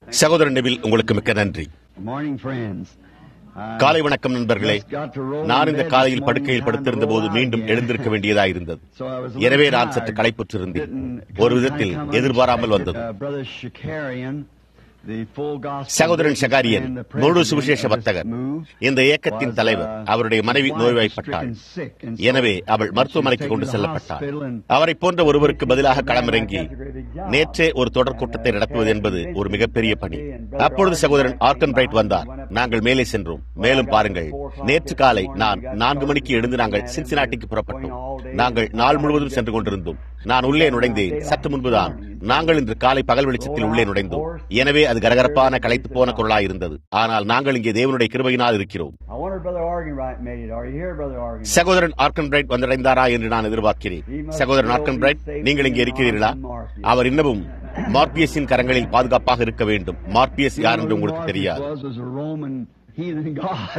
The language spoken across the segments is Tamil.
சகோதரன் நெவில் உங்களுக்கு மிக்க நன்றி Morning, friends. காலை வணக்கம் நண்பர்களே நான் இந்த காலையில் படுக்கையில் படுத்திருந்த போது மீண்டும் எழுந்திருக்க வேண்டியதாயிருந்தது எனவே நான் சற்று களைப்புற்றிருந்தேன் ஒரு விதத்தில் எதிர்பாராமல் வந்தது சகோதரன் ஷகாரியன் முழு சுவிசேஷ வர்த்தகர் இந்த இயக்கத்தின் தலைவர் அவருடைய மனைவி நோய்வாய்ப்பட்டாள் எனவே அவள் மருத்துவமனைக்கு கொண்டு செல்லப்பட்டாள் அவரை போன்ற ஒருவருக்கு பதிலாக களமிறங்கி நேற்றே ஒரு தொடர் கூட்டத்தை நடத்துவது என்பது ஒரு மிகப்பெரிய பணி அப்பொழுது சகோதரன் ஆர்கன் பிரைட் வந்தார் நாங்கள் மேலே சென்றோம் மேலும் பாருங்கள் நேற்று காலை நான் நான்கு மணிக்கு எழுந்து நாங்கள் சின்சினாட்டிக்கு புறப்பட்டோம் நாங்கள் நாள் முழுவதும் சென்று கொண்டிருந்தோம் நான் உள்ளே நுழைந்தேன் சற்று முன்புதான் நாங்கள் இன்று காலை பகல் வெளிச்சத்தில் உள்ளே நுழைந்தோம் எனவே அது கரகரப்பான களைத்து போன குரலாய் இருந்தது ஆனால் நாங்கள் இங்கே தேவனுடைய கிருபையினால் இருக்கிறோம் I wonder if Brother Arganbright made it. Are you here, Brother Arganbright? சகோதரன் ஆர்கன் பிரைட் வந்தடைந்தாரா என்று நான் எதிர்பார்க்கிறேன் சகோதரன் ஆர்கன் பிரைட் நீங்கள் இங்கே இருக்கிறீர்களா அவர் இன்னமும் மார்பியஸின் கரங்களில் பாதுகாப்பாக இருக்க வேண்டும் மார்பியஸ் யார் என்று உங்களுக்கு தெரியாது Was, was a Roman heathen god.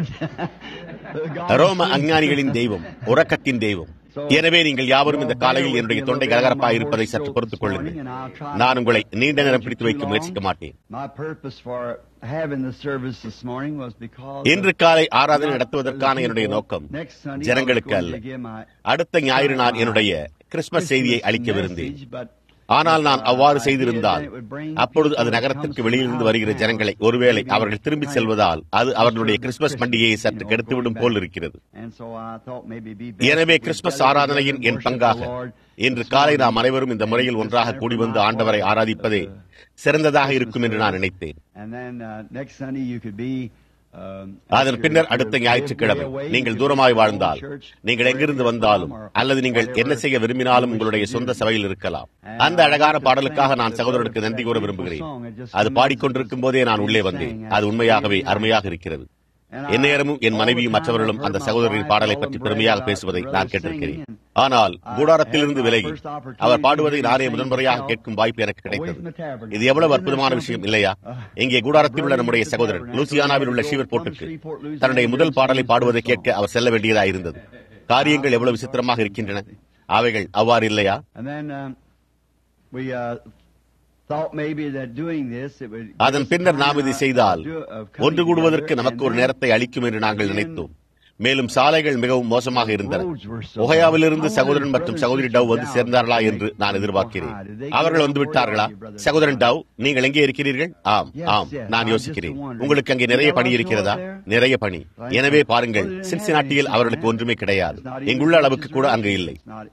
The god ரோம of அஞ்ஞானிகளின் தெய்வம் உறக்கத்தின் தெய்வம் எனவே நீங்கள் யாவரும் இந்த காலையில் என்னுடைய தொண்டை கலகரப்பாக இருப்பதை சற்று பொறுத்துக் கொள்ளுங்கள் நான் உங்களை நீண்ட நேரம் பிடித்து வைக்க முயற்சிக்க மாட்டேன் My purpose for having the service this morning was because இன்று காலை ஆராதனை நடத்துவதற்கான என்னுடைய நோக்கம் next Sunday ஜனங்களுக்கு I was அல்ல going to give my அடுத்த ஞாயிறு நான் என்னுடைய கிறிஸ்துமஸ் செய்தியை அளிக்கவிருந்தேன் message, but ஆனால் நான் அவ்வாறு செய்திருந்தால் அப்பொழுது அது நகரத்திற்கு வெளியிலிருந்து வருகிற ஜனங்களை ஒருவேளை அவர்கள் திரும்பி செல்வதால் அது அவர்களுடைய கிறிஸ்துமஸ் பண்டிகையை சற்று கெடுத்துவிடும் போல் இருக்கிறது And so I thought maybe it'd be best எனவே if we கிறிஸ்துமஸ் gathered ஆராதனையின் together என் and worship பங்காக the Lord இன்று this காலை morning. நாம் அனைவரும் இந்த முறையில் ஒன்றாக கூடி வந்து ஆண்டவரை ஆராதிப்பதே சிறந்ததாக இருக்கும் என்று நான் நினைத்தேன் And then uh, next Sunday you could be um, அதன் if பின்னர் you're- அடுத்த if ஞாயிற்றுக்கிழமை you're away, நீங்கள் you தூரமாய் could வாழ்ந்தால் go to church, நீங்கள் எங்கிருந்து wherever வந்தாலும் you're from, or அல்லது நீங்கள் whatever என்ன செய்ய விரும்பினாலும் you உங்களுடைய wish to சொந்த do. சபையில் இருக்கலாம் அந்த அழகான பாடலுக்காக நான் சகோதரருக்கு நன்றி கூற விரும்புகிறேன் அது பாடிக்கொண்டிருக்கும் போதே நான் உள்ளே வந்தேன் அது உண்மையாகவே அருமையாக இருக்கிறது எந்நேரமும் என் மனைவியும் மற்றவர்களும் அந்த சகோதரரின் பாடலை பற்றி பெருமையாக பேசுவதை நான் கேட்டிருக்கிறேன் ஆனால் கூடாரத்திலிருந்து விலகி அவர் பாடுவதை நானே முதன்முறையாக கேட்கும் வாய்ப்பு எனக்கு கிடைத்தது இது எவ்வளவு அற்புதமான விஷயம் இல்லையா இங்கே கூடாரத்தில் உள்ள நம்முடைய சகோதரர் லூசியானாவில் உள்ள ஷீவர் போர்ட்டுக்கு தன்னுடைய முதல் பாடலை பாடுவதை கேட்க அவர் செல்ல வேண்டியதாயிருந்தது காரியங்கள் எவ்வளவு விசித்திரமாக இருக்கின்றன அவைகள் அவ்வாறு இல்லையா And then um, we uh, thought maybe that doing this it would give அதன் us பின்னர் நாம் time, இதை uh, செய்தால் of do- of coming ஒன்று கூடுவதற்கு together. நமக்கு ஒரு And நேரத்தை அளிக்கும் என்று நாங்கள் நினைத்தோம் மேலும் சாலைகள் மிகவும் மோசமாக இருந்தன ஒஹயாவிலிருந்து சகோதரன் மற்றும் சகோதரி டவ் வந்து சேர்ந்தார்களா என்று நான் எதிர்பார்க்கிறேன் அவர்கள் வந்து விட்டார்களா சகோதரன் டவ் நீங்கள் எங்கே இருக்கிறீர்கள் ஆம் ஆம் நான் யோசிக்கிறேன் உங்களுக்கு அங்கே நிறைய பணி இருக்கிறதா நிறைய பணி எனவே பாருங்கள் சின்சினாட்டியில் அவர்களுக்கு ஒன்றுமே கிடையாது எங்குள்ள அளவுக்கு கூட அங்கு இல்லை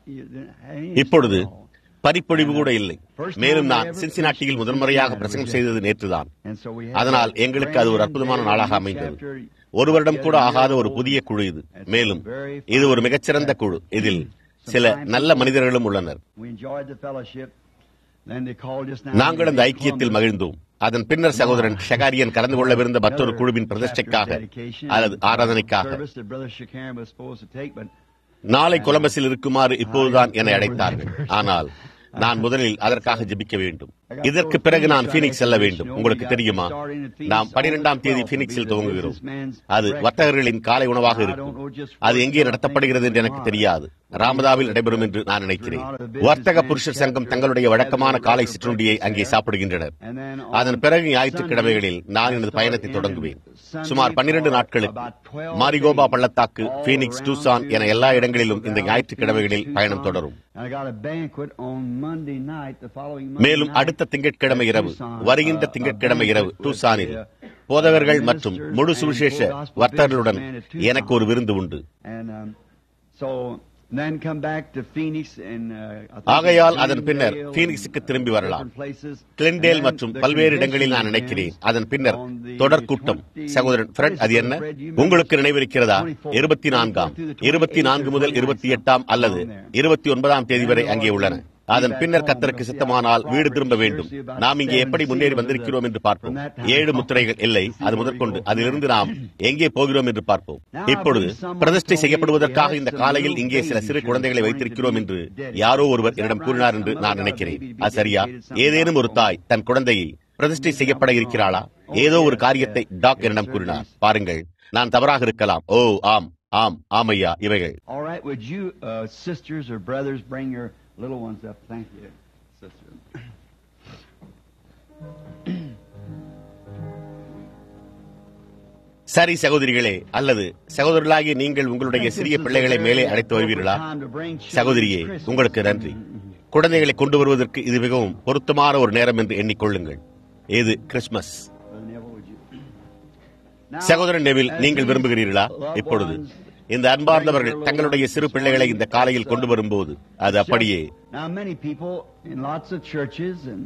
இப்பொழுது பனிப்பொழிவு கூட இல்லை மேலும் நான் சின்சினாட்டியில் முதன்முறையாக பிரசங்கம் செய்தது நேற்றுதான் அதனால் எங்களுக்கு அது ஒரு அற்புதமான நாளாக அமைந்தது ஒரு வருடம் கூட ஆகாத ஒரு புதிய குழு இது மேலும் இது ஒரு மிகச்சிறந்த குழு இதில் சில நல்ல மனிதர்களும் உள்ளனர் நாங்கள் அந்த ஐக்கியத்தில் மகிழ்ந்தோம் அதன் பின்னர் சகோதரன் ஷகாரியன் கலந்து கொள்ளவிருந்த மற்றொரு குழுவின் பிரதிஷ்டைக்காக அல்லது ஆராதனைக்காக நாளை கொலம்பஸில் இருக்குமாறு இப்போதுதான் என்னை அழைத்தார்கள் ஆனால் நான் முதலில் அதற்காக ஜெபிக்க வேண்டும் இதற்கு பிறகு நான் பீனிக்ஸ் செல்ல வேண்டும் உங்களுக்கு தெரியுமா நாம் பனிரெண்டாம் தேதி பீனிக்ஸில் துவங்குகிறோம் அது வர்த்தகர்களின் காலை உணவாக இருக்கும் அது எங்கே நடத்தப்படுகிறது என்று எனக்கு தெரியாது ராமதாவில் நடைபெறும் என்று நான் நினைக்கிறேன் வர்த்தக புருஷர் சங்கம் தங்களுடைய வழக்கமான காலை சிற்றுண்டியை அங்கே சாப்பிடுகின்றனர் அதன் பிறகு ஞாயிற்றுக்கிழமைகளில் நான் எனது பயணத்தை தொடங்குவேன் சுமார் பன்னிரண்டு நாட்களுக்கு மாரிகோபா பள்ளத்தாக்கு பீனிக்ஸ் டூசான் என எல்லா இடங்களிலும் இந்த ஞாயிற்றுக்கிழமைகளில் பயணம் தொடரும் மேலும் அடுத்த திங்கட்கிழமை இரவு வருகின்ற திங்கட்கிழமை இரவு டூசானில் போதகர்கள் மற்றும் முழு சுவிசேஷ வர்த்தகர்களுடன் எனக்கு ஒரு விருந்து உண்டு ஆகையால் அதன் பின்னர் பீனிக்ஸுக்கு திரும்பி வரலாம் கிளின்டேல் மற்றும் பல்வேறு இடங்களில் நான் நினைக்கிறேன் அதன் பின்னர் தொடர் கூட்டம் சகோதரன் ஃப்ரெட் அது என்ன உங்களுக்கு நினைவிருக்கிறதா இருபத்தி நான்காம் இருபத்தி நான்கு முதல் இருபத்தி எட்டாம் அல்லது இருபத்தி ஒன்பதாம் தேதி வரை அங்கே உள்ளன அதன் பின்னர் கத்தருக்கு சித்தமானால் வீடு திரும்ப வேண்டும் நாம் இங்கே எப்படி முன்னேறி வந்திருக்கிறோம் என்று பார்ப்போம் ஏழு முத்திரைகள் இல்லை அது முதற்கொண்டு அதிலிருந்து நாம் எங்கே போகிறோம் என்று பார்ப்போம் இப்பொழுது பிரதிஷ்டை செய்யப்படுவதற்காக இந்த காலையில் இங்கே சில சிறு குழந்தைகளை வைத்திருக்கிறோம் என்று யாரோ ஒருவர் என்னிடம் கூறினார் என்று நான் நினைக்கிறேன் அது சரியா ஏதேனும் ஒரு தாய் தன் குழந்தையை பிரதிஷ்டை செய்யப்பட இருக்கிறாளா ஏதோ ஒரு காரியத்தை டாக் என்னிடம் கூறினார் பாருங்கள் நான் தவறாக இருக்கலாம் ஓ ஆம் ஆம் ஆமையா இவைகள் All right, would you, uh, sisters or brothers, bring your little ones up? Thank you, sister. சரி சகோதரிகளே அல்லது சகோதரர்களாகிய நீங்கள் உங்களுடைய சிறிய பிள்ளைகளை மேலே அழைத்து வருவீர்களா சகோதரியே உங்களுக்கு நன்றி குழந்தைகளை கொண்டு வருவதற்கு இது மிகவும் பொருத்தமான ஒரு நேரம் என்று எண்ணிக்கொள்ளுங்கள் இது கிறிஸ்துமஸ் சகோதரன் நெவில் நீங்கள் விரும்புகிறீர்களா இப்பொழுது இந்த அன்பார்ந்தவர்கள் தங்களுடைய சிறு பிள்ளைகளை இந்த காலையில் கொண்டு வரும்போது அது அப்படியே Now, many people in lots of churches and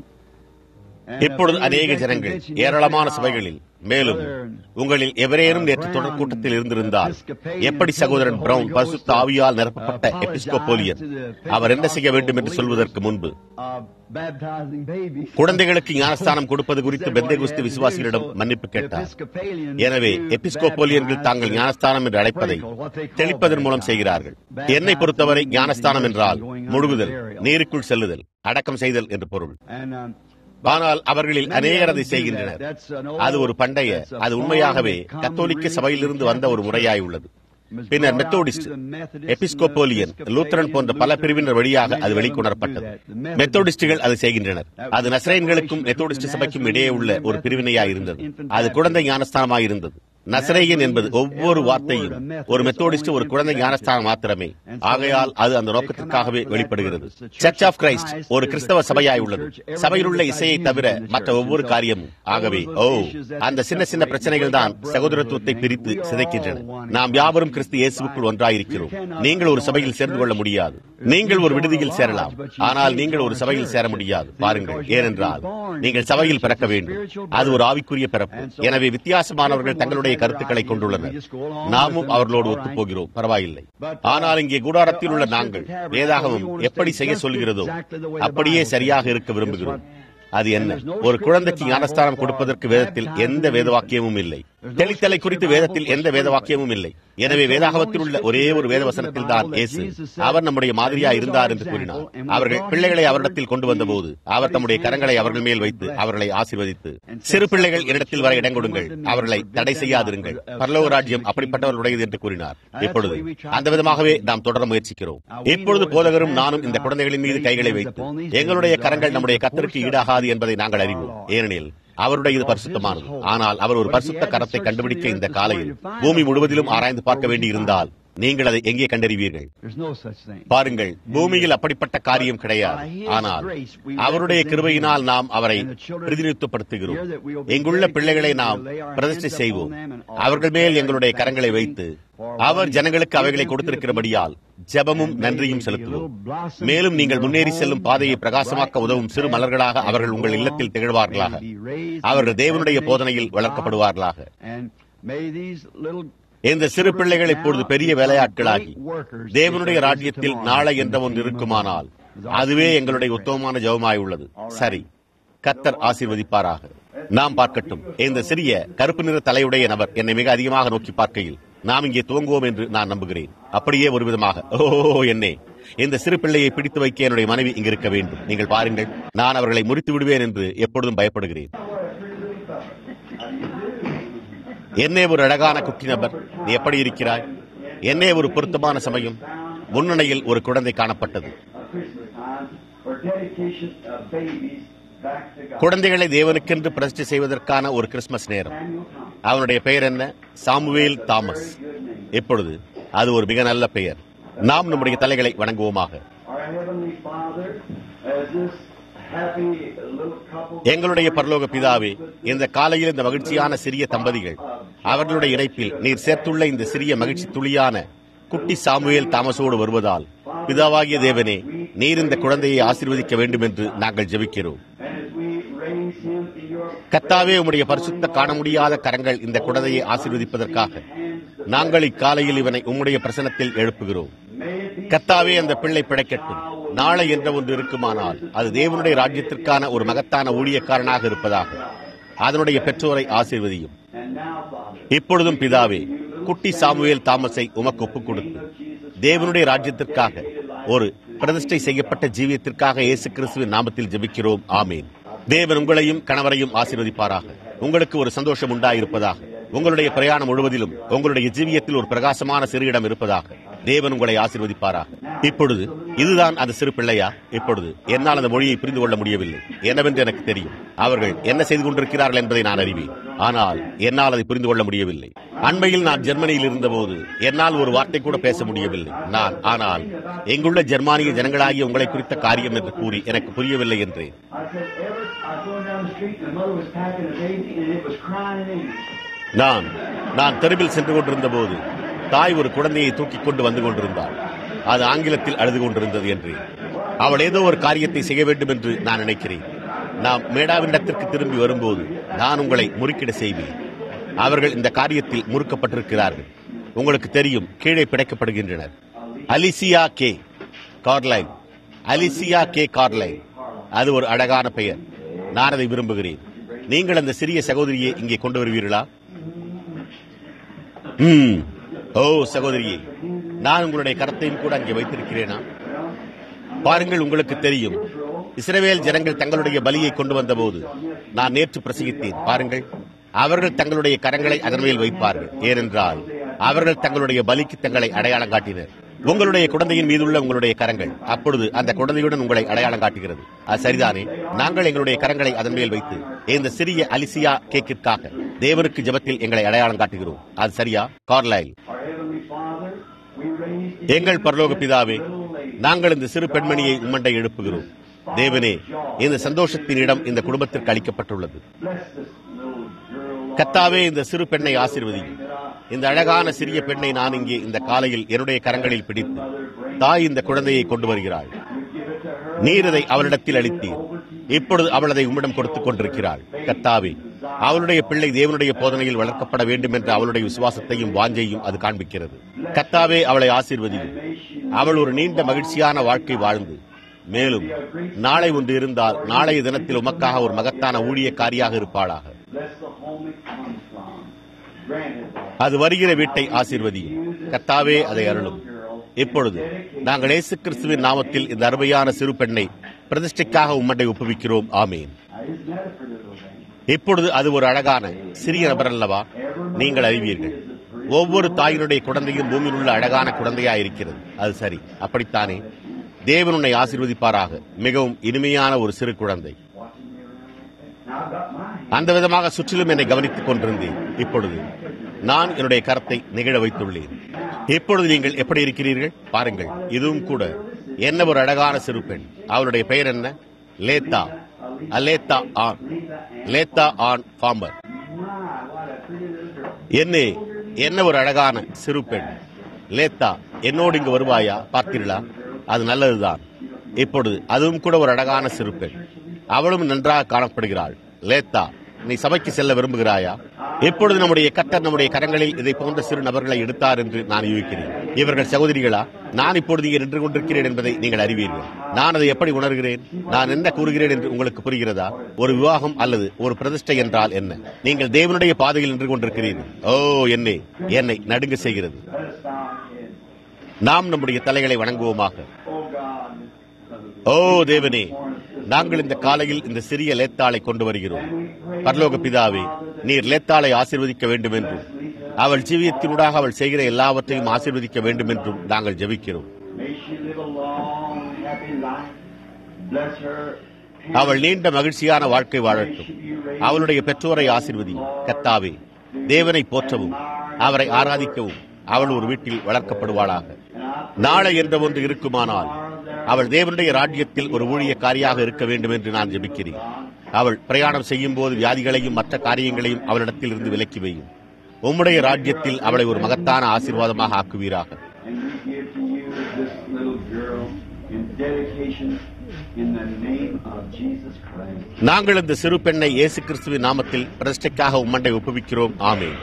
இப்பொழுது அநேக ஜனங்கள் ஏராளமான சபைகளில் மேலும் உங்களில் எவரேனும் நேற்று தொடர் கூட்டத்தில் இருந்திருந்தால் எப்படி சகோதரன் பிரவுன் பரிசுத்த ஆவியால் நிரப்பப்பட்ட எபிஸ்கோபோலியன் அவர் என்ன செய்ய வேண்டும் என்று சொல்வதற்கு முன்பு uh, baptizing babies. குழந்தைகளுக்கு ஞானஸ்தானம் கொடுப்பது குறித்து பெந்தைகுஸ்து விசுவாசிகளிடம் மன்னிப்பு கேட்டார் எனவே எபிஸ்கோபோலியன்கள் தாங்கள் ஞானஸ்தானம் என்று அழைப்பதை தெளிப்பதன் மூலம் செய்கிறார்கள் என்னை பொறுத்தவரை ஞானஸ்தானம் என்றால் முழுகுதல் நீருக்குள் செல்லுதல் அடக்கம் செய்தல் என்று பொருள் And, um, ஆனால் அவர்களில் அநேகர் அதை செய்கின்றனர் அது ஒரு பண்டைய அது உண்மையாகவே கத்தோலிக்க சபையிலிருந்து வந்த ஒரு முறையாய் உள்ளது பின்னர் மெத்தோடிஸ்ட் எபிஸ்கோபோலியன் லூத்தரன் போன்ற பல பிரிவினர் வழியாக அது வெளிக்கொணரப்பட்டது மெத்தோடிஸ்டுகள் அதை செய்கின்றனர் அது நசரேன்களுக்கும் மெத்தோடிஸ்ட் சபைக்கும் இடையே உள்ள ஒரு பிரிவினையாய் இருந்தது அது குழந்தை ஞானஸ்தானமாய் இருந்தது நசரேயன் என்பது ஒவ்வொரு வார்த்தையும் ஒரு மெத்தோடிஸ்ட் ஒரு குழந்தை ஞானஸ்தானம் மாத்திரமே ஆகையால் அது அந்த நோக்கத்திற்காகவே வெளிப்படுகிறது சர்ச் ஆஃப் கிரைஸ்ட் ஒரு கிறிஸ்தவ சபையாய் உள்ளது சபையிலுள்ள இசையை தவிர மற்ற ஒவ்வொரு காரியமும் ஆகவே ஓ அந்த சின்ன சின்ன பிரச்சனைகள் தான் சகோதரத்துவத்தை பிரித்து சிதைக்கின்றன நாம் யாவரும் கிறிஸ்து இயேசுக்குள் ஒன்றாயிருக்கிறோம் நீங்கள் ஒரு சபையில் சேர்ந்து கொள்ள முடியாது நீங்கள் ஒரு விடுதியில் சேரலாம் ஆனால் நீங்கள் ஒரு சபையில் சேர முடியாது பாருங்கள் ஏனென்றால் நீங்கள் சபையில் பிறக்க வேண்டும் அது ஒரு ஆவிக்குரிய பிறப்பு எனவே வித்தியாசமானவர்கள் தங்களுடைய கருத்துக்களை கொண்டுள்ளனர் நாமும் அவர்களோடு ஒத்துப் போகிறோம் பரவாயில்லை ஆனால் இங்கே கூடாரத்தில் உள்ள நாங்கள் வேதாகமம் எப்படி செய்ய சொல்கிறதோ அப்படியே சரியாக இருக்க விரும்புகிறோம் அது என்ன ஒரு குழந்தைக்கு ஞானஸ்தானம் கொடுப்பதற்கு வேதத்தில் எந்த வேத வாக்கியமும் இல்லை தெளித்தலை குறித்து வேதத்தில் எந்த வேத வாக்கியமும் இல்லை எனவே வேதாகமத்தில் உள்ள ஒரே ஒரு வேத வசனத்தில் தான் இயேசு அவர் நம்முடைய மாதிரியா இருந்தார் என்று கூறினார் அவர்கள் பிள்ளைகளை அவரிடத்தில் கொண்டு வந்தபோது அவர் தம்முடைய கரங்களை அவர்கள் மேல் வைத்து அவர்களை ஆசீர்வதித்து சிறு பிள்ளைகள் இடத்தில் வர இடம் கொடுங்கள் அவர்களை தடை செய்யாதிருங்கள் பரலோக ராஜ்யம் அப்படிப்பட்டவர்களுடையது என்று கூறினார் இப்பொழுது அந்த விதமாகவே நாம் தொடர முயற்சிக்கிறோம் இப்பொழுது போதகரும் நானும் இந்த குழந்தைகளின் மீது கைகளை வைத்து எங்களுடைய கரங்கள் நம்முடைய கத்தருக்கு ஈடாகாது என்பதை நாங்கள் அறிவோம் ஏனெனில் அவருடைய இது பரிசுத்தமானது ஆனால் அவர் ஒரு பரிசுத்த கரத்தை கண்டுபிடிக்க இந்த காலையில் பூமி முழுவதிலும் ஆராய்ந்து பார்க்க வேண்டி இருந்தால் நீங்கள் அதை எங்கே கண்டறிவீர்கள் There's no such thing. பாருங்கள் பூமியில் அப்படிப்பட்ட காரியம் கிடையாது ஆனால் அவருடைய கிருபையினால் நாம் அவரை பிரதிநிதித்துவப்படுத்துகிறோம் எங்குள்ள பிள்ளைகளை நாம் பிரதிஷ்டை செய்வோம் அவர்கள் மேல் எங்களுடைய கரங்களை வைத்து அவர் ஜனங்களுக்கு அவைகளை கொடுத்திருக்கிறபடியால் ஜெபமும் நன்றியும் செலுத்துவோம் மேலும் நீங்கள் முன்னேறி செல்லும் பாதையை பிரகாசமாக்க உதவும் சிறு மலர்களாக அவர்கள் உங்கள் இல்லத்தில் திகழ்வார்களாக அவர்கள் தேவனுடைய போதனையில் வளர்க்கப்படுவார்களாக And may these little இந்த சிறு பிள்ளைகள் இப்பொழுது பெரிய வேலையாட்களாகி தேவனுடைய ராஜ்யத்தில் நாளை என்ற ஒன்று இருக்குமானால் அதுவே எங்களுடைய உத்தமமான ஜெபமாய் உள்ளது சரி கத்தர் ஆசீர்வதிப்பாராக நாம் பார்க்கட்டும் இந்த சிறிய கருப்பு நிற தலையுடைய நபர் என்னை மிக அதிகமாக நோக்கி பார்க்கையில் நாம் இங்கே துவங்குவோம் என்று நான் நம்புகிறேன் அப்படியே ஒரு விதமாக ஓ என்னே இந்த சிறு பிள்ளையை பிடித்து வைக்க என்னுடைய மனைவி இங்கு இருக்க வேண்டும் நீங்கள் பாருங்கள் நான் அவர்களை முறித்து விடுவேன் என்று எப்பொழுதும் பயப்படுகிறேன் என்னே ஒரு அழகான குட்டி நபர் நீ எப்படி இருக்கிறாய் என்னே ஒரு பொருத்தமான சமயம் முன்னணியில் ஒரு குழந்தை காணப்பட்டது Christmas time for dedication of babies back to God. குழந்தைகளை தேவனுக்கென்று பிரதிஷ்டை செய்வதற்கான ஒரு கிறிஸ்துமஸ் நேரம் அவனுடைய பெயர் என்ன சாமுவேல் தாமஸ் இப்பொழுது அது ஒரு மிக நல்ல பெயர் நாம் நம்முடைய தலைகளை வணங்குவோமாக Our Heavenly Father, as this happy little couple எங்களுடைய பரலோக பிதாவே இந்த காலையில் இந்த மகிழ்ச்சியான சிறிய தம்பதிகள் அவர்களுடைய இணைப்பில் நீர் சேர்த்துள்ள இந்த சிறிய மகிழ்ச்சி துளியான குட்டி சாமுவேல் தாமஸோடு வருவதால் பிதாவாகிய தேவனே நீர் இந்த குழந்தையை ஆசீர்வதிக்க வேண்டும் என்று நாங்கள் ஜெபிக்கிறோம் and as we raise him in your கத்தாவே உம்முடைய பரிசுத்த காண முடியாத கரங்கள் இந்த குழந்தையை ஆசீர்வதிப்பதற்காக நாங்கள் இக்காலையில் இவனை உம்முடைய பிரசனத்தில் எழுப்புகிறோம் கத்தாவே அந்த பிள்ளை பிழைக்கட்டும் நாளை என்ற ஒன்று இருக்குமானால் அது தேவனுடைய ராஜ்யத்திற்கான ஒரு மகத்தான ஊழியக்காரனாக இருப்பதாக அதனுடைய பெற்றோரை ஆசீர்வதியும் and now, Father, இப்பொழுதும் பிதாவே குட்டி சாமுவேல் தாமஸை உமக்கு ஒப்புக் கொடுத்து தேவனுடைய ராஜ்யத்திற்காக ஒரு பிரதிஷ்டை செய்யப்பட்ட ஜீவியத்திற்காக இயேசு கிறிஸ்துவின் நாமத்தில் ஜெபிக்கிறோம் ஆமேன் தேவன் உங்களையும் கணவரையும் ஆசீர்வதிப்பாராக உங்களுக்கு ஒரு சந்தோஷம் உண்டாயிருப்பதாக உங்களுடைய பிரயாணம் முழுவதிலும் உங்களுடைய ஜீவியத்தில் ஒரு பிரகாசமான சிறு இடம் இருப்பதாக தேவன் உங்களை ஆசீர்வதிப்பாராக இப்பொழுது இதுதான் அந்த சிறு பிள்ளையா இப்பொழுது என்னால் அந்த மொழியை புரிந்து கொள்ள முடியவில்லை என்னவென்று எனக்கு தெரியும் அவர்கள் என்ன செய்து கொண்டிருக்கிறார்கள் என்பதை நான் அறிவேன் ஆனால் என்னால் அதை புரிந்து கொள்ள முடியவில்லை அண்மையில் நான் ஜெர்மனியில் இருந்தபோது என்னால் ஒரு வார்த்தை கூட பேச முடியவில்லை நான் ஆனால் எங்குள்ள ஜெர்மானிய ஜனங்களாகிய உங்களை குறித்த காரியம் என்று கூறி எனக்கு புரியவில்லை என்றேன் I said, Everett, I was going down the street and the mother was packing a baby and it was crying in English. நான் நான் தெருவில் சென்று கொண்டிருந்த போது தாய் ஒரு குழந்தையை தூக்கிக் கொண்டு வந்து கொண்டிருந்தாள் அது ஆங்கிலத்தில் அழுது கொண்டிருந்தது என்று அவள் ஏதோ ஒரு காரியத்தை செய்ய வேண்டும் என்று நான் நினைக்கிறேன் நாம் மேடாவிண்டத்திற்கு திரும்பி வரும்போது நான் உங்களை முறுக்கிட செய்வேன் அவர்கள் இந்த காரியத்தில் முறுக்கப்பட்டிருக்கிறார்கள் உங்களுக்கு தெரியும் கீழே பிடைக்கப்படுகின்றனர் Alicia K Carline Alicia K Carline அது ஒரு அழகான பெயர் நான் அதை விரும்புகிறேன் நீங்கள் அந்த சிறிய சகோதரியை இங்கே கொண்டு வருவீர்களா ம் ஓ சகோதரியே நான் உங்களுடைய கரத்தையும் கூட அங்கே வைத்திருக்கிறேனா பாருங்கள் உங்களுக்கு தெரியும் இஸ்ரவேல் ஜனங்கள் தங்களுடைய பலியை கொண்டு வந்தபோது நான் நேற்று பிரசங்கித்தேன் பாருங்கள் அவர்கள் தங்களுடைய கரங்களை அதன் மேல் வைப்பார்கள் ஏனென்றால் அவர்கள் தங்களுடைய பலிக்கு தங்களை அடையாளம் காட்டினர் உங்களுடைய குழந்தையின் மீதுள்ள உங்களுடைய கரங்கள் அப்பொழுது அந்த குழந்தையுடன் உங்களை அடையாளம் காட்டுகிறது அது சரிதானே நாங்கள் எங்களுடைய கரங்களை அதன் மேல் வைத்து இந்த சிறிய அலிசியா கேக்கிற்காக தேவனுக்கு ஜெபத்தில் எங்களை அடையாளம் காட்டுகிறோம் அது சரியா Carlyle Our Heavenly Father, we raise to எங்கள் பரலோக பிதாவே நாங்கள் இந்த சிறு பெண்மணியை உம்மண்டை எழுப்புகிறோம் தேவனே இந்த சந்தோஷத்தின் இடம் இந்த குடும்பத்திற்கு அளிக்கப்பட்டுள்ளது bless this little girl. கத்தாவே இந்த சிறு பெண்ணை ஆசீர்வதியும் இந்த அழகான சிறிய பெண்ணை நான் இங்கே இந்த காலையில் என்னுடைய கரங்களில் பிடித்து தாய் இந்த குழந்தையை கொண்டு வருகிறாள் நீர் இதை அவளிடத்தில் அளித்தீர் இப்பொழுது அவள் அதை உம்மிடம் கொடுத்துக் கொண்டிருக்கிறாள் கத்தாவே அவளுடைய பிள்ளை தேவனுடைய போதனையில் வளர்க்கப்பட வேண்டும் என்ற அவளுடைய விசுவாசத்தையும் வாஞ்சையும் அது காண்பிக்கிறது கத்தாவே அவளை ஆசீர்வதியும் அவள் ஒரு நீண்ட மகிழ்ச்சியான வாழ்க்கை வாழ்ந்து மேலும் நாளை ஒன்று இருந்தால் நாளைய தினத்தில் உமக்காக ஒரு மகத்தான ஊழியக்காரியாக இருப்பாளாக Bless the home it comes from. Grant it, Lord. அது வருகிற வீட்டை ஆசீர்வதியும் கத்தாவே அதை அருளும் இப்பொழுது நாங்கள் இயேசு கிறிஸ்துவின் நாமத்தில் இந்த அருமையான சிறு பெண்ணை பிரதிஷ்டைக்காக உம்மண்டை ஒப்புவிக்கிறோம் ஆமீன் Now, isn't that a pretty little thing? இப்பொழுது அது ஒரு அழகான சிறிய நபர் அல்லவா நீங்கள் அறிவீர்கள் ஒவ்வொரு தாயினுடைய குழந்தையும் பூமியில் உள்ள அழகான குழந்தையா இருக்கிறது அது சரி அப்படித்தானே தேவன் உன்னை ஆசீர்வதிப்பாராக மிகவும் இனிமையான ஒரு சிறு குழந்தை Now, I've got mine. அந்த விதமாக சுற்றிலும் என்னை கவனித்துக் கொண்டிருந்தேன் இப்பொழுது நான் என்னுடைய கரத்தை நிகழ வைத்துள்ளேன் இப்பொழுது நீங்கள் எப்படி இருக்கிறீர்கள் பாருங்கள் இதுவும் கூட என்ன ஒரு அழகான சிறு பெண் அவளுடைய பெயர் என்ன Letha Aletha Ann Letha Ann Farmer My, what a pretty little girl. என்னே என்ன ஒரு அழகான சிறு பெண் லேத்தா என்னோடு இங்கு வருவாயா பார்த்தீர்களா அது நல்லதுதான் இப்பொழுது அதுவும் கூட ஒரு அழகான சிறு பெண் அவளும் நன்றாக காணப்படுகிறாள் லேத்தா நீ சபைக்கு செல்ல விரும்புகிறாயா இப்பொழுது நம்முடைய கத்தர் நம்முடைய கரங்களில் இதை போன்ற சிறு நபர்களை எடுத்தார் என்று நான் யூகிக்கிறேன் இவர்கள் சகோதரிகளா நான் இப்பொழுது இங்கே நின்று கொண்டிருக்கிறேன் என்பதை நீங்கள் அறிவீர்கள் நான் அதை எப்படி உணர்கிறேன் நான் என்ன கூறுகிறேன் என்று உங்களுக்கு புரிகிறதா ஒரு விவாகம் அல்லது ஒரு பிரதிஷ்டை என்றால் என்ன நீங்கள் தேவனுடைய பாதையில் நின்று கொண்டிருக்கிறீர்கள் ஓ என்னை என்னை நடுங்க செய்கிறது Let us bow our heads. நாம் நம்முடைய தலைகளை வணங்குவோமாக Oh, God. ஓ தேவனே நாங்கள் இந்த காலையில் இந்த சிறிய லேத்தாளை கொண்டு வருகிறோம் பரலோக பிதாவே நீர் லேத்தாளை ஆசீர்வதிக்க வேண்டும் என்றும் அவள் ஜீவியத்தினூடாக அவள் செய்கிற எல்லாவற்றையும் ஆசீர்வதிக்க வேண்டும் என்றும் நாங்கள் ஜெபிக்கிறோம் May she live a long, happy life. Bless her. அவள் நீண்ட மகிழ்ச்சியான வாழ்க்கை வாழட்டும் அவளுடைய பெற்றோரை ஆசீர்வதியும் கத்தாவே தேவனை போற்றவும் அவரை ஆராதிக்கவும் அவள் ஒரு வீட்டில் வளர்க்கப்படுவாளாக நாளை என்ற ஒன்று இருக்குமானால் அவள் தேவனுடைய ராஜ்யத்தில் ஒரு ஊழியக்காரியாக இருக்க வேண்டும் என்று நான் ஜெபிக்கிறேன் அவள் பிரயாணம் செய்யும் போது வியாதிகளையும் மற்ற காரியங்களையும் அவளிடத்தில் இருந்து விலக்கி வையும் உம்முடைய ராஜ்யத்தில் அவளை ஒரு மகத்தான ஆசீர்வாதமாக ஆக்குவீராக And we give to you this little girl in dedication in the name of Jesus Christ. நாங்கள் இந்த சிறு பெண்ணை இயேசு கிறிஸ்துவின் நாமத்தில் பிரதிஷ்டைக்காக உம்மண்டை ஒப்புவிக்கிறோம் ஆமென்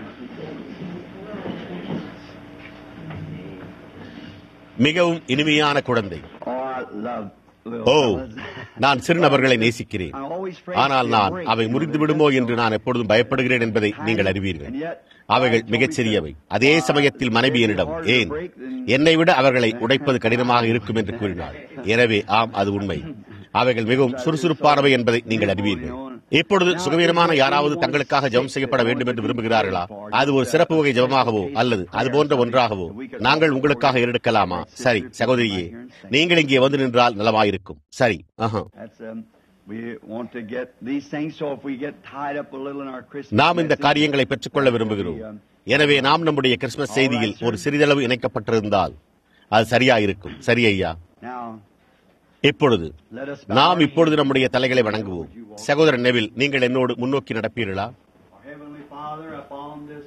மிகவும் இனிமையான குழந்தை Oh, I love little O fellas. நான் சிறு நபர்களை நேசிக்கிறேன் I'm always afraid ஆனால் they'll நான் break. அவை முறிந்து விடுமோ என்று நான் எப்பொழுதும் பயப்படுகிறேன் என்பதை நீங்கள் அறிவீர்கள் அவைகள் மிகச் சிறியவை அதே சமயத்தில் மனைவி என்னிடம் ஏன் என்னை விட அவர்களை உடைப்பது கடினமாக இருக்கும் என்று கூறினார் எனவே ஆம் அது உண்மை அவைகள் மிகவும் சுறுசுறுப்பானவை என்பதை நீங்கள் அறிவீர்கள் இப்பொழுது சுகவீனமான யாராவது தங்களுக்காக ஜெபம் செய்யப்பட வேண்டும் என்று விரும்புகிறார்களா அது ஒரு சிறப்பு வகை ஜெபமாகவோ அல்லது அது போன்ற ஒன்றாகவோ நாங்கள் உங்களுக்காக எடுக்கலாமா சரி சகோதரியே நீங்கள் இங்கே வந்து நின்றால் நலமாயிருக்கும் சரி ஆஹா That's, um, we want to get these things, so if we get tied up a little in our Christmas நாம் இந்த message, காரியங்களை பெற்றுக்கொள்ள விரும்புகிறோம் எனவே நாம் நம்முடைய கிறிஸ்துமஸ் செய்தியில் ஒரு சிறிதளவு இணைக்கப்பட்டிருந்தால் அது சரியாயிருக்கும் சரி ஐயா Now, இப்பொழுது let us நாம் இப்பொழுது நம்முடைய தலைகளை வணங்குவோம் சகோதரன் நெவில் நீங்கள் என்னோடு முன்னோக்கி நடப்பீர்களா Our Heavenly Father, upon this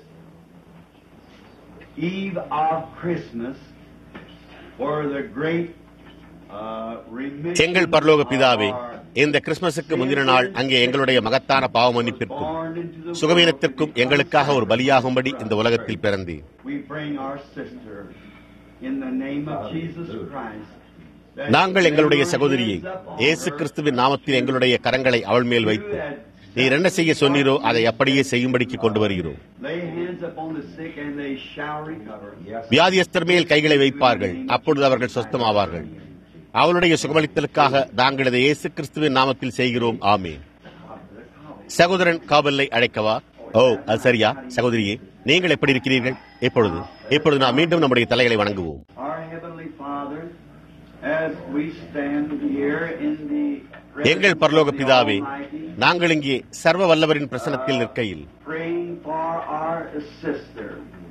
eve of Christmas, for the great uh, remission எங்கள் பரலோக பிதாவே of our இந்த கிறிஸ்துமஸுக்கு முந்தின நாள் அங்கே எங்களுடைய மகத்தான பாவ மன்னிப்பிற்கும் born into the சுகவீனத்திற்கும் world, எங்களுக்காக ஒரு பலியாகும்படி இந்த உலகத்தில் பிறந்தீர் We bring our sister in the name of Jesus Christ. that நாங்கள் எங்களுடைய you சகோதரியை raise up on இயேசு her கிறிஸ்துவின் நாமத்தில் எங்களுடைய கரங்களை அவள் மேல் வைத்து நீர் என்ன செய்ய சொன்னீரோ அதை அப்படியே செய்யும்படிக்கு கொண்டு வருகிறோம் Lay hands upon the sick and they shall recover. வியாதியஸ்தர் மேல் கைகளை வைப்பார்கள் அப்பொழுது அவர்கள் சொஸ்தமாவார்கள் அவளுடைய சுகமளித்தலுக்காக நாங்கள் இதை இயேசு கிறிஸ்துவின் நாமத்தில் செய்கிறோம் ஆமே சகோதரன் காவலை அழைக்கவா ஓ அது சரியா சகோதரியே நீங்கள் எப்படி இருக்கிறீர்கள் இப்பொழுது இப்பொழுது நாம் மீண்டும் நம்முடைய தலைகளை வணங்குவோம் Our Heavenly Father, as we stand here in the எங்கள் presence பரலோக of the பிதாவே Almighty, நாங்கள் இங்கே சர்வ வல்லவரின் பிரசனத்தில் நிற்கையில் praying for our sister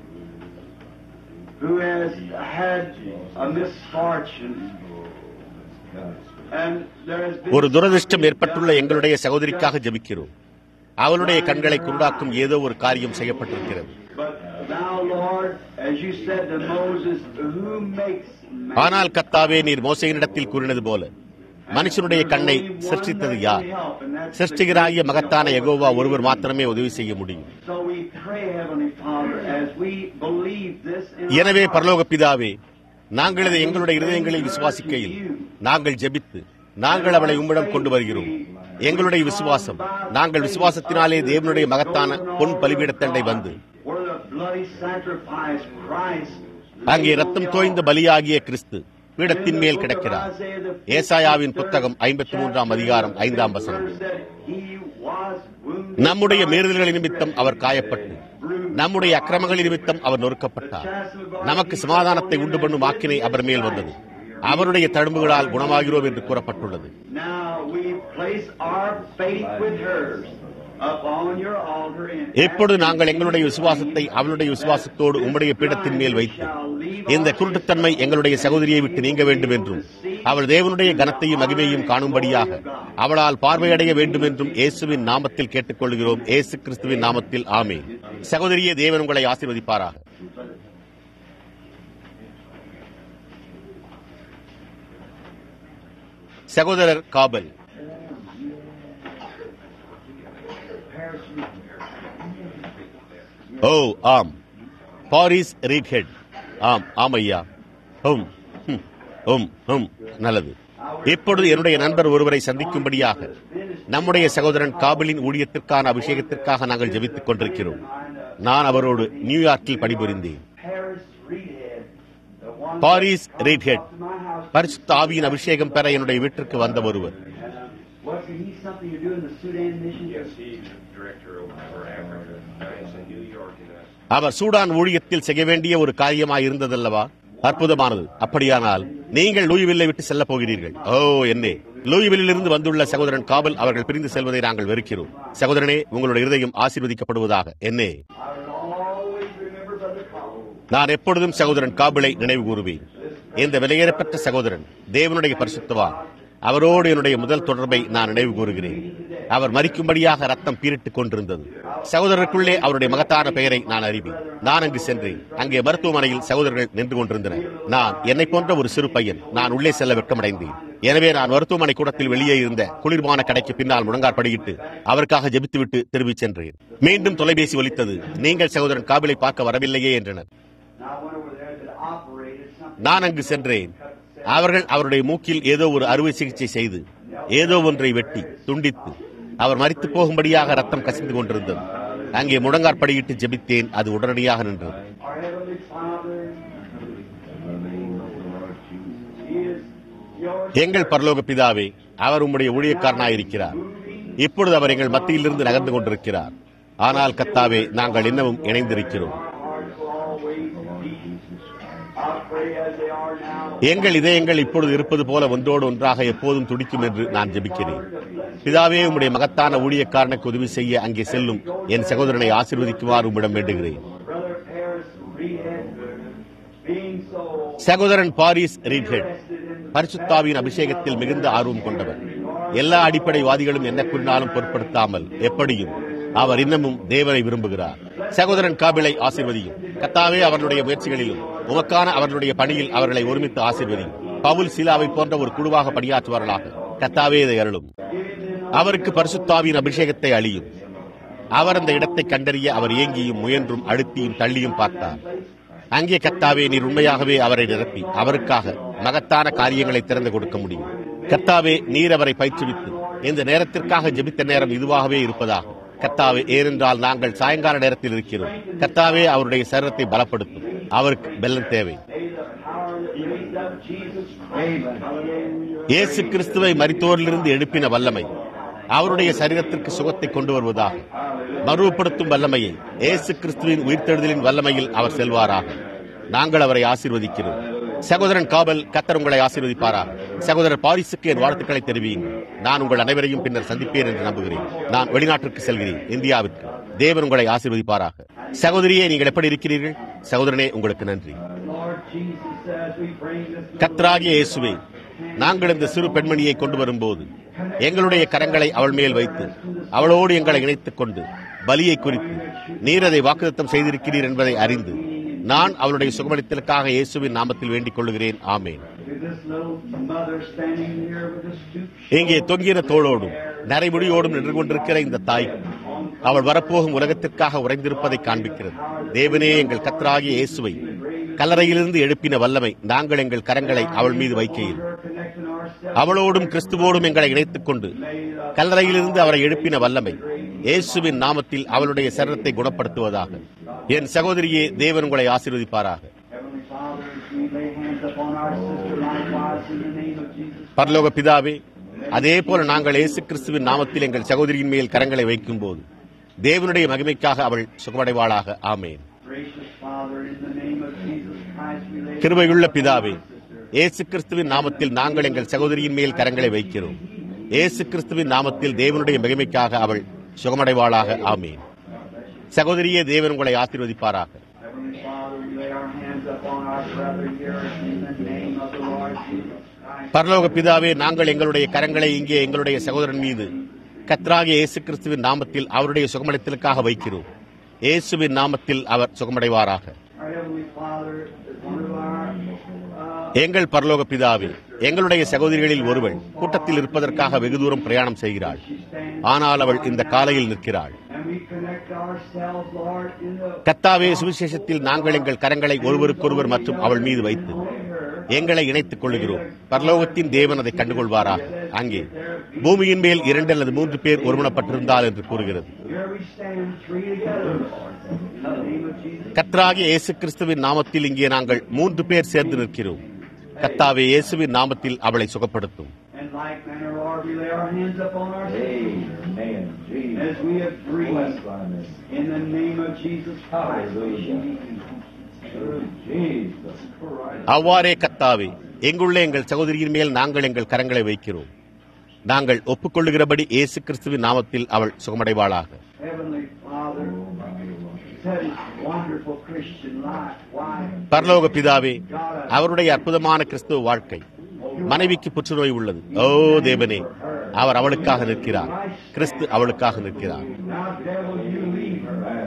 who has had a misfortune. And there has been ஒரு துரதிருஷ்டம் ஏற்பட்டுள்ள எங்களுடைய சகோதரிக்காக ஜெபிக்கிறோம் அவளுடைய கண்களை குருடாக்கும் ஏதோ ஒரு காரியம் செய்யப்பட்டிருக்கிறது But thou, Lord, as you said to Moses, who makes man ஆனால் கத்தாவே நீர் மோசையினிடத்தில் கூறினது போல மனுஷனுடைய கண்ணை சிருஷ்டித்தது யார் சிருஷ்டிகராகிய மகத்தான யெகோவா ஒருவர் மாத்திரமே உதவி செய்ய முடியும் So we pray, Heavenly Father, as we believe this in எனவே our பரலோக பிதாவே நாங்கள் இதை எங்களுடைய இருதயங்களில் விசுவாசிக்கையில் நாங்கள் ஜெபித்து நாங்கள் அவளை உம்மிடம் கொண்டு வருகிறோம் எங்களுடைய விசுவாசம் நாங்கள் விசுவாசத்தினாலே தேவனுடைய மகத்தான பொன் பலிபீடத்தண்டை வந்து where the bloody sacrifice Christ அங்கே ரத்தம் தோய்ந்த பலியாகிய கிறிஸ்து பீடத்தின் மேல் கிடக்கிறார் ஏசாயாவின் புத்தகம் ஐம்பத்தி மூன்றாம் அதிகாரம் ஐந்தாம் வசனம் நம்முடைய மீறுதல்கள் நிமித்தம் அவர் காயப்பட்டு நம்முடைய அக்கிரமங்கள் நிமித்தம் அவர் நொறுக்கப்பட்டார் நமக்கு சமாதானத்தை உண்டு பண்ணும் ஆக்கினை அவர் மேல் வந்தது அவருடைய தழும்புகளால் குணமாகிறோம் என்று கூறப்பட்டுள்ளது Now we place our faith with hers upon your altar and இப்பொழுது நாங்கள் எங்களுடைய விசுவாசத்தை அவளுடைய விசுவாசத்தோடு உம்முடைய பீடத்தின் மேல் வைத்து இந்த குருட்டுத்தன்மை எங்களுடைய சகோதரியை விட்டு நீங்க வேண்டும் என்றும் அவள் தேவனுடைய கனத்தையும் மகிமையும் காணும்படியாக அவளால் பார்வையடைய வேண்டும் என்றும் இயேசுவின் நாமத்தில் கேட்டுக்கொள்கிறோம் இயேசு கிறிஸ்துவின் நாமத்தில் ஆமே சகோதரியே தேவன் உங்களை ஆசீர்வதிப்பாராக சகோதரர் காபல் ஓ ஆம் பாரிஸ் ரீட்ஹெட் ஆம் ஆம் ஐயா ஹும் ஹும், ஹும் ஹும் நல்லது இப்பொழுது என்னுடைய நண்பர் ஒருவரை சந்திக்கும்படியாக நம்முடைய சகோதரன் காபிலின் ஊழியத்திற்கான அபிஷேகத்திற்காக நாங்கள் ஜெபித்துக் கொண்டிருக்கிறோம் நான் அவரோடு நியூயார்க்கில் பணிபுரிந்தேன் Paris Reedhead, the one Paris Reedhead to my house. பரிசுத்த ஆவியின் அபிஷேகம் பெற என்னுடைய வீட்டிற்கு வந்த ஒருவர் What's he something to do in the Sudan mission? Yes, he's the director over for Africa. Now he's in New York in us. அவர் சூடான் ஊழியத்தில் செய்ய வேண்டிய ஒரு காரியமாய் இருந்ததல்லவா அற்புதமானது அப்படியானால் நீங்கள் லூயிவில்லை விட்டு செல்ல போகிறீர்கள் ஓ என்னே லூயிவில்லில் இருந்து வந்துள்ள சகோதரன் காவல் அவர்கள் பிரிந்து செல்வதை நாங்கள் வெறுக்கிறோம் சகோதரனே உங்களுடைய இருதயம் ஆசீர்வதிக்கப்படுவதாக என்னே I will always remember Brother Cowell. நான் எப்பொழுதும் சகோதரன் காபிலை நினைவு கூறுவேன் இந்த விலையேறப்பட்ட சகோதரன் தேவனுடைய பரிசுத்தவான் அவரோடு என்னுடைய முதல் தொடர்பை நான் நினைவு கூறுகிறேன் அவர் மறிக்கும்படியாக ரத்தம் பீரிட்டுக் கொண்டிருந்தது சகோதரருக்குள்ளே அவருடைய மகத்தான பெயரை நான் அறிவேன் நான் அங்கு சென்றேன் அங்கே மருத்துவமனையில் சகோதரர்கள் நின்று கொண்டிருந்தனர் நான் என்னை போன்ற ஒரு சிறு பையன் நான் உள்ளே செல்ல வெட்கமடைந்தேன் எனவே நான் மருத்துவமனை கூடத்தில் வெளியே இருந்த குளிர்பான கடைக்கு பின்னால் முழங்காற்படியிட்டு அவருக்காக ஜெபித்துவிட்டு திரும்பிச் சென்றேன் மீண்டும் தொலைபேசி ஒலித்தது நீங்கள் சகோதரன் காபிலை பார்க்க வரவில்லையே என்றனர் Now I went over there that operated something. நான் அங்கு சென்றேன் அவர்கள் அவருடைய மூக்கில் ஏதோ ஒரு அறுவை சிகிச்சை செய்து ஏதோ ஒன்றை வெட்டி துண்டித்து அவர் மரித்து போகும்படியாக ரத்தம் கசிந்து கொண்டிருந்தது அங்கே முழங்காற்படியிட்டு ஜெபித்தேன் அது உடனடியாக நின்றது Our Heavenly Father, He is your எங்கள் பரலோக பிதாவே அவர் உம்முடைய ஊழியக்காரனாயிருக்கிறார் இப்பொழுது அவர் எங்கள் மத்தியிலிருந்து நகர்ந்து கொண்டிருக்கிறார் ஆனால் கத்தாவே நாங்கள் இன்னமும் இணைந்திருக்கிறோம் hearts will always be. I pray as they are now. எங்கள் இதயங்கள் இப்பொழுது இருப்பது போல ஒன்றோடு ஒன்றாக எப்போதும் துடிக்கும் என்று நான் ஜெபிக்கிறேன் பிதாவே உம்முடைய மகத்தான ஊழியக்காரனுக்கு உதவி செய்ய அங்கே செல்லும் என் சகோதரனை ஆசீர்வதிக்குமாறு உம்மிடம் வேண்டுகிறேன் Brother Paris Reed, being so சகோதரன் பாரிஸ் ரீட்ஹெட் பரிசுத்தாவின் அபிஷேகத்தில் மிகுந்த ஆர்வம் கொண்டவர் எல்லா அடிப்படைவாதிகளும் என்ன கூறினாலும் பொருட்படுத்தாமல் எப்படியும் அவர் இன்னமும் தேவனை விரும்புகிறார் சகோதரன் காபிலை ஆசீர்வதியும் கத்தாவே அவர்களுடைய முயற்சிகளிலும் உமக்கான அவர்களுடைய பணியில் அவர்களை ஒருமித்து ஆசீர்வதியும் பவுல் சீலாவை போன்ற ஒரு குழுவாக பணியாற்றுவார்களாக கத்தாவே இதை அருளும் அவருக்கு பரிசுத்தாவின் அபிஷேகத்தை அழியும் அவர் அந்த இடத்தை கண்டறிய அவர் ஏங்கியும் முயன்றும் அழுத்தியும் தள்ளியும் பார்த்தார் அங்கே கத்தாவே நீர் உண்மையாகவே அவரை நிரப்பி அவருக்காக மகத்தான காரியங்களை திறந்து கொடுக்க முடியும் கத்தாவே நீர் அவரை பயிற்றுவித்து இந்த நேரத்திற்காக ஜெபித்த நேரம் இதுவாகவே இருப்பதாக கத்தாவே ஏனென்றால் நாங்கள் சாயங்கால நேரத்தில் இருக்கிறோம் கத்தாவே அவருடைய சரீரத்தை பலப்படுத்தும் அவருக்கு பெல்லன் தேவை இயேசு கிறிஸ்துவை மரித்தோரிலிருந்து எழுப்பின வல்லமை அவருடைய சரீரத்திற்கு சுகத்தை கொண்டு வருவதாக மறுவப்படுத்தும் வல்லமையை இயேசு கிறிஸ்துவின் உயிர்த்தெழுதலின் வல்லமையில் அவர் செல்வாராக நாங்கள் அவரை ஆசீர்வதிக்கிறோம் சகோதரன் காபல் கத்தர் உங்களை ஆசீர்வதிப்பாராக சகோதரர் பாரிசுக்கு என் வாழ்த்துக்களை தெரிவியுங்கள் நான் உங்கள் அனைவரையும் பின்னர் சந்திப்பேன் என்று நம்புகிறேன் நான் வெளிநாட்டிற்கு செல்கிறேன் இந்தியாவிற்கு தேவன் உங்களை ஆசீர்வதிப்பாராக சகோதரியே நீங்கள் எப்படி இருக்கிறீர்கள் சகோதரனே உங்களுக்கு நன்றி Lord Jesus, as we bring this கத்ராகிய இயேசுவே நாங்கள் இந்த சிறு பெண்மணியை கொண்டு வரும்போது எங்களுடைய கரங்களை அவள் மேல் வைத்து அவளோடு எங்களை இணைத்துக் கொண்டு பலியை குறித்து நீர் அதை வாக்குத்தம் செய்திருக்கிறீர் என்பதை அறிந்து நான் அவளுடைய சுகமளித்தலுக்காக இயேசுவின் நாமத்தில் வேண்டிக் கொள்ளுகிறேன் ஆமேன் to this little mother standing here with a stoop இங்கே தொங்கின தோளோடும் நரைமுடியோடும் நின்று கொண்டிருக்கிற இந்த தாய் அவள் வரப்போகும் உலகத்திற்காக உறைந்திருப்பதை காண்பிக்கிறது தேவனே எங்கள் கத்தராகிய இயேசுவை கல்லறையிலிருந்து எழுப்பின வல்லமை நாங்கள் எங்கள் கரங்களை அவள் மீது வைக்கையில் connecting ourselves. அவளோடும் கிறிஸ்துவோடும் எங்களை இணைத்துக் கொண்டு கல்லறையிலிருந்து அவரை எழுப்பின வல்லமை இயேசுவின் நாமத்தில் அவளுடைய சரீரத்தை குணப்படுத்துவதாக என் சகோதரியே தேவன் உங்களை ஆசீர்வதிப்பாராக Heavenly Father, as we lay hands upon our sister likewise in the name of Jesus. பரலோக பிதாவே அதே போல நாங்கள் இயேசு கிறிஸ்துவின் நாமத்தில் எங்கள் சகோதரியின் மேல் கரங்களை வைக்கும் போது தேவனுடைய மகிமைக்காக அவள் சுகமடைவாளாக ஆமேன் Gracious Father, in the name of Jesus Christ, we lay கிருபையுள்ள பிதாவே இயேசு கிறிஸ்துவின் நாமத்தில் நாங்கள் எங்கள் சகோதரியின் மேல் கரங்களை வைக்கிறோம் இயேசு கிறிஸ்துவின் நாமத்தில் தேவனுடைய மகிமைக்காக அவள் சுகமடைவாளாக ஆமேன் சகோதரியே தேவன் உங்களை ஆசீர்வதிப்பாராக Heavenly Father, we lay our hands upon our brother here in the name of the Lord Jesus Christ. பரலோக பிதாவே நாங்கள் எங்களுடைய கரங்களை இங்கே எங்களுடைய சகோதரன் மீது கத்ராகிய இயேசு கிறிஸ்துவின் நாமத்தில் அவருடைய சுகமளித்தலுக்காக வைக்கிறோம் இயேசுவின் நாமத்தில் அவர் சுகமடைவாராக Our Heavenly Father, one of our uh, எங்கள் பரலோக பிதாவே எங்களுடைய சகோதரிகளில் ஒருவள் கூட்டத்தில் இருப்பதற்காக வெகு தூரம் பிரயாணம் செய்கிறாள் ஆனால் அவள் இந்த காலையில் நிற்கிறாள் and we connect ourselves, Lord, in the கத்தாவே சுவிசேஷத்தில் நாங்கள் எங்கள் கரங்களை ஒருவருக்கொருவர் மற்றும் அவள் மீது வைத்து எங்களை இணைத்துக் கொள்கிறோம் பரலோகத்தின் தேவன் அதை கண்டுகொள்வாராக அங்கே பூமியின் மேல் இரண்டு அல்லது மூன்று பேர் ஒருமனப்பட்டிருந்தால் என்று கூறுகிறது here we stand three together, Lord, in the name of Jesus. கத்ராகிய இயேசு கிறிஸ்துவின் நாமத்தில் இங்கே நாங்கள் மூன்று பேர் சேர்ந்து நிற்கிறோம் கத்தாவே இயேசுவின் நாமத்தில் அவளை சுகப்படுத்தும் And like manner, Lord, we lay our hands upon our Amen. As we agree in the name of Jesus Christ. Jesus Christ. அவ்வாறே கத்தாவே எங்குள்ள எங்கள் சகோதரியின் மேல் நாங்கள் எங்கள் கரங்களை வைக்கிறோம் நாங்கள் ஒப்புக்கொள்ளுகிறபடி இயேசு கிறிஸ்துவின் நாமத்தில் அவள் சுகமடைவாளாக Heavenly Father, that is wonderful Christian life. Why? பரலோக பிதாவே அவருடைய அற்புதமான கிறிஸ்துவ வாழ்க்கை மனைவிக்கு புற்றுநோய் உள்ளது ஓ தேவனே அவர் அவளுக்காக நிற்கிறார் கிறிஸ்து அவளுக்காக நிற்கிறார் Now, devil, you leave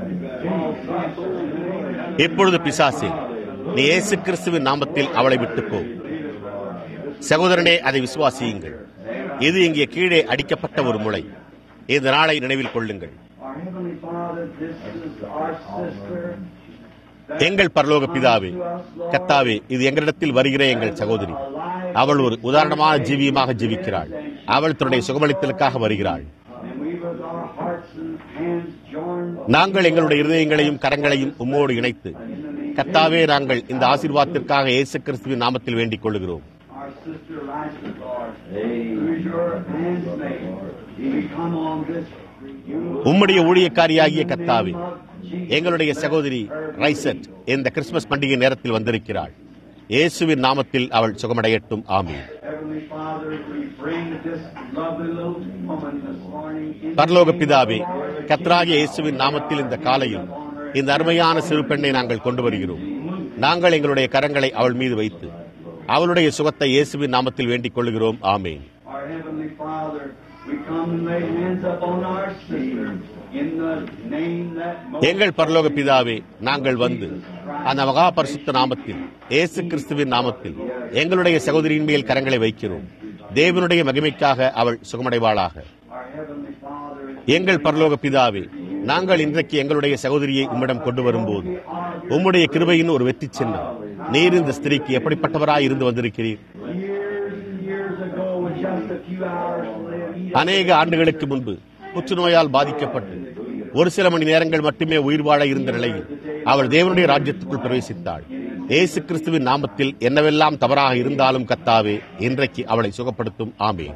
her. இப்பொழுது பிசாசே நீ இயேசு கிறிஸ்துவின் நாமத்தில் அவளை விட்டு போ சகோதரனே அதை விசுவாசியுங்கள் இது இங்கே கீழே அடிக்கப்பட்ட ஒரு முளை இந்த நாளை நினைவில் கொள்ளுங்கள் Our Heavenly Father, this is our sister. எங்கள் பரலோக பிதாவே கத்தாவே இது எங்களிடத்தில் வருகிற எங்கள் சகோதரி அவள் ஒரு உதாரணமான ஜீவியமாக ஜீவிக்கிறாள் அவள் தன்னுடைய சுகமளித்தலுக்காக வருகிறாள் And we with our hearts and hands joined நாங்கள் எங்களுடைய இருதயங்களையும் கரங்களையும் உம்மோடு இணைத்து கத்தாவே நாங்கள் இந்த ஆசீர்வாதத்திற்காக இயேசு கிறிஸ்துவின் நாமத்தில் வேண்டிக் கொள்ளுகிறோம் our sister Liza, Lord, who is your handmaid. We come on this. உம்முடைய ஊழியக்காரியாகிய கத்தாவே எங்களுடைய சகோதரி ரைசட் இந்த கிறிஸ்துமஸ் பண்டிகை நேரத்தில் வந்திருக்கிறாள் இயேசுவின் நாமத்தில் அவள் சுகமடையட்டும் ஆமீன் Heavenly Father, we bring this lovely little woman this morning in பரலோக பிதாவே கத்ராகிய இயேசுவின் நாமத்தில் இந்த காலையில் இந்த அருமையான சிறு பெண்ணை நாங்கள் கொண்டு வருகிறோம் நாங்கள் எங்களுடைய கரங்களை அவள் மீது வைத்து அவளுடைய சுகத்தை இயேசுவின் நாமத்தில் வேண்டிக் கொள்கிறோம் ஆமீன் Our Heavenly Father, we come and lay hands upon our sister in the name that most எங்கள் பரலோக பிதாவே நாங்கள் வந்து அந்த மகா பரிசுத்த நாமத்தில் இயேசு கிறிஸ்துவின் நாமத்தில் எங்களுடைய சகோதரியின் மேல் கரங்களை வைக்கிறோம் தேவனுடைய மகிமைக்காக அவள் சுகமடைவாளாக our Heavenly Father எங்கள் பரலோக பிதாவே நாங்கள் இன்றைக்கு எங்களுடைய சகோதரியை உம்மிடம் கொண்டு வரும்போது உம்முடைய கிருபையின் ஒரு வெற்றி சின்னம் நீர் இந்த ஸ்திரீக்கு எப்படிப்பட்டவராய் இருந்து வந்திருக்கிறீர் years and years ago with just a few hours to live, he அநேக ஆண்டுகளுக்கு முன்பு புற்றுநோயால் பாதிக்கப்பட்டு ஒரு சில மணி நேரங்கள் மட்டுமே உயிர் வாழ இருந்த நிலையில் அவள் தேவனுடைய ராஜ்யத்துக்குள் பிரவேசித்தாள் இயேசு கிறிஸ்துவின் நாமத்தில் என்னவெல்லாம் தவறாக இருந்தாலும் கத்தாவே இன்றைக்கு அவளை சுகப்படுத்தும் ஆமேன்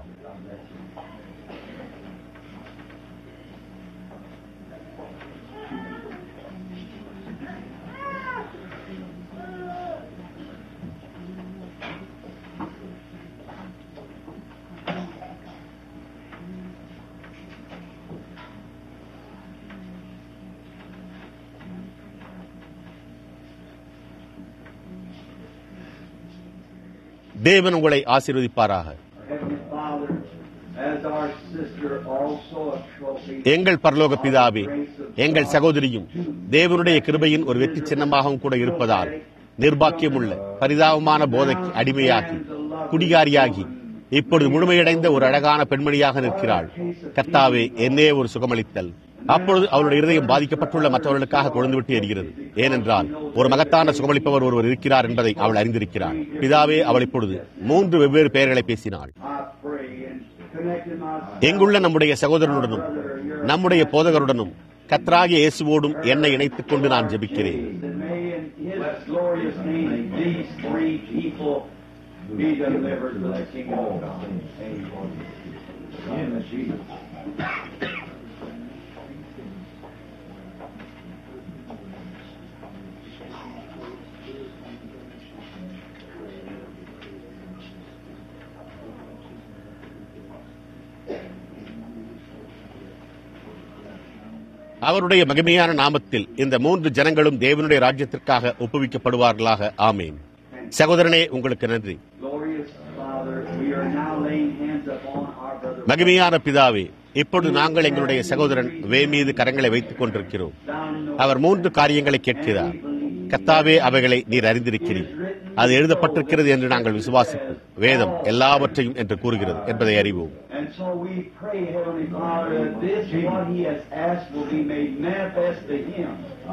தேவன் உங்களை ஆசீர்வதிப்பாராக Heavenly Father, as our sister also a trophy. எங்கள் பரலோக பிதாவே எங்கள் சகோதரியும் தேவனுடைய கிருபையின் ஒரு வெற்றி சின்னமாகவும் கூட இருப்பதால் நிர்பாக்கியமுள்ள பரிதாபமான போதைக்கு அடிமையாகி குடிகாரியாகி இப்பொழுது முழுமையடைந்த ஒரு அழகான பெண்மணியாக நிற்கிறாள் கர்த்தாவே என்னே ஒரு சுகமளித்தல் அப்பொழுது அவளுடைய இருதயம் பாதிக்கப்பட்டுள்ள மற்றவர்களுக்காக கொழுந்துவிட்டு எரிகிறது ஏனென்றால் ஒரு மகத்தான சுகமளிப்பவர் ஒருவர் இருக்கிறார் என்பதை அவள் அறிந்திருக்கிறாள் பிதாவே அவள் இப்பொழுது மூன்று வெவ்வேறு பெயர்களை பேசினாள் I pray and connected my எங்குள்ள நம்முடைய சகோதரனுடனும் நம்முடைய போதகருடனும் கத்ராகிய இயேசுவோடும் என்னை இணைத்துக் கொண்டு நான் ஜெபிக்கிறேன் and may in His glorious name these three people be delivered to the kingdom of God. In Jesus. அவருடைய மகிமையான நாமத்தில் இந்த மூன்று ஜனங்களும் தேவனுடைய ராஜ்யத்திற்காக ஒப்புவிக்கப்படுவார்களாக ஆமேன் சகோதரனே உங்களுக்கு நன்றி Glorious Father, we are now laying hands upon our brother. மகிமையான பிதாவே இப்பொழுது நாங்கள் எங்களுடைய சகோதரன் வே மீது கரங்களை வைத்துக் கொண்டிருக்கிறோம் Down in the அவர் மூன்று காரியங்களை கேட்கிறார் கத்தாவே அவைகளை நீர் அறிந்திருக்கிறீர் அது எழுதப்பட்டிருக்கிறது என்று நாங்கள் விசுவாசிப்போம் வேதம் எல்லாவற்றையும் என்று கூறுகிறது என்பதை அறிவோம் And so we pray, Heavenly Father, that this what He has asked will be made manifest to Him.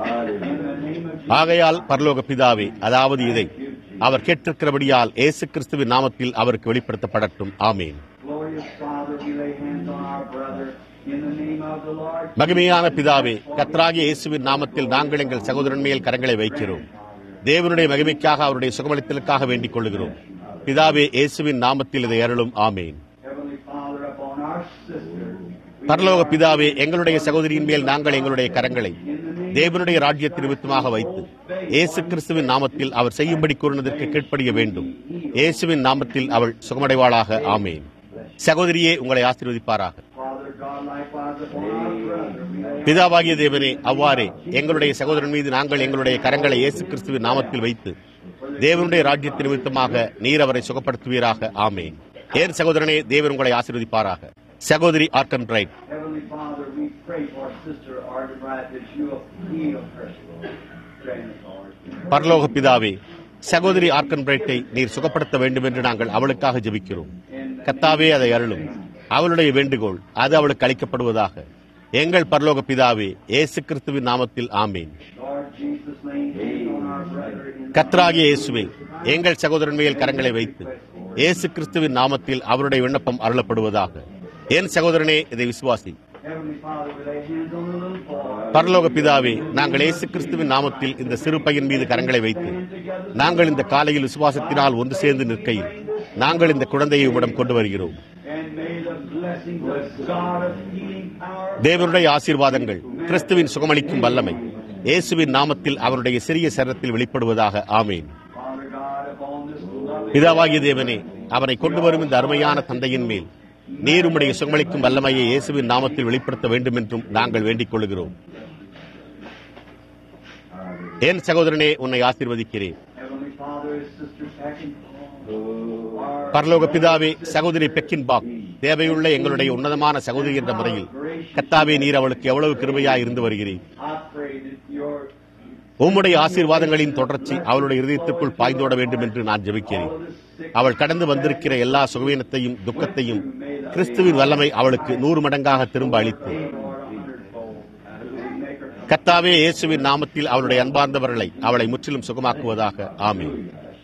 In the name of Jesus. ஆகையால் பரலோக பிதாவே அதாவது இதை அவர் கேட்டிருக்கிறபடியால் இயேசு கிறிஸ்துவின் நாமத்தில் அவருக்கு வெளிப்படுத்தப்படட்டும் ஆமேன் Glorious Father, we lay hands on our brother in the name of the Lord. மகிமையான பிதாவே கத்ராகிய இயேசுவின் நாமத்தில் நாங்கள் எங்கள் சகோதரன் மேல் கரங்களை வைக்கிறோம் தேவனுடைய மகிமைக்காக அவருடைய சுகமளித்தலுக்காக வேண்டிக் கொள்கிறோம் பிதாவே இயேசுவின் நாமத்தில் இதை அருளும் ஆமேன் Heavenly Father, upon our sister. பரலோக பிதாவே எங்களுடைய சகோதரியின் மேல் நாங்கள் எங்களுடைய கரங்களை தேவனுடைய ராஜ்யத்தின் நிமித்தமாக வைத்து இயேசு கிறிஸ்துவின் நாமத்தில் அவர் செய்யும்படி கூறினதற்கு கீழ்ப்படிய வேண்டும் இயேசுவின் நாமத்தில் அவள் சுகமடைவாளாக ஆமேன் சகோதரியே உங்களை ஆசீர்வதிப்பாராக Father God, likewise upon our brother. We lay பிதாவாகிய தேவனே அவ்வாறே எங்களுடைய சகோதரன் மீது நாங்கள் எங்களுடைய கரங்களை இயேசு கிறிஸ்துவின் நாமத்தில் வைத்து தேவனுடைய ராஜ்யத்தின் நிமித்தமாக நீர் அவரை சுகப்படுத்துவீராக ஆமேன் ஏன் சகோதரனே தேவன் உங்களை ஆசீர்வதிப்பாராக சகோதரி Arganbright Heavenly Father, we pray for Sister Arden Wright that you will heal her. Grant it, Lord. பரலோக பிதாவே சகோதரி ஆர்கன் பிரைட்டை நீர் சுகப்படுத்த வேண்டும் என்று நாங்கள் அவளுக்காக ஜெபிக்கிறோம் கத்தாவே அதை அருளும் அவளுடைய வேண்டுகோள் அது அவளுக்கு அளிக்கப்படுவதாக எங்கள் பரலோக பிதாவே இயேசு கிறிஸ்துவின் நாமத்தில் ஆமேன் Lord Jesus, laying hands on our brother in the கத்ராகிய இயேசுவே எங்கள் சகோதரன் மேல் கரங்களை வைத்து இயேசு கிறிஸ்துவின் நாமத்தில் அவருடைய விண்ணப்பம் அருளப்படுவதாக என் சகோதரனே இதை விசுவாசி Heavenly Father, we lay hands on the little boy. பரலோக பிதாவே நாங்கள் இயேசு கிறிஸ்துவின் நாமத்தில் இந்த சிறு பையன் மீது கரங்களை வைத்து நாங்கள் இந்த காலையில் விசுவாசத்தினால் ஒன்று சேர்ந்து நிற்கையில் நாங்கள் இந்த குழந்தையை உம்மிடம் கொண்டு வருகிறோம் And may the blessings of God of healing power. தேவனுடைய ஆசீர்வாதங்கள் கிறிஸ்துவின் சுகமளிக்கும் வல்லமை இயேசுவின் நாமத்தில் அவருடைய சிறிய சரத்தில் வெளிப்படுவதாக ஆமேன் Father God, upon this lovely பிதாவாகிய தேவனே அவனை கொண்டு வரும் இந்த அருமையான தந்தையின் மேல் நீர் உம்முடைய சுகமளிக்கும் வல்லமையை இயேசுவின் நாமத்தில் வெளிப்படுத்த வேண்டும் என்றும் நாங்கள் வேண்டிக் கொள்கிறோம் என் சகோதரனே உன்னை ஆசீர்வதிக்கிறேன் Heavenly Father, his sister Packing, our பரலோக பிதாவே சகோதரி பெக்கின் பாக் தேவையுள்ள எங்களுடைய உன்னதமான சகோதரி என்ற முறையில் கத்தாவே நீர் அவளுக்கு எவ்வளவு கிருபையாய் இருந்து வருகிறேன் I pray that your உம்முடைய ஆசீர்வாதங்களின் தொடர்ச்சி அவளுடைய இருதயத்திற்குள் பாய்ந்தோட வேண்டும் என்று நான் ஜெபிக்கிறேன் அவள் கடந்து வந்திருக்கிற எல்லா சுகவீனத்தையும் துக்கத்தையும் கிறிஸ்துவின் வல்லமை அவளுக்கு நூறு மடங்காக திரும்ப அளித்து கத்தாவே இயேசுவின் நாமத்தில் அவளுடைய அன்பார்ந்தவர்களை அவளை முற்றிலும் சுகமாக்குவதாக ஆமென்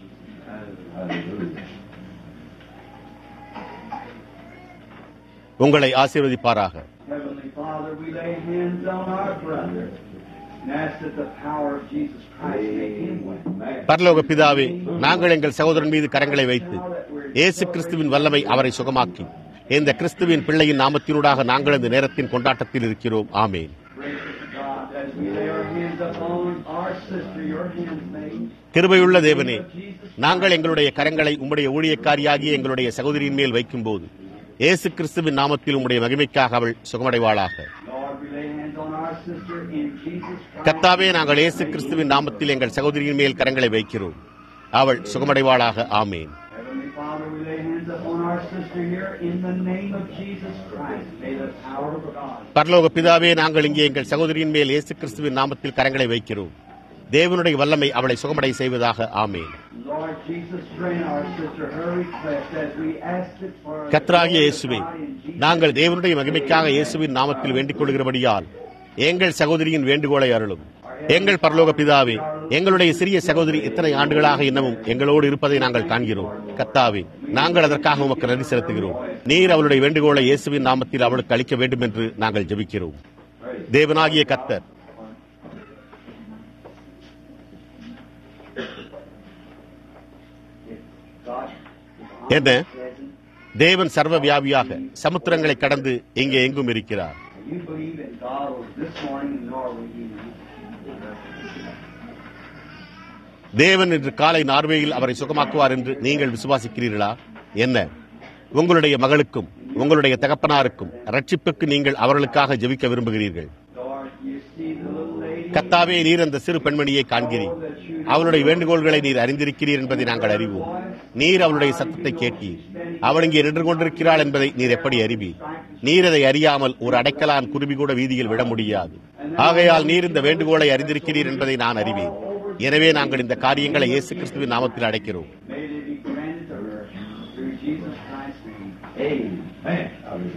உங்களை ஆசீர்வதிப்பாராக Heavenly Father, we lay hands on our brother and ask that the power of Jesus Christ make him well. பரலோக பிதாவே நாங்கள் எங்கள் சகோதரன் மீது கரங்களை வைத்து இயேசு கிறிஸ்துவின் வல்லமை அவரை சுகமாக்கி இந்த கிறிஸ்துவின் பிள்ளையின் நாமத்தினூடாக நாங்கள் இந்த நேரத்தின் கொண்டாட்டத்தில் இருக்கிறோம் ஆமேன் Gracious God, as we lay our hands upon our sister, your handmaid, கிருபையுள்ள தேவனே நாங்கள் எங்களுடைய கரங்களை உம்முடைய ஊழியக்காரியாகிய எங்களுடைய சகோதரியின் மேல் வைக்கும்போது இயேசு கிறிஸ்துவின் நாமத்தில் உம்முடைய மகிமைக்காக அவள் சுகமடைவாளாக Lord, we lay hands on our sister in Jesus Christ. கத்தாவே நாங்கள் இயேசு கிறிஸ்துவின் நாமத்தில் எங்கள் சகோதரியின் மேல் கரங்களை வைக்கிறோம் அவள் சுகமடைவாளாக ஆமேன் Heavenly Father, we lay hands upon our sister here in the name of Jesus Christ. May the power of God பரலோக பிதாவே நாங்கள் இங்கே எங்கள் சகோதரியின் மேல் இயேசு கிறிஸ்துவின் நாமத்தில் கரங்களை வைக்கிறோம் தேவனுடைய வல்லமை அவளை சுகமடை செய்வதாக ஆமேன் Lord Jesus, grant our sister her request as we ask it for கத்ராகிய இயேசுவே நாங்கள் தேவனுடைய மகிமைக்காக இயேசுவின் நாமத்தில் வேண்டிக் கொள்கிறபடியால் எங்கள் சகோதரியின் வேண்டுகோளை அருளும் எங்கள் பரலோக பிதாவே எங்களுடைய சிறிய சகோதரி இத்தனை ஆண்டுகளாக இன்னமும் எங்களோடு இருப்பதை நாங்கள் காண்கிறோம் கத்தாவே நாங்கள் அதற்காக உமக்கு நன்றி செலுத்துகிறோம் நீர் அவளுடைய வேண்டுகோளை இயேசுவின் நாமத்தில் அவளுக்கு அளிக்க வேண்டும் என்று நாங்கள் ஜெபிக்கிறோம் தேவனாகிய கத்தர் God. என்ன தேவன் சர்வ வியாபியாக சமுத்திரங்களை கடந்து இங்கே எங்கும் இருக்கிறார் You believe in God was this morning in Norway, you know. தேவன் இன்று காலை நார்வேயில் அவரை சுகமாக்குவார் என்று நீங்கள் விசுவாசிக்கிறீர்களா என்ன உங்களுடைய மகளுக்கும் உங்களுடைய தகப்பனாருக்கும் ரட்சிப்புக்கு நீங்கள் அவர்களுக்காக ஜெபிக்க விரும்புகிறீர்கள் Lord, you see the little lady. கத்தாவே நீர் அந்த சிறு பெண்மணியை காண்கிறீர் அவளுடைய வேண்டுகோள்களை நீர் அறிந்திருக்கிறீர் என்பதை நாங்கள் அறிவோம் நீர் அவளுடைய சத்தத்தை கேட்டீர் அவள் இங்கே நின்று கொண்டிருக்கிறாள் என்பதை நீர் எப்படி அறிவீர் நீர் அதை அறியாமல் ஒரு அடைக்கலான் குருவி கூட வீதியில் விட முடியாது ஆகையால் நீர் இந்த வேண்டுகோளை அறிந்திருக்கிறீர் என்பதை நான் அறிவேன் எனவே நாங்கள் இந்த காரியங்களை இயேசு கிறிஸ்துவின் நாமத்தில் அடைக்கிறோம் May they be granted to her through Jesus Christ's name. Amen.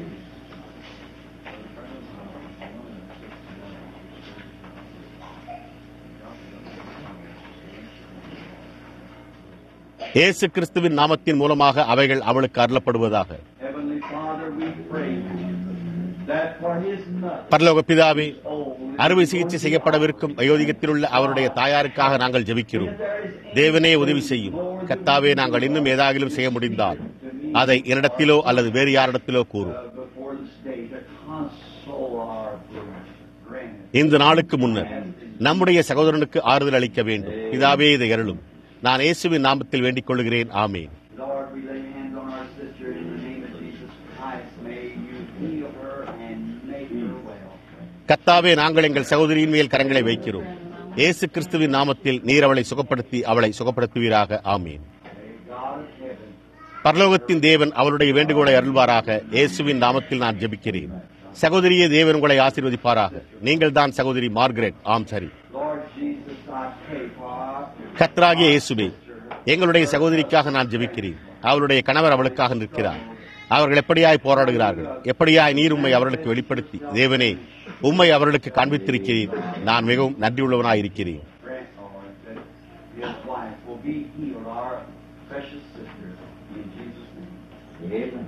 இயேசு கிறிஸ்துவின் நாமத்தின் மூலமாக அவைகள் அவளுக்கு அருளப்படுவதாக Heavenly Father, we pray that for his mother, பரலோக பிதாவே old, அறுவை சிகிச்சை செய்யப்படவிருக்கும் வயோதிகத்தில் உள்ள அவருடைய தாயாருக்காக நாங்கள் ஜெபிக்கிறோம் தேவனே உதவி செய்யும் கத்தாவே நாங்கள் இன்னும் ஏதாகிலும் செய்ய முடிந்தால் அதை என்னிடத்திலோ அல்லது வேறு யாரிடத்திலோ கூறும் uh, before the state, to console our granted. இந்த நாளுக்கு முன்னர் நம்முடைய சகோதரனுக்கு ஆறுதல் அளிக்க வேண்டும் பிதாவே இதை அருளும் நான் இயேசுவின் நாமத்தில் வேண்டிக் கொள்கிறேன் ஆமேன் Lord, we lay hands on our sister in the name of Jesus Christ. May you heal her and make her well. கத்தாவே நாங்கள் எங்கள் சகோதரியின் மேல் கரங்களை வைக்கிறோம் இயேசு கிறிஸ்துவின் நாமத்தில் நீர் அவளை சுகப்படுத்தி அவளை சுகப்படுத்துவீராக ஆமீன் May God of heaven பரலோகத்தின் தேவன் அவருடைய வேண்டுகோளை அருள்வாராக இயேசுவின் நாமத்தில் நான் ஜெபிக்கிறேன் சகோதரியே தேவன் உங்களை ஆசீர்வதிப்பாராக நீங்கள் தான் சகோதரி மார்கரெட் ஆம் சரி Lord Jesus, I pray for our கத்ராகிய இயேசுவே எங்களுடைய சகோதரிக்காக நான் ஜெபிக்கிறேன் அவருடைய கணவர் அவளுக்காக நிற்கிறார் அவர்கள் எப்படியாய் போராடுகிறார்கள் எப்படியாய் நீர் உம்மை அவர்களுக்கு வெளிப்படுத்தி தேவனே உம்மை அவர்களுக்கு காண்பித்திருக்கிறீர் நான் மிகவும் நன்றியுள்ளவனாய் இருக்கிறேன் grant, Lord, that his wife will be healed, our precious sister, in Jesus' name. Amen.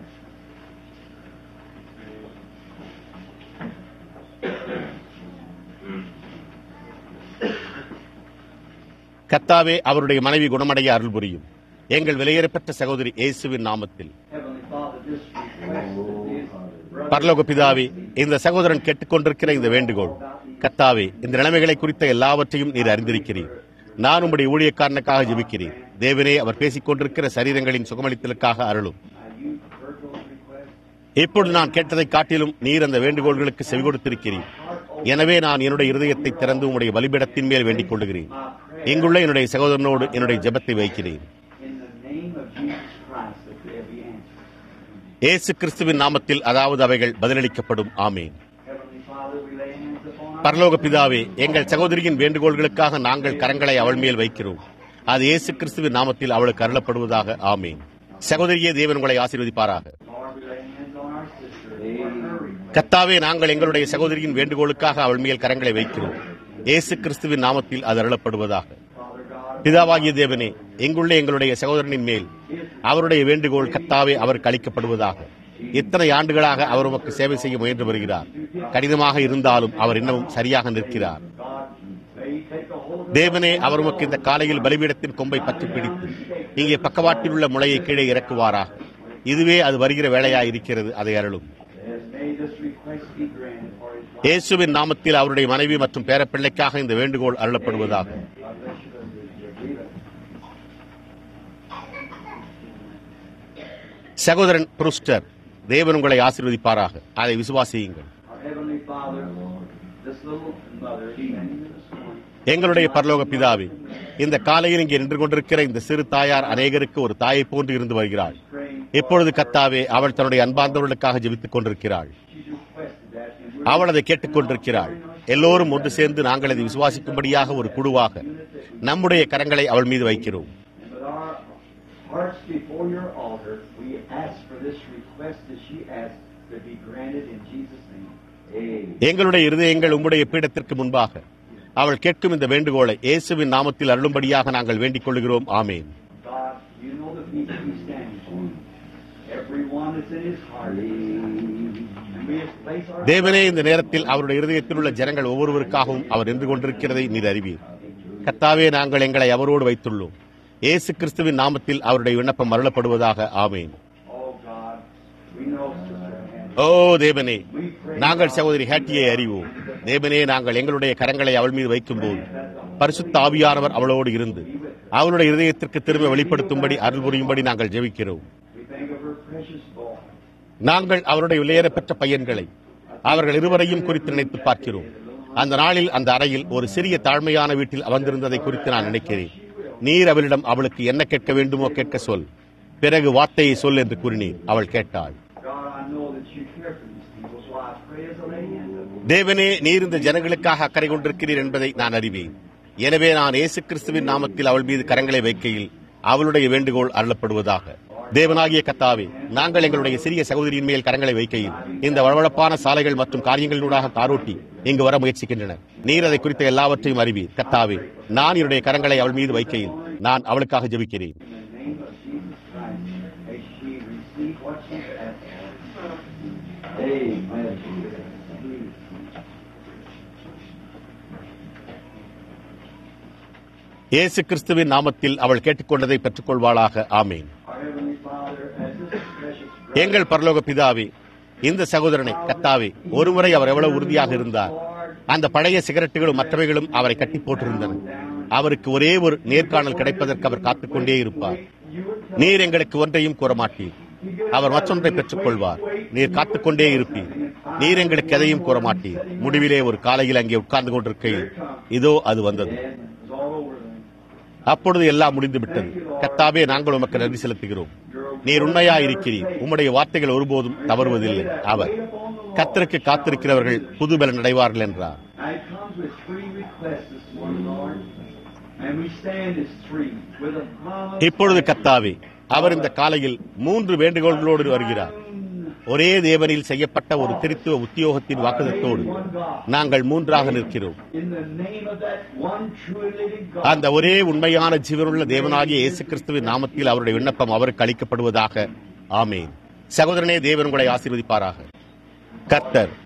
கத்தாவே அவருடைய மனைவி குணமடைய அருள் புரியும் எங்கள் விலையேறப்பெற்ற சகோதரி இயேசுவின் நாமத்தில் Heavenly Father, this request of this பரலோக பிதாவே இந்த சகோதரன் கேட்டுக்கொண்டிருக்கிற இந்த வேண்டுகோள் கத்தாவே இந்த நிலைமைகளை குறித்த எல்லாவற்றையும் நீர் அறிந்திருக்கிறீர் நான் உம்முடைய ஊழியக்காரனுக்காக ஜெபிக்கிறேன் தேவனே அவர் பேசிக் கொண்டிருக்கிற சரீரங்களின் சுகமளித்தலுக்காக அருளும் இப்பொழுது நான் கேட்டதை காட்டிலும் நீர் அந்த வேண்டுகோள்களுக்கு செவி கொடுத்திருக்கிறீர் எனவே நான் என்னுடைய இருதயத்தை திறந்து உம்முடைய பலிபீடத்தின் மேல் வேண்டிக் கொள்ளுகிறேன் இங்குள்ள என்னுடைய சகோதரனோடு என்னுடைய ஜெபத்தை வைக்கிறேன் In the name of Jesus Christ, that there be answers. இயேசு கிறிஸ்துவின் நாமத்தில் அதாவது அவைகள் பதிலளிக்கப்படும் ஆமேன் Heavenly Father, we lay hands upon our பரலோக பிதாவே எங்கள் சகோதரியின் வேண்டுகோள்களுக்காக நாங்கள் கரங்களை அவள் மேல் வைக்கிறோம் அது இயேசு கிறிஸ்துவின் நாமத்தில் அவளுக்கு அருளப்படுவதாக ஆமேன் சகோதரியே தேவன் உங்களை ஆசீர்வதிப்பாராக Lord, we lay hands on our sister. upon her request. கத்தாவே நாங்கள் எங்களுடைய சகோதரியின் வேண்டுகோளுக்காக அவள் மேல் கரங்களை வைக்கிறோம் இயேசு கிறிஸ்துவின் நாமத்தில் அது அருளப்படுவதாக Father God, பிதாவாகிய தேவனே எங்குள்ள எங்களுடைய சகோதரனின் மேல் அவருடைய வேண்டுகோள் கத்தாவே அவருக்கு அளிக்கப்படுவதாக இத்தனை ஆண்டுகளாக அவர் உமக்கு சேவை செய்ய முயன்று வருகிறார் கடினமாக இருந்தாலும் அவர் இன்னமும் சரியாக நிற்கிறார் God, may you take a hold of தேவனே அவர் உமக்கு இந்த காலையில் பலிபீடத்தின் கொம்பை பற்றி பிடித்து இங்கே பக்கவாட்டில் உள்ள முளையை கீழே இறக்குவாராக இதுவே அது வருகிற வேலையாய் இருக்கிறது அதை அருளும் has made this request be granted for his life. இயேசுவின் நாமத்தில் அவருடைய மனைவி மற்றும் பேரப்பிள்ளைக்காக இந்த வேண்டுகோள் அருளப்படுவதாக God bless you, brother. Believe it. சகோதரன் புருஸ்டர் தேவன் உங்களை ஆசீர்வதிப்பாராக அதை விசுவாசியுங்கள் Our Heavenly Father, this little mother, even this morning, எங்களுடைய பரலோக பிதாவே இந்த காலையில் இங்கே நின்று கொண்டிருக்கிற இந்த சிறு தாயார் அநேகருக்கு ஒரு தாயை போன்று இருந்து வருகிறாள் praying, இப்பொழுது கத்தாவே அவள் தன்னுடைய அன்பார்ந்தவர்களுக்காக ஜெபித்துக் கொண்டிருக்கிறாள் she's requested that, and we're அவள் அதை கேட்டுக் கொண்டிருக்கிறாள் எல்லோரும் ஒன்று சேர்ந்து நாங்கள் அதை விசுவாசிக்கும்படியாக ஒரு குழுவாக நம்முடைய கரங்களை அவள் மீது வைக்கிறோம் And with our hearts before your altar, we ask for this request that she asked to be granted in Jesus' name. Amen. எங்களுடைய இருதயங்கள் உம்முடைய பீடத்திற்கு முன்பாக அவள் கேட்கும் இந்த வேண்டுகோளை இயேசுவின் நாமத்தில் அருளும்படியாக நாங்கள் வேண்டிக் கொள்கிறோம் ஆமேன் God, you know the people he's standing for. Everyone that's in his heart. And we have placed our தேவனே இந்த நேரத்தில் அவருடைய இருதயத்தில் உள்ள ஜனங்கள் ஒவ்வொருவருக்காகவும் அவர் நின்று கொண்டிருக்கிறதை நீர் அறிவீர் கத்தாவே நாங்கள் எங்களை அவரோடு வைத்துள்ளோம் இயேசு கிறிஸ்துவின் நாமத்தில் அவருடைய விண்ணப்பம் அருளப்படுவதாக ஆமேன் Oh God, we know Sister Hannah. ஓ தேவனே நாங்கள் சகோதரி ஹேட்டியை அறிவோம் தேவனே நாங்கள் எங்களுடைய கரங்களை அவள் மீது வைக்கும்போது பரிசுத்த ஆவியானவர் அவளோடு இருந்து அவளுடைய இருதயத்திற்கு திரும்ப வெளிப்படுத்தும்படி அருள் புரியும்படி நாங்கள் ஜெபிக்கிறோம் We think of her precious boy. நாங்கள் அவருடைய விலையேறப்பெற்ற பையன்களை அவர்கள் இருவரையும் குறித்து நினைத்து பார்க்கிறோம் அந்த நாளில் அந்த அறையில் ஒரு சிறிய தாழ்மையான வீட்டில் அமர்ந்திருந்ததை குறித்து நான் நினைக்கிறேன் நீர் அவளிடம் அவளுக்கு என்ன கேட்க வேண்டுமோ கேட்க சொல் பிறகு வார்த்தையை சொல் என்று கூறினீர் அவள் கேட்டாள் God, I know that you care for these people, so I pray as I lay hands upon them. தேவனே நீர் இந்த ஜனங்களுக்காக அக்கறை கொண்டிருக்கிறீர் என்பதை நான் அறிவேன் எனவே நான் இயேசு கிறிஸ்துவின் நாமத்தில் அவள் மீது கரங்களை வைக்கையில் அவளுடைய வேண்டுகோள் அருளப்படுவதாக தேவனாகிய கத்தாவே நாங்கள் எங்களுடைய சிறிய சகோதரியின் மேல் கரங்களை வைக்கையில் இந்த வளவளப்பான சாலைகள் மற்றும் காரியங்களினூடாக காரோட்டி இங்கு வர முயற்சிக்கின்றனர் நீர் அதை குறித்த எல்லாவற்றையும் அறிவீர் கத்தாவே நான் என்னுடைய கரங்களை அவள் மீது வைக்கையில் நான் அவளுக்காக ஜெபிக்கிறேன் In the name of Jesus Christ, may she receive what she's asked for. Amen. இயேசு கிறிஸ்துவின் நாமத்தில் அவள் கேட்டுக்கொண்டதை பெற்றுக்கொள்வாளாக ஆமேன் Our Heavenly Father, as this precious எங்கள் பரலோக பிதாவே இந்த சகோதரனை கத்தாவே ஒருமுறை அவர் எவ்வளவு உறுதியாக இருந்தார் அந்த பழைய சிகரெட்டுகளும் மற்றவைகளும் அவரை கட்டி போட்டிருந்தன அவருக்கு ஒரே ஒரு நேர்காணல் கிடைப்பதற்கு அவர் காத்துக்கொண்டே இருப்பார் நீர் எங்களுக்கு ஒன்றையும் கூற மாட்டீர் அவர் மற்றொன்றை பெற்றுக் கொள்வார் நீர் காத்துக்கொண்டே இருப்பீர் நீர் எங்களுக்கு எதையும் கூற மாட்டீர் முடிவிலே ஒரு காலையில் அங்கே உட்கார்ந்து கொண்டிருக்கையில் இதோ அது வந்தது It was all over then. அப்பொழுது எல்லாம் முடிந்து விட்டது கத்தாவே நாங்கள் உமக்கு நன்றி செலுத்துகிறோம் நீர் உண்மையா இருக்கிறீர் உம்முடைய வார்த்தைகள் ஒருபோதும் தவறுவதில்லை அவர் கத்தருக்கு காத்திருக்கிறவர்கள் புதுபலன் அடைவார்கள் என்றார் Now it comes with three requests this morning, Lord. And we stand as three with a promise. இப்பொழுது கத்தாவே அவர் இந்த காலையில் மூன்று வேண்டுகோள்களோடு வருகிறார் ஒரே தேவனில் செய்யப்பட்ட ஒரு திருத்துவ உத்தியோகத்தின் வாக்குதத்தோடு நாங்கள் மூன்றாக நிற்கிறோம் In the name of that one true and living God. அந்த ஒரே உண்மையான ஜீவனுள்ள தேவனாகிய இயேசு கிறிஸ்துவின் நாமத்தில் அவருடைய விண்ணப்பம் அவருக்கு அளிக்கப்படுவதாக ஆமேன் சகோதரனே தேவன் உங்களை ஆசீர்வதிப்பாராக கர்த்தர்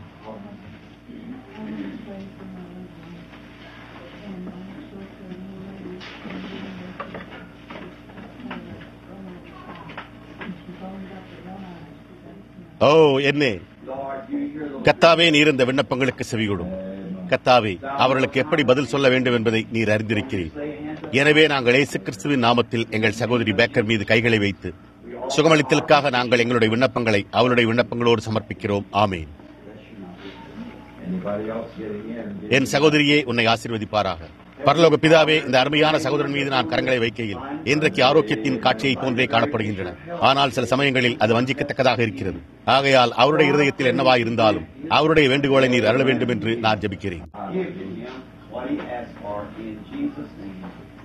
ஓ என்னே Lord, கத்தாவே நீர் இந்த விண்ணப்பங்களுக்கு செவிகொடும் கத்தாவே அவர்களுக்கு எப்படி பதில் சொல்ல வேண்டும் என்பதை நீர் அறிந்திருக்கிறீர் எனவே நாங்கள் இயேசு கிறிஸ்துவின் நாமத்தில் எங்கள் சகோதரி பேக்கர் மீது கைகளை வைத்து சுகமளித்தலுக்காக நாங்கள் எங்களுடைய விண்ணப்பங்களை அவளுடைய விண்ணப்பங்களோடு சமர்ப்பிக்கிறோம் ஆமேன் Anybody else getting in? என் சகோதரியே உன்னை ஆசீர்வதிப்பாராக பரலோக பிதாவே இந்த அருமையான சகோதரன் மீது நான் கரங்களை வைக்கையில் இன்றைக்கு ஆரோக்கியத்தின் காட்சியை போன்றே காணப்படுகின்றன ஆனால் சில சமயங்களில் அது வஞ்சிக்கத்தக்கதாக இருக்கிறது ஆகையால் அவருடைய இருதயத்தில் என்னவாய் இருந்தாலும் அவருடைய வேண்டுகோளை நீர் அருள வேண்டும் என்று நான் ஜெபிக்கிறேன் Give to him what he asked for in Jesus' name.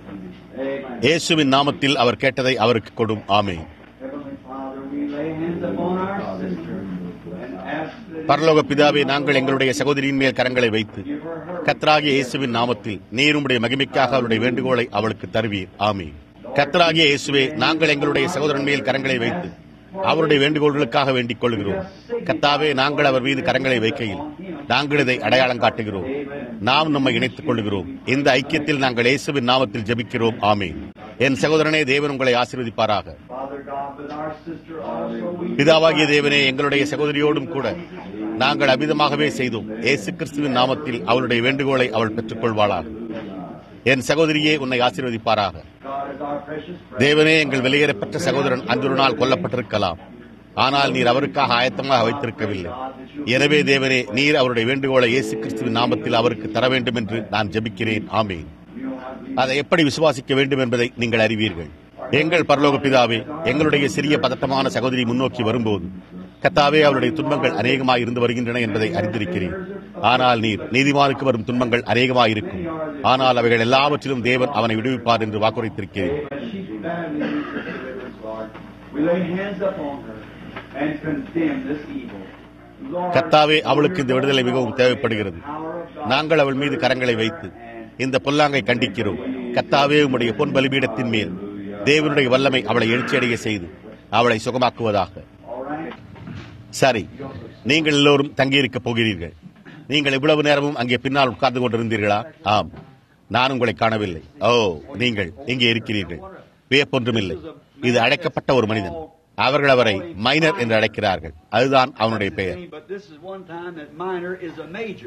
Amen. இயேசுவின் நாமத்தில் அவர் கேட்டதை அவருக்கு கொடும் ஆமே Heavenly Father, we lay hands upon our sister and ask that பரலோக பிதாவே நாங்கள் எங்களுடைய சகோதரியின் மேல் கரங்களை வைத்து you give her her கத்தராகிய இயேசுவின் நாமத்தில் நீருடைய மகிமைக்காக அவருடைய வேண்டுகோளை அவளுக்கு தருவீர் ஆமே கத்தராகிய இயேசுவே நாங்கள் எங்களுடைய சகோதரன் மேல் கரங்களை வைத்து அவருடைய வேண்டுகோள்களுக்காக வேண்டிக் கொள்கிறோம் கத்தாவே நாங்கள் அவர் மீது கரங்களை வைக்கையில் நாங்கள் இதை அடையாளம் காட்டுகிறோம் நாம் நம்மை இணைத்துக் கொள்கிறோம் இந்த ஐக்கியத்தில் நாங்கள் இயேசுவின் நாமத்தில் ஜெபிக்கிறோம் ஆமே என் சகோதரனே தேவன் உங்களை ஆசீர்வதிப்பாராக Father God, with our sister also we பிதாவாகிய தேவனே எங்களுடைய சகோதரியோடும் கூட நாங்கள் அமிதமாகவே செய்தோம் இயேசு கிறிஸ்துவின் நாமத்தில் அவளுடைய வேண்டுகோளை அவள் பெற்றுக்கொள்வாளாக என் சகோதரியே உன்னை ஆசீர்வதிப்பாராக God is our precious தேவனே எங்கள் வெளியேறப்பட்ட சகோதரன் அன்றொரு நாள் கொல்லப்பட்டிருக்கலாம் ஆனால் நீர் அவருக்காக ஆயத்தமாக வைத்திருக்கவில்லை எனவே தேவனே நீர் அவருடைய வேண்டுகோளை இயேசு கிறிஸ்துவின் நாமத்தில் அவருக்கு தர வேண்டும் என்று நான் ஜெபிக்கிறேன் ஆமேன் அதை எப்படி விசுவாசிக்க வேண்டும் என்பதை நீங்கள் அறிவீர்கள் எங்கள் பரலோக பிதாவே எங்களுடைய சிறிய பதட்டமான சகோதரி முன்னோக்கி வரும்போது கத்தாவே அவருடைய துன்பங்கள் அநேகமாய் இருந்து வருகின்றன என்பதை அறிந்திருக்கிறேன் ஆனால் நீர் நீதிமானுக்கு வரும் துன்பங்கள் அநேகமாய் இருக்கும் ஆனால் அவைகள் எல்லாவற்றிலும் தேவன் அவனை விடுவிப்பார் என்று வாக்குரைத்திருக்கிறேன் She badly needs her deliverance, Lord. We lay hands upon her and condemn this evil. Lord, கர்த்தாவே அவளுக்கு இந்த விடுதலை மிகவும் தேவைப்படுகிறது நாங்கள் அவள் மீது கரங்களை வைத்து இந்த பொல்லாங்கை கண்டிக்கிறோம் கர்த்தாவே உம்முடைய பொன் பலிபீடத்தின் மேல் தேவனுடைய வல்லமை அவளை எழுச்சியடைய செய்து அவளை சுகமாக்குவதாக all right. சரி நீங்கள் எல்லோரும் தங்கியிருக்கப் போகிறீர்கள் நீங்கள் இவ்வளவு நேரமும் அங்கே பின்னால் உட்கார்ந்து கொண்டிருந்தீர்களா ஆம் நான் உங்களை காணவில்லை ஓ நீங்கள் இங்கே இருக்கிறீர்கள் வியப்பொன்றுமில்லை இது அழைக்கப்பட்ட ஒரு மனிதன் அவர்கள் அவரை மைனர் என்று அழைக்கிறார்கள் அதுதான் அவனுடைய பெயர் But this is one time that minor is a major.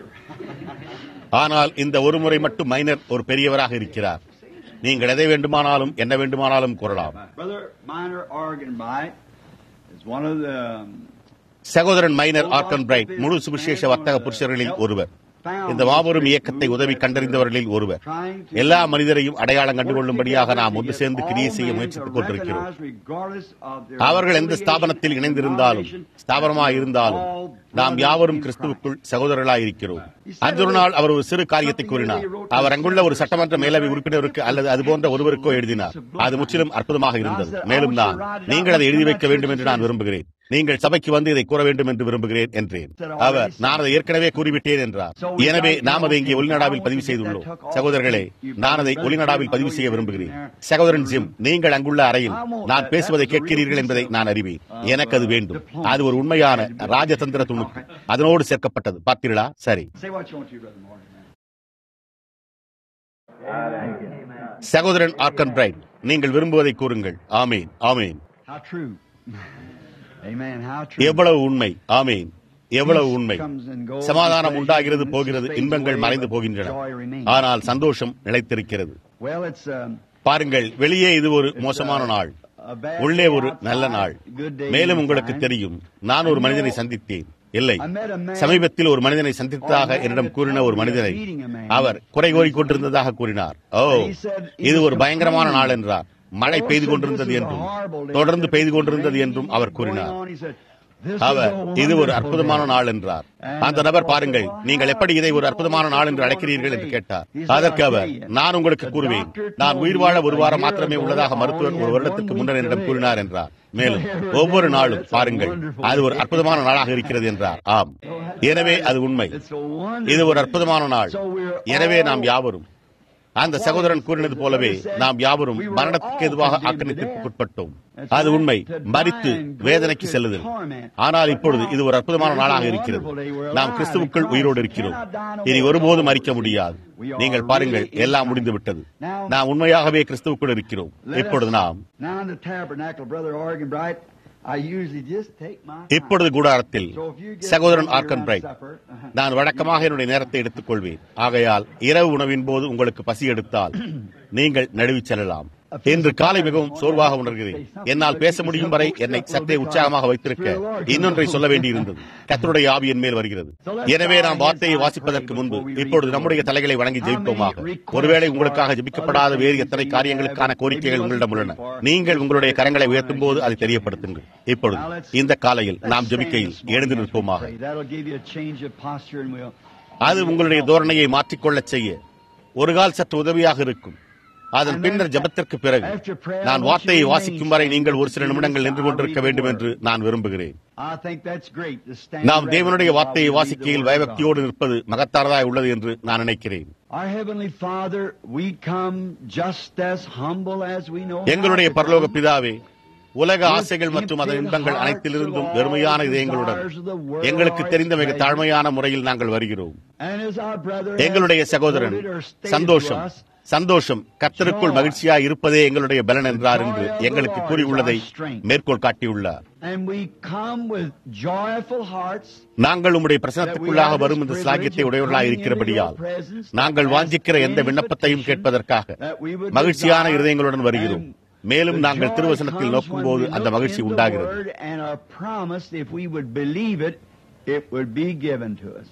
ஆனால் இந்த ஒரு முறை மட்டும் மைனர் ஒரு பெரியவராக இருக்கிறார் நீங்கள் எதை வேண்டுமானாலும் என்ன வேண்டுமானாலும் கூறலாம் Brother Minor Arganbright is one of the um, சகோதரன் மைனர் ஆர்கன் பிரைட் முழு சுவிசேஷ வர்த்தக புருஷர்களில் ஒருவர் இந்த மாபெரும் இயக்கத்தை உதவி கண்டறிந்தவர்களில் ஒருவர் எல்லா மனிதரையும் அடையாளம் கண்டுகொள்ளும்படியாக நாம் ஒன்று சேர்ந்து கிரியை செய்ய முயற்சித்துக் கொண்டிருக்கிறோம் அவர்கள் எந்த ஸ்தாபனத்தில் இணைந்திருந்தாலும் ஸ்தாபனமாய் இருந்தாலும் நாம் யாவரும் கிறிஸ்துவுக்குள் சகோதரர்களாய் இருக்கிறோம் அன்று ஒரு நாள் அவர் ஒரு சிறு காரியத்தை கூறினார் அவர் அங்குள்ள ஒரு சட்டமன்ற மேலவை உறுப்பினருக்கு அல்லது அது போன்ற ஒருவருக்கோ எழுதினார் அது முற்றிலும் அற்புதமாக இருந்தது மேலும் நான் நீங்கள் அதை எழுதி வைக்க வேண்டும் என்று நான் விரும்புகிறேன் நீங்கள் சபைக்கு வந்து இதை கூற வேண்டும் என்று விரும்புகிறேன் என்றேன் அவர் நான் அதை ஏற்கனவே கூறிவிட்டேன் என்றார் எனவே நாம் அதை இங்கே ஒளிநாடாவில் பதிவு செய்துள்ளோம் சகோதரர்களே நான் அதை ஒளிநாடாவில் பதிவு செய்ய விரும்புகிறேன் சகோதரன் ஜிம் நீங்கள் அங்குள்ள அறையில் நான் பேசுவதை கேட்கிறீர்கள் என்பதை நான் அறிவேன் எனக்கு அது வேண்டும் அது ஒரு உண்மையான ராஜதந்திர துணுக்கு அதனோடு சேர்க்கப்பட்டது பார்த்தீர்களா சரி Say what you want to, Brother Morgan. சகோதரன் ஆர்கன் பிரைட் நீங்கள் விரும்புவதை கூறுங்கள் ஆமேன் ஆமேன் How true. Amen. How true. எவ்வளவு உண்மை ஆமேன் எவ்வளவு உண்மை சமாதானம் உண்டாகிறது போகிறது இன்பங்கள் மறைந்து போகின்றன ஆனால் சந்தோஷம் நிலைத்திருக்கிறது Well, it's um, பாருங்கள் வெளியே இது ஒரு மோசமான நாள் a bad உள்ளே day ஒரு நல்ல outside, நாள் good day மேலும் உங்களுக்கு inside. தெரியும் நான் ஒரு மனிதனை சந்தித்தேன் இல்லை I met a man- சமீபத்தில் ஒரு மனிதனை சந்தித்ததாக என்னிடம் கூறின ஒரு மனிதனை அவர் குறை கூறிக் கொண்டிருந்ததாக கூறினார் ஓ இது ஒரு பயங்கரமான நாள் என்றார் மழை பெய்து கொண்டிருந்தது என்றும் தொடர்ந்து பெய்து கொண்டிருந்தது என்றும் அவர் கூறினார் அவர் இது ஒரு அற்புதமான நாள் என்றார் அந்த நபர் பாருங்கள் நீங்கள் எப்படி இதை ஒரு அற்புதமான நாள் என்று அழைக்கிறீர்கள் என்று கேட்டார் அதற்கு அவர் நான் உங்களுக்கு கூறுவேன் நான் உயிர் வாழ ஒரு வாரம் மாத்திரமே உள்ளதாக மருத்துவர் ஒரு வருடத்துக்கு முன்னர் என்னிடம் கூறினார் என்றார் மேலும் ஒவ்வொரு நாளும் பாருங்கள் அது ஒரு அற்புதமான நாளாக இருக்கிறது என்றார் ஆம் எனவே அது உண்மை இது ஒரு அற்புதமான நாள் எனவே நாம் யாவரும் அந்த சகோதரன் கூறினது போலவே நாம் யாவரும் மரணத்துக்கு எதுவாக ஆக்கிரமிப்புக்குட்பட்டோம் அது உண்மை மறித்து வேதனைக்கு செல்லுதல் ஆனால் இப்பொழுது இது ஒரு அற்புதமான நாளாக இருக்கிறது நாம் கிறிஸ்துவுக்குள் உயிரோடு இருக்கிறோம் இனி ஒருபோதும் மறிக்க முடியாது நீங்கள் பாருங்கள் எல்லாம் முடிந்து விட்டது நாம் உண்மையாகவே கிறிஸ்துவுக்குள் இருக்கிறோம் இப்பொழுது நாம் Now in the tabernacle, Brother Organ Bright, I usually just take my time. இப்பொழுது கூடாரத்தில் So if you get சகோதரன் hungry organ around bright supper, uh-huh. நான் வழக்கமாக என்னுடைய நேரத்தை எடுத்துக் கொள்வேன் ஆகையால் இரவு உணவின் போது உங்களுக்கு பசி எடுத்தால் நீங்கள் நழுவிச் செல்லலாம் இன்று காலை மிகவும் சோர்வாக உணர்கிறேன் என்னால் பேச முடியும் வரை என்னை சற்றே உற்சாகமாக வைத்திருக்க இன்னொன்றை சொல்ல வேண்டியிருந்தது கத்தருடைய ஆவி என் மேல் வருகிறது எனவே நாம் வார்த்தையை வாசிப்பதற்கு முன்பு இப்பொழுது நம்முடைய தலைகளை வணங்கி ஜெயிப்போமாக ஒருவேளை உங்களுக்காக ஜெபிக்கப்படாத வேறு எத்தனை காரியங்களுக்கான கோரிக்கைகள் உங்களிடம் உள்ளன நீங்கள் உங்களுடைய கரங்களை உயர்த்தும் போது அதை தெரியப்படுத்துங்கள் இப்பொழுது இந்த காலையில் நாம் ஜெபிக்கையில் எழுந்து நிற்போமாக That'll give you a change of posture and we'll அது உங்களுடைய தோரணையை மாற்றிக்கொள்ளச் செய்ய ஒரு கால் சற்று உதவியாக இருக்கும் அதன் பின்னர் ஜெபத்திற்கு பிறகு நான் வார்த்தையை வாசிக்கும் வரை நீங்கள் ஒரு சில நிமிடங்கள் நின்று கொண்டிருக்க வேண்டும் என்று நான் விரும்புகிறேன் I think that's great to stand நாம் ready தேவனுடைய while வார்த்தையை we read வாசிக்கையில் the word of பயபக்தியோடு நிற்பது மகத்தாரதாய் உள்ளது என்று நான் நினைக்கிறேன் God. Our heavenly Father, we come just as humble as we know how எங்களுடைய to பரலோக come. பிதாவே உலக ஆசைகள் மற்றும் அதன் இன்பங்கள் அனைத்திலிருந்தும் வெறுமையான இதயங்களுடன் எங்களுக்கு தெரிந்த மிக தாழ்மையான முறையில் நாங்கள் வருகிறோம் And as our brother எங்களுடைய has சகோதரன் quoted or stated சந்தோஷம் to us, சந்தோஷம் கர்த்தருக்குள் மகிழ்ச்சியாய் இருப்பதே எங்களுடைய பலன் என்றார் என்று எங்களுக்கு கூறியுள்ளதை மேற்கோள் காட்டியுள்ளார் And we come with joyful hearts நாங்கள் உம்முடைய பிரசனத்துக்குள்ளாக வரும் இந்த சாகியத்தை உடையவர்களாக இருக்கிறபடியால் நாங்கள் வாஞ்சிக்கிற எந்த விண்ணப்பத்தையும் கேட்பதற்காக மகிழ்ச்சியான இருதயங்களுடன் வருகிறோம் மேலும் நாங்கள் திருவசனத்தில் நோக்கும்போது அந்த மகிழ்ச்சி உண்டாகிறது And are promised if we would believe it, it would be given to us.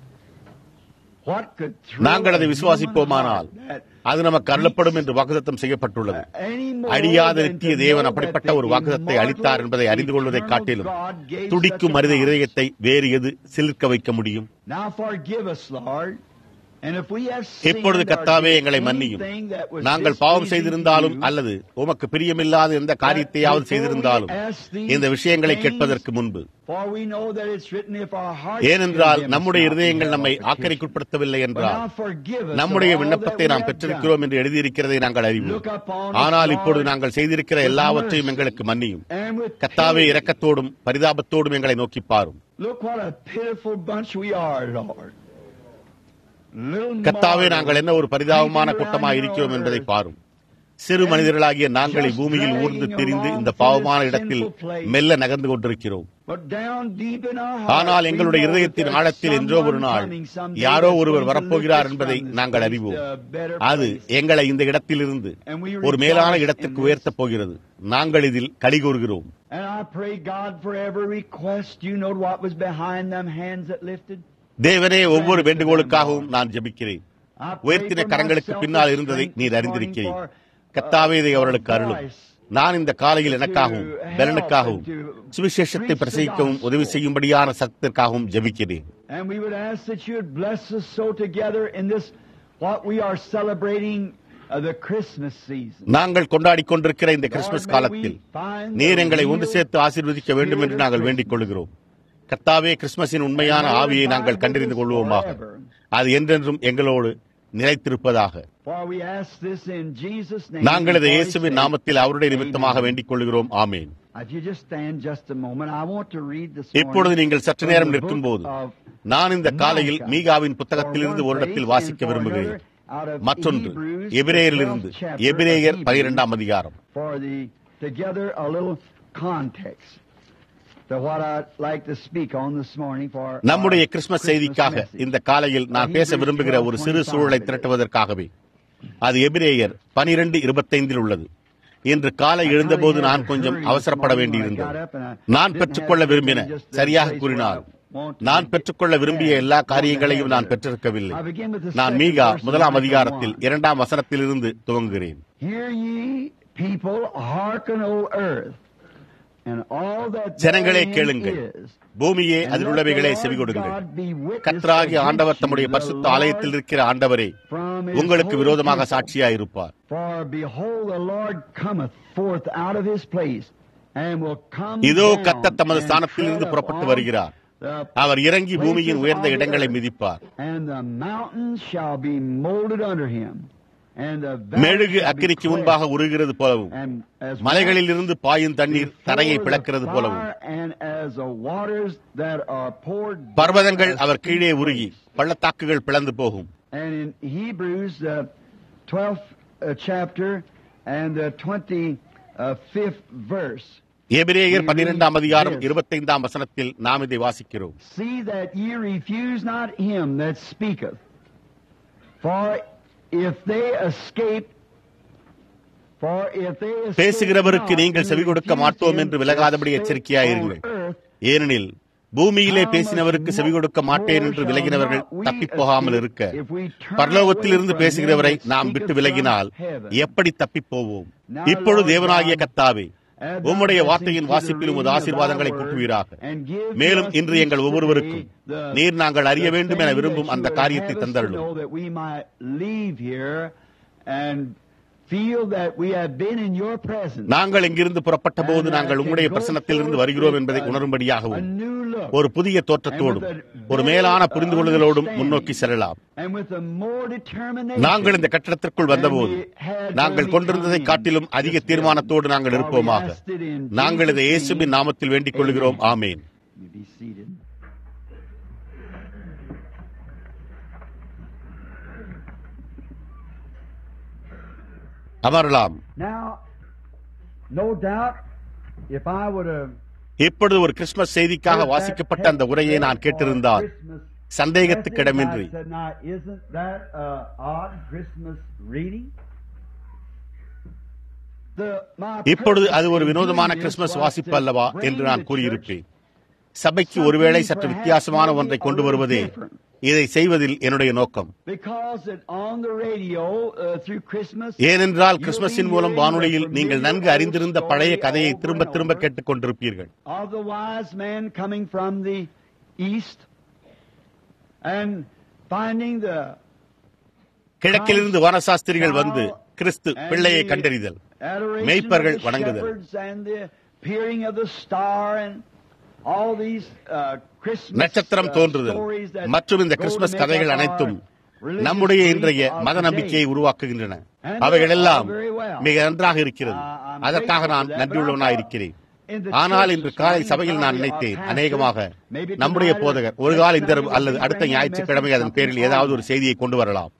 What could thrill நாங்கள் அதை a human விசுவாசிப்போமானால் heart that அது நமக்கு அருளப்படும் என்று வாக்குத்தத்தம் செய்யப்பட்டுள்ளது any more அழியாத than நித்திய to தேவன் know அப்படிப்பட்ட that ஒரு the வாக்குத்தத்தை immortal, அளித்தார் என்பதை அறிந்து கொள்வதை eternal காட்டிலும் God gave துடிக்கும் such a மனித promise. இதயத்தை வேறு எது சிலிர்க்க வைக்க முடியும் Now forgive us, Lord. And if we have sinned இப்பொழுது or கத்தாவே did எங்களை மன்னியும் anything that was நாங்கள் பாவம் displeasing செய்திருந்தாலும் to you, அல்லது உமக்கு பிரியமில்லாத எந்த காரியத்தையாவது செய்திருந்தாலும் இந்த விஷயங்களை கேட்பதற்கு முன்பு For we know that it's written, if our hearts ஏனென்றால் condemn us நம்முடைய not, we இருதயங்கள் have நம்மை no petition. ஆக்கரைக்குட்படுத்தவில்லை But என்றால் now forgive us நம்முடைய of all விண்ணப்பத்தை that we நாம் have பெற்றிருக்கிறோம் done. என்று எழுதியிருக்கிறதை நாங்கள் அறிவோம் Look upon us, ஆனால் இப்பொழுது Lord, நாங்கள் செய்திருக்கிற with எல்லாவற்றையும் mercy. எங்களுக்கு மன்னியும் And with கத்தாவே pity. இரக்கத்தோடும் பரிதாபத்தோடும் எங்களை நோக்கி பாரும் Look what a pitiful bunch we are, Lord. Little கத்தாவே martyrs நாங்கள் என்ன ஒரு பரிதாபமான creeping கூட்டமாக around இருக்கிறோம் your என்பதை earth. பாரும் சிறு மனிதர்களாகிய நாங்கள் Just பூமியில் ஊர்ந்து dragging திரிந்து along இந்த through பாவமான this இடத்தில் sinful place. மெல்ல நகர்ந்து கொண்டிருக்கிறோம் But down deep in our hearts, ஆனால் we எங்களுடைய know that இருதயத்தின் there's ஆழத்தில் என்றோ ஒரு someone நாள் coming someday யாரோ that's ஒருவர் going to வரப்போகிறார் lift us என்பதை from this நாங்கள் place அறிவோம் to a better அது place. எங்களை இந்த இடத்திலிருந்து And we ஒரு மேலான rejoice இடத்துக்கு in this. உயர்த்தப் போகிறது நாங்கள் இதில் கலிகூறுகிறோம் And I pray God for every request. You know what was behind them hands that lifted? தேவனே ஒவ்வொரு வேண்டுகோளுக்காகவும் நான் ஜெபிக்கிறேன் I pray உயர்த்தின for கரங்களுக்கு myself பின்னால் the இருந்ததை strength நீர் this அறிந்திருக்கிறீர் morning for, கத்தாவே இதை uh, அவர்களுக்கு அருளும் voice. நான் இந்த காலையில் எனக்காகவும் பலனுக்காகவும் சுவிசேஷத்தை பிரசங்கிக்கவும் உதவி செய்யும்படியான சத்தத்திற்காகவும் ஜெபிக்கிறேன் And we would ask that you would bless us so together in this, what we are celebrating uh, the Christmas season. நாங்கள் கொண்டாடிக் கொண்டிருக்கிற இந்த கிறிஸ்துமஸ் காலத்தில் நீர் எங்களை ஒன்று சேர்த்து ஆசீர்வதிக்க வேண்டும் என்று நாங்கள் வேண்டிக் கொள்கிறோம் கர்த்தாவே கிறிஸ்துமஸின் உண்மையான ஆவியை நாங்கள் கண்டறிந்து கொள்வோமாக அது என்றென்றும் எங்களோடு நிலைத்திருப்பதாக For we ask this in Jesus' name. நாங்கள் இதை For his இயேசுவின் sake. நாமத்தில் அவருடைய நிமித்தமாக Amen. வேண்டிக் கொள்கிறோம் ஆமேன் If you just stand just a moment, I want to read this இப்பொழுது morning நீங்கள் சற்று from நேரம் the book நிற்கும்போது of நான் இந்த காலையில் Micah. மீகாவின் For புத்தகத்திலிருந்து one ஒரு இடத்தில் place வாசிக்க and for விரும்புகிறேன் another out of மற்றொன்று Hebrews, the எபிரேயரிலிருந்து 12th chapter of எபிரேயர் Hebrews, பனிரெண்டாம் அதிகாரம் For the together a little context to what I'd like to speak on this morning for our நம்முடைய கிறிஸ்துமஸ் Christmas செய்திக்காக message. இந்த காலையில் நான் பேச விரும்புகிற ஒரு சிறு சூழலை திரட்டுவதற்காகவே அது எபிரேயர் பனிரெண்டு இருபத்தைந்தில் உள்ளது இன்று காலை எழுந்தபோது நான் கொஞ்சம் அவசரப்பட வேண்டியிருந்தது நான் பெற்றுக்கொள்ள விரும்பின சரியாக கூறினார் நான் பெற்றுக்கொள்ள விரும்பிய எல்லா காரியங்களையும் நான் பெற்றிருக்கவில்லை நான் மீகா முதலாம் அதிகாரத்தில் இரண்டாம் வசனத்திலிருந்து துவங்குகிறேன் Hear ye people, hearken, O earth, and all that ஜனங்களே therein கேளுங்கள் is. பூமியே And அதில் let உள்ளவைகளே the Lord செவிகொடுங்கள் God be witness கத்ராகி against ஆண்டவர் தம்முடைய you, the பரிசுத்த Lord ஆலயத்தில் இருக்கிற ஆண்டவரே from his உங்களுக்கு holy விரோதமாக temple. சாட்சியாயிருப்பார் For behold, the Lord cometh forth out of his place, and will come இதோ down கர்த்தர் தமது and ஸ்தானத்திலிருந்து tread புறப்பட்டு upon வருகிறார் the அவர் இறங்கி பூமியின் places உயர்ந்த of the இடங்களை earth. மிதிப்பார் And the mountains shall be molded under him, and the valleys மெழுகு shall be அக்கினிக்கு cleft, முன்பாக உருகிறது போலவும் and as மலைகளில் இருந்து பாயும் தண்ணீர் before தரையை the பிளக்கிறது போலவும் fire, and as the waters that are poured down பர்வதங்கள் as அவர் கீழே deep உருகி lakes. பள்ளத்தாக்குகள் பிளந்து போகும் And in Hebrews, the 12th uh, chapter and the 25th verse. எபிரேயர் பன்னிரெண்டாம் அதிகாரம் இருபத்தைந்தாம் வசனத்தில் நாம் இதை வாசிக்கிறோம் See that ye refuse not him that speaketh. For if they escape, for if they escape பேசுகிறவருக்கு not நீங்கள் who செவி கொடுக்க refuse மாட்டோம் him என்று that விலகாதபடி spake எச்சரிக்கையாயிருங்கள் on earth, ஏனெனில் பூமியிலே பேசினவருக்கு செவி கொடுக்க மாட்டேன் என்று விலகினவர்கள் தப்பிப் போகாமல் இருக்க பரலோகத்திலிருந்து பேசுகிறவரை நாம் விட்டு விலகினால் எப்படி தப்பிப் போவோம் இப்பொழுது தேவனாகிய கத்தாவே உம்முடைய வார்த்தையின் வாசிப்பில் உமது ஆசீர்வாதங்களை கூட்டுவீராக மேலும் இன்று எங்கள் ஒவ்வொருவருக்கும் நீர் நாங்கள் அறிய வேண்டும் என விரும்பும் அந்த காரியத்தை தந்தருளும் நாங்கள் இங்கிருந்து புறப்பட்ட போது நாங்கள் உம்முடைய பிரசனத்திலிருந்து வருகிறோம் என்பதை உணரும்படியாகவும் ஒரு புதிய தோற்றத்தோடும் ஒரு மேலான புரிந்து கொள்ளுதலோடும் முன்னோக்கி செல்லலாம் நாங்கள் இந்த கட்டடத்திற்குள் வந்தபோது நாங்கள் கொண்டிருந்ததை காட்டிலும் அதிக தீர்மானத்தோடு நாங்கள் இருப்போமாக நாங்கள் இதை இயேசுவின் நாமத்தில் வேண்டிக் கொள்கிறோம் ஆமேன் அமரலாம் Now, no doubt, if I would have இப்பொழுது ஒரு கிறிஸ்துமஸ் செய்திக்காக வாசிக்கப்பட்ட அந்த உரையை நான் கேட்டிருந்தால் சந்தேகத்துக்கிடமின்றி இப்பொழுது அது ஒரு வினோதமான கிறிஸ்துமஸ் வாசிப்பு அல்லவா என்று நான் கூறியிருப்பேன் சபைக்கு ஒருவேளை சற்று வித்தியாசமான ஒன்றை கொண்டு வருவதே இதை செய்வதில் என்னுடைய நோக்கம் ஏனென்றால் கிறிஸ்துமஸின் மூலம் வானொலியில் நீங்கள் நன்கு அறிந்திருந்த பழைய கதையை திரும்ப திரும்ப கேட்டுக் கொண்டிருப்பீர்கள் கிழக்கிலிருந்து வனசாஸ்திரிகள் வந்து கிறிஸ்து பிள்ளையை கண்டறிதல் மெய்ப்பர்கள் வணங்குதல் நட்சத்திரம் தோன்றுதல் மற்றும் இந்த கிறிஸ்துமஸ் கதைகள் அனைத்தும் நம்முடைய இன்றைய மத நம்பிக்கையை உருவாக்குகின்றன அவைகள் எல்லாம் மிக நன்றாக இருக்கிறது அதற்காக நான் நன்றியுள்ளவனாக இருக்கிறேன் ஆனால் இன்று காலை சபையில் நான் நினைத்தேன் அநேகமாக நம்முடைய போதகர் ஒரு கால இந்த அல்லது அடுத்த ஞாயிற்றுக்கிழமை அதன் பேரில் ஏதாவது ஒரு செய்தியை கொண்டு வரலாம்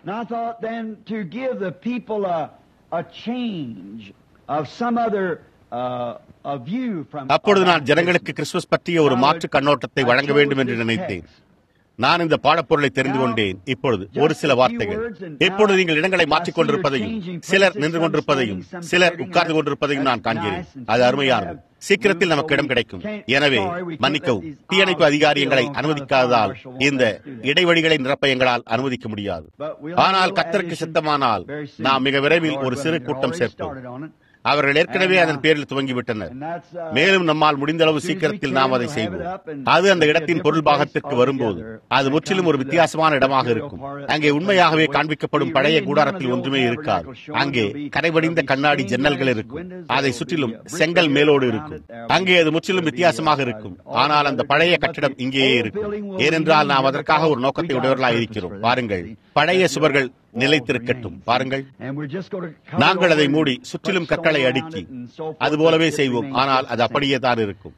அப்பொழுது நான் ஜனங்களுக்கு கிறிஸ்துமஸ் பற்றிய ஒரு மாற்று கண்ணோட்டத்தை வழங்க வேண்டும் என்று நினைத்தேன் நான் இந்த பாடப்பொருளை தெரிந்து கொண்டேன் இப்பொழுது ஒரு சில வார்த்தைகள் இப்பொழுது நீங்கள் இடங்களை மாற்றிக் கொண்டிருப்பதையும் சிலர் நின்று கொண்டிருப்பதையும் சிலர் உட்கார்ந்து கொண்டிருப்பதையும் நான் காண்கிறேன் அது அருமையானது சீக்கிரத்தில் நமக்கு இடம் கிடைக்கும் எனவே மன்னிக்கவும் தீயணைப்பு அதிகாரி எங்களை அனுமதிக்காததால் இந்த இடைவெளிகளை நிரப்ப எங்களால் அனுமதிக்க முடியாது ஆனால் கத்தருக்கு சித்தமானால் நாம் மிக விரைவில் ஒரு சிறு கூட்டம் சேர்ப்போம் அவர்கள் ஏற்கனவே அதன் பேரில் துவங்கிவிட்டனர் மேலும் நம்மால் முடிந்த அளவு சீக்கிரத்தில் நாம் அதை செய்வோம் அது அந்த இடத்தின் பொருள் பாகத்திற்கு வரும்போது அது முற்றிலும் ஒரு வித்தியாசமான இடமாக இருக்கும் அங்கே உண்மையாகவே காண்பிக்கப்படும் பழைய கூடாரத்தில் ஒன்றுமே இருக்காது அங்கே கரைவடிந்த கண்ணாடி ஜன்னல்கள் இருக்கும் அதை சுற்றிலும் செங்கல் மேலோடு இருக்கும் அங்கே அது முற்றிலும் வித்தியாசமாக இருக்கும் ஆனால் அந்த பழைய கட்டிடம் இங்கேயே இருக்கும் ஏனென்றால் நாம் அதற்காக ஒரு நோக்கத்தை உடையவர்களாக இருக்கிறோம் பாருங்கள் பழைய சுவர்கள் நிலைத்திருக்கட்டும் பாருங்கள் நாங்கள் அதை மூடி சுற்றிலும் கற்களை அடுக்கி அது போலவே செய்வோம் ஆனால் அது அப்படியே தான் இருக்கும்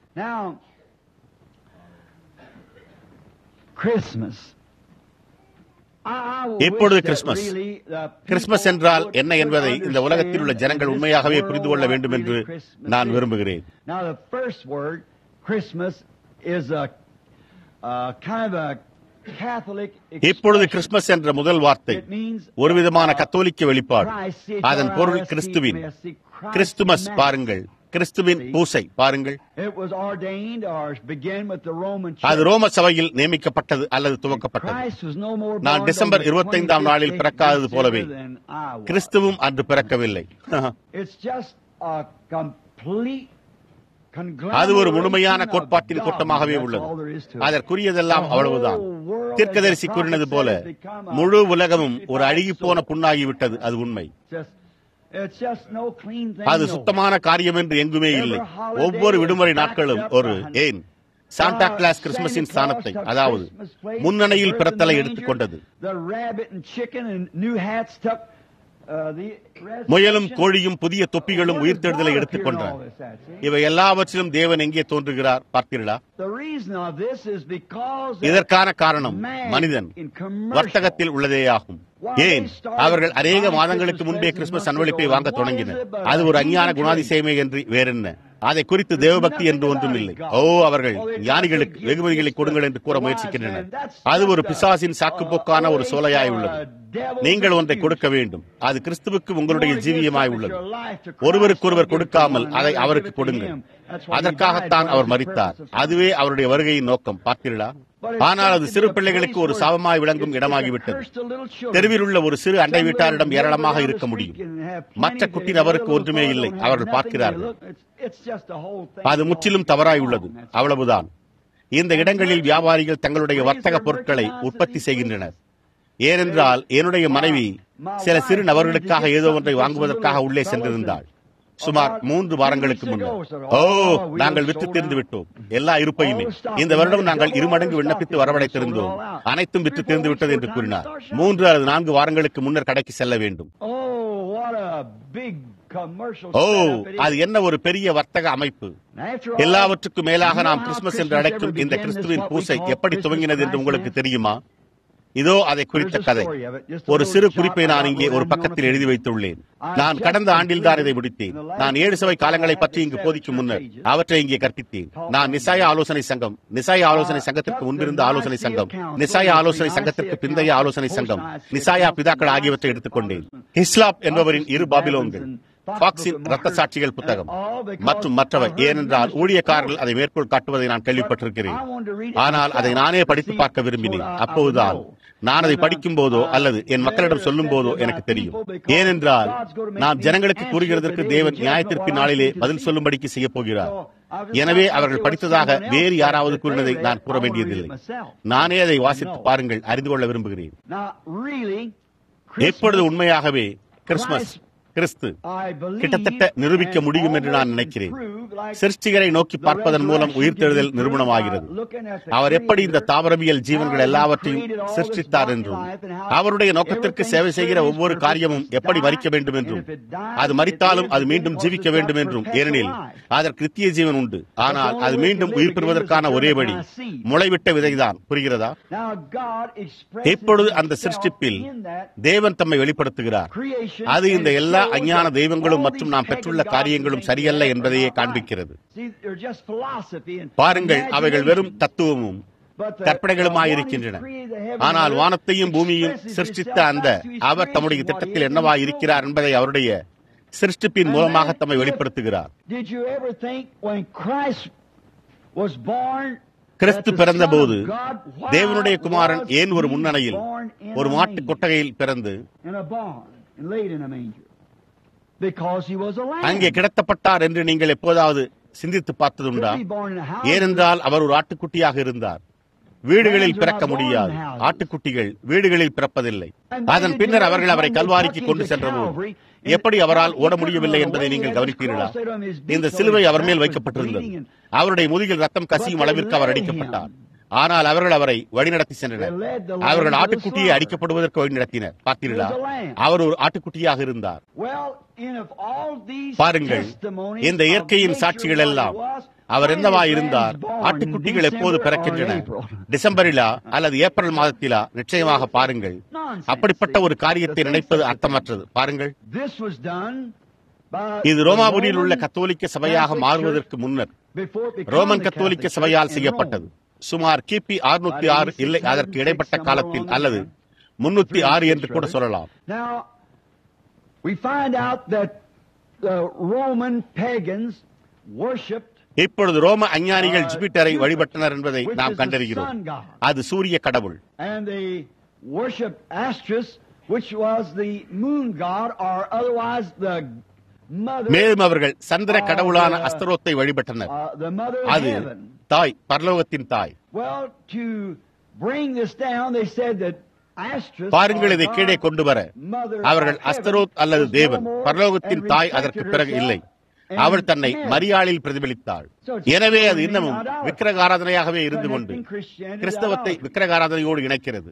இப்பொழுது கிறிஸ்துமஸ் கிறிஸ்துமஸ் என்றால் என்ன என்பதை இந்த உலகத்தில் உள்ள ஜனங்கள் உண்மையாகவே புரிந்து கொள்ள வேண்டும் என்று நான் விரும்புகிறேன் இப்பொழுது கிறிஸ்துமஸ் என்ற முதல் வார்த்தை ஒரு விதமான கத்தோலிக்க வெளிப்பாடு அதன் பொருள் கிறிஸ்துவின் கிறிஸ்துமஸ் பாருங்கள் கிறிஸ்துவின் பூசை பாருங்கள் அது ரோம சபையில் நியமிக்கப்பட்டது அல்லது துவக்கப்பட்டது நான் டிசம்பர் இருபத்தைந்தாம் நாளில் பிறக்காதது போலவே கிறிஸ்துவும் அன்று பிறக்கவில்லை அது ஒரு முழுமையான கோட்பாட்டின் கூட்டமாகவே உள்ளது அதற்குரியதெல்லாம் அவ்வளவுதான் தீர்க்கதரிசி கூறினது போல முழு உலகமும் ஒரு அழுகி போன புண்ணாகிவிட்டது அது உண்மை அது சுத்தமான காரியம் என்று எங்குமே இல்லை ஒவ்வொரு விடுமுறை நாட்களும் ஒரு ஏன் சாண்டா கிளாஸ் கிறிஸ்துமஸின் ஸ்தானத்தை அதாவது முன்னணியில் பிறத்தலை எடுத்துக்கொண்டது முயலும் கோழியும் புதிய தொப்பிகளும் உயிர்த்தெழுதலை எடுத்துக்கொண்டார் இவை எல்லாவற்றிலும் தேவன் எங்கே தோன்றுகிறார் பார்த்தீர்களா இதற்கான காரணம் மனிதன் வர்த்தகத்தில் உள்ளதே ஆகும் ஏன் அவர்கள் அநேக மாதங்களுக்கு முன்பே கிறிஸ்துமஸ் அன்பளிப்பை வாங்க தொடங்கினர் அது ஒரு அஞ்ஞான குணாதிசயமே என்று வேறென்ன அதை குறித்து தேவபக்தி என்று ஒன்றும் இல்லை ஓ அவர்கள் ஞானிகளுக்கு வெகுமதிகளை கொடுங்கள் என்று கூற முயற்சிக்கின்றனர் அது ஒரு பிசாசின் சாக்குப்போக்கான ஒரு சோலையாய் உள்ளது நீங்கள் ஒன்றை கொடுக்க வேண்டும் அது கிறிஸ்துவுக்கு உங்களுடைய ஜீவியமாய் உள்ளது ஒருவருக்கொருவர் கொடுக்காமல் அதை அவருக்கு கொடுங்கள் அதற்காகத்தான் அவர் மறித்தார் அதுவே அவருடைய வருகையின் நோக்கம் பார்த்தீர்களா ஆனால் அது சிறு பிள்ளைகளுக்கு ஒரு சாபமாய் விளங்கும் இடமாகிவிட்டது தெருவில் உள்ள ஒரு சிறு அண்டை வீட்டாரிடம் ஏராளமாக இருக்க முடியும் மற்ற குட்டி நபருக்கு ஒன்றுமே இல்லை அவர்கள் பார்க்கிறார்கள் அது முற்றிலும் தவறாய் உள்ளது அவ்வளவுதான் இந்த இடங்களில் வியாபாரிகள் தங்களுடைய வர்த்தக பொருட்களை உற்பத்தி செய்கின்றனர் ஏனென்றால் என்னுடைய மனைவி சில சிறு நபர்களுக்காக ஏதோ ஒன்றை வாங்குவதற்காக உள்ளே சென்றிருந்தாள் சுமார் மூன்று வாரங்களுக்கு முன்னர் ஓ நாங்கள் விற்று தீர்ந்து விட்டோம் எல்லா இருப்பையுமே இந்த வருடம் நாங்கள் இருமடங்கு விண்ணப்பித்து வரவழைத்திருந்தோம் அனைத்தும் விற்று தீர்ந்து விட்டது என்று கூறினார் மூன்று அல்லது நான்கு வாரங்களுக்கு முன்னர் கடைக்கு செல்ல வேண்டும் ஓ அது என்ன ஒரு பெரிய வர்த்தக அமைப்பு எல்லாவற்றுக்கும் மேலாக நாம் கிறிஸ்துமஸ் என்று அழைக்கும் இந்த கிறிஸ்துவின் பூசை எப்படி துவங்கினது என்று உங்களுக்கு தெரியுமா இதோ அதை குறித்த கதை ஒரு சிறு குறிப்பை நான் இங்கே ஒரு பக்கத்தில் எழுதி வைத்துள்ளேன் நான் கடந்த ஆண்டில் தான் இதை முடித்தேன் நான் ஏழு சபை காலங்களை பற்றி இங்கு போதிக்கும் முன்னர் அவற்றை இங்கே கற்பித்தேன் நான் நிசாய ஆலோசனை சங்கம் நிசாய ஆலோசனை சங்கத்திற்கு முன்பிருந்த ஆலோசனை சங்கம் நிசாய ஆலோசனை சங்கத்திற்கு பிந்தைய ஆலோசனை சங்கம் நிசாயா பிதாக்கள் ஆகியவற்றை எடுத்துக்கொண்டேன் ஹிஸ்லாப் என்பவரின் இரு பாபிலோன்கள் பாக்ஸின் ரத்த சாட்சிகள் புத்தகம் மற்றும் மற்றவை ஏனென்றால் ஊழியக்காரர்கள் அதை மேற்கோள் காட்டுவதை நான் கேள்விப்பட்டிருக்கிறேன் ஆனால் அதை நானே படித்து பார்க்க விரும்பினேன் அப்போதுதான் நான் அதை படிக்கும் போதோ அல்லது என் மக்களிடம் சொல்லும் போதோ எனக்கு தெரியும் ஏனென்றால் நாம் ஜனங்களுக்கு கூறுகிறதற்கு தேவன் நியாயத்திற்கு நாளிலே பதில் சொல்லும்படிக்கு செய்ய போகிறார் எனவே அவர்கள் படித்ததாக வேறு யாராவது கூறினதை நான் கூற வேண்டியதில்லை நானே அதை வாசித்து பாருங்கள் அறிந்து கொள்ள விரும்புகிறேன் எப்பொழுது உண்மையாகவே கிறிஸ்துமஸ் கிறிஸ்து கிட்டத்தட்ட நிரூபிக்க முடியும் என்று நான் நினைக்கிறேன் சிருஷ்டிகரை நோக்கி பார்ப்பதன் மூலம் உயிர்த்தெழுதல் நிரூபணமாகிறது அவர் எப்படி இந்த தாவரவியல் ஜீவன்கள் எல்லாவற்றையும் சிருஷ்டித்தார் என்றும் அவருடைய நோக்கத்திற்கு சேவை செய்கிற ஒவ்வொரு காரியமும் எப்படி மறிக்க வேண்டும் என்றும் அது மறித்தாலும் அது மீண்டும் ஜீவிக்க வேண்டும் என்றும் ஏனெனில் அதற்கு நித்திய ஜீவன் உண்டு ஆனால் அது மீண்டும் உயிர் பெறுவதற்கான ஒரே வழி முளைவிட்ட விதைதான் புரிகிறதா இப்பொழுது அந்த சிருஷ்டிப்பில் தேவன் தம்மை வெளிப்படுத்துகிறார் அது இந்த எல்லா அஞ்ஞான தெய்வங்களும் மற்றும் நாம் பெற்றுள்ள காரியங்களும் சரியல்ல என்பதையே காண்பிக்கிறது பாருங்கள் அவைகள் வெறும் தத்துவமும் கற்பனைகளுமாயிருக்கின்றன ஆனால் வானத்தையும் பூமியையும் சிருஷ்டித்த அந்த அவர் தம்முடைய திட்டத்தில் என்னவா இருக்கிறார் என்பதை அவருடைய சிருஷ்டிப்பின் மூலமாக தம்மை வெளிப்படுத்துகிறார் கிறிஸ்து பிறந்த போது தேவனுடைய குமாரன் ஏன் ஒரு முன்னணியில் ஒரு மாட்டு கொட்டகையில் பிறந்து அங்கே கிடத்தப்பட்டார் என்று நீங்கள் எப்போதாவது சிந்தித்து பார்த்ததுண்டா ஏனென்றால் அவர் ஒரு ஆட்டுக்குட்டியாக இருந்தார் வீடுகளில் பிறக்க முடியாது ஆட்டுக்குட்டிகள் வீடுகளில் பிறப்பதில்லை அதன் பின்னர் அவர்கள் அவரை கல்வாரிக்கு கொண்டு சென்றபோது எப்படி அவரால் ஓட முடியவில்லை என்பதை நீங்கள் கவனித்தீர்களா இந்த சிலுவை அவர் மேல் வைக்கப்பட்டிருந்தது அவருடைய முதுகில் ரத்தம் கசியும் அளவிற்கு அவர் அடிக்கப்பட்டார் ஆனால் அவர்கள் அவரை வழிநடத்தி சென்றனர் அவர்கள் ஆட்டுக்குட்டியை அடிக்கப்படுவதற்கு வழிநடத்தினர் பார்த்தீர்களா அவர் ஒரு ஆட்டுக்குட்டியாக இருந்தார் பாருங்கள் இந்த இயற்கையின் சாட்சிகள் எல்லாம் அவர் என்னவா இருந்தார் ஆட்டுக்குட்டிகள் எப்போது பிறக்கின்றன டிசம்பரிலா அல்லது ஏப்ரல் மாதத்திலா நிச்சயமாக பாருங்கள் அப்படிப்பட்ட ஒரு காரியத்தை நினைப்பது அர்த்தமற்றது பாருங்கள் இது ரோமாபுரியில் உள்ள கத்தோலிக்க சபையாக மாறுவதற்கு முன்னர் ரோமன் கத்தோலிக்க சபையால் செய்யப்பட்டது சுமார் கிபி அறுநூத்தி ஆறு இல்லை அதற்கு இடைப்பட்ட காலத்தில் அல்லது முன்னூத்தி ஆறு என்று கூட சொல்லலாம் இப்பொழுது ரோம அஞ்ஞானிகள் ஜூபிட்டரை வழிபட்டனர் என்பதை நாம் கண்டறிகிறோம் அது சூரிய கடவுள் மேலும் அவர்கள் சந்திர கடவுளான அஸ்தரோத்தை வழிபட்டனர் அது தாய் பரலோகத்தின் தாய் பாருங்கள் இதை கீழே கொண்டு வர அவர்கள் அஸ்தரோத் அல்லது தேவன் பரலோகத்தின் தாய் அதற்கு பிறகு இல்லை அவள் தன்னை மரியாளில் பிரதிபலித்தாள் எனவே அது இன்னமும் விக்கிரகாராதனையாகவே இருந்து கொண்டு கிறிஸ்தவத்தை விக்கிரகாராதனையோடு இணைக்கிறது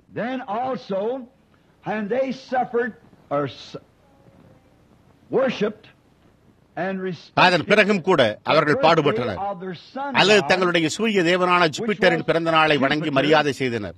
அதன் பிறகும் கூட அவர்கள் பாடுபட்டனர் அல்லது தங்களுடைய சூரிய தேவனான ஜூபிட்டரின் பிறந்த நாளை வணங்கி மரியாதை செய்தனர்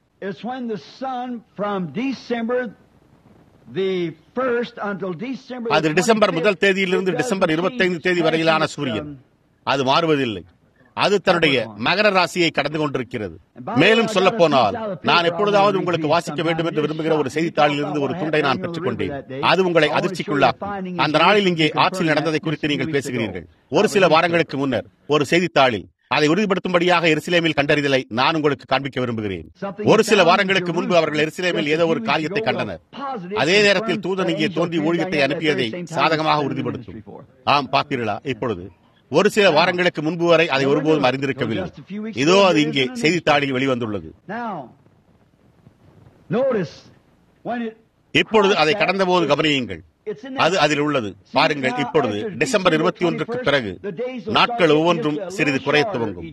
அது டிசம்பர் முதல் தேதியிலிருந்து டிசம்பர் இருபத்தைந்து தேதி வரையிலான சூரியன் அது மாறுவதில்லை அது தன்னுடைய மகர ராசியை கடந்து கொண்டிருக்கிறது மேலும் சொல்ல போனால் நான் எப்பொழுதாவது உங்களுக்கு வாசிக்க வேண்டும் என்று விரும்புகிற ஒரு செய்தித்தாளில் இருந்து ஒரு துண்டை நான் பெற்றுக்கொண்டேன் அது உங்களை அதிர்ச்சிக்குள்ளாக்கும் அந்த நாளில் இங்கே ஆட்சியில் நடந்ததை குறித்து நீங்கள் பேசுகிறீர்கள் ஒரு சில வாரங்களுக்கு முன்னர் ஒரு செய்தித்தாளில் அதை உறுதிப்படுத்தும்படியாக எருசலேமில் கண்டறிதலை நான் உங்களுக்கு காண்பிக்க விரும்புகிறேன் ஒரு சில வாரங்களுக்கு முன்பு அவர்கள் எருசலேமில் ஏதோ ஒரு காரியத்தை கண்டனர் அதே நேரத்தில் தூதன் இங்கே தோன்றி ஊழியத்தை அனுப்பியதை சாதகமாக உறுதிப்படுத்தும் ஆம் பார்த்தீர்களா இப்பொழுது ஒரு சில வாரங்களுக்கு முன்பு வரை அதை ஒருபோதும் அறிந்திருக்கவில்லை இதோ அது இங்கே செய்தித்தாளில் வெளிவந்துள்ளது Now, notice when it இப்பொழுது அதை கடந்தபோது கவனியுங்கள் it's in அது that அதில் உள்ளது பாருங்கள் இப்பொழுது டிசம்பர் இருபத்தி ஒன்றுக்கு பிறகு நாட்கள் ஒவ்வொன்றும் சிறிது குறையத் துவங்கும்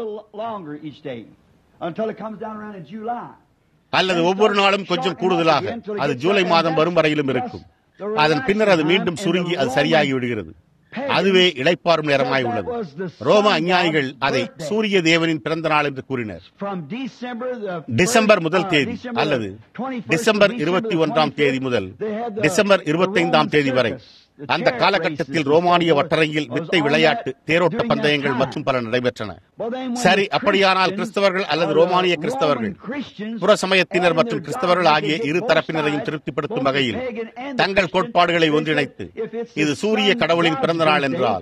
அல்லது ஒவ்வொரு நாளும் கொஞ்சம் கூடுதலாக அது ஜூலை மாதம் வரும் வரையிலும் இருக்கும் அதன் பின்னர் அது மீண்டும் சுருங்கி அது சரியாகி விடுகிறது அதுவே இளைப்பாறும் நேரமாய் உள்ளது ரோம அஞ்ஞானிகள் அதை சூரிய தேவனின் பிறந்த நாள் என்று கூறினர் டிசம்பர் முதல் தேதி அல்லது டிசம்பர் இருபத்தி ஒன்றாம் தேதி முதல் டிசம்பர் இருபத்தைந்தாம் தேதி வரை அந்த காலகட்டத்தில் ரோமானிய வட்டரங்கில் வித்தை விளையாட்டு தேரோட்ட பந்தயங்கள் மற்றும் பல நடைபெற்றன சரி அப்படியானால் கிறிஸ்தவர்கள் அல்லது ரோமானிய கிறிஸ்தவர்கள் புற சமயத்தினர் மற்றும் கிறிஸ்தவர்கள் ஆகிய இரு தரப்பினரையும் திருப்திப்படுத்தும் வகையில் தங்கள் கோட்பாடுகளை ஒன்றிணைத்து இது சூரிய கடவுளின் பிறந்த நாள் என்றால்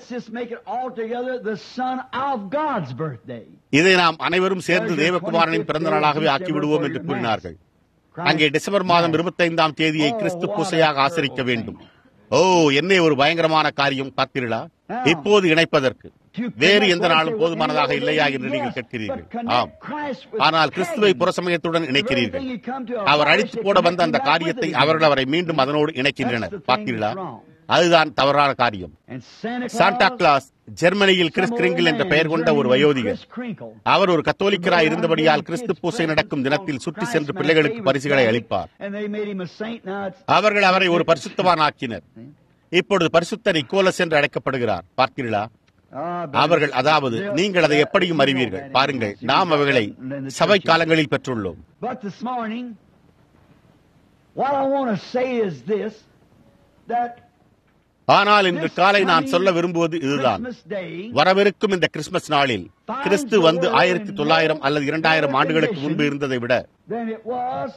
இதை நாம் அனைவரும் சேர்ந்து தேவகுமாரனின் பிறந்த நாளாகவே ஆக்கிவிடுவோம் என்று கூறினார்கள் அங்கே டிசம்பர் மாதம் இருபத்தைந்தாம் தேதியை கிறிஸ்து பூசையாக ஆசரிக்க வேண்டும் ஓ என்ன ஒரு பயங்கரமான காரியம் பார்த்தீர்களா இப்போது இணைப்பதற்கு வேறு எந்த நாளும் போதுமானதாக இல்லையா என்று நீங்கள் கேட்கிறீர்கள் ஆம் ஆனால் கிறிஸ்துவை புறசமயத்துடன் இணைக்கிறீர்கள் அவர் அழித்து போட வந்த அந்த காரியத்தை அவர்கள் அவரை மீண்டும் அதனோடு இணைக்கின்றனர் பார்த்தீர்களா அதுதான் தவறான காரியம் சாண்டா கிளாஸ் ஜெர்மனியில் கிறிஸ் கிரிங்கிள் என்ற பெயர் கொண்ட ஒரு வயோதிகர் அவர் ஒரு கத்தோலிக்கராய் இருந்தபடியால் கிறிஸ்து பூசை நடக்கும் தினத்தில் சுற்றி சென்று பிள்ளைகளுக்கு பரிசுகளை அளிப்பார் அவர்கள் அவரை ஒரு பரிசுத்தவான் ஆக்கினர் இப்பொழுது பரிசுத்த நிக்கோலஸ் என்று அழைக்கப்படுகிறார் பார்த்தீர்களா அவர்கள் அதாவது நீங்கள் அதை எப்படியும் அறிவீர்கள் பாருங்கள் நாம் அவைகளை சபை காலங்களில் பெற்றுள்ளோம் But this morning, what I want to say is this that ஆனால் இன்று காலை நான் சொல்ல விரும்புவது இதுதான் Christmas Day வரவிருக்கும் இந்த கிறிஸ்துமஸ் நாளில் கிறிஸ்து வந்து ஆயிரத்தி தொள்ளாயிரம் அல்லது இரண்டாயிரம் ஆண்டுகளுக்கு முன்பு இருந்ததை விட than it was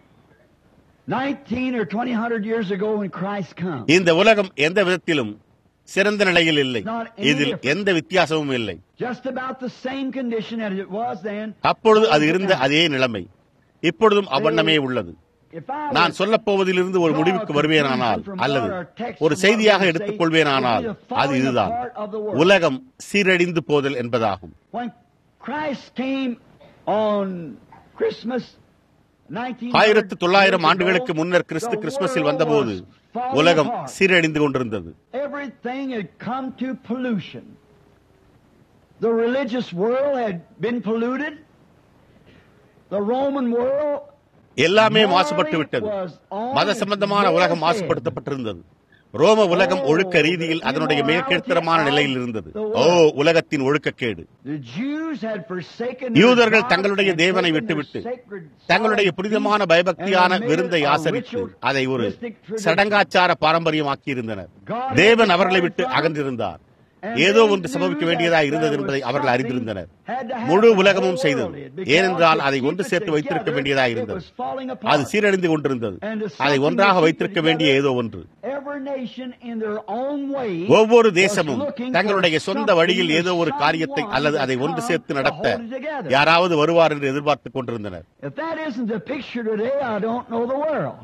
19 or 20 hundred years ago when Christ comes. இந்த உலகம் எந்த விதத்திலும் சிறந்த நிலையில் இல்லை இதில் எந்த வித்தியாசமும் இல்லை Just about the same condition as it was then. அப்பொழுது அது இருந்த அதே நிலைமை இப்பொழுதும் அவ்வண்ணமே உள்ளது If I நான் was- சொல்லப் போவதிலிருந்து ஒரு முடிவுக்கு வருவேனானால் அல்லது ஒரு செய்தியாக எடுத்துக் கொள்வேனானால் அது இதுதான் உலகம் சீரழிந்து போதல் என்பதாகும் When Christ came on Christmas 1900 ஆயிரத்து தொள்ளாயிரம் years ஆண்டுகளுக்கு ago, முன்னர் கிறிஸ்து the கிறிஸ்துமஸில் world வந்தபோது was falling உலகம் apart. சீரழிந்து கொண்டிருந்தது Everything had come to pollution. The religious world had been polluted. The Roman world எல்லாமே மாசுபட்டு விட்டது மத சம்பந்தமான உலகம் மாசுபடுத்தப்பட்டிருந்தது ரோம உலகம் ஒழுக்க ரீதியில் அதனுடைய மிகக்கீழ்த்தரமான நிலையில் இருந்தது ஓ உலகத்தின் ஒழுக்கக்கேடு The Jews had forsaken யூதர்கள் their gods தங்களுடைய and தேவனை taken விட்டுவிட்டு their sacred தங்களுடைய solemn புனிதமான feasts பயபக்தியான and made விருந்தை it a ஆசரித்து ritual- அதை ஒரு ritualistic tradition. சடங்காச்சார பாரம்பரியமாக்கி இருந்தனர் தேவன் அவர்களை விட்டு அகன்றிருந்தார் ஏதோ ஒன்று சம்பவிக்க வேண்டியதாக இருந்தது என்பதை அவர்கள் அறிந்திருந்தனர் முழு உலகமும் செய்தது ஏனென்றால் அதை ஒன்று சேர்த்து வைத்திருக்க வேண்டியதாக இருந்தது அது சீரழிந்து கொண்டிருந்தது அதை ஒன்றாக வைத்திருக்க வேண்டிய ஏதோ ஒன்று Every nation in their own way ஒவ்வொரு was தேசமும் looking தங்களுடைய for சொந்த something வழியில் or ஏதோ ஒரு காரியத்தை someone அல்லது to அதை ஒன்று come சேர்த்து to நடத்த hold it together. யாராவது வருவார் என்று எதிர்பார்த்துக் கொண்டிருந்தனர் If that isn't the picture today, I don't know the world.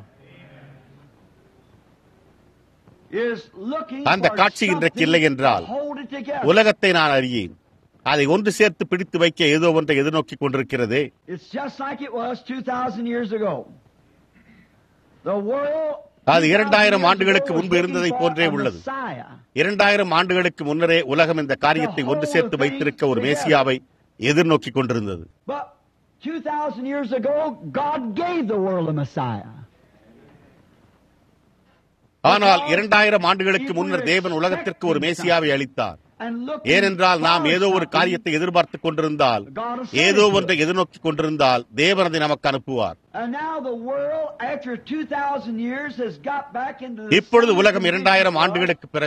Is looking அந்த for காட்சி இன்றைக்கு இல்லை something என்றால் to hold it together. உலகத்தை நான் அறியேன் அதை ஒன்று சேர்த்து பிடித்து வைக்க ஏதோ ஒன்றை எதிர்நோக்கி கொண்டிருக்கிறதே It's just like it was 2,000 years ago. The world அது 2,000 இரண்டாயிரம் years ஆண்டுகளுக்கு ago was முன்பு இருந்ததை looking போன்றே for a உள்ளது Messiah. இரண்டாயிரம் ஆண்டுகளுக்கு முன்னரே உலகம் இந்த காரியத்தை ஒன்று சேர்த்து வைத்திருக்க ஒரு மேசியாவை எதிர்நோக்கி கொண்டிருந்தது But 2,000 years ago, God gave the world a Messiah. ஆனால் இரண்டாயிரம் ஆண்டுகளுக்கு முன்னர் தேவன் உலகத்திற்கு ஒரு மேசியாவை அளித்தார் And looking ஏனென்றால் நாம் for ஏதோ ஒரு something, காரியத்தை எதிர்பார்த்துக் கொண்டிருந்தால் ஏதோ ஒன்றை எதிர்நோக்கி கொண்டிருந்தால் தேவன் அதை நமக்கு அனுப்புவார் And now the world, after 2,000 years, has got back into the இப்பொழுது same உலகம் condition இரண்டாயிரம் it was. ஆண்டுகளுக்கு பிறகு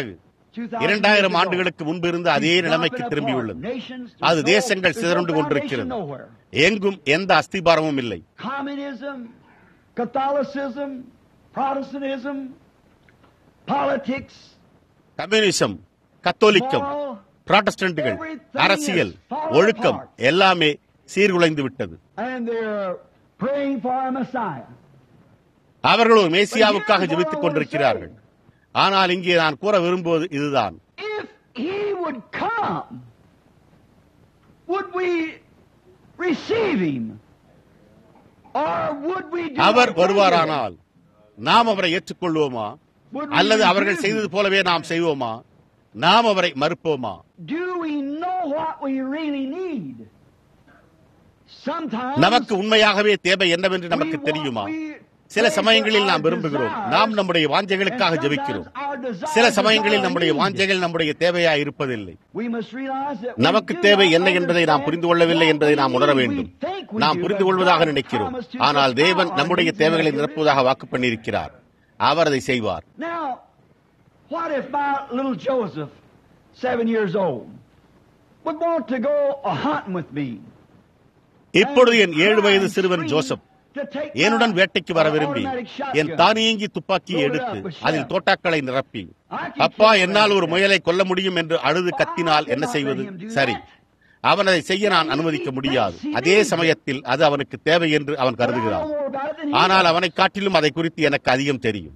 இரண்டாயிரம் ஆண்டுகளுக்கு முன்பு இருந்த அதே நிலைமைக்கு திரும்பியுள்ளது அது தேசங்கள் சிதறண்டு கொண்டிருக்கிறது எங்கும் எந்த அஸ்திபாரமும் இல்லை Communism, Catholicism, Protestantism, politics, communism கத்தோலிக்கம் moral, புராட்டஸ்டன்ட்டுகள் அரசியல் ஒழுக்கம் எல்லாமே சீர்குலைந்து விட்டது and they're praying for a Messiah. அவர்கள் ஒரு மேசியாவுக்காக ஜெபித்துக் கொண்டிருக்கிறார்கள் ஆனால் இங்கே நான் கூற விரும்புவது இதுதான் If he would come, would we receive him? Or would we do our our வருவாரானால் நாம் அவரை ஏற்றுக்கொள்வோமா Would we அல்லது அவர்கள் refuse செய்தது போலவே நாம் செய்வோமா நாம் அவரை மறுப்போமா Do we know what we really need? Sometimes நமக்கு உண்மையாகவே தேவை என்னவென்று we நமக்கு want- தெரியுமா we சில pray for சமயங்களில் our நாம் விரும்புகிறோம் desires, நாம் நம்முடைய வாஞ்சைகளுக்காக and ஜெபிக்கிறோம் sometimes our desires சில is சமயங்களில் all we நம்முடைய need. வாஞ்சைகள் நம்முடைய தேவையா இருப்பதில்லை We must realize that we நமக்கு do தேவை not என்ன என்பதை நாம் understand புரிந்து கொள்ளவில்லை what என்பதை we நாம் உணர need. வேண்டும் We think we நாம் do, புரிந்து but கொள்வதாக God நினைக்கிறோம் promised to ஆனால் supply தேவன் our நம்முடைய needs and தேவைகளை our நிரப்புவதாக வாக்கு பண்ணியிருக்கிறார் அவர் அதை செய்வார் Now, what if my little Joseph, seven years old, would want to go a hunting with me? இப்பொழுது என் ஏழு வயது சிறுவன் ஜோசப் என்னுடன் வேட்டைக்கு வர விரும்பி என் தானியங்கி துப்பாக்கியை எடுத்து அதில் தோட்டாக்களை நிரப்பி அப்பா என்னால் ஒரு முயலை கொல்ல முடியும் என்று அழுது கத்தினால் என்ன செய்வது சரி அவன் அதை செய்ய நான் அனுமதிக்க முடியாது அதே சமயத்தில் அது அவனுக்கு தேவை என்று அவன் கருதுகிறான் ஆனால் அவனை காட்டிலும் அதை குறித்து எனக்கு அதிகம் தெரியும்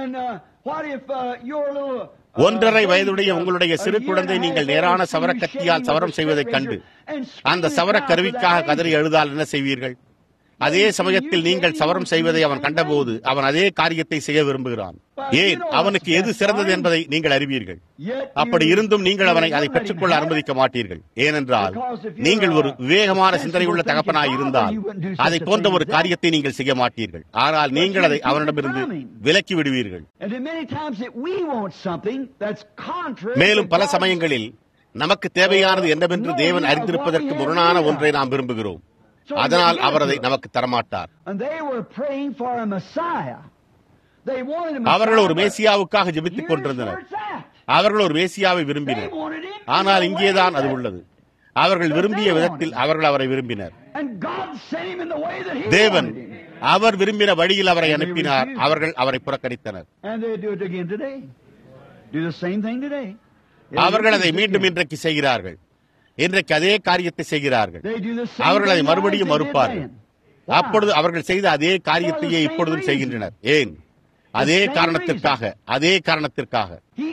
ஒன்றரை வயதுடைய உங்களுடைய சிறு குழந்தை நீங்கள் நேரான சவர கத்தியால் சவரம் செய்வதைக் கண்டு அந்த சவர கருவிக்காக கதறி அழுதால் என்ன செய்வீர்கள் அதே சமயத்தில் நீங்கள் சவரம் செய்வதை அவன் கண்டபோது அவன் அதே காரியத்தை செய்ய விரும்புகிறான் ஏன் அவனுக்கு எது சிறந்தது என்பதை நீங்கள் அறிவீர்கள் அப்படி இருந்தும் நீங்கள் அவனை அதை பெற்றுக்கொள்ள அனுமதிக்க மாட்டீர்கள் ஏனென்றால் நீங்கள் ஒரு விவேகமான சிந்தனையுள்ள தகப்பனாய் இருந்தால் அதை போன்ற ஒரு காரியத்தை நீங்கள் செய்ய மாட்டீர்கள் ஆனால் நீங்கள் அதை அவனிடமிருந்து விலக்கி விடுவீர்கள் மேலும் பல சமயங்களில் நமக்கு தேவையானது என்னவென்று தேவன் அறிந்திருப்பதற்கு முரணான ஒன்றை நாம் விரும்புகிறோம் அதனால் அவர் அதை நமக்கு தரமாட்டார் அவர்கள் ஒரு மேசியாவுக்காக ஜெபித்துக் கொண்டிருந்தனர் அவர்கள் ஒரு மேசியாவை விரும்பினர் ஆனால் இங்கேதான் அது உள்ளது அவர்கள் விரும்பிய விதத்தில் அவர்கள் அவரை விரும்பினர் தேவன் அவர் விரும்பின வழியில் அவரை அனுப்பினார் அவர்கள் அவரை புறக்கணித்தனர் அவர்கள் அதை மீண்டும் இன்றைக்கு செய்கிறார்கள் இன்றைக்கு அதே காரியத்தை செய்கிறார்கள் அவர்கள் அதை மறுபடியும் மறுப்பார்கள் அப்பொழுது அவர்கள் செய்த அதே காரியத்தையே இப்பொழுதும் செய்கின்றனர் ஏன் அதே காரணத்திற்காக அதே காரணத்திற்காக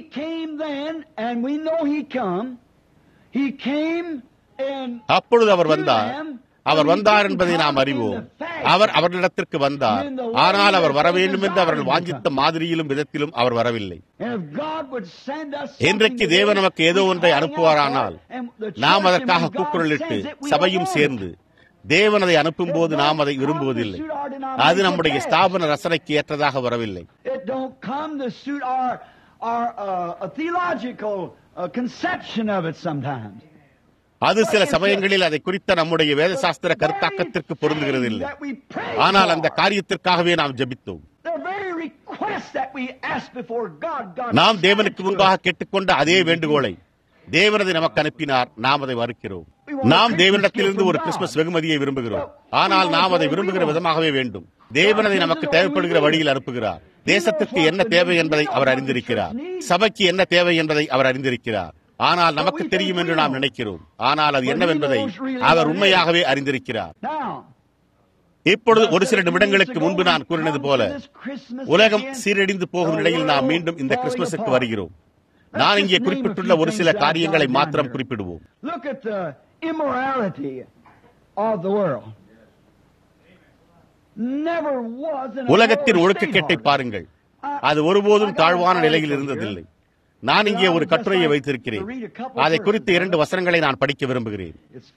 அப்பொழுது அவர் வந்தார் அவர் வந்தார் என்பதை நாம் அறிவோம் அவர் அவர்களிடத்திற்கு வந்தார் ஆனால் அவர் வர வேண்டும் என்று அவர்கள் வாஞ்சித்த மாதிரியிலும் விதத்திலும் அவர் வரவில்லை இன்றைக்கு தேவன் நமக்கு ஏதோ ஒன்றை அனுப்புவாரானால் நாம் அதற்காக கூக்குரலிட்டு சபையும் சேர்ந்து தேவன் அதை அனுப்பும் போது நாம் அதை விரும்புவதில்லை அது நம்முடைய ஸ்தாபன ரசனைக்கு ஏற்றதாக வரவில்லை அது சில சமயங்களில் அதை குறித்த நம்முடைய வேதசாஸ்திர கருத்தாக்கத்திற்கு பொருந்துகிறது இல்லை ஆனால் அந்த காரியத்திற்காகவே நாம் ஜபித்தோம் நாம் தேவனுக்கு முன்பாக கேட்டுக்கொண்ட அதே வேண்டுகோளை தேவனதை நமக்கு அனுப்பினார் நாம் அதை மறுக்கிறோம் நாம் தேவனிடத்திலிருந்து ஒரு கிறிஸ்துமஸ் வெகுமதியை விரும்புகிறோம் ஆனால் நாம் அதை விரும்புகிற விதமாகவே வேண்டும் தேவனதை நமக்கு தேவைப்படுகிற வழியில் அனுப்புகிறார் தேசத்திற்கு என்ன தேவை என்பதை அவர் அறிந்திருக்கிறார் சபைக்கு என்ன தேவை என்பதை அவர் அறிந்திருக்கிறார் ஆனால் நமக்கு தெரியும் என்று நாம் நினைக்கிறோம் ஆனால் அது என்னவென்பதை அவர் உண்மையாகவே அறிந்திருக்கிறார் இப்பொழுது ஒரு சில நிமிடங்களுக்கு முன்பு நான் கூறினது போல உலகம் சீரழிந்து போகும் நிலையில் நாம் மீண்டும் இந்த கிறிஸ்துமஸுக்கு வருகிறோம் நான் இங்கே குறிப்பிட்டுள்ள ஒரு சில காரியங்களை மாத்திரம் குறிப்பிடுவோம் உலகத்தின் ஒழுக்கக்கேட்டை பாருங்கள் அது ஒருபோதும் தாழ்வான நிலையில் இருந்ததில்லை நான் இங்கே ஒரு கட்டுரையை வைத்திருக்கிறேன் அதை குறித்து இரண்டு வசனங்களை நான் படிக்க விரும்புகிறேன்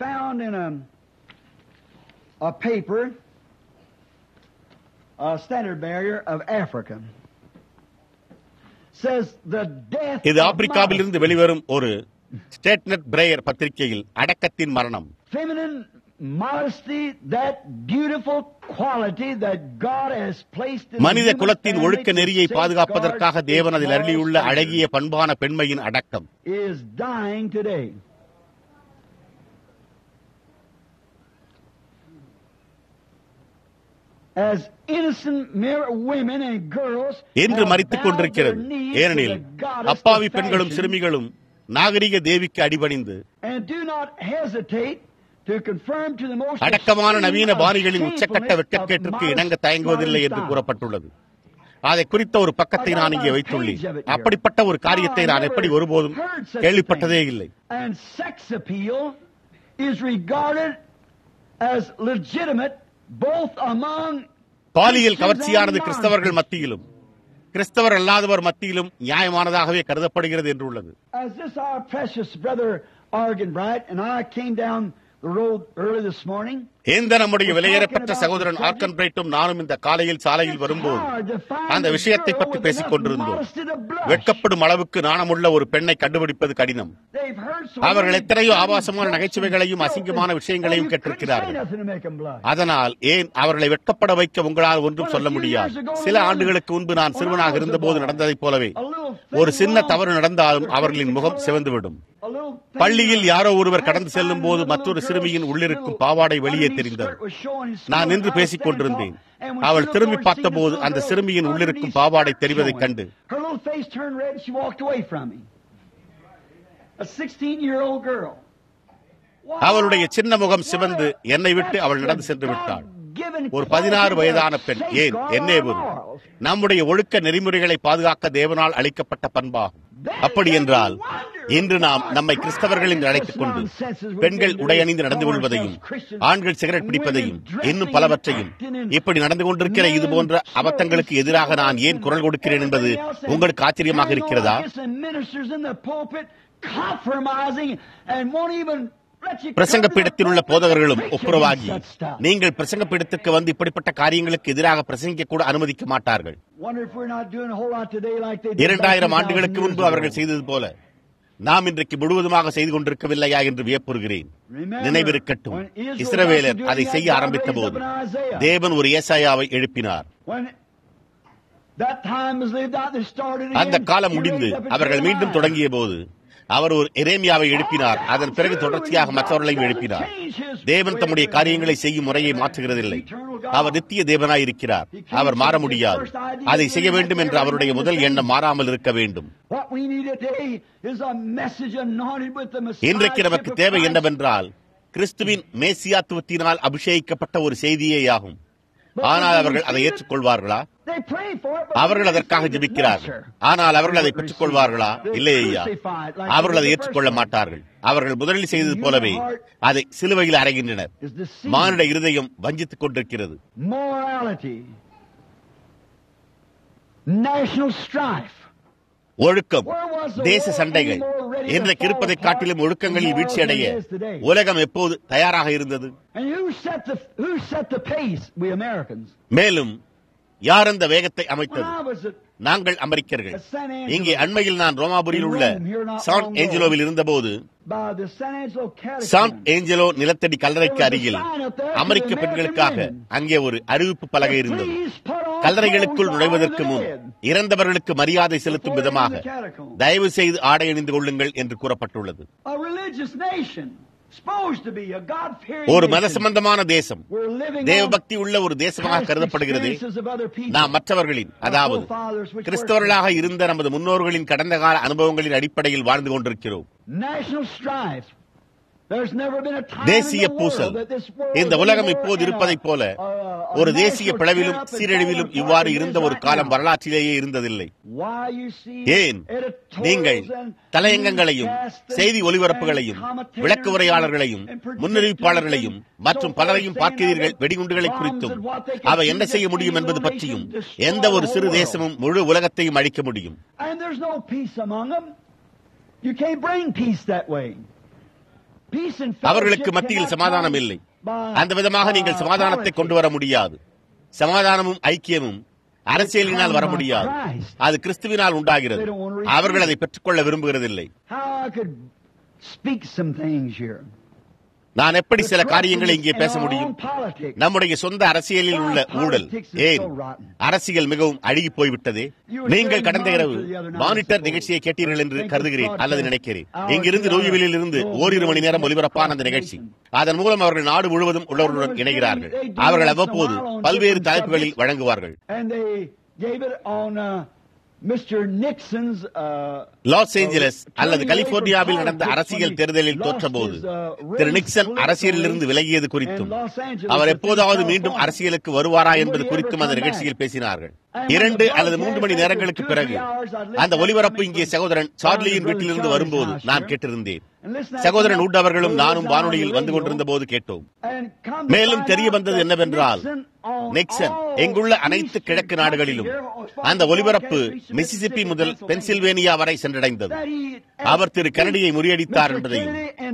இது ஆப்பிரிக்காவில் இருந்து வெளிவரும் ஒரு ஸ்டேட்னட் பிரேயர் பத்திரிகையில் அடக்கத்தின் மரணம் modesty, that beautiful quality that God has placed in மனித the human குலத்தின் family ஒழுக்க to நெறியை safeguard பாதுகாப்பதற்காக தேவன் அதில் its அருளியுள்ள moral அழகிய standards பண்பான பெண்மையின் அடக்கம் is dying today. As innocent mere women and girls என்று have மறித்துக் bowed கொண்டிருக்கிறது their knees to ஏனெனில் the goddess அப்பாவி of பெண்களும் fashion சிறுமிகளும் நாகரிக தேவிக்கு அடிபணிந்து and do not hesitate to conform to the most அடக்கமான extreme நவீன of பாணிகளின் உச்சக்கட்ட shamefulness வெட்கக்கேட்டிற்கு of இணங்க modest தயங்குவதில்லை என்று modern கூறப்பட்டுள்ளது அதை குறித்த ஒரு பக்கத்தை நான் இங்கே வைத்துள்ளேன் அப்படிப்பட்ட ஒரு காரியத்தை நான் எப்படி ஒருபோதும் கேள்விப்பட்டதே இல்லை And sex appeal is regarded as legitimate both among பாலியல் கவர்ச்சியானது கிறிஸ்தவர்கள் மத்தியிலும் கிறிஸ்தவர் அல்லாதவர் மத்தியிலும் நியாயமானதாகவே கருதப்படுகிறது என்றுள்ளது As this our precious brother Argenbright and I came down the road early this morning. எந்த நம்முடைய விலையேறப்பட்ட சகோதரன் ஆர்கன் பிரைட்டும் நானும் இந்த காலையில் சாலையில் வரும்போது அந்த விஷயத்தை பற்றி பேசிக் கொண்டிருந்தோம் வெட்கப்படும் அளவுக்கு நாணமுள்ள ஒரு பெண்ணை கண்டுபிடிப்பது கடினம் அவர்கள் எத்தனையோ ஆபாசமான நகைச்சுவைகளையும் அசிங்கமான விஷயங்களையும் கேட்டிருக்கிறார்கள் அதனால் ஏன் அவர்களை வெட்கப்பட வைக்க உங்களால் ஒன்றும் சொல்ல முடியாது சில ஆண்டுகளுக்கு முன்பு நான் சிறுவனாக இருந்தபோது நடந்ததைப் போலவே ஒரு சின்ன தவறு நடந்தாலும் அவர்களின் முகம் சிவந்துவிடும் பள்ளியில் யாரோ ஒருவர் கடந்து செல்லும் போது மற்றொரு சிறுமியின் உள்ளிருக்கும் பாவாடை வெளியே தெரிந்தது நான் நின்று பேசிக் கொண்டிருந்தேன் அவள் திரும்பி பார்த்தபோது அந்த சிறுமியின் உள்ளிருக்கும் பாவாடை தெரிவதைக் கண்டு Her little face turned red and she walked away from me. A 16 year old girl. அவளுடைய சின்ன முகம் சிவந்து என்னை விட்டு அவள் நடந்து சென்று விட்டாள் ஒரு பதினாறு வயதான பெண் ஏன் என்னே ஒரு நம்முடைய ஒழுக்க நெறிமுறைகளை பாதுகாக்க தேவனால் அளிக்கப்பட்ட பண்பாகும் அப்படி என்றால் இன்று நாம் நம்மை கிறிஸ்தவர்கள் என்று அழைத்துக் கொண்டு பெண்கள் உடையணிந்து நடந்து கொள்வதையும் ஆண்கள் சிகரெட் பிடிப்பதையும் இன்னும் பலவற்றையும் இப்படி நடந்து கொண்டிருக்கிற இது போன்ற அபத்தங்களுக்கு எதிராக நான் ஏன் குரல் கொடுக்கிறேன் என்பது உங்களுக்கு ஆச்சரியமாக இருக்கிறதா பிரசங்க பீடத்தில் உள்ள போதகர்களும் ஒப்புரவாகி நீங்கள் பிரசங்க பீடத்திற்கு வந்து இப்படிப்பட்ட காரியங்களுக்கு எதிராக பிரசங்கிக்க கூட அனுமதிக்க மாட்டார்கள் இரண்டாயிரம் ஆண்டுகளுக்கு முன்பு அவர்கள் செய்தது போல நாம் இன்றைக்கு முழுவதுமாக செய்து கொண்டிருக்கவில்லையா என்று வியப்புறுகிறேன் நினைவிருக்கட்டும் இஸ்ரவேலர் அதை செய்ய ஆரம்பித்த போது தேவன் ஒரு ஏசாயாவை எழுப்பினார் அந்த காலம் முடிந்து அவர்கள் மீண்டும் தொடங்கிய போது அவர் ஒரு எரேமியாவை எழுப்பினார் அதன் பிறகு தொடர்ச்சியாக மற்றவர்களையும் எழுப்பினார் தேவன் தம்முடைய காரியங்களை செய்யும் முறையை மாற்றுகிறதில்லை அவர் நித்திய தேவனாய் இருக்கிறார் அவர் மாற முடியாது அதை செய்ய வேண்டும் என்று அவருடைய முதல் எண்ணம் மாறாமல் இருக்க வேண்டும் இன்றைக்கு நமக்கு தேவை என்னவென்றால் கிறிஸ்துவின் மேசியாத்துவத்தினால் அபிஷேகிக்கப்பட்ட ஒரு செய்தியேயாகும் ஆனால் அவர்கள் அதை ஏற்றுக்கொள்வார்களா அவர்கள் அதற்காக ஜெபிக்கிறார்கள் ஆனால் அவர்கள் அதை பெற்றுக் கொள்வார்களா இல்லை ஐயா அவர்கள் அதை ஏற்றுக்கொள்ள மாட்டார்கள் அவர்கள் முதலில் செய்தது போலவே அதை சிலுவையில் அறைகின்றனர் மானிட இருதயம் வஞ்சித்துக் கொண்டிருக்கிறது ஒழுக்கம் தேச சண்டைகள் இன்றைக்கு இருப்பதை காட்டிலும் ஒழுக்கங்களில் வீழ்ச்சியடைய உலகம் எப்போது தயாராக இருந்தது மேலும் யார் அந்த வேகத்தை அமைத்தது நாங்கள் அமெரிக்கர்கள் இங்கே அண்மையில் நான் ரோமாபுரியில் உள்ள சான் ஏஞ்சலோவில் இருந்தபோது சான் ஏஞ்சலோ நிலத்தடி கல்லறைக்கு அருகில் அமெரிக்க பெண்களுக்காக அங்கே ஒரு அறிவிப்பு பலகை இருந்தது கல்லறைகளுக்குள் நுழைவதற்கு முன் இறந்தவர்களுக்கு மரியாதை செலுத்தும் விதமாக தயவு செய்து ஆடை அணிந்து கொள்ளுங்கள் என்று கூறப்பட்டுள்ளது ஒரு மத சம்பந்தமான தேசம் தேவபக்தி உள்ள ஒரு தேசமாக கருதப்படுகிறது நாம் மற்றவர்களின் அதாவது கிறிஸ்தவர்களாக இருந்த நமது முன்னோர்களின் கடந்த கால அனுபவங்களின் அடிப்படையில் வாழ்ந்து கொண்டிருக்கிறோம் தேசிய பூசல் இந்த உலகம் இப்போது இருப்பதைப் போல ஒரு தேசிய பிளவிலும் சீரழிவிலும் இவ்வாறு இருந்த ஒரு காலம் வரலாற்றிலேயே இருந்ததில்லை ஏன் நீங்கள் தலையங்கங்களையும் செய்தி ஒலிபரப்புகளையும் விளக்கு உரையாளர்களையும் முன்னறிவிப்பாளர்களையும் மற்றும் பலரையும் பார்க்கிறீர்கள் வெடிகுண்டுகளை குறித்தும் அவை என்ன செய்ய முடியும் என்பது பற்றியும் எந்த ஒரு சிறு தேசமும் முழு உலகத்தையும் அழிக்க முடியும் அவர்களுக்கு மத்தியில் சமாதானம் இல்லை அந்த விதமாக நீங்கள் சமாதானத்தை கொண்டு வர முடியாது சமாதானமும் ஐக்கியமும் அரசியலினால் வர முடியாது அது கிறிஸ்துவினால் உண்டாகிறது அவர்கள் அதை பெற்றுக்கொள்ள விரும்புகிறதில்லை நான் எப்படி சில காரியங்களை இங்கே பேச முடியும் நம்முடைய சொந்த அரசியலில் உள்ள ஊழல் ஏன் அரசியல் மிகவும் அழுகி போய்விட்டதே நீங்கள் கடந்த இரவு மானிட்டர் நிகழ்ச்சியை கேட்டீர்கள் என்று கருதுகிறேன் அல்லது நினைக்கிறேன் இங்கிருந்து லூயிவிலில் இருந்து ஓரிரு மணி நேரம் ஒலிபரப்பான அந்த நிகழ்ச்சி அதன் மூலம் அவர்கள் நாடு முழுவதும் உள்ளவர்களுடன் இணைகிறார்கள் அவர்கள் அவ்வப்போது பல்வேறு தலைப்புகளில் வழங்குவார்கள் லாஸ் ஏஞ்சலஸ் அல்லது கலிபோர்னியாவில் நடந்த அரசியல் தேர்தலில் தோற்றபோது திரு நிக்சன் அரசியலிலிருந்து விலகியது குறித்தும் அவர் எப்போதாவது மீண்டும் அரசியலுக்கு வருவாரா என்பது குறித்தும் அந்த நிகழ்ச்சியில் பேசினார்கள் இரண்டு அல்லது மூன்று மணி நேரங்களுக்கு பிறகு அந்த ஒலிபரப்பு இங்கே சகோதரன் சார்லியின் வீட்டிலிருந்து வரும்போது நான் கேட்டிருந்தேன் சகோதரன் உட் அவர்களும் நானும் வானொலியில் வந்து கொண்டிருந்த போது கேட்டோம் மேலும் தெரிய வந்தது என்னவென்றால் நிக்சன் எங்குள்ள அனைத்து கிழக்கு நாடுகளிலும் அந்த ஒலிபரப்பு மிசிசிப்பி முதல் பென்சில்வேனியா வரை சென்றடைந்தது அவர் திரு கனடியை முறியடித்தார் என்பதையும்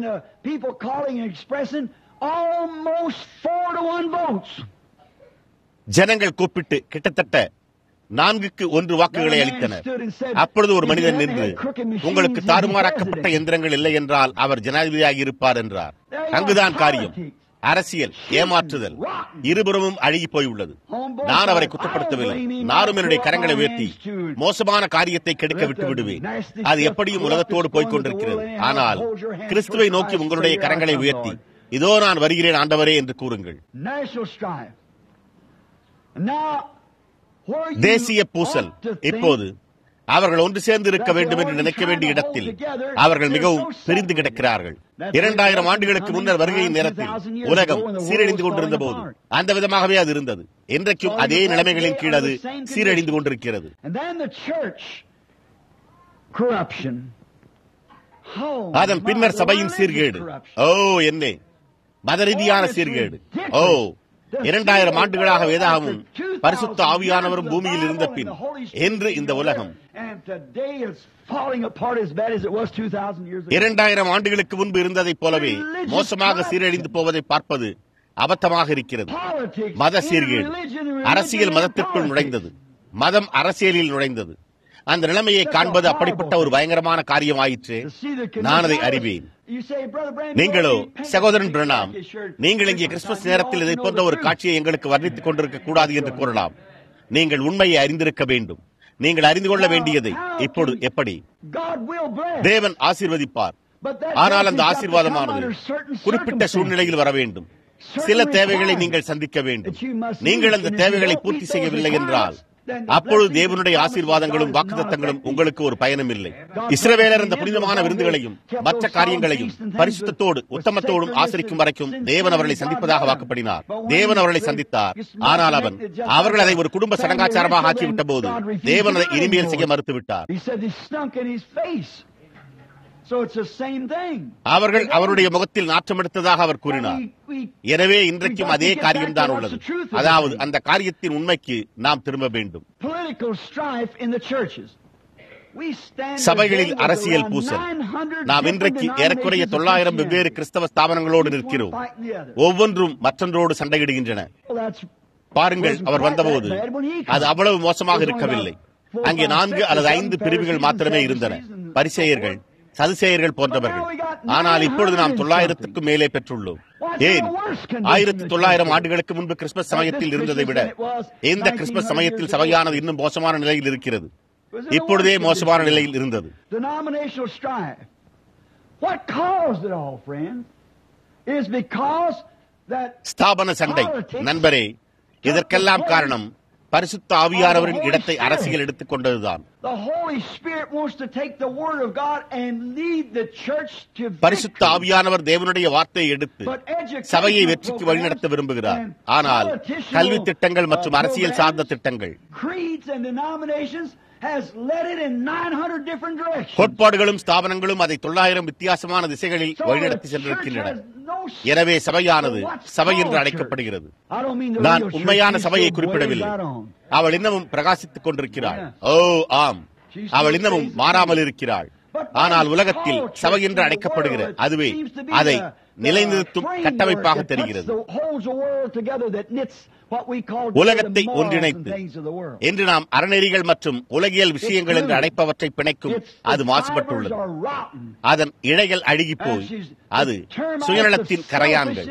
ஜனங்கள் கூப்பிட்டு கிட்டத்தட்ட நான்குக்கு ஒன்று வாக்குகளை அளித்தனர் அப்பொழுது ஒரு மனிதன் நின்று உங்களுக்கு தாறுமாறாக்கப்பட்ட எந்திரங்கள் இல்லை என்றால் அவர் ஜனாதிபதியாக இருப்பார் என்றார் அங்குதான் காரியம் அரசியல் ஏமாற்றுதல் இருபுறமும் அழுகி போயுள்ளது நான் அவரை குற்றப்படுத்தவில்லை நானும் என்னுடைய கரங்களை உயர்த்தி மோசமான காரியத்தை கெடுக்க விட்டு விடுவேன் அது எப்படியும் உலகத்தோடு போய்க் கொண்டிருக்கிறது ஆனால் கிறிஸ்துவை நோக்கி உங்களுடைய கரங்களை உயர்த்தி இதோ நான் வருகிறேன் ஆண்டவரே என்று கூறுங்கள் தேசிய பூசல் இப்போது அவர்கள் ஒன்று சேர்ந்து இருக்க வேண்டும் என்று நினைக்க வேண்டிய இடத்தில் அவர்கள் மிகவும் பிரிந்து கிடக்கிறார்கள் இரண்டாயிரம் ஆண்டுகளுக்கு முன்னர் வருகையின் நேரத்தில் உலகம் சீரழிந்து கொண்டிருந்த போது அந்த விதமாகவே அது இருந்தது இன்றைக்கும் அதே நிலைமைகளின் கீழ் அது சீரழிந்து கொண்டிருக்கிறது அதன் பின்னர் சபையின் சீர்கேடு ஓ என்ன மத ரீதியான சீர்கேடு ஓ இரண்டாயிரம் ஆண்டுகளாக வேதாகமும் பரிசுத்த ஆவியானவரும் பூமியில் இருந்த பின் என்று இந்த உலகம் இரண்டாயிரம் ஆண்டுகளுக்கு முன்பு இருந்ததைப் போலவே மோசமாக சீரழிந்து போவதை பார்ப்பது அபத்தமாக இருக்கிறது மத சீர்கேடு அரசியல் மதத்திற்குள் நுழைந்தது மதம் அரசியலில் நுழைந்தது அந்த நிலைமையை காண்பது அப்படிப்பட்ட ஒரு பயங்கரமான காரியமாயிற்று நான் அதை அறிவேன் நீங்களோ சகோதரன் பிரணாம் நீங்கள் இங்கே கிறிஸ்துமஸ் நேரத்தில் இதை போன்ற ஒரு காட்சியை எங்களுக்கு வர்ணித்துக் கொண்டிருக்க கூடாது என்று கூறலாம் நீங்கள் உண்மையை அறிந்திருக்க வேண்டும் நீங்கள் அறிந்து கொள்ள வேண்டியதை இப்பொழுது எப்படி தேவன் ஆசீர்வதிப்பார் ஆனால் அந்த ஆசீர்வாதமானது குறிப்பிட்ட சூழ்நிலையில் வர வேண்டும் சில தேவைகளை நீங்கள் சந்திக்க வேண்டும் நீங்கள் அந்த தேவைகளை பூர்த்தி செய்யவில்லை என்றால் அப்பொழுது தேவனுடைய ஆசீர்வாதங்களும் வாக்குத்தத்தங்களும் உங்களுக்கு ஒரு பயனும் இல்லை இஸ்ரவேலர் அந்த புனிதமான விருந்துகளையும் மற்ற காரியங்களையும் பரிசுத்தத்தோடு உத்தமத்தோடும் ஆசரிக்கும் வரைக்கும் தேவன் அவர்களை சந்திப்பதாக வாக்குப்படினார் தேவன் அவர்களை சந்தித்தார் ஆனால் அவன் அவர்கள் அதை ஒரு குடும்ப சடங்காச்சாரமாக ஆக்கிவிட்ட போது தேவன் அதை இனிமேல் செய்ய மறுத்துவிட்டார் அவர்கள் அவருடைய முகத்தில் நாற்றம் எடுத்ததாக அவர் கூறினார் எனவே இன்றைக்கும் அதே காரியம்தான் உள்ளது அதாவது அந்த காரியத்தின் உண்மைக்கு நாம் திரும்ப வேண்டும் சபைகளில் அரசியல் பூசல் நாம் இன்றைக்கு ஏறக்குறைய தொள்ளாயிரம் வெவ்வேறு கிறிஸ்தவ ஸ்தாபனங்களோடு நிற்கிறோம் ஒவ்வொன்றும் மற்றொன்றோடு சண்டையிடுகின்றன பாருங்கள் அவர் வந்தபோது அது அவ்வளவு மோசமாக இருக்கவில்லை அங்கே நான்கு அல்லது ஐந்து பிரிவுகள் மாத்திரமே இருந்தன பரிசெயர்கள் சதுசேயர்கள் போன்றவர்கள் ஆனால் இப்பொழுது நாம் தொள்ளாயிரத்துக்கும் மேலே பெற்றுள்ளோம் ஏன் ஆயிரத்தி தொள்ளாயிரம் ஆண்டுகளுக்கு முன்பு கிறிஸ்துமஸ் சமயத்தில் இருந்ததை விட இந்த கிறிஸ்துமஸ் சமயத்தில் சபையானது இன்னும் மோசமான நிலையில் இருக்கிறது இப்பொழுதே மோசமான நிலையில் இருந்தது ஸ்தாபன சண்டை நண்பரே இதற்கெல்லாம் காரணம் பரிசுத்த ஆவியானவரின் இடத்தை அரசியல் எடுத்துக் கொண்டதுதான் பரிசுத்த ஆவியானவர் தேவனுடைய வார்த்தையை எடுத்து சபையை வெற்றிக்கு வழிநடத்த விரும்புகிறார் ஆனால் கல்வி திட்டங்கள் மற்றும் அரசியல் சார்ந்த திட்டங்கள் கோட்பாடுகளும் ஸ்தாபனங்களும் அதை தொள்ளாயிரம் வித்தியாசமான திசைகளில் வழிநடத்தி சென்றிருக்கின்றன எனவே சபையானது சபை என்று அழைக்கப்படுகிறது நான் உண்மையான சபையை குறிப்பிடவில்லை அவள் இன்னமும் பிரகாசித்துக் கொண்டிருக்கிறாள் ஓ ஆம் அவள் இன்னமும் மாறாமல் இருக்கிறாள் ஆனால் உலகத்தில் சபை என்று அழைக்கப்படுகிற அதுவே அதை நிலைநிறுத்தும் கட்டமைப்பாக தெரிகிறது உலகத்தை ஒன்றிணைத்து என்று நாம் அறநெறிகள் மற்றும் உலகியல் விஷயங்கள் என்று அழைப்பவற்றை பிணைக்கும் அது மாசுபட்டுள்ளது அதன் இழைகள் அழுகி போய் அது சுயநலத்தின் கரையான்கள்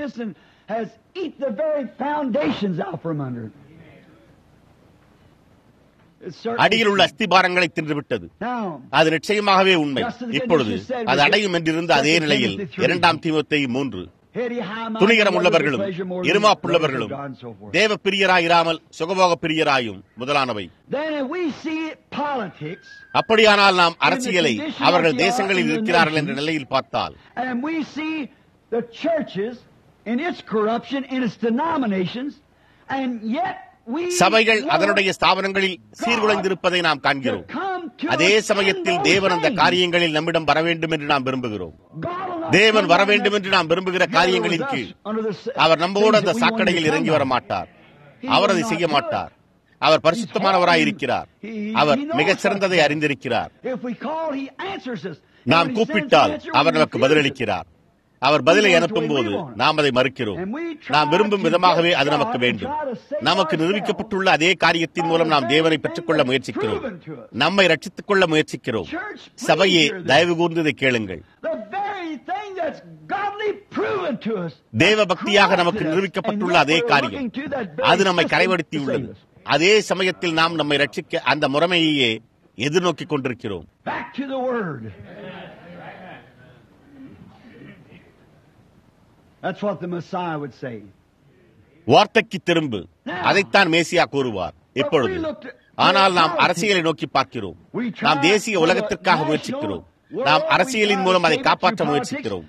அடியில் உள்ள அஸ்திபாரங்களை தின்றுவிட்டது அது நிச்சயமாகவே உண்மை இப்பொழுது அது அடையும் என்றிருந்த அதே நிலையில் இரண்டாம் தீமத்தை மூன்று துணிகரம் உள்ளவர்களும் இருமாப்புள்ளவர்களும் தேவ பிரியராயிராமல் சுகபோக பிரியராயும் முதலானவை அப்படியானால் நாம் அரசியலை அவர்கள் தேசங்களில் இருக்கிறார்கள் என்ற நிலையில் பார்த்தால் சபைகள் அதனுடைய ஸ்தாபனங்களில் சீர்குலைந்திருப்பதை நாம் காண்கிறோம் அதே சமயத்தில் தேவன் அந்த காரியங்களில் நம்மிடம் வர வேண்டும் என்று நாம் விரும்புகிறோம் தேவன் வர வேண்டும் என்று நாம் விரும்புகிற காரியங்களின் கீழ் அவர் நம்மோடு அந்த சாக்கடையில் இறங்கி வர மாட்டார் அவர் அதை செய்ய மாட்டார் அவர் பரிசுத்தமானவராய் இருக்கிறார் அவர் மிகச் சிறந்ததை அறிந்திருக்கிறார் நாம் கூப்பிட்டால் அவர் நமக்கு பதிலளிக்கிறார் அவர் பதிலை அனுப்பும் போது நாம் அதை மறுக்கிறோம் நாம் விரும்பும் விதமாகவே அது நமக்கு வேண்டும் நமக்கு நிரூபிக்கப்பட்டுள்ள அதே காரியத்தின் மூலம் நாம் தேவனை பெற்றுக்கொள்ள முயற்சிக்கிறோம் நம்மை ரட்சித்துக் கொள்ள முயற்சிக்கிறோம் சபையே தயவு கூர்ந்து இதை கேளுங்கள் தேவ பக்தியாக நமக்கு நிரூபிக்கப்பட்டுள்ள அதே காரியம் அது நம்மை கரைவடுத்தியுள்ளது அதே சமயத்தில் நாம் நம்மை ரட்சிக்க அந்த முறைமையே எதிர்நோக்கிக் கொண்டிருக்கிறோம் That's what the Messiah would say. வார்த்தைக்கு திரும்பு அதைத்தான் மேசியா கூறுவார் இப்பொழுது ஆனால் நாம் அரசியலை நோக்கி பார்க்கிறோம் நாம் தேசிய உலகத்திற்காக முயற்சிக்கிறோம் நாம் அரசியலின் மூலம் அதை காப்பாற்ற முயற்சிக்கிறோம்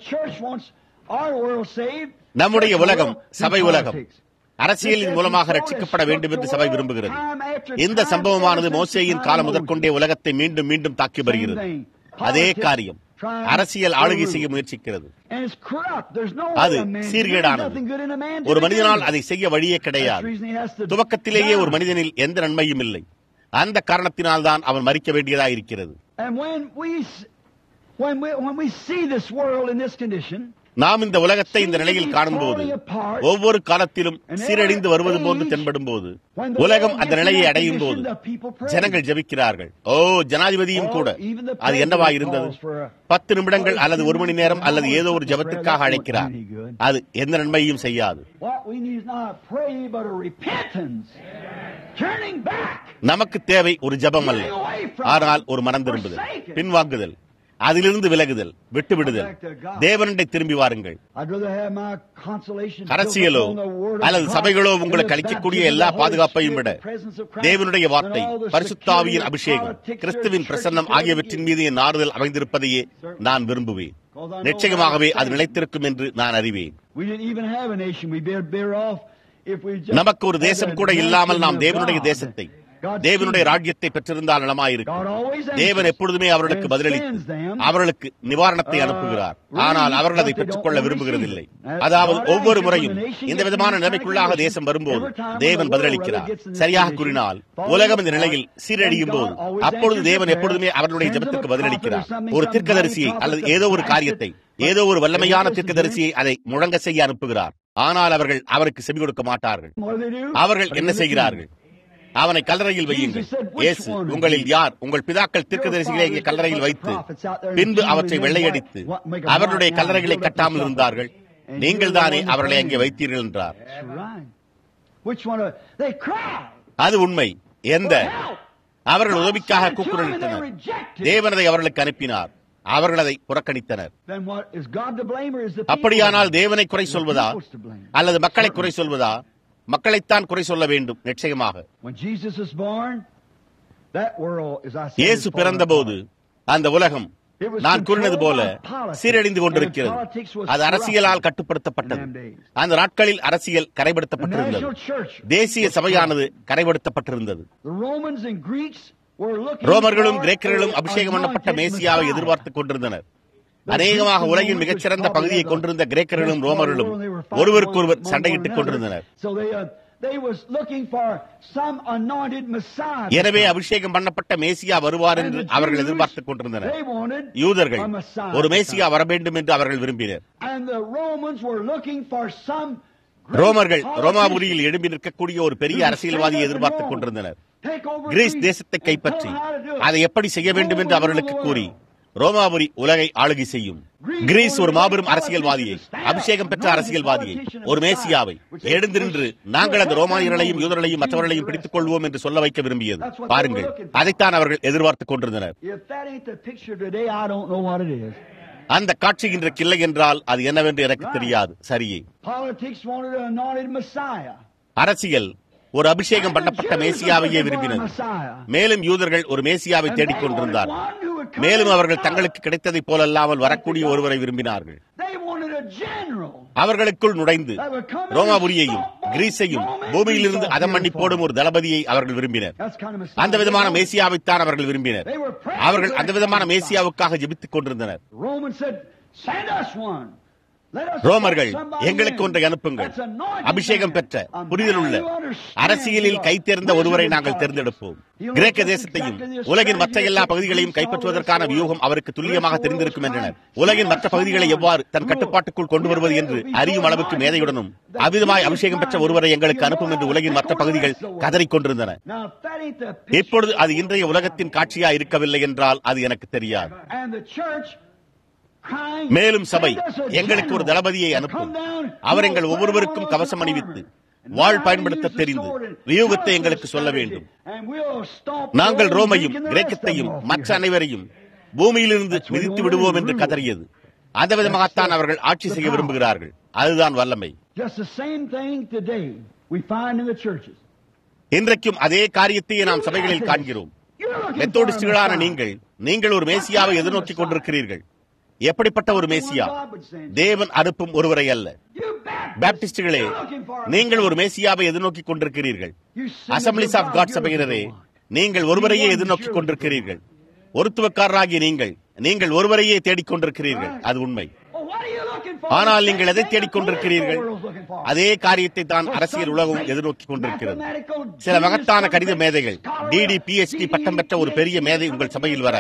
நம்முடைய உலகம் சபை உலகம் அரசியலின் மூலமாக ரட்சிக்கப்பட வேண்டும் என்று சபை விரும்புகிறது இந்த சம்பவமானது மோசேயின் காலம் முதற்கொண்டே உலகத்தை மீண்டும் மீண்டும் தாக்கி வருகிறது அதே காரியம் அரசியல் ஆளுகை செய்ய முயற்சிக்கிறது அது சீர்கேடானது ஒரு மனிதனால் அதை செய்ய வழியே கிடையாது துவக்கத்திலேயே ஒரு மனிதனில் எந்த நன்மையும் இல்லை அந்த காரணத்தினால் தான் அவன் மறிக்க வேண்டியதா இருக்கிறது நாம் இந்த உலகத்தை இந்த நிலையில் காணும்போது ஒவ்வொரு காலத்திலும் சீரழிந்து வருவது போன்று தென்படும் போது உலகம் அந்த நிலையை அடையும் போது ஜனங்கள் ஜபிக்கிறார்கள் ஓ ஜனாதிபதியும் கூட அது என்னவா இருந்தது பத்து நிமிடங்கள் அல்லது ஒரு மணி நேரம் அல்லது ஏதோ ஒரு ஜபத்திற்காக அழைக்கிறார் அது எந்த நன்மையும் செய்யாது நமக்கு தேவை ஒரு ஜபம் அல்ல ஆனால் ஒரு மனம் திரும்புதல் பின்வாங்குதல் அதிலிருந்து விலகுதல் விட்டுவிடுதல் தேவனண்டை திரும்பி வாருங்கள் அரசியலோ அல்லது சபைகளோ உங்களுக்கு அளிக்கக்கூடிய எல்லா பாதுகாப்பையும் விட தேவனுடைய வார்த்தை பரிசுத்தாவியின் அபிஷேகம் கிறிஸ்துவின் பிரசன்னம் ஆகியவற்றின் மீது என் ஆறுதல் அமைந்திருப்பதையே நான் விரும்புவேன் நிச்சயமாகவே அது நிலைத்திருக்கும் என்று நான் அறிவேன் நமக்கு ஒரு தேசம் கூட இல்லாமல் நாம் தேவனுடைய தேசத்தை தேவனுடைய ராஜ்யத்தை பெற்றிருந்தால் நலமாயிருக்கும் தேவன் எப்பொழுதுமே அவர்களுக்கு பதிலளித்து அவர்களுக்கு நிவாரணத்தை அனுப்புகிறார் ஆனால் அவர்கள் அதை பெற்றுக்கொள்ள விரும்புகிறதில்லை அதாவது ஒவ்வொரு முறையும் இந்த விதமான நிலைமைக்குள்ளாக தேசம் வரும்போது தேவன் பதிலளிக்கிறார் சரியாக கூறினால் உலகம் இந்த நிலையில் சீரழியும் போது அப்பொழுது தேவன் எப்பொழுதுமே அவர்களுடைய ஜபத்துக்கு பதிலளிக்கிறார் ஒரு தீர்க்கதரிசியை அல்லது ஏதோ ஒரு காரியத்தை ஏதோ ஒரு வல்லமையான தீர்க்கதரிசியை அதை முழங்க செய்ய அனுப்புகிறார் ஆனால் அவர்கள் அவருக்கு செவி கொடுக்க மாட்டார்கள் அவர்கள் என்ன செய்கிறார்கள் அவனை கல்லறையில் வையுங்கள் இயேசு உங்களில் யார் உங்கள் பிதாக்கள் தீர்க்கதரிசிகளை இங்கே கல்லறையில் வைத்து பின்பு அவற்றை வெள்ளையடித்து அவர்களுடைய கல்லறைகளை கட்டாமல் இருந்தார்கள் நீங்கள் தானே அவர்களை அங்கே வைத்தீர்கள் என்றார் அது உண்மை எந்த அவர்கள் உதவிக்காக கூக்குரலிட்டனர் தேவனதை அவர்களுக்கு அனுப்பினார் அவர்கள் அதை புறக்கணித்தனர் அப்படியானால் தேவனை குறை சொல்வதா அல்லது மக்களை குறை சொல்வதா மக்களைத்தான் குறை சொல்ல வேண்டும் நிச்சயமாக இயேசு பிறந்தபோது அந்த உலகம் நான் கூறினது போல சீரழிந்து கொண்டிருக்கிறது அது அரசியலால் கட்டுப்படுத்தப்பட்டது அந்த நாட்களில் அரசியல் கரைப்படுத்தப்பட்டிருந்தது தேசிய சபையானது கரைப்படுத்தப்பட்டிருந்தது ரோமர்களும் கிரேக்கர்களும் அபிஷேகம் பண்ணப்பட்ட மேசியாவை எதிர்பார்த்துக் கொண்டிருந்தனர் அநேகமாக உலகின் மிகச்சிறந்த பகுதியை கொண்டிருந்த கிரேக்கர்களும் ரோமர்களும் ஒருவருக்கொருவர் சண்டையிட்டுக் கொண்டிருந்தனர் they was looking for some anointed Messiah. எனவே அபிஷேகம் பண்ணப்பட்ட மேசியா வருவார் என்று அவர்கள் எதிர்பார்த்துக் கொண்டிருந்தனர் They wanted யூதர்கள் a Messiah. ஒரு மேசியா வர வேண்டும் என்று அவர்கள் விரும்பினர் And the Romans were looking for some ரோமர்கள் ரோமாபுரியில் எழும்பி நிற்கக்கூடிய ஒரு பெரிய அரசியல்வாதியை எதிர்பார்த்துக் கொண்டிருந்தனர் கிரீஸ் தேசத்தை கைப்பற்றி அதை எப்படி செய்ய வேண்டும் என்று அவர்களுக்கு கூறி ரோமாபுரி உலகை ஆளுகை செய்யும் கிரீஸ் ஒரு மாபெரும் அரசியல்வாதியை அபிஷேகம் பெற்ற அரசியல்வாதியை ஒரு மேசியாவை எழுந்திருந்து நாங்கள் அந்த ரோமானியர்களையும் யூதர்களையும் மற்றவர்களையும் பிடித்துக் கொள்வோம் என்று சொல்ல வைக்க விரும்பியது பாருங்கள் அதைத்தான் அவர்கள் எதிர்பார்த்துக் கொண்டிருந்தனர் If that ain't the picture today, I don't know what it is. அந்த காட்சி இன்றைக்கு இல்லை என்றால் அது என்னவென்று எனக்கு தெரியாது சரியே Politics wanted an anointed Messiah. அரசியல் ஒரு அபிஷேகம் பண்ணப்பட்ட மேசியாவையே விரும்பினது மேலும் யூதர்கள் ஒரு மேசியாவை தேடிக் கொண்டிருந்தார் மேலும் அவர்கள் தங்களுக்கு கிடைத்ததைப் போலல்லாமல் வரக்கூடிய ஒருவரை விரும்பினார்கள் They wanted a general. அவர்களுக்குள் நுழைந்து ரோமாபுரியையும் கிரீஸையும் பூமியிலிருந்து அதம் பண்ணி போடும் ஒரு தளபதியை அவர்கள் விரும்பினர் That's kind of Messiah. அந்த விதமான மேசியாவைத்தான் அவர்கள் விரும்பினர் They were praying அவர்கள் for அந்த that விதமான Messiah. மேசியாவுக்காக ஜெபித்துக் கொண்டிருந்தனர் The Romans said, "Send us one." Let us ரோமர்கள் send somebody எங்களுக்கு in ஒன்றை அனுப்புங்கள் that's anointed அபிஷேகம் man, பெற்ற a man புரிதல் உள்ள who understands அரசியலில் the கை தேர்ந்த ஒருவரை wisdom நாங்கள் of தேர்ந்தெடுப்போம் He'll கிரேக்க know தேசத்தையும் exactly the உலகின் மற்ற strategy எல்லா of பகுதிகளையும் Greece, கைப்பற்றுவதற்கான all over the வியூகம் அவருக்கு துல்லியமாக Rest of the தெரிந்திருக்கும் world's என்றனர் right. உலகின் மற்ற Send பகுதிகளை someone எவ்வாறு தன் who கட்டுப்பாட்டுக்குள் கொண்டு வருவது என்று will be அறியும் so அளவுக்கு anointed மேதையுடனும் that அவ்விதமாய் he அபிஷேகம் பெற்ற will ஒருவரை find எங்களுக்கு you அனுப்பும் என்று all உலகின் மற்ற take பகுதிகள் over the world. கதறிக் கொண்டிருந்தன Now, if that ain't the picture இப்பொழுது அது of இன்றைய the உலகத்தின் காட்சியா இருக்கவில்லை என்றால் அது எனக்கு தெரியாது And the church crying, மேலும் சபை "Send us a எங்களுக்கு ஒரு general தளபதியை to அனுப்பும் come down, அவர் எங்கள் who will ஒவ்வொருவருக்கும் put on கவசம் all அணிவித்து armor, வாழ் and பயன்படுத்த use the தெரிந்து sword and வியூகத்தை tell us எங்களுக்கு the சொல்ல strategy, வேண்டும் and we'll stop நாங்கள் the ரோமையும் Greek and the கிரேக்கத்தையும் rest of them மற்ற off அனைவரையும் பூமியிலிருந்து That's what மிதித்து we விடுவோம் want to என்று rule. கதறியது அந்த விதமாகத்தான் அவர்கள் ஆட்சி செய்ய விரும்புகிறார்கள் அதுதான் வல்லமை Just the same thing today we find in the churches. இன்றைக்கும் அதே காரியத்தையே நாம் சபைகளில் காண்கிறோம் You're looking for a மெத்தோடிஸ்டுகளான Messiah. நீங்கள் நீங்கள் ஒரு மேசியாவை எதிர்நோக்கிக் கொண்டிருக்கிறீர்கள் எப்படிப்பட்ட ஒரு மேசியா தேவன் அனுப்பும் ஒருவரை அல்ல You Baptists, பாப்டிஸ்டுகளே you're looking for a நீங்கள் ஒரு Messiah. மேசியாவை எதிர்நோக்கிக் கொண்டிருக்கிறீர்கள் You Assemblies Assemblies of God சபையினரே நீங்கள் ஒருவரையே எதிர்நோக்கிக் கொண்டிருக்கிறீர்கள் ஒருத்துவக்காரராகிய நீங்கள் நீங்கள் ஒருவரையே தேடிக் கொண்டிருக்கிறீர்கள் அது உண்மை Well, what are you looking for? ஆனால் நீங்கள் எதை தேடிக் The கொண்டிருக்கிறீர்கள் political world's looking for. அதே காரியத்தை தான் அரசியல் உலகம் எதிர்நோக்கிக் கொண்டிருக்கிறது சில மகத்தான கணித மேதைகள் டிடி பிஎச்டி பட்டம் பெற்ற ஒரு பெரிய மேதை உங்கள் சபையில் வர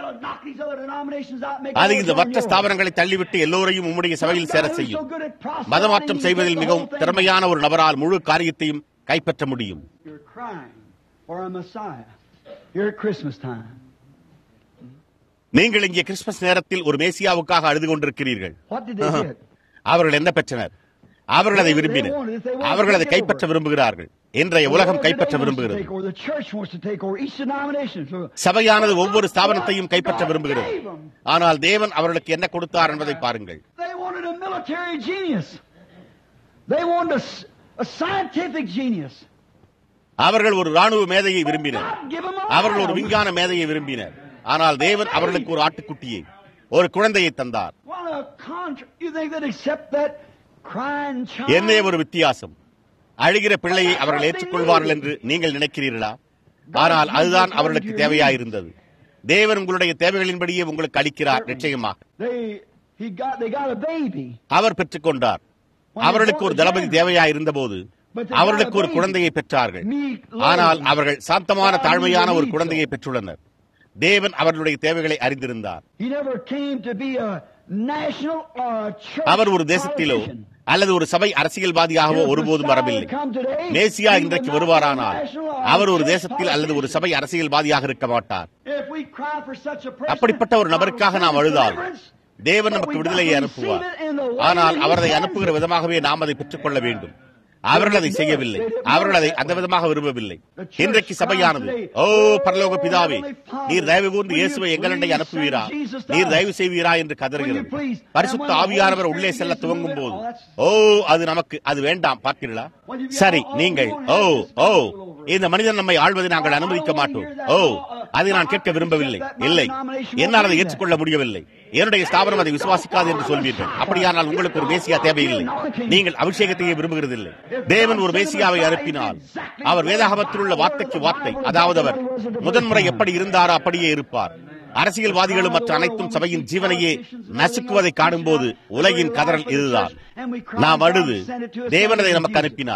அது இந்த மற்ற ஸ்தாபனங்களை தள்ளிவிட்டு எல்லோரையும் உம்முடைய சபையில் சேர செய்யும் மதமாற்றம் செய்வதில் மிகவும் திறமையான ஒரு நபரால் முழு காரியத்தையும் கைப்பற்ற முடியும் You're crying for a Messiah. You're at Christmas time. நீங்கள் இங்கே கிறிஸ்துமஸ் நேரத்தில் ஒரு மேசியாவுக்காக அழுது கொண்டிருக்கிறீர்கள் What did they get? அவர்கள் என்ன பெற்றனர் அவர்கள் அதை விரும்பினர் அவர்கள் அதை கைப்பற்ற விரும்புகிறார்கள் இன்றைய உலகம் கைப்பற்ற விரும்புகிறது The church wants to take over each denomination. So சபையானது ஒவ்வொரு ஸ்தாபனத்தையும் கைப்பற்ற விரும்புகிறது ஆனால் தேவன் அவர்களுக்கு என்ன கொடுத்தார் என்பதை பாருங்கள் They wanted a military genius. They wanted a, s- a scientific genius. அவர்கள் ஒரு ராணுவ மேதையை விரும்பினர் God give them a அவர்கள் ஒரு lamb. விஞ்ஞான மேதையை விரும்பினர் ஆனால் தேவன் அவர்களுக்கு ஒரு ஆட்டுக்குட்டியை ஒரு குழந்தையை தந்தார் What a contra- You think they'd accept that crying child? என்னே ஒரு வித்தியாசம் அழுகிற பிள்ளையை அவர்கள் ஏற்றுக்கொள்வார்கள் என்று நீங்கள் நினைக்கிறீர்களா ஆனால் அதுதான் அவர்களுக்கு தேவையாயிருந்தது தேவன் உங்களுடைய தேவைகளின்படியே உங்களுக்கு அளிக்கிறார் நிச்சயமாக They, he got, they got a baby. அவர் பெற்றுக்கொண்டார் அவர்களுக்கு ஒரு தளபதி தேவையாயிருந்த போது அவர்களுக்கு ஒரு குழந்தையை பெற்றார்கள் ஆனால் அவர்கள் சாந்தமான தாழ்மையான ஒரு குழந்தையை பெற்றுள்ளனர் தேவன் அவர்களுடைய தேவைகளை அறிந்திருந்தார் He never came to be a national or a church அவர் ஒரு தேசத்திலோ politician. அல்லது ஒரு சபை அரசியல்வாதியாகவோ ஒருபோதும் வரவில்லை மேசியா இன்றைக்கு வருவாரானால் அவர் ஒரு தேசத்தில் அல்லது ஒரு சபை அரசியல்வாதியாக இருக்க மாட்டார் If we cry for such a person, அப்படிப்பட்ட ஒரு நபருக்காக நாம் அழுதால் deliverance, தேவன் நமக்கு விடுதலையை அனுப்புவார் ஆனால் அவர் அதை அனுப்புகிற விதமாகவே நாம் அதை பெற்றுக்கொள்ள வேண்டும் அவர்கள் அதை செய்யவில்லை அவர்கள் அதை அந்த விதமாக விரும்பவில்லை இன்றைக்கு சபையானது ஓ பரலோக பிதாவே நீர் தயவு கூர்ந்து இயேசுவை எங்களண்டை அனுப்புவீரா நீர் தயவு செய்வீரா என்று கதறுகிறது பரிசுத்த ஆவியானவர் உள்ளே செல்ல துவங்கும் போது ஓ அது நமக்கு அது வேண்டாம் பார்த்தீர்களா சரி நீங்கள் ஓ ஓ இந்த மனிதன் நம்மை ஆள்வதை நாங்கள் அனுமதிக்க மாட்டோம் ஓ அதை நான் கேட்க விரும்பவில்லை இல்லை என்னால் அதை ஏற்றுக்கொள்ள முடியவில்லை என்னுடைய ஸ்தாபனம் அதை விசுவாசிக்காது என்று சொல்வீர்கள் அப்படியானால் உங்களுக்கு ஒரு மேசியா தேவையில்லை நீங்கள் அபிஷேகத்தையே விரும்புகிறதில்லை தேவன் ஒரு மேசியாவை அனுப்பினால் அவர் வேதாகமத்தில் உள்ள வார்த்தைக்கு வார்த்தை அதாவது அவர் முதன்முறை எப்படி இருந்தாரோ அப்படியே இருப்பார் அரசியல்வாதிகளும் மற்ற அனைத்தும் சபையின் ஜீவனையே நசுக்குவதை காணும்போது உலகின் கதறல் இதுதான் நாம் அழுது தேவன் அதை நமக்கு அனுப்பினார்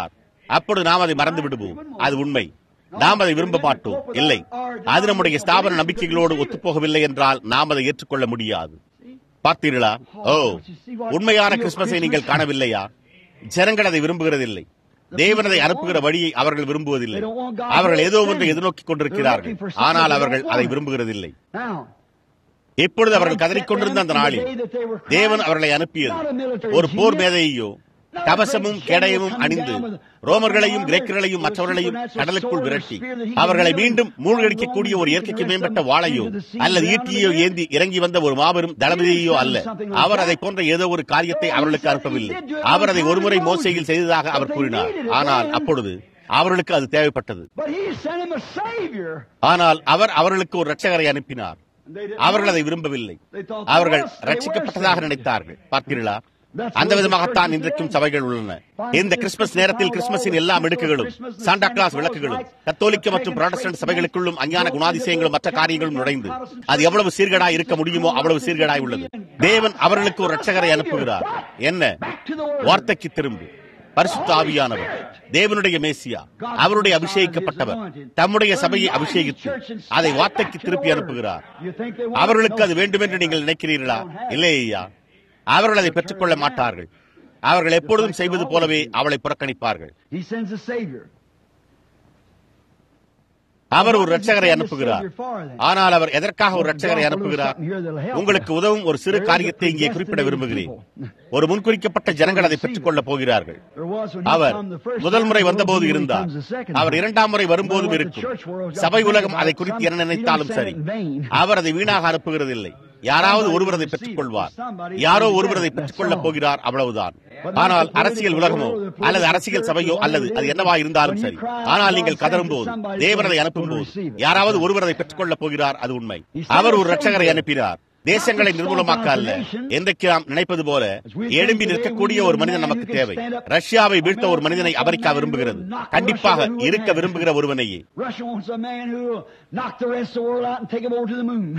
அப்பொழுது நாம் அதை மறந்து விடுவோம் அது உண்மை நாம் அதை விரும்ப மாட்டோம் இல்லை அது நம்முடைய ஸ்தாபன நம்பிக்கைகளோடு ஒத்துப்போகவில்லை என்றால் நாம் அதை ஏற்றுக்கொள்ள முடியாது பார்த்தீர்களா ஓ உண்மையான கிறிஸ்துமஸை நீங்கள் காணவில்லையா ஜனங்கள் அதை விரும்புகிறதில்லை தேவன் அதை அனுப்புகிற வழியை அவர்கள் விரும்புவதில்லை அவர்கள் ஏதோ ஒன்றை எதிர்நோக்கிக் கொண்டிருக்கிறார்கள் ஆனால் அவர்கள் அதை விரும்புகிறதில்லை Now, இப்பொழுது அவர்கள் கதறிக்கொண்டிருந்த அந்த நாளில் தேவன் அவர்களை அனுப்பியது ஒரு போர் மேதையையோ கவசமும் கேடயமும் அணிந்து ரோமர்களையும் கிரேக்கர்களையும் மற்றவர்களையும் கடலுக்குள் விரட்டி அவர்களை மீண்டும் மூழ்கடிக்கக்கூடிய ஒரு இயற்கைக்கு மேம்பட்ட வாளையோ அல்லது ஈட்டியோ ஏந்தி இறங்கி வந்த ஒரு மாபெரும் தளபதியோ அல்ல அவர் அதை போன்ற ஏதோ ஒரு காரியத்தை அவர்களுக்கு அனுப்பவில்லை அவர் அதை ஒருமுறை மோசையில் செய்ததாக அவர் கூறினார் ஆனால் அப்பொழுது அவர்களுக்கு அது தேவைப்பட்டது but he sent him a Savior. ஆனால் அவர் அவர்களுக்கு ஒரு ரட்சகரை அனுப்பினார் அவர்கள் அதை விரும்பவில்லை அவர்கள் ரட்சிக்கப்பட்டதாக நினைத்தார்கள் பார்த்தீர்களா அந்த விதமாகத்தான் இன்றைக்கும் சபைகள் உள்ளன இந்த கிறிஸ்துமஸ் நேரத்தில் கிறிஸ்துமஸின் எல்லா மிடுக்குகளும் சாண்டா கிளாஸ் விளக்குகளும் கத்தோலிக்க மற்றும் புராட்டஸ்டன்ட் சபைகளுக்குள்ளும் அஞ்ஞான குணாதிசயங்களும் மற்ற காரியங்களும் நுழைந்து அது எவ்வளவு சீர்கேடாய் இருக்க முடியுமோ அவ்வளவு சீர்கேடாய் உள்ளது தேவன் அவர்களுக்கு ஒரு ரட்சகரை அனுப்புகிறார் என்ன வார்த்தைக்கு திரும்பு பரிசுத்த ஆவியானவர் தேவனுடைய மேசியா அவருடைய அபிஷேகிக்கப்பட்டவர் தம்முடைய சபையை அபிஷேகித்து அதை வார்த்தைக்கு திருப்பி அனுப்புகிறார் You think they want அவர்களுக்கு அது வேண்டும் என்று நீங்கள் நினைக்கிறீர்களா இல்லை ஐயா அவர்கள் அதை பெற்றுக்கொள்ள மாட்டார்கள் அவர்கள் எப்பொழுதும் செய்வது போலவே அவளை புறக்கணிப்பார்கள் He sends a Savior. அவர் ஒரு ரட்சகரை அனுப்புகிறார் ஆனால் அவர் எதற்காக ஒரு ரட்சகரை அனுப்புகிறார் உங்களுக்கு உதவும் ஒரு சிறு காரியத்தை இங்கே குறிப்பிட விரும்புகிறேன் ஒரு முன்குறிக்கப்பட்ட ஜனங்கள் அதை பெற்றுக் கொள்ளப் போகிறார்கள் There was when he our come the first முதல் முறை time, வந்தபோது when he இருந்தார் comes the second our time. இரண்டாம் முறை வரும்போதும் இருக்கும் சபை உலகம் அதை குறித்து என்ன நினைத்தாலும் சரி அவர் அதை வீணாக அனுப்புகிறதில்லை யாராவது ஒருவர் அதை பெற்றுக் கொள்வார் யாரோ ஒருவர் அதை பெற்றுக் கொள்ளப் போகிறார் அவ்வளவுதான் ஆனால் அரசியல் உலகமோ அல்லது அரசியல் சபையோ அல்லது அது என்னவா இருந்தாலும் சரி ஆனால் நீங்கள் கதரும் போது தேவன் அதை அனுப்பும் போது யாராவது ஒருவர் அதை பெற்றுக் கொள்ளப் போகிறார் அது உண்மை அவர் ஒரு ரட்சகரை அனுப்பினார் தேசங்களை நிர்மூலமாக்க அல்ல என்றைக்கு நாம் நினைப்பது போல எழும்பி நிற்கக்கூடிய ஒரு மனிதன் நமக்கு தேவை ரஷ்யாவை வீழ்த்த ஒரு மனிதனை அமெரிக்கா விரும்புகிறது கண்டிப்பாக இருக்க விரும்புகிற ஒருவனையே Russia wants a man who will knock the rest of the world out and take them over to the moon.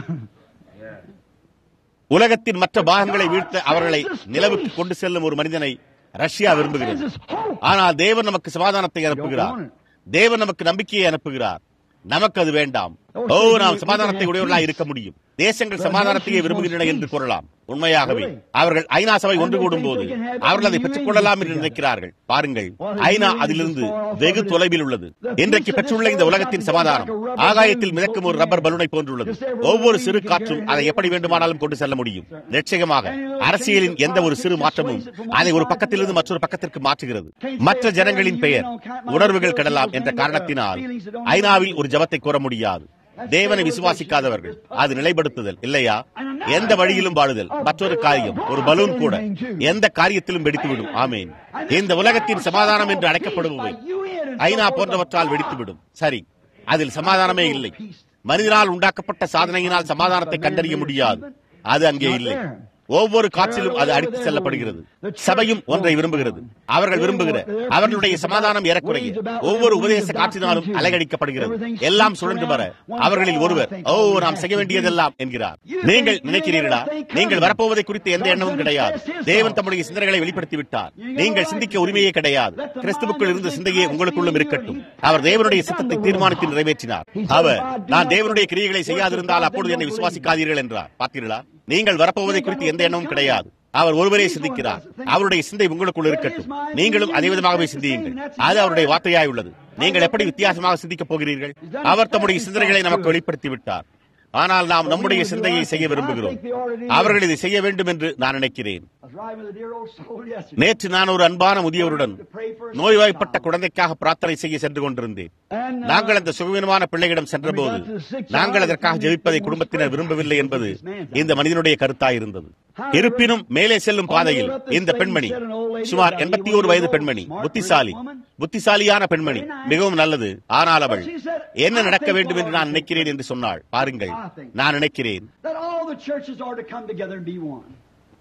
உலகத்தின் மற்ற பாகங்களை வீழ்த்த அவர்களை நிலவுக்கு கொண்டு செல்லும் ஒரு மனிதனை ரஷ்யா விரும்புகிறது ஆனால் தேவன் நமக்கு சமாதானத்தை அனுப்புகிறார் தேவன் நமக்கு நம்பிக்கையை அனுப்புகிறார் நமக்கு அது வேண்டாம் ஓ நாம் சமாதானத்தை உடையவர்களாக இருக்க முடியும் தேசங்கள் சமாதானத்தையே விரும்புகின்றன என்று கூறலாம் உண்மையாகவே அவர்கள் ஐநா சபை ஒன்று கூடும் போது அவர்கள் அதை பெற்றுக் கொள்ளலாம் என்று நினைக்கிறார்கள் பாருங்கள் ஐநா அதிலிருந்து வெகு தொலைவில் உள்ளது இன்றைக்கு பெற்றுள்ள இந்த உலகத்தின் சமாதானம் ஆகாயத்தில் மிதக்கும் ஒரு ரப்பர் பலூனை போன்றுள்ளது ஒவ்வொரு சிறு காற்றும் அதை எப்படி வேண்டுமானாலும் கொண்டு செல்ல முடியும் நிச்சயமாக அரசியலின் எந்த ஒரு சிறு மாற்றமும் அதை ஒரு பக்கத்திலிருந்து மற்றொரு பக்கத்திற்கு மாற்றுகிறது மற்ற ஜனங்களின் பெயர் உணர்வுகள் கடலாம் என்ற காரணத்தினால் ஐநாவில் ஒரு ஜபத்தை கூற முடியாது தேவனை விசுவாசிக்காதவர்கள் அது நிலைப்படுத்துதல் இல்லையா எந்த வழியிலும் வாழுதல் மற்றொரு காரியம் ஒரு பலூன் கூட எந்த காரியத்திலும் வெடித்துவிடும் ஆமேன் இந்த உலகத்தின் சமாதானம் என்று அழைக்கப்படுபவை ஐநா போன்றவற்றால் வெடித்துவிடும் சரி அதில் சமாதானமே இல்லை மனிதனால் உண்டாக்கப்பட்ட சாதனையினால் சமாதானத்தை கண்டறிய முடியாது அது அங்கே இல்லை ஒவ்வொரு காற்றிலும் அது அடித்து செல்லப்படுகிறது சபையும் ஒன்றை விரும்புகிறது அவர்கள் விரும்புகிற அவர்களுடைய சமாதானம் ஏறக்குறைய ஒவ்வொரு உபதேச காற்றினாலும் அலைகடிக்கப்படுகிறது எல்லாம் சுழன்று வர அவர்களில் ஒருவர் ஓ நாம் செய்ய வேண்டியதெல்லாம் என்கிறார் நீங்கள் நினைக்கிறீர்களா நீங்கள் வரப்போவதை குறித்து எந்த எண்ணமும் கிடையாது தேவன் தம்முடைய சிந்தனைகளை வெளிப்படுத்தி விட்டார் நீங்கள் சிந்திக்க உரிமையே கிடையாது கிறிஸ்துவுக்குள் இருந்த சிந்தையே உங்களுக்குள்ளும் இருக்கட்டும் அவர் தேவனுடைய சித்தத்தை தீர்மானித்து நிறைவேற்றினார் அவர் நான் தேவனுடைய கிரியைகளை செய்யாதிருந்தால் அப்பொழுது என்னை விசுவாசிக்காதீர்கள் என்றார் பார்த்தீர்களா நீங்கள் வரப்போவதை குறித்து எந்த எண்ணமும் கிடையாது அவர் ஒருவரே சிந்திக்கிறார் அவருடைய சிந்தை உங்களுக்குள் இருக்கட்டும் நீங்களும் அதே விதமாகவே சிந்தியுங்கள் அது அவருடைய வார்த்தையாய் உள்ளது நீங்கள் எப்படி வித்தியாசமாக சிந்திக்கப் போகிறீர்கள் அவர் தம்முடைய சிந்தனைகளை நமக்கு வெளிப்படுத்தி விட்டார் ஆனால் நாம் நம்முடைய சிந்தையை செய்ய விரும்புகிறோம் அவர்கள் இதை செய்ய வேண்டும் என்று நான் நினைக்கிறேன் I was riding with a dear old soul yesterday. நேற்று நான் ஒரு அன்பான முதியவருடன் நோய்வாய்ப்பட்ட குழந்தைக்காக பிரார்த்தனை செய்ய சென்று கொண்டிருந்தேன் And, uh, நாங்கள் அந்த சுகவீனமான பிள்ளையிடம் சென்றபோது நாங்கள் அதற்காக ஜெபிப்பதை குடும்பத்தினர் விரும்பவில்லை என்பது இந்த மனிதனுடைய கருத்தாயிருந்தது இருப்பினும் மேலே செல்லும் பாதையில் இந்த பெண்மணி சுமார் எண்பத்தி ஒரு வயது பெண்மணி புத்திசாலி புத்திசாலியான பெண்மணி மிகவும் நல்லது ஆனால் அவள் என்ன நடக்க வேண்டும் என்று நான் நினைக்கிறேன் என்று சொன்னாள் பாருங்கள் நான் நினைக்கிறேன் that all the churches are to come together and be one.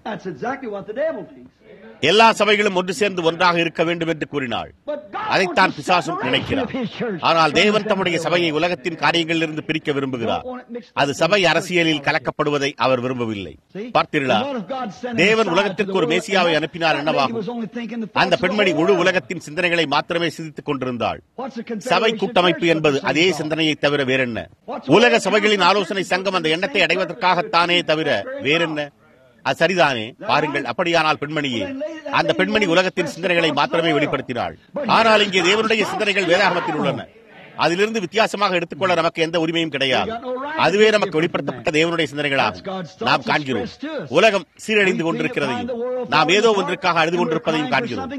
That's exactly what the devil thinks. எல்லா சபைகளும் ஒன்று சேர்ந்து ஒன்றாக இருக்க வேண்டும் என்று கூறினாள் But God அதைத்தான் wants the பிசாசும் separation நினைக்கிறார் of his church ஆனால் from தேவன் the தம்முடைய secular சபையை world. உலகத்தின் காரியங்களிலிருந்து பிரிக்க விரும்புகிறார் அது சபை அரசியலில் கலக்கப்படுவதை அவர் விரும்பவில்லை பார்த்தீர்களா தேவன் உலகத்திற்கு ஒரு மேசியாவை அனுப்பினார் என்னவாகும் அந்த பெண்மணி முழு உலகத்தின் சிந்தனைகளை மாத்திரமே சிந்தித்துக் கொண்டிருந்தாள் சபை கூட்டமைப்பு என்பது அதே சிந்தனையை தவிர வேறென்ன உலக சபைகளின் ஆலோசனை சங்கம் அந்த எண்ணத்தை அடைவதற்காகத்தானே தவிர வேறென்ன அது சரிதானே பாருங்கள் அப்படியானால் பெண்மணியே அந்த பெண்மணி உலகத்தின் சிந்தனைகளை மாத்திரமே வெளிப்படுத்தினாள் ஆனால் இங்கே தேவனுடைய சிந்தனைகள் வேதாகமத்தில் உள்ளன அதிலிருந்து வித்தியாசமாக எடுத்துக்கொள்ள நமக்கு எந்த உரிமையும் கிடையாது அதுவே நமக்கு வெளிப்படுத்தப்பட்ட தேவனுடைய சிந்தனைகளாகும் நாம் காண்கிறோம் உலகம் சீரழிந்து கொண்டிருக்கிறதையும் நாம் ஏதோ ஒன்றுக்காக அழுது கொண்டிருப்பதையும் காண்கிறோம்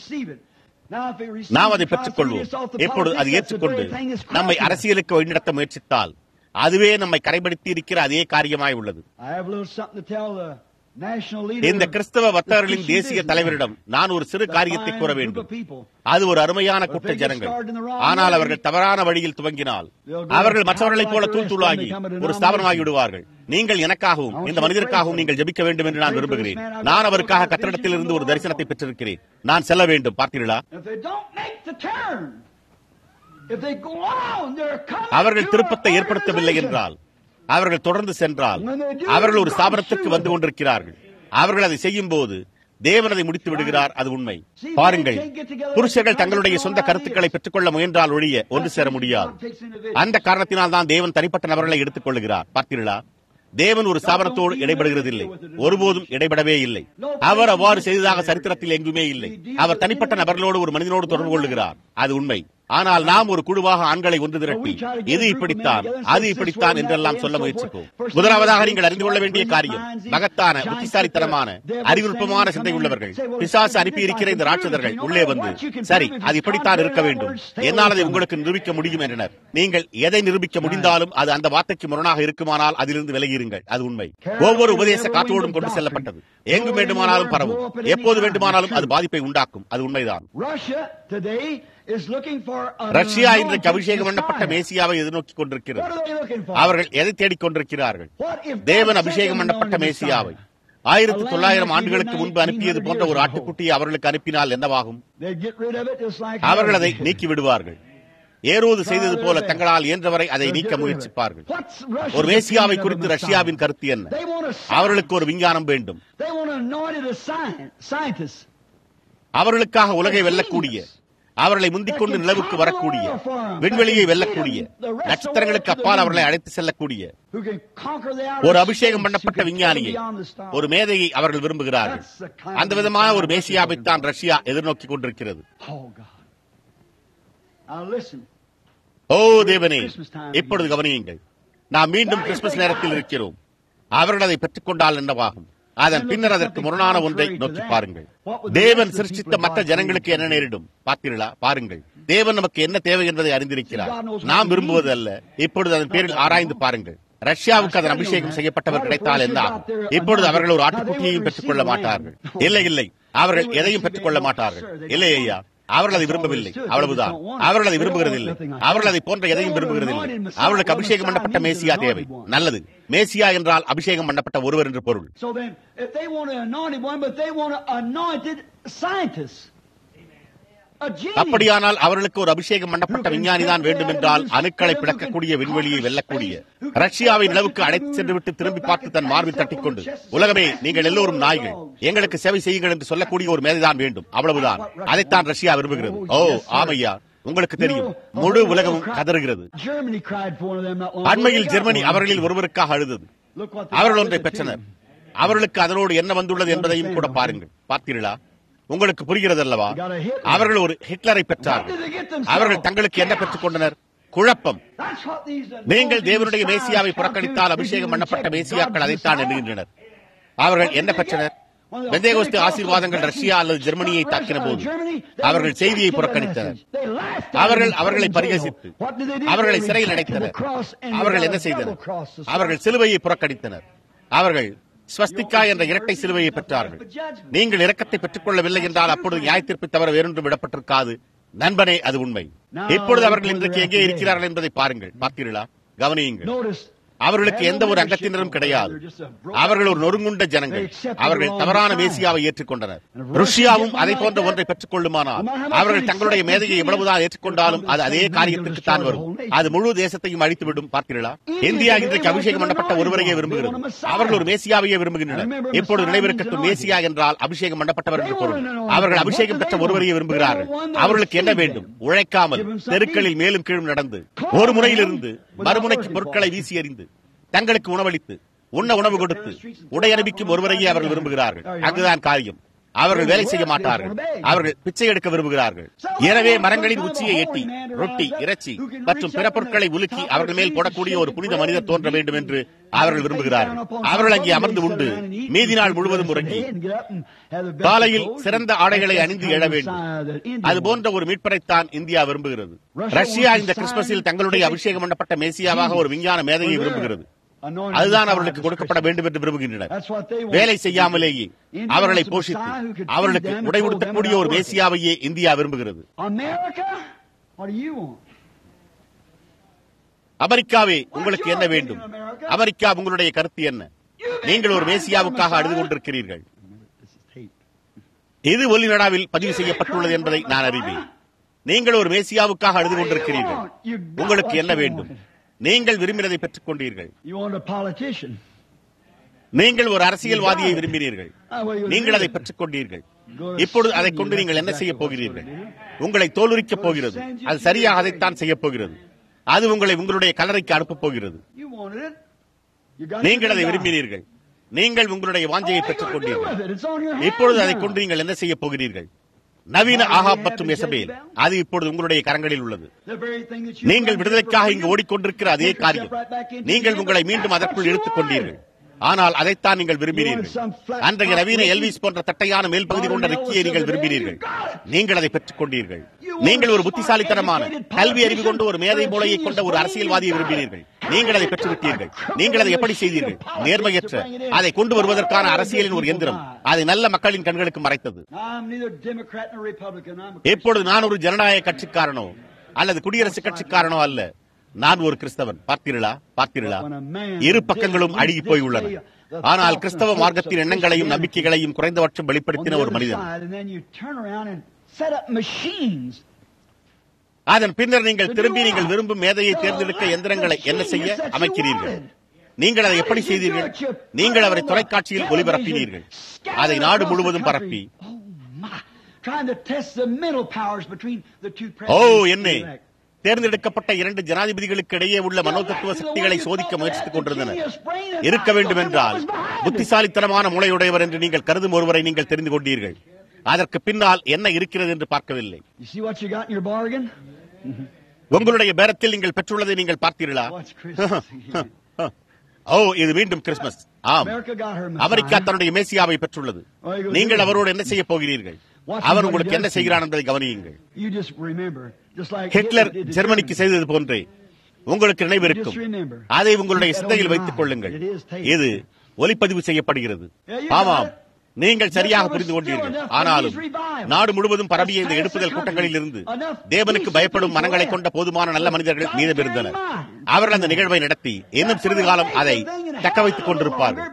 நாம் அதை பெற்றுக்கொள்வோம் எப்பொழுது அது ஏற்றுக்கொண்டு நம்மை அரசியலுக்கு வழிநடத்த முயற்சித்தால் அதுவே நம்மை கரைப்படுத்தி இருக்கிற அதே காரியமாய் உள்ளது இந்த கிறிஸ்தவ வர்த்தகர்களின் தேசிய தலைவரிடம் நான் ஒரு சிறு காரியத்தை கூற வேண்டும் அது ஒரு அருமையான கூட்ட ஜனங்கள் ஆனால் அவர்கள் தவறான வழியில் துவங்கினால் அவர்கள் மற்றவர்களைப் போல தூள் தூளாகி ஒரு ஸ்தாபனமாகி விடுவார்கள் நீங்கள் எனக்காகவும் இந்த மனிதருக்காகவும் நீங்கள் ஜபிக்க வேண்டும் என்று நான் விரும்புகிறேன் நான் அவருக்காக கத்திரிடத்தில் இருந்து ஒரு தரிசனத்தை பெற்றிருக்கிறேன் நான் செல்ல வேண்டும் பார்த்தீர்களா அவர்கள் திருப்பத்தை ஏற்படுத்தவில்லை என்றால் அவர்கள் தொடர்ந்து சென்றால் அவர்கள் ஒரு ஸ்தாபனத்திற்கு வந்து கொண்டிருக்கிறார்கள் அவர்கள் அதை செய்யும் போது தேவன் அதை முடித்து விடுகிறார் அது உண்மை பாருங்கள் புருஷர்கள் தங்களுடைய சொந்த கருத்துக்களை பெற்றுக்கொள்ள முயன்றால் ஒழிய ஒன்று சேர முடியாது அந்த காரணத்தினால் தான் தேவன் தனிப்பட்ட நபர்களை எடுத்துக் கொள்ளுகிறார் பார்த்தீர்களா தேவன் ஒரு ஸ்தாபனத்தோடு இடைபடுகிறதில்லை ஒருபோதும் இடைபடவே இல்லை அவர் அவ்வாறு செய்ததாக சரித்திரத்தில் எங்குமே இல்லை அவர் தனிப்பட்ட நபர்களோடு ஒரு மனிதனோடு தொடர்பு கொள்ளுகிறார் அது உண்மை ஆனால் நாம் ஒரு குழுவாக ஆண்களை ஒன்று திரட்டி இது இப்படித்தான் அது இப்படித்தான் என்றெல்லாம் சொல்ல முயற்சிப்போம் முதலாவதாக நீங்கள் அறிந்து கொள்ள வேண்டிய காரியம் மகத்தான புத்திசாலித்தனமான அறிவுறுப்பமான சிந்தை உள்ளவர்கள் பிசாசு அனுப்பி இருக்கிற இந்த ராட்சதர்கள் உள்ளே வந்து சரி அது இப்படித்தான் இருக்க வேண்டும் என்னால் அதை உங்களுக்கு நிரூபிக்க முடியும் என்றனர் நீங்கள் எதை நிரூபிக்க முடிந்தாலும் அது அந்த வார்த்தைக்கு முரணாக இருக்குமானால் அதிலிருந்து விலகியிருங்கள் அது உண்மை ஒவ்வொரு உபதேச காற்றோடும் கொண்டு செல்லப்பட்டது எங்கு வேண்டுமானாலும் பரவும் எப்போது வேண்டுமானாலும் அது பாதிப்பை உண்டாக்கும் அது உண்மைதான் ரஷ்யா இன்றைக்கு அபிஷேகம் பண்ணப்பட்ட மேசியாவை எதிர்நோக்கிக் கொண்டிருக்கிறது அவர்கள் எதை தேடிக் கொண்டிருக்கிறார்கள் தேவன் அபிஷேகம் பண்ணப்பட்ட மேசியாவை ஆயிரத்தி தொள்ளாயிரம் ஆண்டுகளுக்கு முன்பு அனுப்பியது போன்ற ஒரு ஆட்டுக்குட்டியை அவர்களுக்கு அனுப்பினால் என்னவாகும் அவர்கள் அதை நீக்கி விடுவார்கள் ஏரோது செய்தது போல தங்களால் இயன்றவரை அதை நீக்க முயற்சிப்பார்கள் ஒரு மேசியாவை குறித்து ரஷ்யாவின் கருத்து என்ன அவர்களுக்கு ஒரு விஞ்ஞானம் வேண்டும் அவர்களுக்காக உலகை வெல்லக்கூடிய அவர்களை முந்திக் கொண்டு நிலவுக்கு வரக்கூடிய விண்வெளியை வெல்லக்கூடிய நட்சத்திரங்களுக்கு அப்பால் அவர்களை அழைத்து செல்லக்கூடிய ஒரு அபிஷேகம் பண்ணப்பட்ட விஞ்ஞானியை ஒரு மேதையை அவர்கள் விரும்புகிறார்கள் அந்த விதமான ஒரு மேசியாவைத்தான் ரஷ்யா எதிர்நோக்கி கொண்டிருக்கிறது ஓ தேவனே இப்பொழுது கவனியுங்கள் நாம் மீண்டும் கிறிஸ்துமஸ் நேரத்தில் இருக்கிறோம் அவர்கள் அதை பெற்றுக் கொண்டால் என்னவாகும் அதன் பின்னர் அதற்கு முரணான ஒன்றை நோக்கி பாருங்கள் தேவன் சிருஷ்டித்த மற்ற ஜனங்களுக்கு என்ன நேரிடும் பார்த்தீர்களா பாருங்கள் தேவன் நமக்கு என்ன தேவை என்பதை அறிந்திருக்கிறார் நாம் விரும்புவது அல்ல இப்பொழுது அதன் பேரில் ஆராய்ந்து பாருங்கள் ரஷ்யாவுக்கு அதன் அபிஷேகம் செய்யப்பட்டவர் கிடைத்தால் என்ன இப்பொழுது அவர்கள் ஒரு ஆட்டுக்குட்டியையும் பெற்றுக் கொள்ள மாட்டார்கள் இல்லை இல்லை அவர்கள் எதையும் பெற்றுக் கொள்ள மாட்டார்கள் இல்லை ஐயா அவர்கள் அதை விரும்பவில்லை அவ்வளவுதான் அவர்கள் அதை விரும்புகிறதில்லை அவர்கள் அதை போன்ற எதையும் விரும்புகிறதில்லை அவர்களுக்கு அபிஷேகம் பண்ணப்பட்ட மேசியா தேவை நல்லது மேசியா என்றால் அபிஷேகம் பண்ணப்பட்ட ஒருவர் என்று பொருள் அப்படியானால் அவர்களுக்கு ஒரு அபிஷேகம் பண்ணப்பட்ட விஞ்ஞானி தான் வேண்டும் என்றால் அணுக்களை பிளக்கக்கூடிய விண்வெளியை வெல்லக்கூடிய ரஷ்யாவை நிலவுக்கு அழைத்து சென்று விட்டு திரும்பி பார்த்து தன் மார்பில் தட்டிக்கொண்டு உலகமே நீங்கள் எல்லோரும் நாய்கள் எங்களுக்கு சேவை செய்யுங்கள் என்று சொல்லக்கூடிய ஒரு மேதைதான் வேண்டும் அவ்வளவுதான் அதைத்தான் ரஷ்யா விரும்புகிறது ஓ ஆமையா உங்களுக்கு தெரியும் முழு உலகமும் கதறுகிறது அண்மையில் ஜெர்மனி அவர்களில் ஒருவருக்காக அழுதது அவர்கள் ஒன்றை பெற்றனர் அவர்களுக்கு அதனோடு என்ன வந்துள்ளது என்பதையும் கூட பாருங்கள் பார்த்தீர்களா உங்களுக்கு புரிகிறது அல்லவா அவர்கள் ஒரு ஹிட்லரை பெற்றார்கள் அவர்கள் தங்களுக்கு என்ன பெற்றுக் கொண்டனர் குழப்பம் நீங்கள் தேவனுடைய மேசியாவை புறக்கணித்தால் அபிஷேகம் பண்ணப்பட்ட மேசியாக்கள் அதைத்தான் எண்ணுகின்றனர் அவர்கள் என்ன பெற்றனர் பெந்தேகோஸ்து ஆசீர்வாதங்கள் ரஷ்யா அல்லது ஜெர்மனியை தாக்கின போது அவர்கள் செய்தியை புறக்கணித்தனர் அவர்கள் அவர்களை பரிகசித்து அவர்களை சிறையில் அடைத்தனர் அவர்கள் என்ன செய்தனர் அவர்கள் சிலுவையை புறக்கணித்தனர் அவர்கள் ஸ்வஸ்திகா என்ற இரட்டை சிலுவையை பெற்றார்கள் நீங்கள் இரக்கத்தை பெற்றுக் கொள்ளவில்லை என்றால் அப்பொழுது நியாயத்திற்கு தவிர வேறொன்றும் விடப்பட்டிருக்காது நண்பனே அது உண்மை இப்பொழுது அவர்கள் இன்றைக்கு எங்கே இருக்கிறார்கள் என்பதை பாருங்கள் பார்த்தீர்களா கவனியுங்கள் அவர்களுக்கு எந்த ஒரு அங்கத்தினரும் கிடையாது அவர்கள் ஒரு நொறுங்குண்ட ஜனங்கள் அவர்கள் தவறான மேசியாவை ஏற்றுக்கொண்டனர் ருஷ்யாவும் அதை போன்ற ஒன்றை பெற்றுக் கொள்ளுமானால் அவர்கள் தங்களுடைய மேதையை எவ்வளவுதான் ஏற்றுக்கொண்டாலும் அது அதே காரியத்திற்கு தான் வரும் அது முழு தேசத்தையும் அழித்துவிடும் பார்த்தீர்களா இந்தியா இன்றைக்கு அபிஷேகம் பண்ணப்பட்ட ஒருவரையே விரும்புகிறது அவர்கள் ஒரு மேசியாவையே விரும்புகின்றனர் இப்பொழுது நினைவிருக்கட்டும் மேசியா என்றால் அபிஷேகம் பண்ணப்பட்டவர் என்று பொருள் அவர்கள் அபிஷேகம் பெற்ற ஒருவரையே விரும்புகிறார்கள் அவர்களுக்கு என்ன வேண்டும் உழைக்காமல் தெருக்களில் மேலும் கீழும் நடந்து ஒரு முறையிலிருந்து மறுமுனைக்கு பொருட்களை வீசி எறிந்து தங்களுக்கு உணவளித்து உண்ண உணவு கொடுத்து உடை அணிவிக்கும் ஒருவரையே அவர்கள் விரும்புகிறார்கள் அங்குதான் காரியம் அவர்கள் வேலை செய்ய மாட்டார்கள் அவர்கள் பிச்சை எடுக்க விரும்புகிறார்கள் எனவே மரங்களின் உச்சியை எட்டி ரொட்டி இறைச்சி மற்றும் பிற பொருட்களை உலுக்கி அவர்கள் மேல் போடக்கூடிய ஒரு புனித மனிதர் தோன்ற வேண்டும் என்று அவர்கள் விரும்புகிறார்கள் அவர்கள் அங்கே அமர்ந்து உண்டு மீதி நாள் முழுவதும் உறங்கி காலையில் சிறந்த ஆடைகளை அணிந்து எழ வேண்டும் அது போன்ற ஒரு மீட்பரைத்தான் இந்தியா விரும்புகிறது ரஷ்யா இந்த கிறிஸ்துமஸில் தங்களுடைய அபிஷேகம் பண்ணப்பட்ட மேசியாவாக ஒரு விஞ்ஞான மேதையை விரும்புகிறது அதுதான் அவர்களுக்கு கொடுக்கப்பட வேண்டும் என்று விரும்புகின்றனர் வேலை செய்யாமலேயே அவர்களை போஷித்து அவர்களுக்கு உடை உடுத்தக்கூடிய ஒரு மேசியாவையே இந்தியா விரும்புகிறது அமெரிக்காவே உங்களுக்கு என்ன வேண்டும் அமெரிக்கா உங்களுடைய கருத்து என்ன நீங்கள் ஒரு மேசியாவுக்காக அழுது கொண்டிருக்கிறீர்கள் இது ஒலிநடாவில் பதிவு செய்யப்பட்டுள்ளது என்பதை நான் அறிவேன் நீங்கள் ஒரு மேசியாவுக்காக அழுது கொண்டிருக்கிறீர்கள் உங்களுக்கு என்ன வேண்டும் நீங்கள் விரும்பினதை பெற்றுக் கொண்டீர்கள் நீங்கள் ஒரு அரசியல்வாதியை விரும்பினீர்கள் நீங்கள் அதை பெற்றுக் கொண்டீர்கள் இப்பொழுது அதை கொண்டு நீங்கள் என்ன செய்ய போகிறீர்கள் உங்களை தோலுரிக்கப் போகிறது அது சரியாக அதைத்தான் செய்ய போகிறது அது உங்களை உங்களுடைய கலரைக்கு அனுப்பப் போகிறது நீங்கள் அதை விரும்பினீர்கள் நீங்கள் உங்களுடைய வாஞ்சையை பெற்றுக் கொண்டீர்கள் இப்பொழுது அதை கொண்டு நீங்கள் என்ன செய்ய போகிறீர்கள் நவீன ஆகாப் மற்றும் எசபேல் அது இப்பொழுது உங்களுடைய கரங்களில் உள்ளது நீங்கள் விடுதலைக்காக இங்கு ஓடிக்கொண்டிருக்கிற அதே காரியம் நீங்கள் உங்களை மீண்டும் அதற்குள் இழுத்துக் கொண்டீர்கள் ஆனால் அதைத்தான் நீங்கள் விரும்பினீர்கள் அன்றைய நவீன எல்விஸ் போன்ற தட்டையான மேல் பகுதி கொண்ட ரிக்கியை நீங்கள் விரும்பினீர்கள் நீங்கள் அதை பெற்றுக் கொண்டீர்கள் நீங்கள் ஒரு புத்திசாலித்தனமான கல்வி அறிவு கொண்டு ஒரு மேதை மூலையை கொண்ட ஒரு அரசியல்வாதியை விரும்பினீர்கள் நீங்கள் அதை பெற்றுவிட்டீர்கள் நீங்கள் அதை எப்படி செய்தீர்கள் நேர்மையற்ற அதை கொண்டு வருவதற்கான அரசியலின் ஒரு எந்திரம் அதை நல்ல மக்களின் கண்களுக்கு மறைத்தது இப்பொழுது நான் ஒரு ஜனநாயக கட்சிக்காரனோ அல்லது குடியரசுக் கட்சிக்காரனோ அல்ல நான் ஒரு கிறிஸ்தவன் பார்த்தீர்களா பார்த்தீர்களா இரு பக்கங்களும் அழுகி போய் உள்ளன ஆனால் கிறிஸ்தவ மார்க்கத்தின் எண்ணங்களையும் நம்பிக்கைகளையும் குறைந்தபட்சம் வெளிப்படுத்தின ஒரு மனிதன் அதன் பின்னர் நீங்கள் திரும்பி நீங்கள் விரும்பும் மேதையை தேர்ந்தெடுக்க எந்திரங்களை என்ன செய்ய அமைக்கிறீர்கள் நீங்கள் அதை எப்படி செய்தீர்கள் நீங்கள் அவரை தொலைக்காட்சியில் ஒளிபரப்பினீர்கள் அதை நாடு முழுவதும் பரப்பி ஓ என்ன தேர்ந்தெடுக்கப்பட்ட இரண்டு ஜனாதிபதிகளுக்கு இடையே உள்ள மனோதத்துவ சக்திகளை சோதிக்க முயற்சித்துக் கொண்டிருந்தனர் இருக்க வேண்டும் என்றால் புத்திசாலித்தனமான மூளையுடையவர் என்று நீங்கள் கருதும் ஒருவரை நீங்கள் தெரிந்து கொண்டீர்கள் அதற்கு பின்னால் என்ன இருக்கிறது என்று பார்க்கவில்லை உங்களுடைய பேரத்தில் நீங்கள் பெற்றுள்ளதை நீங்கள் பார்த்தீர்களா ஓ இது மீண்டும் கிறிஸ்துமஸ் ஆம் அமெரிக்கா தன்னுடைய மேசியாவை பெற்றுள்ளது நீங்கள் அவரோடு என்ன செய்ய போகிறீர்கள் அவர் உங்களுக்கு என்ன செய்கிறான் என்பதை கவனியுங்கள் ஹிட்லர் ஜெர்மனிக்கு செய்தது போன்றே உங்களுக்கு நினைவிருக்கும் அதை உங்களுடைய சிந்தையில் வைத்துக் கொள்ளுங்கள் இது ஒலிப்பதிவு செய்யப்படுகிறது ஆமாம் நீங்கள் சரியாக புரிந்து கொண்டீர்கள் ஆனாலும் நாடு முழுவதும் பரவிய இந்த எடுப்புதல் கூட்டங்களில் இருந்து தேவனுக்கு பயப்படும் மனங்களை கொண்ட போதுமான நல்ல மனிதர்கள் மீதமிருந்தனர் அவர்கள் அந்த நிகழ்வை நடத்தி இன்னும் சிறிது காலம் அதை தக்க வைத்துக் கொண்டிருப்பார்கள்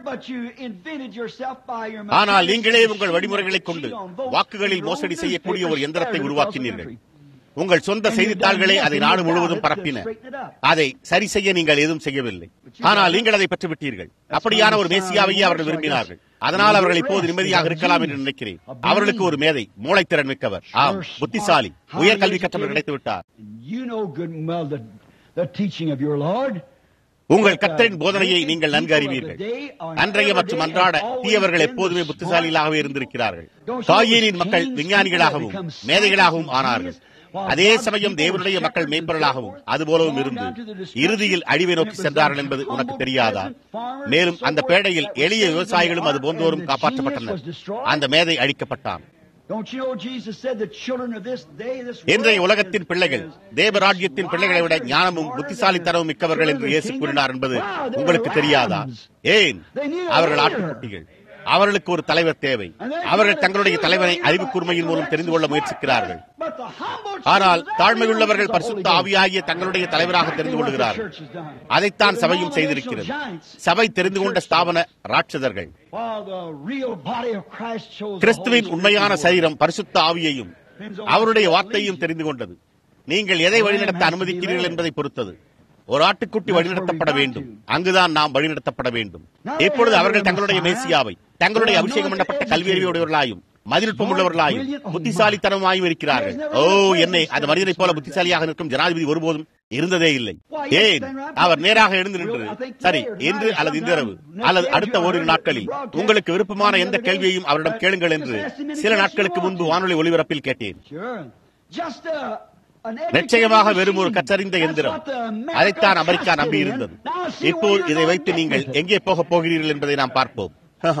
ஆனால் நீங்களே உங்கள் வழிமுறைகளை கொண்டு வாக்குகளில் மோசடி செய்யக்கூடிய ஒரு எந்திரத்தை உருவாக்கினீர்கள் உங்கள் சொந்த செய்தித்தாள்களே அதை நாடு முழுவதும் பரப்பின அதை சரி செய்ய நீங்கள் எதுவும் செய்யவில்லை ஆனால் நீங்கள் அதை பெற்றுவிட்டீர்கள் அப்படியான ஒரு மேசியாவையே அவர்கள் விரும்பினார்கள் அதனால் அவர்கள் இப்போது நிம்மதியாக இருக்கலாம் என்று நினைக்கிறேன் அவர்களுக்கு ஒரு மேதை மூளைத்திறன் மிக்கவர் ஆம் புத்திசாலி உயர் கல்வி கற்றவர் கிடைத்து விட்டார் உங்கள் கத்தரின் போதனையை நீங்கள் நன்கு அறிவீர்கள் அன்றைய மற்றும் அன்றாட தீயவர்கள் எப்போதுமே புத்திசாலிகளாகவே இருந்திருக்கிறார்கள் காயினின் மக்கள் விஞ்ஞானிகளாகவும் மேதைகளாகவும் ஆனார்கள் அதே சமயம் தேவனுடைய மக்கள் மேம்பொருளாகவும் அதுபோலவும் இருந்து இறுதியில் அழிவை நோக்கி சென்றார்கள் என்பது உனக்கு தெரியாதா மேலும் அந்த பேடையில் எளிய விவசாயிகளும் அது போன்றோரும் காப்பாற்றப்பட்டனர் அந்த மேதை அழிக்கப்பட்டான் இன்றைய உலகத்தின் பிள்ளைகள் தேவராஜ்யத்தின் பிள்ளைகளை விட ஞானமும் புத்திசாலித்தனமும் மிக்கவர்கள் என்று இயேசு கூறினார் என்பது உங்களுக்கு தெரியாதா ஏன் அவர்கள் ஆட்டுக்குட்டிகள் அவர்களுக்கு ஒரு தலைவர் தேவை அவர்கள் தங்களுடைய தலைவரை அறிவு கூர்மையின் மூலம் தெரிந்து கொள்ள முயற்சிக்கிறார்கள் ஆனால் தாழ்மையுள்ளவர்கள் பரிசுத்த ஆவியாகிய தங்களுடைய தலைவராக தெரிந்து கொள்கிறார்கள் அதைத்தான் சபையும் செய்திருக்கிறது சபை தெரிந்து கொண்ட ஸ்தாபன ராட்சதர்கள் கிறிஸ்துவின் உண்மையான சரீரம் பரிசுத்த ஆவியையும் அவருடைய வார்த்தையும் தெரிந்து கொண்டது நீங்கள் எதை வழிநடத்த அனுமதிக்கிறீர்கள் என்பதை பொறுத்தது ஒரு ஆட்டுக்குட்டி வழிநடத்தப்பட வேண்டும் அங்குதான் நாம் வழிநடத்தப்பட வேண்டும் இப்பொழுது அவர்கள் தங்களுடைய மேசியாவை தங்களுடைய அபிஷேகம் பண்ணப்பட்ட கல்வியறிவுடையவர்களாயும் மதிநுட்பம் உள்ளவர்களாயும் புத்திசாலித்தனமாயும் இருக்கிறார்கள் ஓ என்னை அந்த மனிதனைப் போல புத்திசாலியாக நிற்கும் ஜனாதிபதி ஒருபோதும் இருந்ததே இல்லை ஏன் அவர் நேராக எழுந்து நின்று சரி இன்று அல்லது இன்றிரவு அல்லது அடுத்த ஓரிரு நாட்களில் உங்களுக்கு விருப்பமான எந்த கேள்வியையும் அவரிடம் கேளுங்கள் என்று சில நாட்களுக்கு முன்பு வானொலி ஒலிபரப்பில் கேட்டேன் நிச்சயமாக வெறும் ஒரு கற்றறிந்த எந்திரம் அதைத்தான் அமெரிக்கா நம்பி இருந்தது இப்போது இதை வைத்து நீங்கள் எங்கே போக போகிறீர்கள் என்பதை நாம் பார்ப்போம்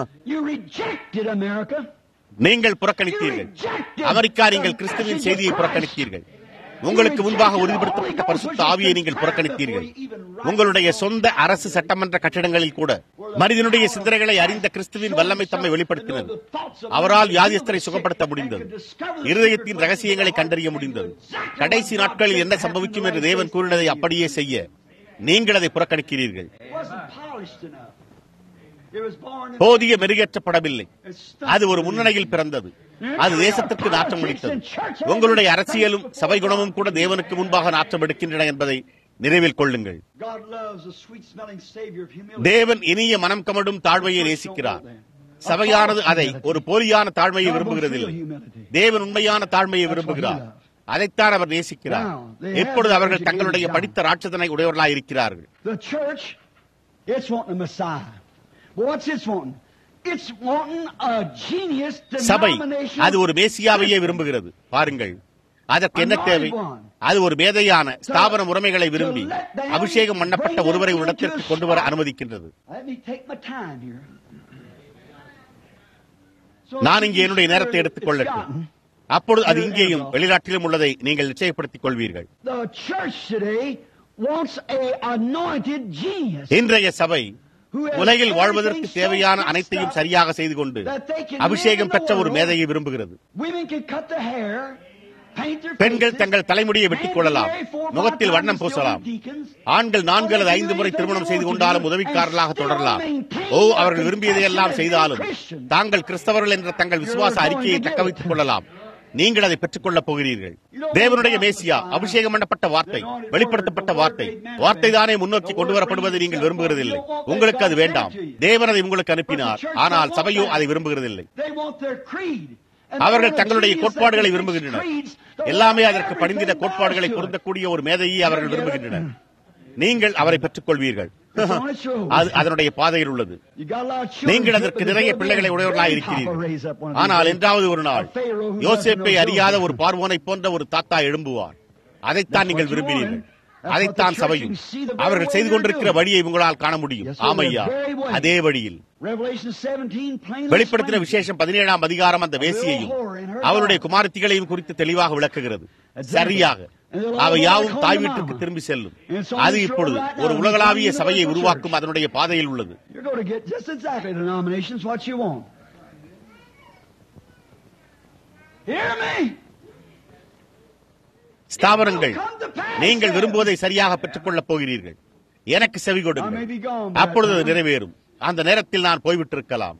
நீங்கள் புறக்கணித்தீர்கள் அமெரிக்கா நீங்கள் கிறிஸ்துவின் செய்தியை புறக்கணித்தீர்கள் உங்களுக்கு முன்பாக உறுதிப்படுத்தப்பட்ட பரிசுத்த ஆவியை நீங்கள் புறக்கணித்தீர்கள் உங்களுடைய சொந்த அரசு சட்டமன்ற கட்டிடங்களில் கூட மனிதனுடைய சிந்தனைகளை அறிந்த கிறிஸ்துவின் வல்லமை தம்மை வெளிப்படுத்தினது அவரால் வியாதியஸ்தரை சுகப்படுத்த முடிந்தது இருதயத்தின் ரகசியங்களை கண்டறிய முடிந்தது கடைசி நாட்களில் என்ன சம்பவிக்கும் என்று தேவன் கூறினதை அப்படியே செய்ய நீங்கள் அதை புறக்கணிக்கிறீர்கள் போதிய மெருகேற்றப்படவில்லை அது ஒரு முன்னணியில் பிறந்தது அது தேசத்திற்கு நாற்றம் அளித்தது உங்களுடைய அரசியலும் சபை குணமும் கூட தேவனுக்கு முன்பாக நாற்றம் எடுக்கின்றன என்பதை நினைவில் கொள்ளுங்கள் தேவன் இனிய மனம் கமடும் தாழ்மையை நேசிக்கிறார் சபையானது அதை ஒரு போலியான தாழ்மையை விரும்புகிறதில்லை தேவன் உண்மையான தாழ்மையை விரும்புகிறார் அதைத்தான் அவர் நேசிக்கிறார் இப்பொழுது அவர்கள் தங்களுடைய படித்த ராட்சதனை உடையவர்களாக இருக்கிறார்கள் சபை அது ஒரு மேசியாவையே விரும்புகிறது பாருங்கள் அதற்கு என்ன தேவை அது ஒரு மேதையான ஸ்தாபன முறைமைகளை விரும்பி அபிஷேகம் பண்ணப்பட்ட ஒருவரை ஒரு இடத்திற்கு கொண்டு வர அனுமதிக்கின்றது நான் இங்கே என்னுடைய நேரத்தை எடுத்துக் கொள்ளட்டும் அப்பொழுது அது இங்கேயும் வெளிநாட்டிலும் உள்ளதை நீங்கள் நிச்சயப்படுத்திக் கொள்வீர்கள் இன்றைய சபை உலகில் வாழ்வதற்கு தேவையான அனைத்தையும் சரியாக செய்து கொண்டு அபிஷேகம் பெற்ற ஒரு மேதையை விரும்புகிறது பெண்கள் தங்கள் தலைமுடியை வெட்டிக் கொள்ளலாம் முகத்தில் வண்ணம் பூசலாம் ஆண்கள் நான்கு அல்லது ஐந்து முறை திருமணம் செய்து கொண்டாலும் உதவிக்காரர்களாக தொடரலாம் ஓ அவர்கள் விரும்பியதையெல்லாம் செய்தாலும் தாங்கள் கிறிஸ்தவர்கள் என்ற தங்கள் விசுவாச அறிக்கையை தக்க வைத்துக் கொள்ளலாம் நீங்கள் அதை பெற்றுக் கொள்ளப் போகிறீர்கள் தேவனுடைய மேசியா அபிஷேகம் பண்ணப்பட்ட வார்த்தை வெளிப்படுத்தப்பட்ட வார்த்தை வார்த்தை தானே முன்னோக்கி கொண்டு வரப்படுவதை நீங்கள் விரும்புகிறதில்லை உங்களுக்கு அது வேண்டாம் தேவன் அதை உங்களுக்கு அனுப்பினார் ஆனால் சபையோ அதை விரும்புகிறதில்லை அவர்கள் தங்களுடைய கோட்பாடுகளை விரும்புகின்றனர் எல்லாமே அதற்கு பணிந்திட கோட்பாடுகளை பொருந்தக்கூடிய ஒரு மேதையை அவர்கள் விரும்புகின்றனர் நீங்கள் அவரை பெற்றுக் கொள்வீர்கள் அது அதனுடைய பாதையில் உள்ளது நீங்கள் அதற்கு நிறைய பிள்ளைகளை உடையவர்களாக இருக்கிறீர்கள் ஆனால் என்றாவது ஒரு நாள் யோசேப்பை அறியாத ஒரு பார்வோனை போன்ற ஒரு தாத்தா எழும்புவார் அதைத்தான் நீங்கள் விரும்பினீர்கள் அதைத்தான் சபையும் அவர்கள் செய்து கொண்டிருக்கிற வழியை உங்களால் காண முடியும் ஆமையா அதே வழியில் வெளிப்படுத்தின விசேஷம் பதினேழாம் அதிகாரம் அந்த வேசியையும் அவருடைய குமாரத்திகளையும் குறித்து தெளிவாக விளக்குகிறது சரியாக அவை யாவும் தாய் வீட்டுக்கு திரும்பி செல்லும் அது இப்பொழுது ஒரு உலகளாவிய சபையை உருவாக்கும் அதனுடைய பாதையில் உள்ளது ஸ்தாபனங்கள் நீங்கள் விரும்புவதை சரியாக பெற்றுக் கொள்ளப் போகிறீர்கள் எனக்கு செவி கொடுங்கள் அப்பொழுது அது நிறைவேறும் அந்த நேரத்தில் நான் போய்விட்டிருக்கலாம்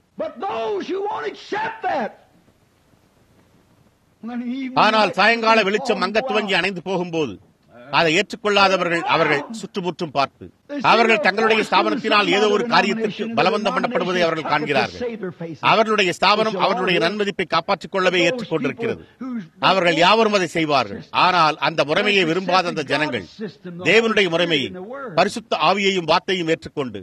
ஆனால் சாயங்கால வெளிச்சம் மங்க துவங்கி அணைந்து போகும்போது அதை ஏற்றுக்கொள்ளாதவர்கள் அவர்கள் சுற்றுமுற்றும் பார்த்து அவர்கள் தங்களுடைய ஸ்தாபனத்தினால் ஏதோ ஒரு காரியத்திற்கு பலவந்தம் பண்ணப்படுவதை அவர்கள் காண்கிறார்கள் அவர்களுடைய ஸ்தாபனம் அவர்களுடைய நன்மதிப்பை காப்பாற்றிக் கொள்ளவே ஏற்றுக்கொண்டிருக்கிறது அவர்கள் யாவரும் அதை செய்வார்கள் ஆனால் அந்த முறைமையை விரும்பாத அந்த ஜனங்கள் தேவனுடைய முறைமையை பரிசுத்த ஆவியையும் வார்த்தையும் ஏற்றுக்கொண்டு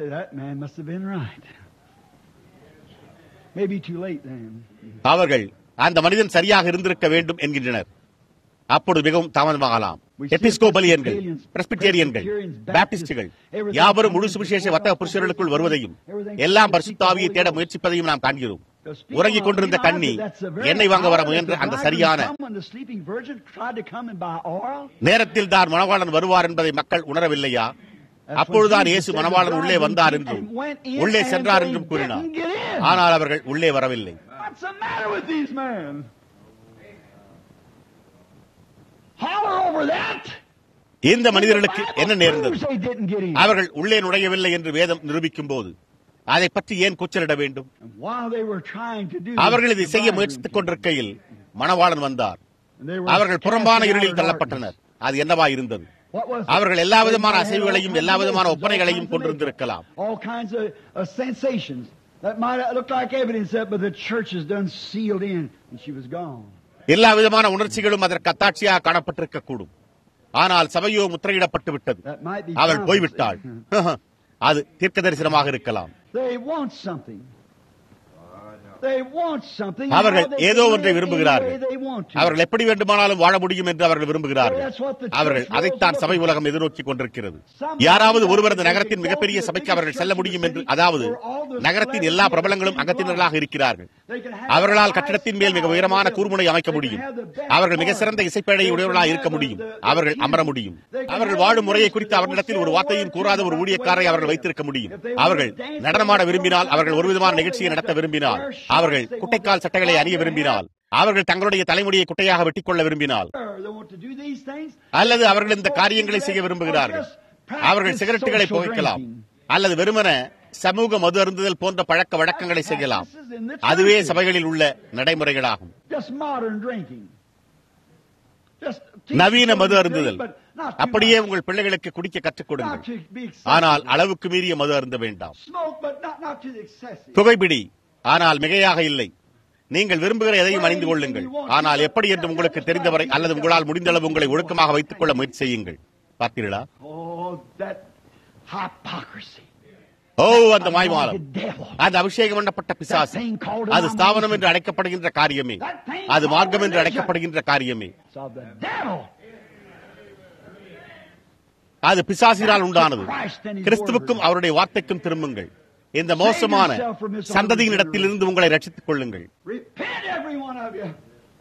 அவர்கள் அந்த மனிதன் சரியாக இருந்திருக்க வேண்டும் என்கின்றனர் அப்பொழுது மிகவும் தாமதமாகலாம் எபிஸ்கோபலியன்கள் பிரஸ்பிட்டேரியன்கள் பாப்டிஸ்டுகள் யாவரும் முழு சுவிசேஷ வர்த்தக புருஷர்களுக்குள் வருவதையும் எல்லாம் பரிசுத்தாவியை தேட முயற்சிப்பதையும் நாம் காண்கிறோம் உறங்கிக் கொண்டிருந்த கண்ணி எண்ணெய் வாங்க வர முயன்ற அந்த சரியான நேரத்தில் தான் மணவாளன் வருவார் என்பதை மக்கள் உணரவில்லையா அப்பொழுதுதான் இயேசு மணவாளன் உள்ளே வந்தார் என்றும் உள்ளே சென்றார் என்றும் கூறினார் ஆனால் அவர்கள் உள்ளே வரவில்லை What's the matter with these men? Holler over that. இந்த மனிதர்களுக்கு என்ன நேர்ந்தது Proves they didn't get in. அவர்கள் உள்ளே நுழையவில்லை என்று வேதம் நிரூபிக்கும் போது அதை பற்றி ஏன் கூச்சலிட வேண்டும் And while they were trying to do அவர்கள் இதை this, செய்ய the முயற்சித்துக் bridegroom கொண்டிருக்கையில் மணவாளன் வந்தார் came. They were அவர்கள் cast புறம்பான out இருளில் of தள்ளப்பட்டனர் darkness. அது என்னவா இருந்தது What was it? அவர்கள் எல்லா விதமான They had அசைவுகளையும் all எல்லா kinds of விதமான emotions, ஒப்பனைகளையும் all kinds of கொண்டிருந்திருக்கலாம் makeup, All kinds of, of sensations that might look like evidence that, but the church is done sealed in, and she was gone. எல்லா விதமான உணர்ச்சிகளும் அதற்கு அத்தாட்சியாக காணப்பட்டிருக்க கூடும் ஆனால் சபையோ முத்திரையிடப்பட்டு விட்டது That might be அவள் prophecy. போய்விட்டாள் அது தீர்க்க தரிசனமாக இருக்கலாம் They want something. They want something. அவர்கள் Now they ஏதோ can ஒன்றை live விரும்புகிறார்கள் any way they want to. அவர்கள் எப்படி வேண்டுமானாலும் வாழ முடியும் என்று அவர்கள் விரும்புகிறார்கள் That's what the church அவர்கள் world's அதைத்தான் சபை looking உலகம் எதிர்நோக்கி கொண்டிருக்கிறது யாராவது ஒருவர் அந்த நகரத்தின் மிகப்பெரிய சபைக்கு அவர்கள் செல்ல முடியும் என்று அதாவது நகரத்தின் எல்லா பிரபலங்களும் அங்கத்தினர்களாக இருக்கிறார்கள் அவர்களால் கட்டிடத்தின் மேல் மிக உயரமான கூர்முனை அமைக்க முடியும் அவர்கள் மிக சிறந்த இசைப்பேழை உடையவர்களாக இருக்க முடியும் அவர்கள் அமர முடியும் அவர்கள் வாழும் முறையை குறித்து அவர்களிடத்தில் ஒரு வார்த்தையும் கூறாத ஒரு ஊழியக்காரை அவர்கள் வைத்திருக்க முடியும் அவர்கள் நடனமாட விரும்பினால் அவர்கள் ஒரு விதமான நிகழ்ச்சியை நடத்த விரும்பினால் அவர்கள் குட்டைக்கால் சட்டைகளை அணிய விரும்பினால் அவர்கள் தங்களுடைய தலைமுடியை குட்டையாக வெட்டிக் கொள்ள விரும்பினால் They want to do these things. அல்லது அவர்கள் இந்த காரியங்களை செய்ய விரும்புகிறார்கள் அவர்கள் சிகரெட்டுகளை புகைக்கலாம் அல்லது வெறுமன சமூக மது அருந்துதல் போன்ற பழக்க வழக்கங்களை செய்யலாம் அதுவே சபைகளில் உள்ள நடைமுறைகளாகும் Just modern drinking. Just teach நவீன them Madhu to அருந்துதல் drink, but not too அப்படியே much. உங்கள் பிள்ளைகளுக்கு குடிக்க கற்றுக் Not கொடுங்கள் to be excessive. ஆனால் அளவுக்கு மீறிய மது அருந்த வேண்டாம் Smoke, but not, not to the excessive. புகைப்பிடி ஆனால் மிகையாக இல்லை நீங்கள் விரும்புகிற எதையும் அணிந்து கொள்ளுங்கள் ஆனால் எப்படி என்று உங்களுக்கு தெரிந்தவரை அல்லது உங்களால் முடிந்தளவு உங்களை ஒழுக்கமாக வைத்துக் கொள்ள முயற்சி செய்யுங்கள் பார்த்தீர்களா Oh, that hypocrisy. ஓ அந்த மாய்மாலம் The devil. அந்த அபிஷேகம் பண்ணப்பட்ட பிசாசு அது ஸ்தாபனம் என்று அழைக்கப்படுகின்ற காரியமே அது மார்க்கம் என்று அழைக்கப்படுகின்ற காரியமே It's of the devil. அது பிசாசினால் உண்டானது கிறிஸ்துவுக்கும் அவருடைய வார்த்தைக்கும் திரும்புங்கள் இந்த மோசமான சந்ததியின் இடத்திலிருந்து உங்களை ரட்சித்துக் கொள்ளுங்கள் Repent, every one of you.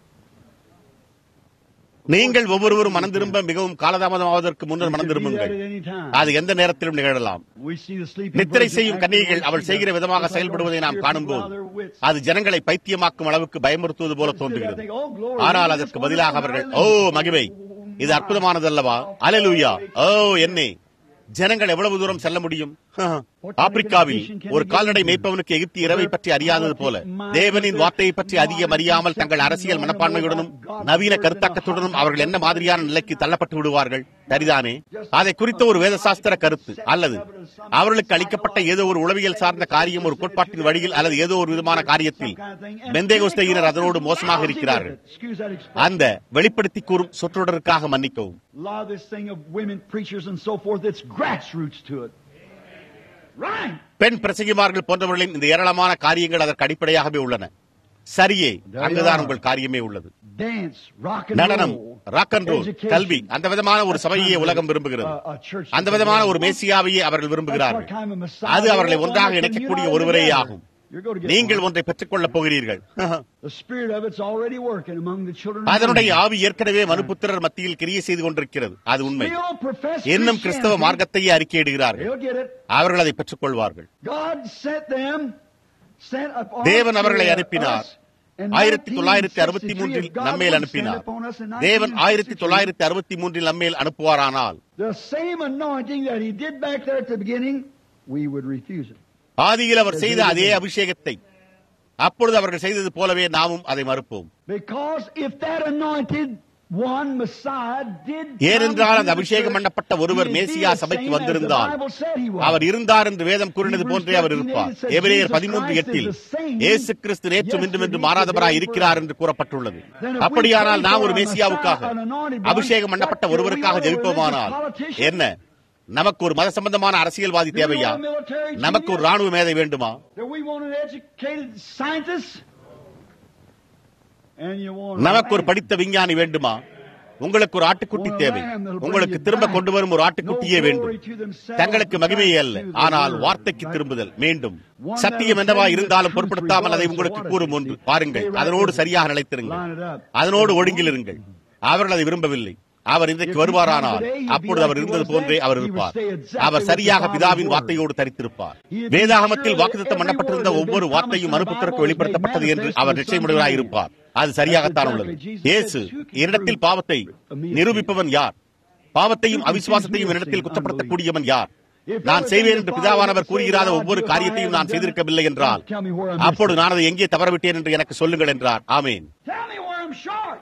நீங்கள் ஒவ்வொருவரும் மனம் திரும்ப மிகவும் காலதாமதமாவதற்கு முன்னர் மனம் You can do that திரும்புங்கள் at any time. அது எந்த நேரத்திலும் நிகழலாம் We see the sleeping நித்திரை virgin செய்யும் acting கன்னிகைகள் like அவள் she செய்கிற does. விதமாக It's like செயல்படுவதை நாம் steer காணும்போது people out of their wits. அது ஜனங்களை பைத்தியமாக்கும் அளவுக்கு பயமுறுத்துவது போல தோன்றுகிறது ஆனால் அதற்கு பதிலாக அவர்கள் ஓ மகிமை இது அற்புதமானதல்லவா அலலூயா ஓ என்னே ஜனங்கள் எவ்வளவு தூரம் செல்ல முடியும் ஆப்பிரிக்காவில் ஒரு கால்நடை மேய்ப்பவனுக்கு எகிப்தி இரவை பற்றி அறியாதது போல தேவனின் வார்த்தையை பற்றி அதிகம் அறியாமல் தங்கள் அரசியல் மனப்பான்மையுடனும் நவீன கருத்தாக்கத்துடனும் அவர்கள் என்ன மாதிரியான நிலைக்கு தள்ளப்பட்டு விடுவார்கள் சரிதானே அதை குறித்த ஒரு வேதசாஸ்திர கருத்து அல்லது அவர்களுக்கு அளிக்கப்பட்ட ஏதோ ஒரு உளவியல் சார்ந்த காரியம் ஒரு கோட்பாட்டின் வழியில் அல்லது ஏதோ ஒரு விதமான காரியத்தில் பெந்தேகோஸ்தையினர் அதனோடு மோசமாக இருக்கிறார்கள் Excuse that expression. அந்த வெளிப்படுத்தி கூறும் சொற்றொடருக்காக மன்னிக்கவும் A lot of this thing of women preachers and so forth, it's grassroots to it. Right. பெண் பிரசங்கிமார்கள் போன்றவர்களின் இந்த ஏராளமான காரியங்கள் அதற்கு அடிப்படையாகவே உள்ளன சரியே அங்குதான் உங்கள் காரியமே உள்ளது Dance, rock and நடனம் roll, rock and roll education. கல்வி அந்த விதமான ஒரு சபையே உலகம் விரும்புகிறது A- a church அந்த விதமான ஒரு மேசியாவையே அவர்கள் விரும்புகிறார்கள் அது அவர்களை ஒன்றாக இணைக்கக்கூடிய ஒருவரே ஆகும் நீங்கள் ஒன்றை பெற்றுக்கொள்ளப் போகிறீர்கள் The spirit of it's already working among the children. of அதனுடைய men. ஆவி ஏற்கனவே மனுபுத்திரர் மத்தியில் கிரியை செய்து கொண்டிருக்கிறது அது உண்மை Still profess இன்னும் கிறிஸ்தவ Christianity. மார்க்கத்தையே அறிக்கையிடுகிறார்கள் They'll get it. அவர்கள் அதை பெற்றுக் கொள்வார்கள் God sent them, sent upon தேவன் அவர்களை us அனுப்பினார் in ஆயிரத்தி தொள்ளாயிரத்தி அறுபத்தி 1963 மூன்றில் if God நம்மேல் would அனுப்பினார் send upon us in தேவன் ஆயிரத்தி 1963, தொள்ளாயிரத்தி அறுபத்தி மூன்றில் நம்மேல் அனுப்புவாரானால் The same anointing that he did back there at the beginning, we would refuse it. ஆதியில் அவர் செய்த அதே அபிஷேகத்தை அப்பொழுது அவர்கள் செய்தது போலவே நாமும் அதை மறுப்போம் Because if that anointed one Messiah did ஏனென்றால் அந்த அபிஷேகம் பண்ணப்பட்ட ஒருவர் மேசியா சபைக்கு வந்திருந்தால் அவர் இருந்தார் என்று வேதம் கூறினது போன்றே அவர் இருப்பார் எபிரேயர் பதிமூன்று எட்டில் இயேசு கிறிஸ்து நேற்றும் இன்றும் என்று மாறாதவராய் இருக்கிறார் என்று கூறப்பட்டுள்ளது அப்படியானால் நாம் ஒரு மேசியாவுக்காக அபிஷேகம் பண்ணப்பட்ட ஒருவருக்காக ஜெபிப்போமானால் என்ன நமக்கு ஒரு மத சம்பந்தமான அரசியல்வாதி தேவையா நமக்கு ஒரு ராணுவ மேதை வேண்டுமா that we want an educated scientist and you want நமக்கு ஒரு படித்த விஞ்ஞானி வேண்டுமா உங்களுக்கு ஒரு ஆட்டுக்குட்டி தேவை உங்களுக்கு திரும்ப கொண்டு வரும் ஒரு ஆட்டுக்குட்டியே வேண்டும் தங்களுக்கு மகிமையே அல்ல ஆனால் வார்த்தைக்கு திரும்புதல் மீண்டும் சத்தியம் என்னவா இருந்தாலும் பொருட்படுத்தாமல் அதை உங்களுக்கு கூறும் ஒன்று பாருங்கள் அதனோடு சரியாக நிலைத்திருங்கள் அதனோடு ஒழுங்கில் இருங்கள் அவர்கள் அதை விரும்பவில்லை அவர் இன்றைக்கு வருவாரானால் அப்பொழுது அவர் இருந்தது போன்றே அவர் இருப்பார் அவர் சரியாக பிதாவின் வார்த்தையோடு தரித்திருப்பார் வேதாகமத்தில் வாக்குத்தம் பண்ணப்பட்டிருந்த ஒவ்வொரு வார்த்தையும் மறுபுத்திற்கு வெளிப்படுத்தப்பட்டது என்று அவர் நிச்சயமுடையவராய் இருப்பார் அது சரியாகத்தான் உள்ளது இயேசு என்னிடத்தில் பாவத்தை நிரூபிப்பவன் யார் பாவத்தையும் அவிசுவாசத்தையும் என்னிடத்தில் குற்றப்படுத்தக்கூடியவன் யார் நான் செய்வேன் என்று பிதாவானவர் கூறுகிறாத ஒவ்வொரு காரியத்தையும் நான் செய்திருக்கவில்லை என்றால் அப்பொழுது நான் அதை எங்கே தவறவிட்டேன் என்று எனக்கு சொல்லுங்கள் என்றார் ஆமேன் Tell me where I'm short.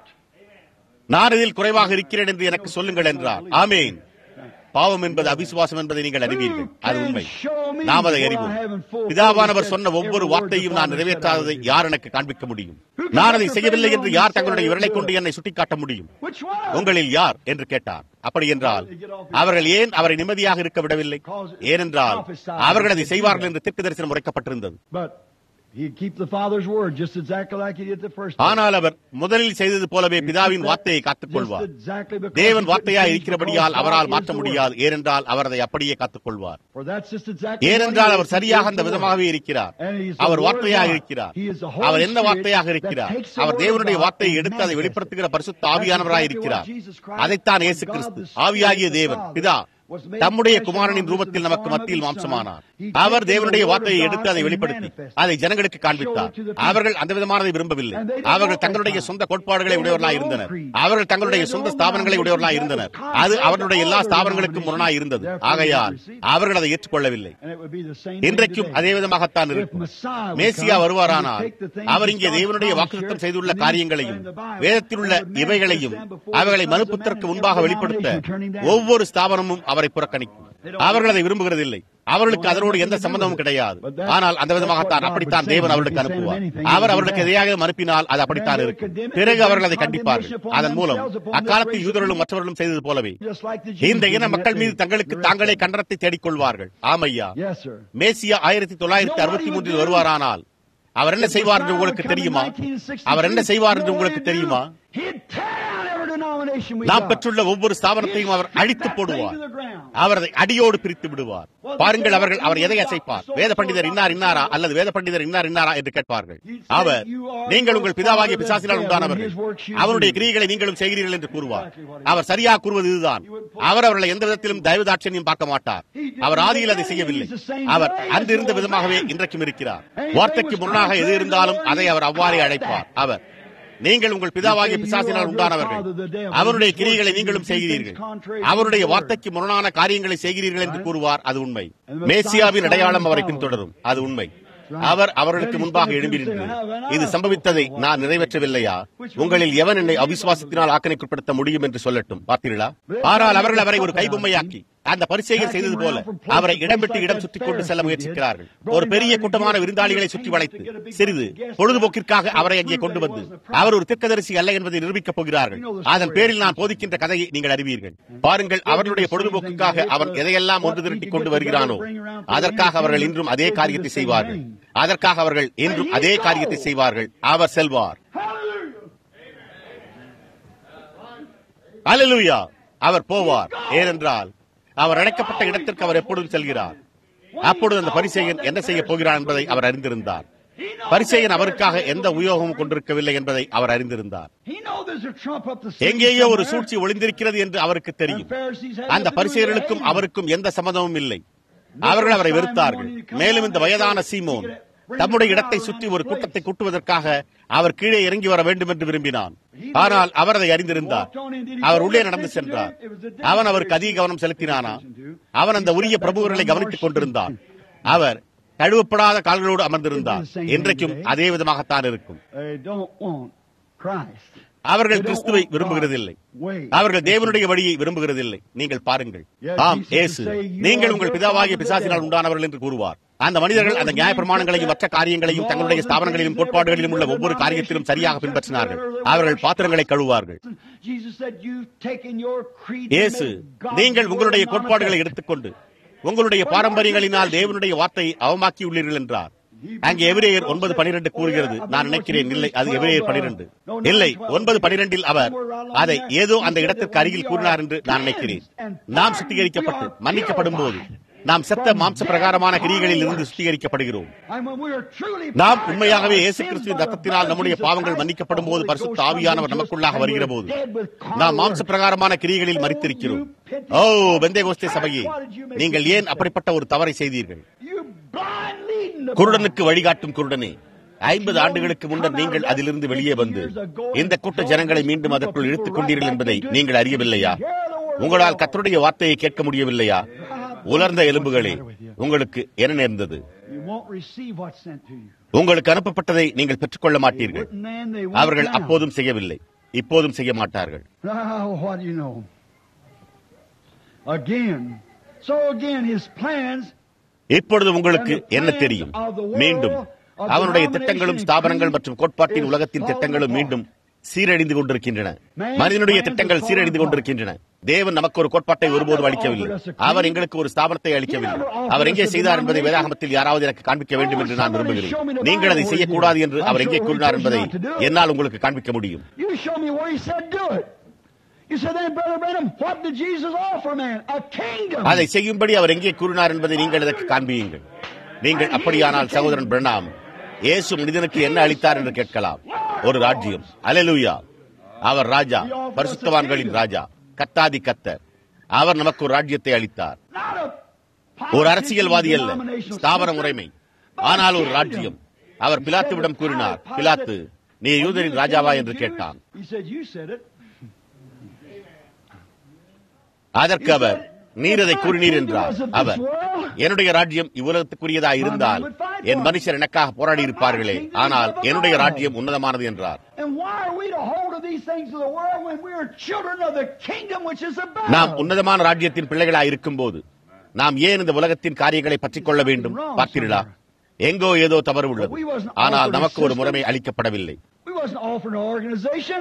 நான் இதில் குறைவாக இருக்கிறேன் என்று எனக்கு சொல்லுங்கள் என்றார் ஆமேன் பாவம் என்பது அவிசுவாசம் என்பதை நீங்கள் அறிவீர்கள் அது உண்மை நாம் அதை அறிவோம் பிதாவானவர் சொன்ன ஒவ்வொரு வார்த்தையும் நான் நிறைவேற்றாததை யார் எனக்கு காண்பிக்க முடியும் நான் அதை செய்யவில்லை என்று யார் தங்களுடைய விரலை கொண்டு என்னை சுட்டிக்காட்ட முடியும் Which one? உங்களில் யார் என்று கேட்டார் அப்படி என்றால் அவர்கள் ஏன் அவரை நிம்மதியாக இருக்க விடவில்லை ஏனென்றால் அவர்கள் அதை செய்வார்கள் என்று திக்கு தரிசனம் உரைக்கப்பட்டிருந்தது But he'd keep the Father's word just exactly like he did the first time. ஆனால் அவர் முதலில் செய்தது போலவே பிதாவின் வார்த்தையை காத்துக் Just கொள்வார் exactly because தேவன் he வார்த்தையாய் couldn't இருக்கிறபடியால் change அவரால் because மாற்ற God is the முடியாது ஏனென்றால் அவர் அதை அப்படியே காத்துக் கொள்வார் word. For that's just exactly ஏனென்றால் what he அவர் is. சரியாக He அந்த is the விதமாகவே word. இருக்கிறார் And he is the our word வார்த்தையாக of God. இருக்கிறார் He is the Holy அவர் என்ன Spirit வார்த்தையாக that இருக்கிறார் takes the அவர் word தேவனுடைய of God வார்த்தையை and எடுத்து அதை manifests வெளிப்படுத்துகிற பரிசுத்த That's ஆவியானவராய் exactly இருக்கிறார் what Jesus Christ, அதைத்தான் when இயேசு God கிறிஸ்து the Spirit ஆவியாகிய of the தேவன் Father பிதா was made தம்முடைய flesh குமாரனின் among us ரூபத்தில் in the நமக்கு form of மத்தியில் his மாம்சமானார் Son. He our taken தேவனுடைய the word வார்த்தையை of எடுத்து God அதை and வெளிப்படுத்தி manifested. அதை ஜனங்களுக்கு காண்பித்தார் Showed it to the people. அவர்கள் அந்த விதமானதை விரும்பவில்லை And they didn't அவர்கள் want தங்களுடைய that சொந்த கோட்பாடுகளை They had உடையவர்களாய் their own இருந்தனர் creed. அவர்கள் தங்களுடைய They had சொந்த their own ஸ்தாபனங்களை உடையவர்களாய் denominations இருந்தனர் that was அது contrary அவர்களுடைய to எல்லா all ஸ்தாபனங்களுக்கும் denominations. முரணாய் இருந்தது Therefore, they ஆகையால் received it. அவர்கள் அதை ஏற்றுக்கொள்ளவில்லை And it would be the same thing இன்றைக்கும் today. அதே விதமாகத்தான் If இருக்கும் Messiah would Messiah come, வருவாரானால் he would take the things our that இங்கே God தேவனுடைய promised வாக்குத்தம் here, செய்துள்ள and these காரியங்களையும் in the Bible, வேதத்திலுள்ள and would manifest இவைகளையும் them before the அவைகளை sons of மறுப்புத்திற்கு men and முன்பாக every வெளிப்படுத்த denomination turning down. ஒவ்வொரு ஸ்தாபனமும் அவரை புறக்கணிக்கும் அவர்கள் அதை விரும்புகிறதில்லை அவர்களுக்கு அதனோடு எந்த சம்பந்தமும் கிடையாது ஆனால் அந்த விதமாகத்தான் அப்படித்தான் தேவன் அவர்களுக்கு அனுப்புவார் அவர் அவர்களுக்கு எதையாக மறுப்பினால் அது அப்படித்தான் இருக்கும் பிறகு அவர்கள் அதை கண்டிப்பார்கள் அதன் மூலம் அக்காலத்தில் யூதர்களும் மற்றவர்களும் செய்தது போலவே Just like the Jews இந்த did இன in மக்கள் that மீது day. தங்களுக்கு The தாங்களே rest of them. கண்டனத்தை தேடிக்கொள்வார்கள் ஆமையா Yes, sir. மேசியா ஆயிரத்தி தொள்ளாயிரத்தி அறுபத்தி மூன்றில் வருவாரானால் அவர் என்ன செய்வார் என்று உங்களுக்கு தெரியுமா அவர் என்ன செய்வார் என்று உங்களுக்கு தெரியுமா He'd tear down every denomination we நாம் got. பெற்றுள்ள ஒவ்வொரு ஸ்தாபனத்தையும் அவர் He'd அழித்து strip that போடுவார் thing to the ground. அவர் அதை அடியோடு பிரித்து விடுவார் பாருங்கள் அவர்கள் அவர் எதை அசைப்பார் வேத பண்டிதர் இன்னார் இன்னாரா அல்லது வேத பண்டிதர் இன்னார் இன்னாரா என்று கேட்பார்கள் அவர் நீங்கள் உங்கள் பிதாவாகிய பிசாசினால் உண்டானவர்கள் அவருடைய கிரியைகளை நீங்களும் செய்கிறீர்கள் என்று கூறுவார் அவர் சரியாக கூறுவது இதுதான் அவர் அவர்களை எந்த விதத்திலும் தயவு தாட்சணியம் பார்க்க மாட்டார் அவர் ஆதியில் அதை செய்யவில்லை அவர் அன்றிருந்த விதமாகவே இன்றைக்கும் இருக்கிறார் வார்த்தைக்கு முன்னாக எது இருந்தாலும் அதை அவர் அவ்வாறே அழைப்பார் அவர் நீங்கள் உங்கள் பிதாவாகிய பிசாசினால் உண்டானவர்கள் அவருடைய கிரியைகளை நீங்களும் செய்கிறீர்கள் அவருடைய வார்த்தைக்கு முரணான காரியங்களை செய்கிறீர்கள் என்று கூறுவார் அது உண்மை மேசியாவின் அடையாளம் அவரை பின்தொடரும் அது உண்மை அவர் அவர்களுக்கு முன்பாக எழும்பியிருந்தது இது சம்பவித்ததை நான் நிறைவேற்றவில்லையா உங்களில் எவன் என்னை அவிசுவாசத்தினால் ஆக்கணைக்குட்படுத்த முடியும் என்று சொல்லட்டும் பார்த்தீர்களா ஆனால் அவர்கள் அவரை ஒரு கைபொம்மையாக்கி அந்த பரிசெயல் செய்தது போல அவரை இடம் விட்டு இடம் சுற்றி கொண்டு செல்ல முயற்சிக்கிறார்கள் ஒரு பெரிய கூட்டமான விருந்தாளிகளை சுற்றி வளைத்து சிறிது பொழுதுபோக்கிற்காக அவரை அங்கே கொண்டு வந்து அவர் ஒரு திர்க்கதரிசி அல்ல என்பதை நிரூபிக்கப் போகிறார்கள் அதன் பேரில் நான் போதிக்கின்ற கதையை நீங்கள் அறிவீர்கள் பாருங்கள் அவர்களுடைய பொழுதுபோக்குக்காக அவன் எதையெல்லாம் ஒன்று திரட்டிக் கொண்டு வருகிறானோ அதற்காக அவர்கள் இன்றும் அதே காரியத்தை செய்வார்கள் அதற்காக அவர்கள் இன்றும் அதே காரியத்தை செய்வார்கள் அவர் செல்வார் அல்லேலூயா அவர் போவார் ஏனென்றால் அவர் அழைக்கப்பட்ட இடத்திற்கு அவர் எப்பொழுதும் செல்கிறார் அப்பொழுது அந்த பரிசேயன் என்ன செய்ய போகிறார் என்பதை அவர் அறிந்திருந்தார் பரிசேயன் அவருக்காக எந்த உபயோகமும் கொண்டிருக்கவில்லை என்பதை அவர் அறிந்திருந்தார் He know there's a trump up the எங்கேயோ ஒரு சூழ்ச்சி ஒளிந்திருக்கிறது என்று அவருக்கு தெரியும் அந்த பரிசேயர்களுக்கும் அவருக்கும் எந்த சம்மதமும் இல்லை அவர்கள் அவரை வெறுத்தார்கள் மேலும் இந்த வயதான சீமோன் தம்முடைய இடத்தை சுற்றி ஒரு கூட்டத்தை கூட்டுவதற்காக அவர் கீழே இறங்கி வர வேண்டும் என்று விரும்பினான் ஆனால் அவர் அதை அறிந்திருந்தார் அவர் உள்ளே நடந்து சென்றார் அவன் அவருக்கு அதிக கவனம் செலுத்தினானா அவன் அந்த உரிய பிரபுவர்களை கவனித்துக் கொண்டிருந்தான் அவர் கழுவப்படாத கால்களோடு அமர்ந்திருந்தார் இன்றைக்கும் அதே விதமாகத்தான் இருக்கும் They don't want Christ. அவர்கள் கிறிஸ்துவை விரும்புகிறதில்லை அவர்கள் தேவனுடைய வழியை விரும்புகிறதில்லை நீங்கள் பாருங்கள் ஆம் ஏசு நீங்கள் உங்கள் பிதாவாகிய பிசாசினால் உண்டானவர்கள் என்று கூறுவார் அந்த மனிதர்கள் அந்த நியாய பிரமாணங்களையும் மற்ற காரியங்களையும் தங்களுடைய ஸ்தாபனங்களிலும் கோட்பாடுகளிலும் உள்ள ஒவ்வொரு காரியத்திலும் சரியாக பின்பற்றினார்கள் அவர்கள் பாத்திரங்களை கழுவார்கள் Jesus said, "You've taken your creed and இயேசு made God's நீங்கள் word உங்களுடைய non-effective." கோட்பாடுகளை எடுத்துக்கொண்டு உங்களுடைய பாரம்பரியங்களினால் தேவனுடைய வார்த்தையை அவமாக்கியுள்ளீர்கள் என்றார் அங்கே எபிரேயர் ஒன்பது பனிரெண்டு கூறுகிறது நான் நினைக்கிறேன் இல்லை அது எபிரேயர் பனிரெண்டு இல்லை ஒன்பது பனிரெண்டில் அவர் அதை ஏதோ அந்த இடத்திற்கு அருகில் கூறினார் என்று நான் நினைக்கிறேன் நாம் சுத்திகரிக்கப்பட்டு மன்னிக்கப்படும் போது நாம் செத்த மாம்ச பிரகாரமான கிரிகளில் இருந்து சுத்திகரிக்கப்படுகிறோம் And when we are truly நாம் pardoned உண்மையாகவே by our இயேசு sins கிறிஸ்துவின் by the ரத்தத்தினால் blood of நம்முடைய Jesus பாவங்கள் Christ, மன்னிக்கப்படும் போது the Holy பரிசுத்த Ghost ஆவியானவர் comes into us, நமக்குள்ளாக and வருகிற we're போது dead with carnal நாம் மாம்ச works. பிரகாரமான கிரிகளில் Oh, மறித்திருக்கிறோம் you penitent O sinner. Pentecost சபையே Why did you make நீங்கள் this ஏன் mistake? அப்படிப்பட்ட ஒரு தவறை செய்தீர்கள் You blind leading the குருடனுக்கு blind. வழிகாட்டும் குருடனே ஐம்பது ஆண்டுகளுக்கு முன்னர் நீங்கள் அதிலிருந்து வெளியே வந்து இந்த கூட்ட ஜனங்களை மீண்டும் அதற்குள் இழுத்துக் கொண்டீர்கள் என்பதை நீங்கள் அறியவில்லையா உங்களால் கத்தருடைய வார்த்தையை கேட்க முடியவில்லையா உலர்ந்த எலும்புகளே உங்களுக்கு என்ன நேர்ந்தது You won't receive what's sent to you. உங்களுக்கு அனுப்பப்பட்டதை நீங்கள் பெற்றுக்கொள்ள மாட்டீர்கள் Wouldn't then they won't அவர்கள் now. அப்போதும் செய்யவில்லை இப்போதும் செய்ய மாட்டார்கள் Oh, what do you know? Again. So again, his plans இப்பொழுது உங்களுக்கு என்ன தெரியும் மீண்டும் அவனுடைய திட்டங்களும் ஸ்தாபனங்கள் மற்றும் கோட்பாட்டின் உலகத்தின் திட்டங்களும் மீண்டும் சீரழிந்து கொண்டிருக்கின்றன மனிதனுடைய திட்டங்கள் சீரழிந்து கொண்டிருக்கின்றன தேவன் நமக்கு ஒரு கோட்பாட்டை ஒருபோதும் அளிக்கவில்லை அவர் எங்களுக்கு ஒரு ஸ்தாபனத்தை அளிக்கவில்லை அவர் எங்கே செய்தார் என்பதை வேதாகமத்தில் யாராவது எனக்கு காண்பிக்க வேண்டும் என்று நான் விரும்புகிறேன் நீங்கள் அதை செய்யக்கூடாது என்று அவர் எங்கே கூறினார் என்பதை என்னால் உங்களுக்கு காண்பிக்க முடியும் You show me where he said do it. You said then, Brother Branham, what did Jesus offer man? A kingdom. அதை செய்யும்படி அவர் எங்கே கூறினார் என்பதை நீங்கள் இதற்கு காண்பியுங்கள் நீங்கள் அப்படியானால் சகோதரன் பிரணாம் இயேசு மனிதனுக்கு என்ன அளித்தார் என்று கேட்கலாம் ஒரு ராஜ்யம் அலலுயா அவர் ராஜா பரிசுத்தவான்களின் ராஜா கத்தாதி கத்தர் அவர் நமக்கு ஒரு ராஜ்யத்தை அளித்தார் Not a ஒரு அரசியல்வாதி அல்ல denominational ஸ்தாபன system, முறைமை but ஆனால் ஒரு kingdom. ராஜ்யம் அவர் பிலாத்துவிடம் கூறினார் பிலாத்து நீ யூதரின் ராஜாவா என்று கேட்டான் He said, you said it. அதற்கு அவர் நீர் அதை கூறினீர் என்றார் அவர் என்னுடைய ராஜ்யம் இவ்வுலகத்துக்குரியதா இருந்தால் என் மனுஷர் எனக்காக போராடி இருப்பார்களே ஆனால் என்னுடைய ராஜ்யம் உன்னதமானது என்றார் And why are we to hold of these things of the world when we are children of the kingdom which is above? நாம் உன்னதமான ராஜ்யத்தின் பிள்ளைகளாய் இருக்கும்போது நாம் ஏன் இந்த உலகத்தின் காரியங்களை பற்றிக் கொள்ள வேண்டும் பார்த்தீர்களா எங்கோ ஏதோ தவறு உள்ளது ஆனால் நமக்கு ஒரு முறைமை அளிக்கப்படவில்லை We wasn't offered an organization.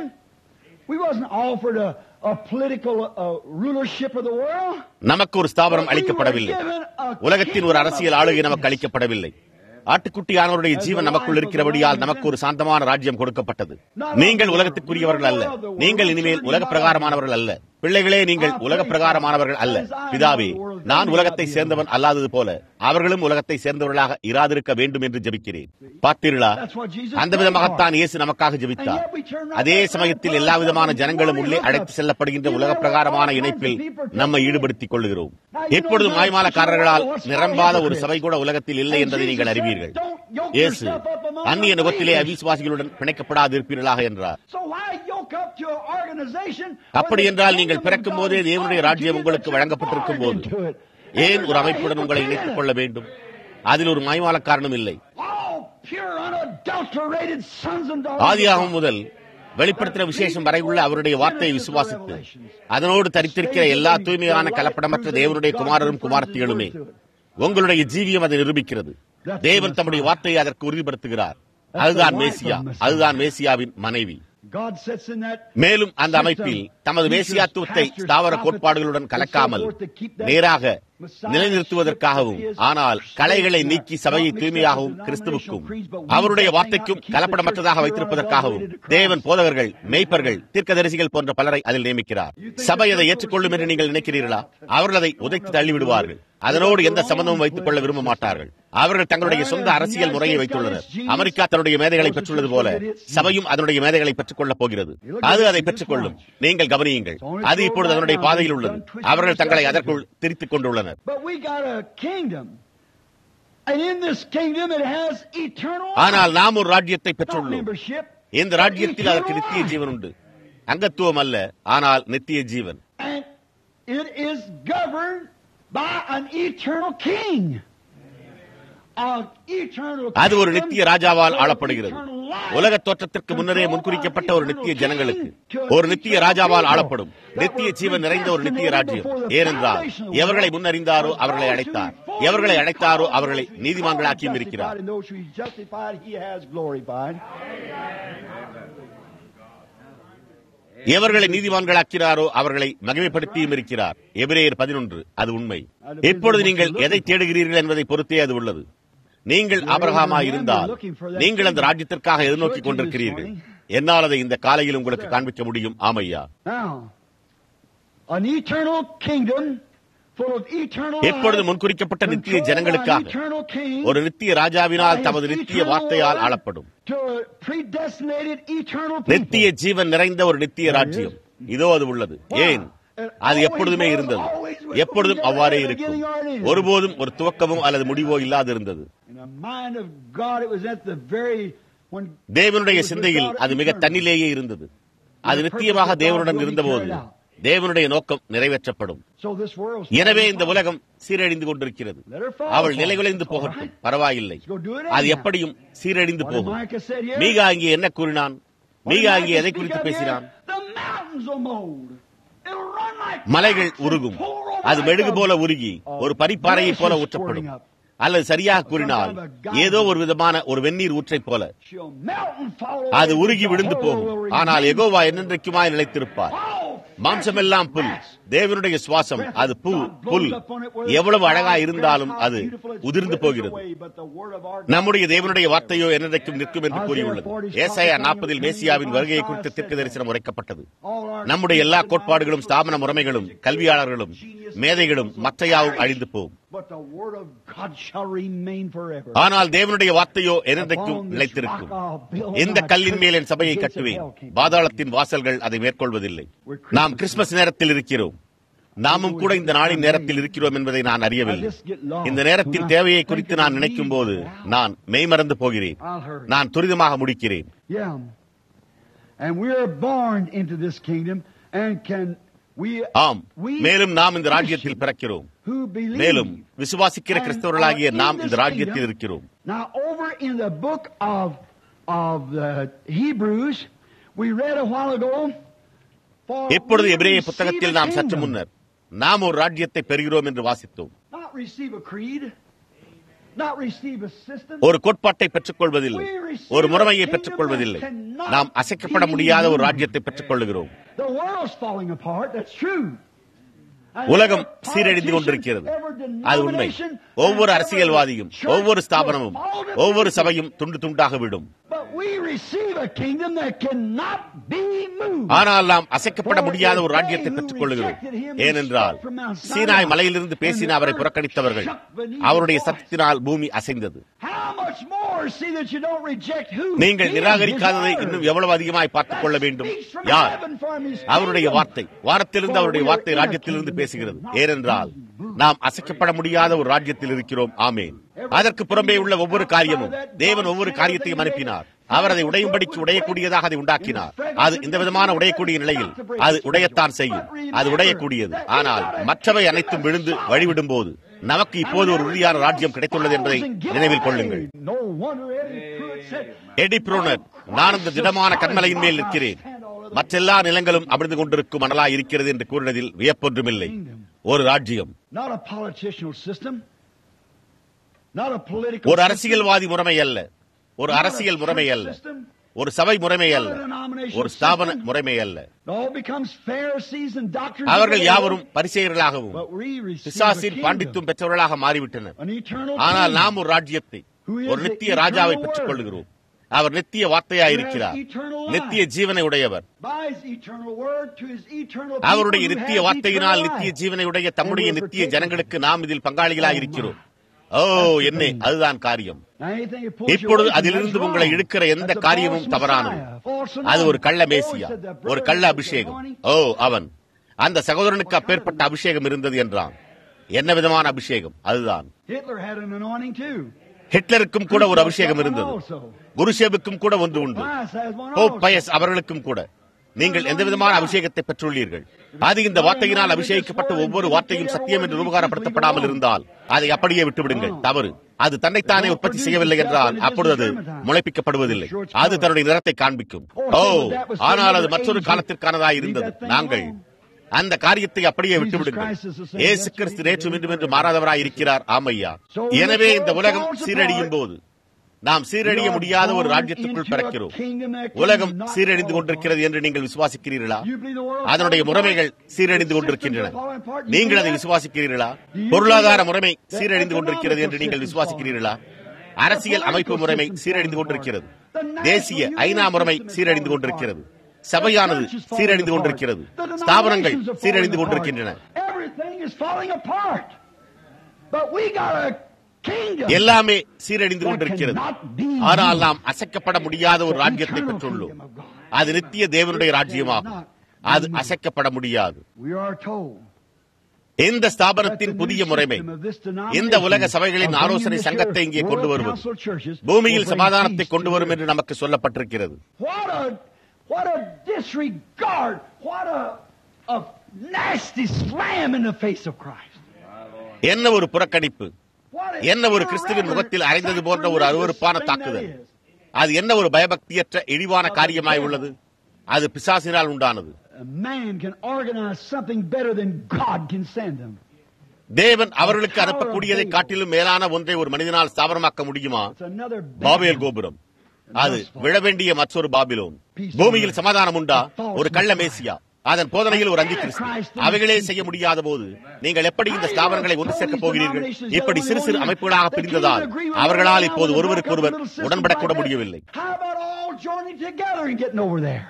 We wasn't offered a, a political uh, rulership of the world. நமக்கு ஒரு ஸ்தாபனம் அளிக்கப்படவில்லை உலகத்தின் ஒரு அரசியல் ஆளுகை நமக்கு அளிக்கப்படவில்லை ஆட்டுக்குட்டியானவருடைய ஜீவன் நமக்குள் இருக்கிறபடியால் நமக்கு ஒரு சாந்தமான ராஜ்யம் கொடுக்கப்பட்டது நீங்கள் உலகத்துக்குரியவர்கள் அல்ல நீங்கள் இனிமேல் உலக பிரகாரமானவர்கள் அல்ல பிள்ளைகளே நீங்கள் உலக பிரகாரமானவர்கள் அல்ல பிதாவே நான் உலகத்தை சேர்ந்தவன் அல்லாதது போல அவர்களும் உலகத்தை சேர்ந்தவர்களாக இராதிருக்க வேண்டும் என்று ஜெபிக்கிறேன் பார்த்தீர்களா அந்த விதமாகத்தான் இயேசு நமக்காக ஜெபித்தார் அதே சமயத்தில் எல்லா விதமான ஜனங்களும் உள்ளே அழைத்து செல்லப்படுகின்ற உலக பிரகாரமான இணைப்பில் நம்மை ஈடுபடுத்திக் கொள்கிறோம் எப்பொழுது மாய்மாலக்காரர்களால் நிரம்பாத ஒரு சபை கூட உலகத்தில் இல்லை என்பதை நீங்கள் அறிவீர்கள் இயேசு அந்நிய நுகத்திலே அவிசுவாசிகளுடன் பிணைக்கப்படாது இருப்பீர்களாக என்றார் So why yoke up to an organization அப்படி என்றால் நீங்கள் பிறக்கும் போதே தேவனுடைய ராஜ்யம் உங்களுக்கு வழங்கப்பட்டிருக்கும் போது ஏன் ஒரு அமைப்புடன் உங்களை இணைத்துக் கொள்ள வேண்டும் அதில் ஒரு மாய்மால காரணம் இல்லை All pure, unadulterated sons and daughters. ஆதியாகம் முதல் வெளிப்படுத்தின விசேஷம் வரை உள்ள அவருடைய வார்த்தையை விசுவாசித்து அதனோடு தரித்திருக்கிற எல்லா தூய்மையான கலப்படமற்ற தேவனுடைய குமாரரும் குமாரத்திகளுமே உங்களுடைய ஜீவியம் அதை நிரூபிக்கிறது தேவன் தம்முடைய வார்த்தையை அதற்கு உறுதிப்படுத்துகிறார் அதுதான் மேசியா அதுதான் மேசியாவின் மனைவி God sits in that மேலும் அந்த அமைப்பில் தமது மேசியாத்துவத்தை ஸ்தாவர கோட்பாடுகளுடன் கலக்காமல் நேராக நிலைநிறுத்துவதற்காகவும் ஆனால் கலைகளை நீக்கி சபையை தூய்மையாகவும் கிறிஸ்துவுக்கும் அவருடைய வார்த்தைக்கும் கலப்படமற்றதாக வைத்திருப்பதற்காகவும் தேவன் போதகர்கள் மேய்ப்பர்கள் தீர்க்கதரிசிகள் போன்ற பலரை அதில் நியமிக்கிறார் சபை அதை ஏற்றுக்கொள்ளும் என்று நீங்கள் நினைக்கிறீர்களா அவர்கள் அதை உதைத்து தள்ளிவிடுவார்கள் அதனோடு எந்த சம்பந்தமும் வைத்துக் கொள்ள விரும்ப மாட்டார்கள் அவர்கள் தங்களுடைய சொந்த அரசியல் முறையை வைத்துள்ளனர் அமெரிக்கா தன்னுடைய மேதைகளை பெற்றுள்ளது போல சபையும் அதனுடைய மேதைகளை பெற்றுக் கொள்ளப் போகிறது அது அதை பெற்றுக்கொள்ளும் நீங்கள் கவனியுங்கள் அது இப்பொழுது அதனுடைய பாதையில் உள்ளது அவர்கள் தங்களை அதற்குள் திரித்துக் கொண்டுள்ளனர் But we got a kingdom. And in this kingdom it has eternal ஆனால் நாம் ஒரு ராஜ்யத்தை not பெற்றுள்ளோம் membership. இந்த ராஜ்யத்தில் அதற்கு நித்திய ஜீவன் உண்டு அங்கத்துவம் அல்ல ஆனால் நித்திய ஜீவன் And it is governed by an eternal king. An eternal அது ஒரு kingdom நித்திய ராஜாவால் with ஆளப்படுகிறது eternal life. உலக தோற்றத்திற்கு முன்னரே முன்குறிக்கப்பட்ட ஒரு நித்திய ஜனங்களுக்கு ஒரு நித்திய ராஜாவால் ஆளப்படும் நித்திய ஜீவன் நிறைந்த ஒரு நித்திய ராஜ்யம் ஏனென்றால் எவர்களை முன்னறிந்தாரோ அவர்களை அழைத்தார் எவர்களை அழைத்தாரோ அவர்களை நீதிமான்களாக்கியும் இருக்கிறார் And those who he justified, he has glorified. எவர்களை நீதிமான்களாக்கிறாரோ அவர்களை மகிமைப்படுத்தியும் இருக்கிறார் எபிரேயர் பதினொன்று அது உண்மை இப்பொழுது நீங்கள் எதை தேடுகிறீர்கள் என்பதை பொறுத்தே அது உள்ளது நீங்கள் ஆபிரகாமாய் இருந்தால் நீங்கள் அந்த ராஜ்யத்திற்காக எதிர்நோக்கிக் கொண்டிருக்கிறீர்கள் என்னால் அதை இந்த காலையில் உங்களுக்கு காண்பிக்க முடியும் ஆமையா Now, an eternal kingdom full of eternal life, எப்பொழுது முன்குறிக்கப்பட்ட நித்திய controlled by an ஜனங்களுக்காக eternal king, ஒரு நித்திய ராஜாவினால் by தமது his நித்திய eternal வார்த்தையால் word, ஆளப்படும் to a predestinated eternal நித்திய people. ஜீவன் நிறைந்த ஒரு நித்திய ராஜ்யம் இதோ அது உள்ளது ஏன் அது எப்பொழுதுமே இருந்தது எப்பொழுதும் அவ்வாறே இருக்கும் ஒருபோதும் ஒரு துவக்கமோ அல்லது முடிவோ இல்லாதிருந்தது In the mind of God, it was at the very when தேவனுடைய சிந்தையில் அது மிக தன்னிலேயே இருந்தது அது நித்தியமாக தேவனுடன் இருந்தபோது தேவனுடைய நோக்கம் நிறைவேற்றப்படும் so this world. எனவே இந்த உலகம் சீரழிந்து கொண்டிருக்கிறது அவள் நிலைகுலைந்து போகட்டும் பரவாயில்லை அது எப்படியும் சீரழிந்து What did போகும் Micah said here? மீகா அங்கே என்ன கூறினான் What did மீகா அங்கே Micah எதை speak குறித்து of here? பேசினான் The mountains will mold. It'll run like மலைகள் wax and உருகும் pour over அது like மெழுகு a- போல உருகி ஒரு பனிப்பாறையை போல ஊற்றப்படும் அல்லது சரியாக கூறினால் ஏதோ ஒரு விதமான ஒரு வெந்நீர் ஊற்றைப் போல She'll melt and fall அது over. உருகி The விழுந்து whole போகும் will ஆனால் remain. எகோவா என்னென்றைக்குமாய் நிலைத்திருப்பார் All மாம்சமெல்லாம் புல் தேவனுடைய சுவாசம் அது பூ புல் எவ்வளவு அழகா இருந்தாலும் அது உதிர்ந்து போகிறது நம்முடைய தேவனுடைய வார்த்தையோ என்னென்றைக்கும் நிற்கும் என்று கூறியுள்ளது ஏசாயா நாற்பதில் மேசியாவின் வருகையை குறித்து தீர்க்க தரிசனம் உரைக்கப்பட்டது நம்முடைய எல்லா கோட்பாடுகளும் ஸ்தாபன முறைமைகளும் கல்வியாளர்களும் மேதைகளும் மற்றையாவும் அழிந்து போகும் But the word of God shall remain forever. ஆனால் தேவனுடைய வார்த்தையோ என்னென்றைக்கும் நிலைத்திருக்கும் எந்த கல்லின் மேல் என் சபையை கட்டுவேன் பாதாளத்தின் வாசல்கள் அதை மேற்கொள்வதில்லை நாம் கிறிஸ்துமஸ் நேரத்தில் இருக்கிறோம் நாமும் கூட இந்த நாளின் நேரத்தில் இருக்கிறோம் என்பதை நான் அறியவில்லை இந்த நேரத்தின் தேவையை குறித்து நான் நினைக்கும் போது நான் மெய்மறந்து போகிறேன் நான் துரிதமாக முடிக்கிறேன் Yeah. And we are born into this kingdom and can we ஆம் we மேலும் நாம் இந்த ராஜ்யத்தில் பிறக்கிறோம் who believe மேலும் விசுவாசிக்கிற and கிறிஸ்தவர்களாகிய are in நாம் this இந்த ராஜ்யத்தில் kingdom. இருக்கிறோம் Now over in the book of of the Hebrews we read a while ago for எப்பொழுது we எபிரேய receive புத்தகத்தில் a நாம் சற்று kingdom. முன்னர் நாம் ஒரு ராஜ்யத்தை பெறுகிறோம் என்று வாசித்தோம் Not receive a creed, not receive a system. ஒரு கோட்பாட்டை பெற்றுக்கொள்வதில்லை ஒரு முறைமையை பெற்றுக்கொள்வதில்லை நாம் அசைக்கப்பட முடியாத ஒரு ராஜ்யத்தை பெற்றுக்கொள்கிறோம் The world's falling apart, that's true. And உலகம் every சீரழிந்து politician, கொண்டிருக்கிறது every அது உண்மை denomination, ஒவ்வொரு and அரசியல்வாதியும் every church ஒவ்வொரு will ஸ்தாபனமும் fall to ஒவ்வொரு pieces. சபையும் துண்டு துண்டாக விடும் But we receive a kingdom that cannot be moved. ஆனால் நாம் அசைக்கப்பட முடியாத ஒரு ராஜ்யத்தை பெற்றுக் கொள்கிறோம் ஏனென்றால் சீனாய் மலையிலிருந்து பேசின அவரை புறக்கணித்தவர்கள் அவருடைய சத்தத்தினால் பூமி அசைந்தது How much more see that you don't reject who? நீங்கள் He நிராகரிக்காததை is இன்னும் எவ்வளவு அதிகமாய் பார்த்துக் கொள்ள வேண்டும் யார் அவருடைய வார்த்தை வானத்திலிருந்து அவருடைய வார்த்தை ராஜ்யத்திலிருந்து பேசுகிறது ஏனென்றால் நாம் அசைக்கப்பட முடியாத ஒரு ராஜ்யத்தில் இருக்கிறோம் ஆமேன் அதற்கு புறம்பே உள்ள ஒவ்வொரு காரியமும் தேவன் ஒவ்வொரு காரியத்தையும் அனுப்பினார் அவர் அதை உடையும்படிக்கு உடையக்கூடியதாக அதை உண்டாக்கினார் அது இந்த விதமான உடையக்கூடிய நிலையில் அது உடையத்தான் செய்யும் அது உடையக்கூடியது ஆனால் மற்றவை அனைத்தும் விழுந்து வழிவிடும் போது நமக்கு இப்போது ஒரு உறுதியான ராஜ்யம் கிடைத்துள்ளது என்பதை நினைவில் கொள்ளுங்கள் No wonder Eddie Pruitt said, Eddie ப்ரோனர் நான் இந்த திடமான கண்மலையின் மேல் நிற்கிறேன் மற்றெல்லா நிலங்களும் அமிர்ந்து கொண்டிருக்கும் மணலா இருக்கிறது என்று கூறினதில் வியப்பொன்றுமில்லை ஒரு ராஜ்யம் not a political system, not a political ஒரு system, அரசியல்வாதி முறைமை அல்ல ஒரு அரசியல் முறைமை அல்ல ஒரு சபை முறைமை அல்ல ஒரு ஸ்தாபன முறைமை அல்ல It all becomes Pharisees and doctors. of அவர்கள் the world. யாவரும் பரிசெயர்களாகவும் But we receive a பிசாசின் kingdom, பாண்டித்துவம் பெற்றவர்களாக மாறிவிட்டனர் an eternal ஆனால் kingdom. நாம் ஒரு ராஜ்யத்தை ஒரு நித்திய ராஜாவை பெற்றுக் கொள்கிறோம் அவர் நித்திய வார்த்தையாயிருக்கிறார் நித்திய ஜீவனை உடையவர் By his eternal word to his eternal அவருடைய people who நித்திய have வார்த்தையினால் eternal நித்திய life. ஜீவனை உடைய தம்முடைய நித்திய ஜனங்களுக்கு நாம் இதில் பங்காளிகளாக இருக்கிறோம் ஓ என்னே அதுதான் காரியம் Now, anything that pulls you இப்பொழுது away from அதிலிருந்து that's உங்களை wrong. இழுக்கிற எந்த That's a காரியமும் false தவறானது Messiah, false அது ஒரு கள்ள anointing. Messiah Oh, he said the ஒரு brother கள்ள had the அபிஷேகம் anointing. ஓ அவன் அந்த சகோதரனுக்கு அப்பேற்பட்ட அபிஷேகம் இருந்தது என்றான் என்ன விதமான அபிஷேகம் அதுதான் Hitler had an anointing too. ஹிட்லருக்கும் கூட ஒரு அபிஷேகம் இருந்தது குருஷேவுக்கும் கூட ஒன்று உண்டு Pius has one Pope also. Pius அவர்களுக்கும் கூட நீங்கள் எந்த விதமான அபிஷேகத்தை பெற்றுள்ளீர்கள் அது இந்த வார்த்தையினால் அபிஷேகிக்கப்பட்ட ஒவ்வொரு வார்த்தையும் சத்தியம் என்று உபகாரப்படுத்தப்படாமல் இருந்தால் அதை அப்படியே விட்டுவிடுங்கள் தவறு அது தன்னைத்தானே உற்பத்தி செய்யவில்லை என்றால் அப்பொழுது அது முளைப்பிக்கப்படுவதில்லை அது தன்னுடைய நிறத்தை காண்பிக்கும் ஓ ஆனால் அது மற்றொரு காலத்திற்கானதாய் இருந்தது நாங்கள் அந்த காரியத்தை அப்படியே விட்டுவிடுங்கள் ஏசு கிறிஸ்து நேற்று மீண்டும் என்று மாறாதவராய் இருக்கிறார் ஆமையா எனவே இந்த உலகம் சீரழியும் போது நாம் சீரழிய முடியாத ஒரு ராஜ்யத்துக்குள் பிறக்கிறோம் உலகம் சீரழிந்து கொண்டிருக்கிறது என்று நீங்கள் விசுவாசிக்கிறீர்களா அதனுடைய முறைமைகள் சீரழிந்து கொண்டிருக்கின்றன நீங்கள் அதை விசுவாசிக்கிறீர்களா பொருளாதார முறைமை சீரழிந்து கொண்டிருக்கிறது என்று நீங்கள் விசுவாசிக்கிறீர்களா அரசியல் அமைப்பு முறைமை சீரழிந்து கொண்டிருக்கிறது தேசிய ஐநா முறைமை சீரழிந்து கொண்டிருக்கிறது சபையானது சீரழிந்து கொண்டிருக்கிறது ஸ்தாபனங்கள் சீரழிந்து கொண்டிருக்கின்றன is falling apart. But we got a kingdom. எல்லாமே சீரழிந்து கொண்டிருக்கிறது ஆனால் நாம் அசைக்கப்பட முடியாத ஒரு ராஜ்யத்தை பெற்றுள்ளோம் அது நித்திய தேவனுடைய ராஜ்யமாகும் அது அசைக்கப்பட முடியாது We are told. இந்த ஸ்தாபனத்தின் புதிய முறைமை இந்த உலக சபைகளின் ஆலோசனை சங்கத்தை இங்கே கொண்டு வருவது பூமியில் சமாதானத்தை கொண்டு வரும் என்று நமக்கு சொல்லப்பட்டிருக்கிறது What a what a disregard! What a a nasty slam in the face of Christ! என்ன ஒரு புறக்கணிப்பு What an என்ன ஒரு கிறிஸ்துவின் முகத்தில் அறைந்தது போன்ற ஒரு அருவருப்பான தாக்குதல் அது என்ன ஒரு பயபக்தியற்ற இழிவான காரியமாய் உள்ளது அது பிசாசினால் உண்டானது A man can organize something better than God can send them. தேவன் அவர்களுக்கு அனுப்பக்கூடியதை காட்டிலும் மேலான ஒன்றை ஒரு மனிதனால் ஸ்தாபனமாக்க முடியுமா It's another பாபேல் கோபுரம் அது விழ வேண்டிய மற்றொரு பாபிலோன் பூமியில் சமாதானம் உண்டா ஒரு கள்ள மேசியா அதன் போதனையில் ஒரு அந்தி கிறிஸ்து அவைகளே செய்ய முடியாத போது நீங்கள் எப்படி இந்த ஸ்தாபனங்களை ஒன்று சேர்க்கப் போகிறீர்கள் இப்படி சிறு சிறு அமைப்புகளாக பிரிந்ததால் அவர்களால் இப்போது ஒருவருக்கொருவர் உடன்படக்கூட முடியவில்லை How about all joining together and getting over there?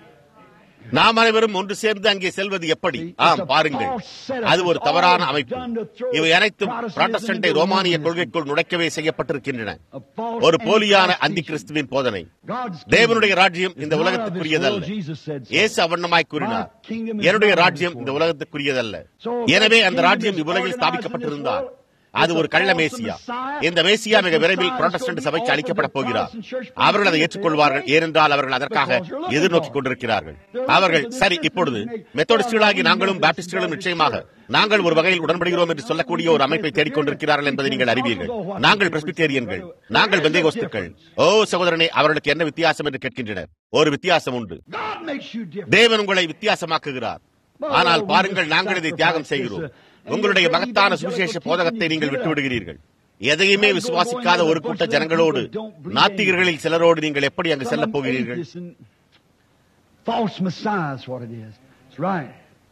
நாம் அனைவரும் ஒன்று சேர்ந்து அங்கே செல்வது எப்படி ஆம் பாருங்கள் அது ஒரு தவறான அமைப்பு இவை அனைத்தும் புராட்டஸ்டன்டை ரோமானிய கொள்கைக்குள் நுழைக்கவே செய்யப்பட்டிருக்கின்றன A false ஒரு போலியான antichrist அந்தி கிறிஸ்துவின் போதனை God's தேவனுடைய kingdom ராஜ்யம் இந்த is not of this உலகத்துக்குரியதல்ல world, Jesus said so. இயேசு அவண்ணமாய் கூறினார் என்னுடைய ராஜ்யம் இந்த உலகத்துக்குரியதல்ல எனவே அந்த ராஜ்யம் இவ்வுலகில் ஸ்தாபிக்கப்பட்டிருந்தார் அது ஒரு கள்ள மேசியா இந்த மேசியா மிக விரைவில் புரோட்டஸ்டன்ட் சபைக்கு அளிக்கப்பட போகிறார் அவர்கள் அதை ஏற்றுக்கொள்வார்கள் ஏனென்றால் அவர்கள் அதற்காக எதிர்நோக்கிக் கொண்டிருக்கிறார்கள் அவர்கள் சரி இப்பொழுது மெத்தோடிஸ்டுகளாகி நாங்களும் பாப்டிஸ்டுகளும் நிச்சயமாக நாங்கள் ஒரு வகையில் உடன்படுகிறோம் என்று சொல்லக்கூடிய ஒரு அமைப்பை தேடிக்கொண்டிருக்கிறார்கள் என்பதை நீங்கள் அறிவீர்கள் நாங்கள் பிரஸ்பிட்டேரியன்கள் நாங்கள் பெந்தேகோஸ்துக்கள் ஓ சகோதரனே அவர்களுக்கு என்ன வித்தியாசம் என்று கேட்கின்றனர் ஒரு வித்தியாசம் உண்டு God makes you different. தேவன் உங்களை வித்தியாசமாக்குகிறார் ஆனால் பாருங்கள் நாங்கள் இதை தியாகம் செய்கிறோம் உங்களுடைய மகத்தான சுவிசேஷ போதகத்தை நீங்கள் விட்டு விடுகிறீர்கள் எதையுமே விசுவாசிக்காத ஒரு கூட்ட ஜனங்களோடு நாத்திகர்களில் சிலரோடு நீங்கள் எப்படி அங்கு செல்லப் போகிறீர்கள் False Messiah is what it is. That's right.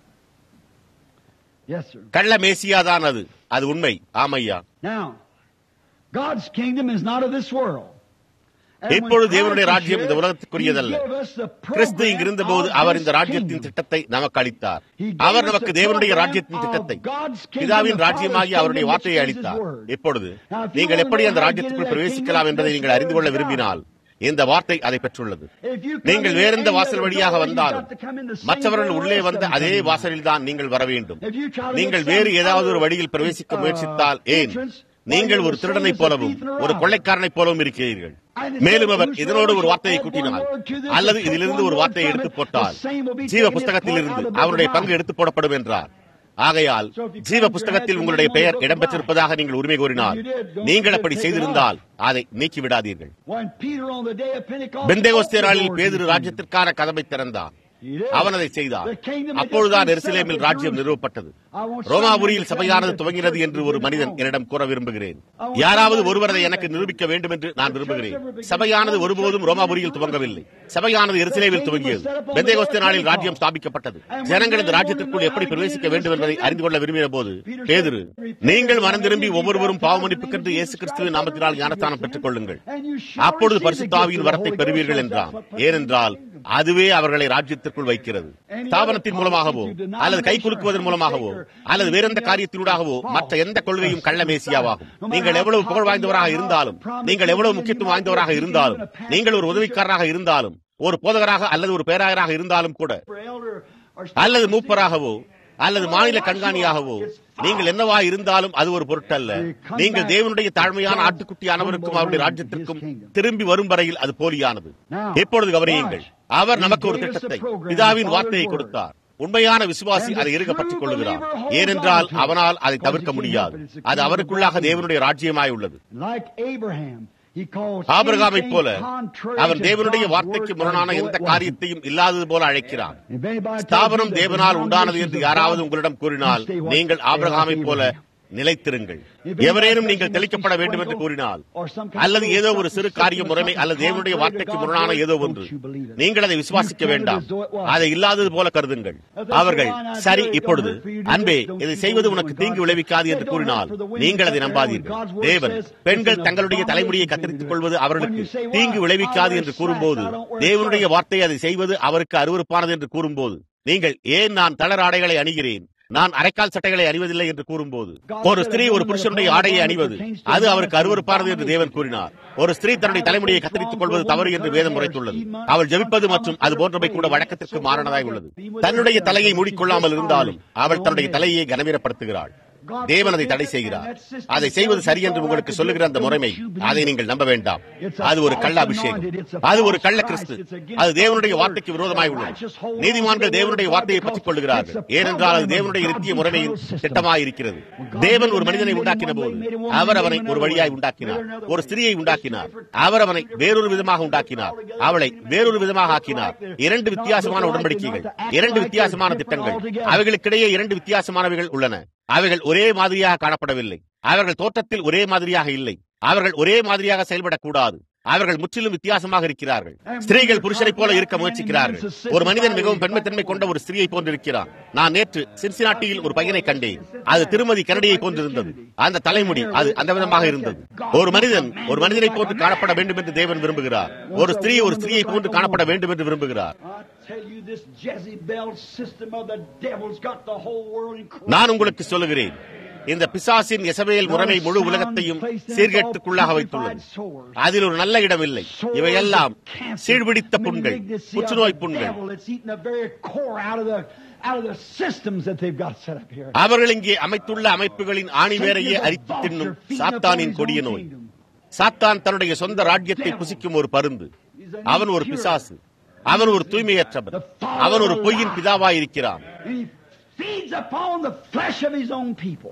Yes, sir. கள்ள மேசியாதான் அது அது உண்மை ஆமையா Now, God's kingdom is not of this world. And when இப்பொழுது தேவனுடைய Christ is ராஜ்யம் இந்த here, உலகத்துக்குரியதல்ல He gave us the Kristu program இங்கிருந்த போது of அவர் His இந்த ராஜ்யத்தின் kingdom. திட்டத்தை நமக்கு அளித்தார் He gave அவர் us நமக்கு the தேவனுடைய program ராஜ்யத்தின் of திட்டத்தை God's kingdom, பிதாவின் the ராஜ்யமாகி Father's அவருடைய kingdom, வார்த்தையை which is His அளித்தார் word. இப்பொழுது Now, if you நீங்கள் wanna எப்படி know அந்த how to ராஜ்யத்துக்குள் get into that பிரவேசிக்கலாம் kingdom, என்பதை this நீங்கள் அறிந்து கொள்ள word of God. விரும்பினால் இந்த வார்த்தை அதை பெற்றுள்ளது If you come நீங்கள் in வேறெந்த any வாசல் other வழியாக door, you've வந்தாலும் got to come in the same மற்றவர்கள் door உள்ளே as வந்த them அதே come in. வாசலில் தான் நீங்கள் வர வேண்டும் If you try to நீங்கள் get வேறு some ஏதாவது ஒரு other, வழியில் பிரவேசிக்க uh, முயற்சித்தால் ஏன் entrance, நீங்கள் while ஒரு you're திருடனைப் the போலவும் same as a thief and a ஒரு robber. கொள்ளைக்காரனைப் போலவும் இருக்கிறீர்கள் And it மேலும் says, அவர் இதனோடு ஒரு "Whosoever வார்த்தையை shall add கூட்டினார் one word to this, அல்லது or take இதிலிருந்து one ஒரு word வார்த்தையை from எடுத்து it, போட்டால் the same will be ஜீவ taken his புஸ்தகத்தில் part இருந்து out of the அவருடைய book of பங்கு life. எடுத்து போடப்படும் என்றார் ஆகையால் So if you ஜீவ claim புஸ்தகத்தில் your உங்களுடைய name பெயர் on the book of இடம்பெற்றிருப்பதாக நீங்கள் உரிமை கோரினால் If you did, don't நீங்கள் forget அப்படி to take it செய்திருந்தால் அதை நீக்கி விடாதீர்கள் When Peter on the day of Pentecost Pentecost opened the நாளில் door to பேதுரு the kingdom. ராஜ்யத்திற்கான கதவை திறந்தான் He did. அவன் அதை செய்தான் The kingdom had அப்பொழுதுதான் just been set up எருசலேமில் in ராஜ்யம் Jerusalem. நிறுவப்பட்டது I want ரோமாபுரியில் somebody to சபையானது tell me துவங்கினது that என்று the ஒரு church மனிதன் is என்னிடம் கூற விரும்புகிறேன் I want யாராவது somebody ஒருவர் to அதை prove எனக்கு that. நிரூபிக்க வேண்டும் என்று நான் The church விரும்புகிறேன் never began. சபையானது The ஒருபோதும் church ரோமாபுரியில் never துவங்கவில்லை சபையானது எருசலேமில் துவங்கியது பெந்தேகோஸ்தே நாளில் ராஜ்யம் ஸ்தாபிக்கப்பட்டது ஜனங்கள் இந்த ராஜ்யத்திற்குள் எப்படி பிரவேசிக்க வேண்டும் என்பதை அறிந்து கொள்ள விரும்பின போது பேதுரு நீங்கள் மனம் திரும்பி ஒவ்வொருவரும் பாவமன்னிப்புக்கென்று இயேசு கிறிஸ்துவின் நாமத்தினால் ஞானஸ்தானம் பெற்றுக் கொள்ளுங்கள் அப்பொழுது பரிசுத்தாவியின் வரத்தை பெறுவீர்கள் என்றான் ஏனென்றால் அதுவே அவர்களை ராஜ்யத்திற்குள் வைக்கிறது ஸ்தாபனத்தின் மூலமாகவோ அல்லது கை குலுக்குவதன் மூலமாகவோ அல்லது வேறெந்த காரியத்தினூடாகவோ மற்ற எந்த கொள்கையும் கள்ள மேசியாவாகும் நீங்கள் எவ்வளவு புகழ் வாய்ந்தவராக இருந்தாலும் நீங்கள் எவ்வளவு முக்கியத்துவம் வாய்ந்தவராக இருந்தாலும் நீங்கள் ஒரு உதவிக்காரராக இருந்தாலும் ஒரு போதகராக அல்லது ஒரு பேராயராக இருந்தாலும் கூட அல்லது மூப்பராகவோ அல்லது மாநில கண்காணியாகவோ நீங்கள் என்னவா இருந்தாலும் அது ஒரு பொருட்டல்ல நீங்கள் தேவனுடைய தாழ்மையான ஆட்டுக்குட்டி அனைவருக்கும் அவருடைய ராஜ்யத்திற்கும் திரும்பி வரும் வரையில் அது போலியானது இப்பொழுது கவனியுங்கள் அவர் நமக்கு ஒரு திட்டத்தை பிதாவின் வார்த்தையை கொடுத்தார் உண்மையான விசுவாசி அதை இருக பற்றிக் கொள்ளுகிறார் ஏனென்றால் அவனால் அதை தவிர்க்க முடியாது அது அவருக்குள்ளாக தேவனுடைய ராஜ்யமாய் உள்ளது Like Abraham, he calls ஆபிரகாமைப் போல anything contrary அவன் to தேவனுடைய God's வார்த்தைக்கு word முரணான as though எந்த it wasn't. காரியத்தையும் இல்லாதது போல அழைக்கிறான் If anybody tells you ஸ்தாபனம் that தேவனால் the உண்டானது என்று denominations of யாராவது God, உங்களிடம் கூறினால் you stay what- நீங்கள் stay like ஆபிரகாமைப் போல Abraham. நிலைத்திருங்கள் எவரேனும் நீங்கள் தெளிக்கப்பட வேண்டும் என்று கூறினால் அல்லது ஏதோ ஒரு சிறு காரிய முறைமை அல்லது தேவனுடைய வார்த்தைக்கு முரணான ஏதோ ஒன்று நீங்கள் அதை விசுவாசிக்க வேண்டாம் அதை இல்லாதது போல கருதுங்கள் அவர்கள் சரி இப்பொழுது அன்பே இதை செய்வது உனக்கு தீங்கு விளைவிக்காது என்று கூறினால் நீங்கள் அதை நம்பாதீர்கள் தேவன் பெண்கள் தங்களுடைய தலைமுடியை கத்தரித்துக் கொள்வது அவர்களுக்கு தீங்கு விளைவிக்காது என்று கூறும்போது தேவனுடைய வார்த்தை அதை செய்வது அவருக்கு அருவருப்பானது என்று கூறும்போது நீங்கள் ஏன் நான் தளர் ஆடைகளை அணிகிறேன் நான் அரைக்கால் சட்டைகளை அணிவதில்லை என்று கூறும்போது ஒரு ஸ்திரீ ஒரு புருஷனுடைய ஆடையை அணிவது அது அவருக்கு அருவருப்பானது என்று தேவன் கூறினார் ஒரு ஸ்திரீ தன்னுடைய தலைமுடியை கத்தரித்துக் கொள்வது தவறு என்று வேதம் உரைத்துள்ளது அவள் ஜெபிப்பது மற்றும் அது போன்றவை கூட வழக்கத்திற்கு மாறானதாய் உள்ளது தன்னுடைய தலையை மூடிக்கொள்ளாமல் இருந்தாலும் அவள் தன்னுடைய தலையை கனவீரப்படுத்துகிறாள் தேவன் அதை தடை செய்கிறார் அதை செய்வது சரி என்று உங்களுக்கு சொல்லுகிற அந்த முறைமை அதை நீங்கள் நம்ப வேண்டாம் அது ஒரு கள்ள அபிஷேகம் அது ஒரு கள்ள கிறிஸ்து அது தேவனுடைய வார்த்தைக்கு விரோதமாய் உள்ளது நீதிமான்கள் தேவனுடைய வார்த்தையை பற்றிக் கொள்கிறார்கள் ஏனென்றால் அது தேவனுடைய நித்திய முறைமையின் திட்டமாய் இருக்கிறது தேவன் ஒரு மனிதனை உண்டாக்கின போது அவர் அவனை ஒரு வழியாய் உண்டாக்கினார் ஒரு ஸ்திரியை உண்டாக்கினார் அவர் அவனை வேறொரு விதமாக உண்டாக்கினார் அவளை வேறொரு விதமாக ஆக்கினார் இரண்டு வித்தியாசமான உடன்படிக்கைகள் இரண்டு வித்தியாசமான திட்டங்கள் அவைகளுக்கிடையே இரண்டு வித்தியாசமானவைகள் உள்ளன அவைகள் ஒரே மாதிரியாக காணப்படவில்லை அவர்கள் தோற்றத்தில் ஒரே மாதிரியாக இல்லை அவர்கள் ஒரே மாதிரியாக செயல்படக்கூடாது அவர்கள் முற்றிலும் வித்தியாசமாக இருக்கிறார்கள் ஸ்திரீகள் புருஷனைப் போல இருக்க முயற்சிக்கிறார்கள் ஒரு மனிதன் மிகவும் பெண்மைத்தன்மை கொண்ட ஒரு ஸ்திரீயை போன்றிருக்கிறான் நான் நேற்று சின்சினாட்டியில் ஒரு பையனை கண்டேன் அது திருமதி கரடியை போன்றிருந்தது அந்த தலைமுடி அது அந்த விதமாக இருந்தது ஒரு மனிதன் ஒரு மனிதனை போன்று காணப்பட வேண்டும் என்று தேவன் விரும்புகிறார் ஒரு ஸ்திரீ ஒரு ஸ்திரீயை போன்று காணப்பட வேண்டும் என்று விரும்புகிறார் I tell you, this Jezebel system of the devil's got the whole world in நான் உங்களுக்கு சொல்லுகிறேன் இந்த பிசாசின் எசபேல் முறைமை முழு உலகத்தையும் சீர்கேட்டுக்குள்ளாக வைத்துள்ளது அதில் ஒரு நல்ல இடம் இல்லை இவையெல்லாம் சீழ்பிடித்த புண்கள் புற்றுநோய் புண்கள் அவர்கள் இங்கே அமைத்துள்ள அமைப்புகளின் ஆணிவேரையே அரித்து தின்னும் சாத்தானின் கொடிய நோய் சாத்தான் தன்னுடைய சொந்த ராஜ்யத்தை புசிக்கும் ஒரு பருந்து அவன் ஒரு பிசாசு அவன் ஒரு தூய்மையற்றவன் அவன் ஒரு பொய்யின் பிதாவாயிருக்கிறான் feeds upon the flesh of his own people.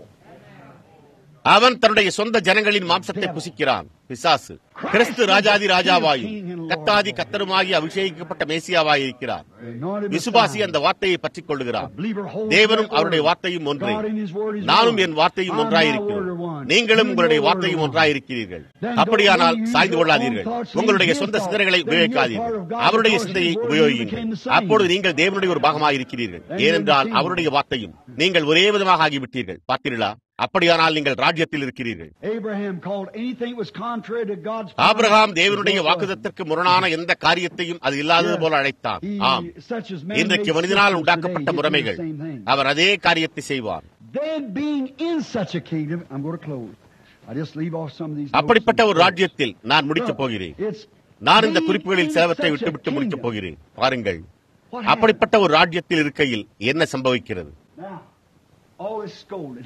அவன் தன்னுடைய சொந்த ஜனங்களின் மாம்சத்தை புசிக்கிறான் பிசாசு கிறிஸ்து ராஜாதி ராஜாவாயும் கத்தாதி கத்தருமாகி அபிஷேகிக்கப்பட்ட மேசியாவாய் இருக்கிறார் விசுவாசி அந்த வார்த்தையை பற்றிக் கொள்ளுகிறார் தேவனும் அவருடைய வார்த்தையும் ஒன்றே நானும் என் வார்த்தையும் ஒன்றாயிருக்கிறோம் நீங்களும் உங்களுடைய வார்த்தையும் ஒன்றாயிருக்கிறீர்கள் அப்படியானால் சாய்ந்து கொள்ளாதீர்கள் உங்களுடைய சொந்த சிந்தனைகளை உபயோகிக்காதீர்கள் அவருடைய சிந்தையை உபயோகியுங்கள் அப்பொழுது நீங்கள் தேவனுடைய ஒரு பாகமாயிருக்கிறீர்கள் ஏனென்றால் அவருடைய வார்த்தையும் நீங்கள் ஒரே விதமாக ஆகிவிட்டீர்கள் பார்த்தீர்களா அப்படியானால் நீங்கள் ராஜ்யத்தில் இருக்கிறீர்கள் Abraham called anything that was contrary to God's Abraham தேவனுடைய வாக்குதத்திற்கு முரணான எந்த காரியத்தையும் அது இல்லாதது போல அழைத்தான் ஆம் இன்றைக்கு மனிதனால் உண்டாக்கப்பட்ட முறைமைகள் அவர் அதே காரியத்தை செய்வார் Then being in such a kingdom, I'm going to close. I just leave off some of these. அப்படிப்பட்ட ஒரு ராஜ்யத்தில் நான் முடிக்கப் போகிறேன் It's நான் இந்த குறிப்புகளில் சிலவற்றை விட்டுவிட்டு முடிக்கப் போகிறேன் பாருங்கள் அப்படிப்பட்ட ஒரு ராஜ்யத்தில் இருக்கையில் என்ன சம்பவிக்கிறது Now, all is scolded.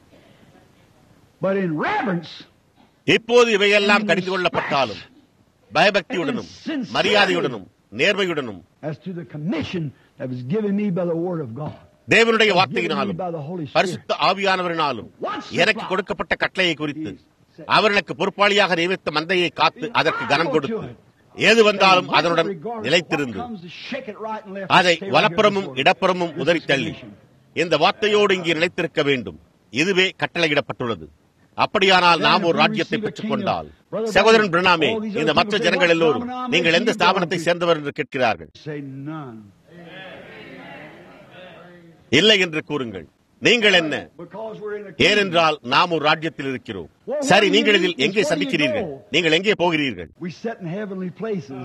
But in reverence, இப்போது இவையெல்லாம் கடிந்து கொள்ளப்பட்டாலும் பயபக்தியுடனும் மரியாதையுடனும் நேர்மையுடனும் as to the commission that was given me by the Word of God. தேவனுடைய வார்த்தையினாலும் பரிசுத்த ஆவியானவரினாலும் எனக்கு கொடுக்கப்பட்ட கட்டளையை குறித்து அவர் எனக்கு பொறுப்பாளியாக நியமித்த மந்தையை காத்து அதற்கு கனம் கொடுத்து ஏது வந்தாலும் அதனுடன் நிலைத்திருந்து அதை வலப்புறமும் இடப்புறமும் உதறி தள்ளி இந்த வார்த்தையோடு இங்கே நிலைத்திருக்க வேண்டும் இதுவே கட்டளையிடப்பட்டுள்ளது அப்படியானால் நாம் ஒரு ராஜ்யத்தை பெற்றுக் கொண்டால் சகோதரன் பிரணாமே இந்த மற்ற ஜனங்கள் எல்லோரும் நீங்கள் எந்த ஸ்தாபனத்தை சேர்ந்தவர் என்று கேட்கிறார்கள் Say none. இல்லை என்று கூறுங்கள் நீங்கள் என்ன Because we're in a ஏனென்றால் நாம் ஒரு ராஜ்யத்தில் இருக்கிறோம் சரி நீங்கள் இதில் எங்கே சந்திக்கிறீர்கள் நீங்கள் எங்கே போகிறீர்கள் We sit in heavenly places.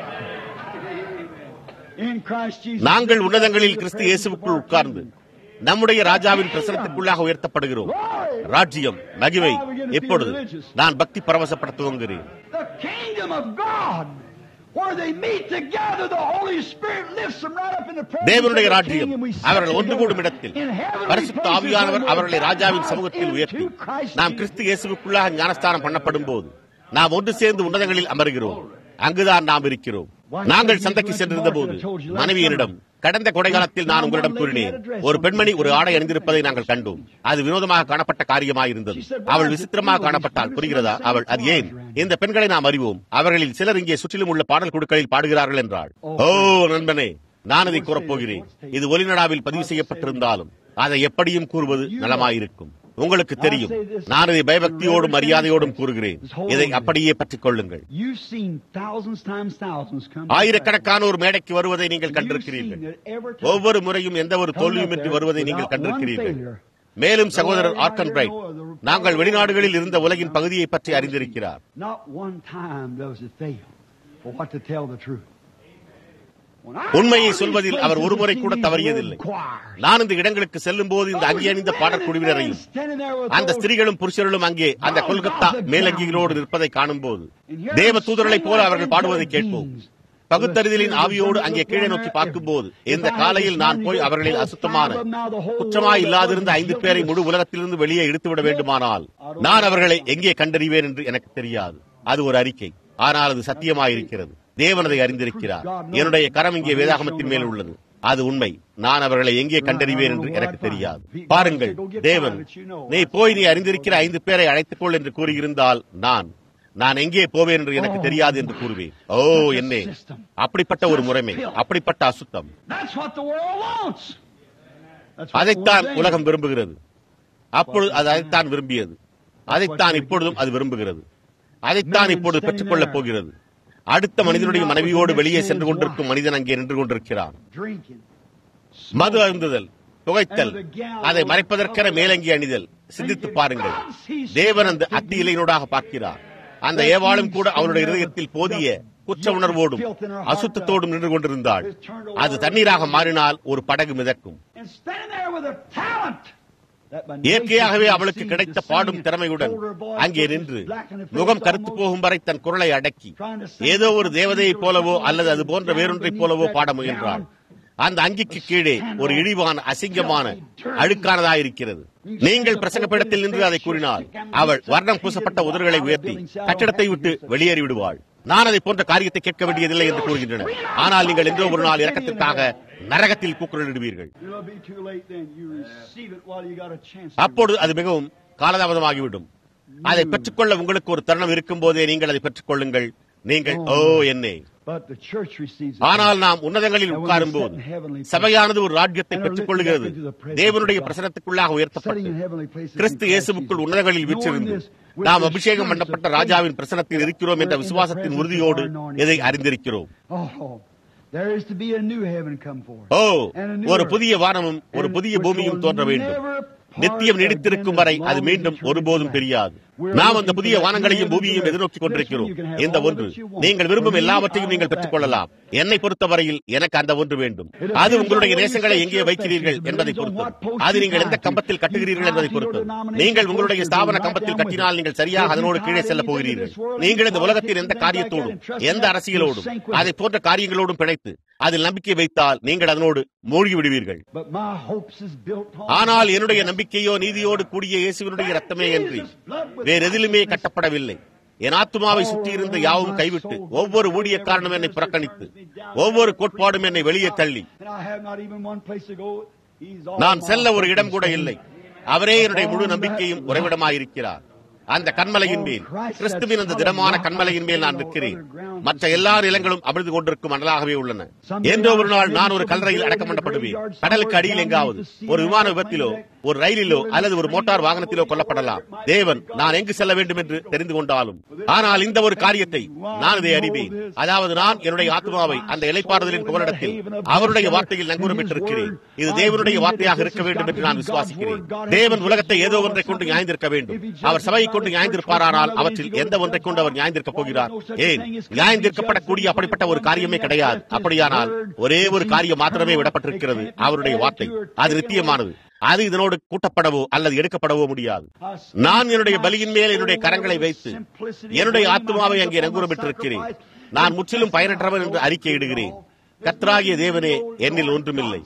In Christ Jesus. நாங்கள் உன்னதங்களில் கிறிஸ்து இயேசுவுக்குள் உட்கார்ந்து நம்முடைய ராஜாவின் பிரசனத்துக்குள்ளாக உயர்த்தப்படுகிறோம் ராஜ்யம் மகிமை எப்பொழுது நான் பக்தி பரவசப்பட துவங்குகிறேன் The kingdom of God. Where they meet together, the Holy Spirit lifts them right up in the presence தேவனுடைய of the ராஜ்யம் King, and we sit அவர்கள் ஒன்று கூடும் together இடத்தில் in heavenly பரிசுத்த places ஆவியானவர் when we're அவர்களை ராஜாவின் baptized சமூகத்தில் into உயர்த்தி Christ நாம் Jesus. கிறிஸ்து இயேசுக்குள்ளாக ஞானஸ்தானம் பண்ணப்படும் போது நாம் ஒன்று சேர்ந்து உன்னதங்களில் அமர்கிறோம் அங்குதான் நாம் இருக்கிறோம் நாங்கள் சந்தைக்கு சென்றிருந்த போது மனைவியரிடம் கடந்த கொடைகாலத்தில் நான் உங்களிடம் கூறினேன் ஒரு பெண்மணி ஒரு ஆடை அணிந்திருப்பதை நாங்கள் கண்டோம் அது வினோதமாக காணப்பட்ட காரியமாயிருந்தது அவள் விசித்திரமாக காணப்பட்டால் புரிகிறதா அவள் அது ஏன் இந்த பெண்களை நாம் அறிவோம் அவர்களில் சிலர் இங்கே சுற்றிலும் உள்ள பாடல் குழுக்களில் பாடுகிறார்கள் என்றாள் ஓ நண்பனே நான் அதை கூறப்போகிறேன் இது ஒலிநடாவில் பதிவு செய்யப்பட்டிருந்தாலும் அதை எப்படியும் கூறுவது நலமாயிருக்கும் உங்களுக்கு தெரியும் நான் இதை பயபக்தியோடும் மரியாதையோடும் கூறுகிறேன் இதை அப்படியே பற்றிக் கொள்ளுங்கள் You've seen thousands times thousands come. ஆயிரக்கணக்கான ஒரு மேடைக்கு வருவதை நீங்கள் கண்டிருக்கிறீர்கள் ஒவ்வொரு முறையும் எந்த ஒரு தோல்வியுமின்றி வருவதை நீங்கள் கண்டிருக்கிறீர்கள் மேலும் சகோதரர் ஆர்கன் பிரைட் நாங்கள் வெளிநாடுகளில் இருந்த உலகின் பகுதியை பற்றி அறிந்திருக்கிறார் Not one time does it fail for what to tell the truth. உண்மையை சொல்வதில் அவர் ஒருமுறை கூட தவறியதில்லை நான் இந்த இடங்களுக்கு செல்லும் போது இந்த அங்கி அணிந்த பாடற்குழுவினரையும் அந்த ஸ்திரீகளும் புருஷர்களும் அங்கே அந்த கொல்கத்தா மேலங்கிகளோடு நிற்பதை காணும் போது தேவ தூதர்களைப் போல அவர்கள் பாடுவதை கேட்போம் பகுத்தறிதலின் ஆவியோடு அங்கே கீழே நோக்கி பார்க்கும்போது இந்த காலையில் நான் போய் அவர்களில் அசுத்தமான குற்றமாய் இல்லாதிருந்த ஐந்து பேரை முழு உலகத்திலிருந்து வெளியே இழுத்துவிட வேண்டுமானால் நான் அவர்களை எங்கே கண்டறிவேன் என்று எனக்கு தெரியாது அது ஒரு அறிக்கை ஆனால் அது சத்தியமாயிருக்கிறது தேவன் அதை அறிந்திருக்கிறார் என்னுடைய கரம் இங்கே வேதாகமத்தின் மேல் உள்ளது அது உண்மை நான் அவர்களை எங்கே கண்டறிவேன் என்று எனக்கு தெரியாது பாருங்கள் தேவன் நீ போய் நீ அறிந்திருக்கிற ஐந்து பேரை அழைத்துக் கொள் என்று கூறியிருந்தால் நான் நான் எங்கே போவேன் என்று எனக்கு தெரியாது என்று கூறுவேன் ஓ என்னே அப்படிப்பட்ட ஒரு முறைமை அப்படிப்பட்ட அசுத்தம் That's what the world wants. That's what the அதைத்தான் world உலகம் விரும்புகிறது அப்பொழுது அது அதைத்தான் விரும்பியது அதைத்தான் இப்பொழுதும் அது விரும்புகிறது அதைத்தான் இப்பொழுது பெற்றுக்கொள்ளப் போகிறது அடுத்த மனிதனுடைய மனைவியோடு வெளியே சென்று கொண்டிருக்கும் மனிதன் அங்கே நின்று கொண்டிருக்கிறான் drinking. மது அருந்துதல் புகைத்தல் அதை மறைப்பதற்கென மேலங்கி அணிதல் சிந்தித்து பாருங்கள் தேவன் அந்த அத்தி இலையினூடாக பார்க்கிறார் அந்த ஏவாளும் கூட அவளுடைய இருதயத்தில் போதிய குற்ற உணர்வோடும் அசுத்தத்தோடும் நின்று கொண்டிருந்தாள் அது தண்ணீராக மாறினால் ஒரு படகு மிதக்கும் And standing there with a talent. that by இயற்கையாகவே nature அவளுக்கு seemed கிடைத்த to பாடும் sing திறமையுடன் older voice அங்கே with நின்று black in the face முகம் கருத்து almost. போகும் வரை தன் குரலை அடக்கி ஏதோ ஒரு தேவதையைப் போலவோ அல்லது அது போன்ற வேறொன்றைப் போலவோ பாட முயன்றாள் அந்த அங்கிக்கு கீழே ஒரு இழிவான அசிங்கமான அழுக்கானதாயிருக்கிறது நீங்கள் பிரசங்கப்படத்தில் நின்று அதை கூறினால் அவள் வர்ணம் பூசப்பட்ட உதடுகளை உயர்த்தி கட்டிடத்தை விட்டு வெளியேறி விடுவாள் நான் அதை போன்ற காரியத்தை கேட்க வேண்டியதில்லை என்று கூறுகின்றனர் ஆனால் நீங்கள் என்றோ ஒரு நாள் இறக்கத்திற்காக நரகத்தில் கூக்குரலிடுவீர்கள் It'll be too late then. You receive it while you got a chance. அப்பொழுது அது மிகவும் காலதாமதமாகிவிடும் அதை பெற்றுக்கொள்ள உங்களுக்கு ஒரு தருணம் இருக்கும் போதே நீங்கள் அதை பெற்றுக்கொள்ளுங்கள் நீங்கள் ஓ என்னே But the church receives it. ஆனால் நாம் உன்னதங்களில் உட்காரும் போது சபையானது ஒரு ராஜ்யத்தை பெற்றுக் கொள்ளுகிறது தேவனுடைய பிரசனத்துக்குள்ளாக உயர்த்தப்பட்டு Sitting in heavenly places Kristu in Christ இயேசுவுக்குள் Jesus. உன்னதங்களில் வீற்றிருந்து நாம் அபிஷேகம் பண்ணப்பட்ட ராஜாவின் பிரசனத்தில் இருக்கிறோம் என்ற விசுவாசத்தின் உறுதியோடு இதை அறிந்திருக்கிறோம் Oh, there is to be a new heaven come forth. O And a new ஒரு earth. புதிய வானமும் ஒரு And புதிய which பூமியும் will தோன்ற வேண்டும் never part நித்தியம் நீடித்திருக்கும் வரை again அது as long மீண்டும் as eternity ஒருபோதும் lasts. தெரியாது We're நாம் அந்த looking புதிய for that வானங்களையும் new பூமியையும் heaven எதிர்நோக்கி to கொண்டிருக்கிறோம் earth. This one you can have இந்த all ஒன்று that you want. நீங்கள் விரும்பும் For me, எல்லாவற்றையும் I நீங்கள் want பெற்றுக் கொள்ளலாம் என்னை பொறுத்தவரையில் எனக்கு அந்த ஒன்று வேண்டும் அது உங்களுடைய நேசங்களை எங்கே வைக்கிறீர்கள் என்பதை பொறுத்தது அது நீங்கள் எந்த கம்பத்தில் கட்டுகிறீர்கள் என்பதை பொறுத்தது நீங்கள் உங்களுடைய ஸ்தாபன கம்பத்தில் கட்டினால் நீங்கள் சரியாக அதனோடு கீழே செல்ல போகிறீர்கள் நீங்கள் இந்த உலகத்தின் எந்த காரியத்தோடும் எந்த அரசியலோடும் அதை போன்ற காரியங்களோடும் பிணைத்து அதில் நம்பிக்கை வைத்தால் நீங்கள் அதனோடு மூழ்கி விடுவீர்கள் But my hopes is built on ஆனால் என்னுடைய நம்பிக்கையோ நீதியோடு கூடிய இயேசுவினுடைய ரத்தமே அன்றி வேறெதிலுமே கட்டப்படவில்லை என் ஆத்துமாவை சுற்றியிருந்த யாவும் கைவிட்டு ஒவ்வொரு ஊழியக்காரனும் என்னை புறக்கணித்து ஒவ்வொரு கோட்பாடும் என்னை வெளியே தள்ளி And I have not even one place to go. He's all நான் my செல்ல ஒரு hope இடம் and கூட stay. இல்லை அவரே என்னுடைய முழு நம்பிக்கையும் உறைவிடமாயிருக்கிறார் அந்த கண்மலையின் மேல் கிறிஸ்துவின் அந்த திடமான கண்மலையின் மேல் நான் நிற்கிறேன் மற்ற எல்லா நிலங்களும் அமிழ்ந்து கொண்டிருக்கும் மணலாகவே உள்ளன என்றோ ஒரு நாள் நான் ஒரு கல்லறையில் அடக்கம் பண்ணப்படுவேன் கடலுக்கு அடியில் எங்காவது ஒரு விமான விபத்திலோ ஒரு ரயிலிலோ அல்லது ஒரு மோட்டார் வாகனத்திலோ கொல்லப்படலாம் தேவன் நான் எங்கு செல்ல வேண்டும் என்று தெரிந்து கொண்டாலும் ஆனால் இந்த ஒரு காரியத்தை நான் இதை அறிவேன் அதாவது நான் என்னுடைய ஆத்மாவை அந்த இலைப்பாறுதலின் புகலிடத்தில் அவருடைய வார்த்தையில் நங்கூரமிட்டிருக்கிறேன் இது தேவனுடைய வார்த்தையாக இருக்க வேண்டும் என்று நான் விசுவாசிக்கிறேன் தேவன் உலகத்தை ஏதோ ஒன்றை கொண்டு நியாய்ந்திருக்க வேண்டும் அவர் சபையை கொண்டு நியாய்ந்திருப்பாரானால் அவற்றில் எந்த ஒன்றை கொண்டு அவர் நியாய்ந்திருக்கப் போகிறார் ஏன் நியாய்ந்திருக்கப்படக்கூடிய அப்படிப்பட்ட ஒரு காரியமே கிடையாது அப்படியானால் ஒரே ஒரு காரியம் மாத்திரமே விடப்பட்டிருக்கிறது அவருடைய வார்த்தை அது நித்தியமானது அது இதனோடு கூட்டப்படவோ அல்லது எடுக்கப்படவோ முடியாது நான் என்னுடைய பலியின் மேல் என்னுடைய கரங்களை வைத்து என்னுடைய ஆத்மாவை அங்கே நங்கூரமிட்டிருக்கிறேன் நான் முற்றிலும் பயனற்றவன் என்று அறிக்கையிடுகிறேன் கத்ராகிய தேவனே என்னில் ஒன்றுமில்லை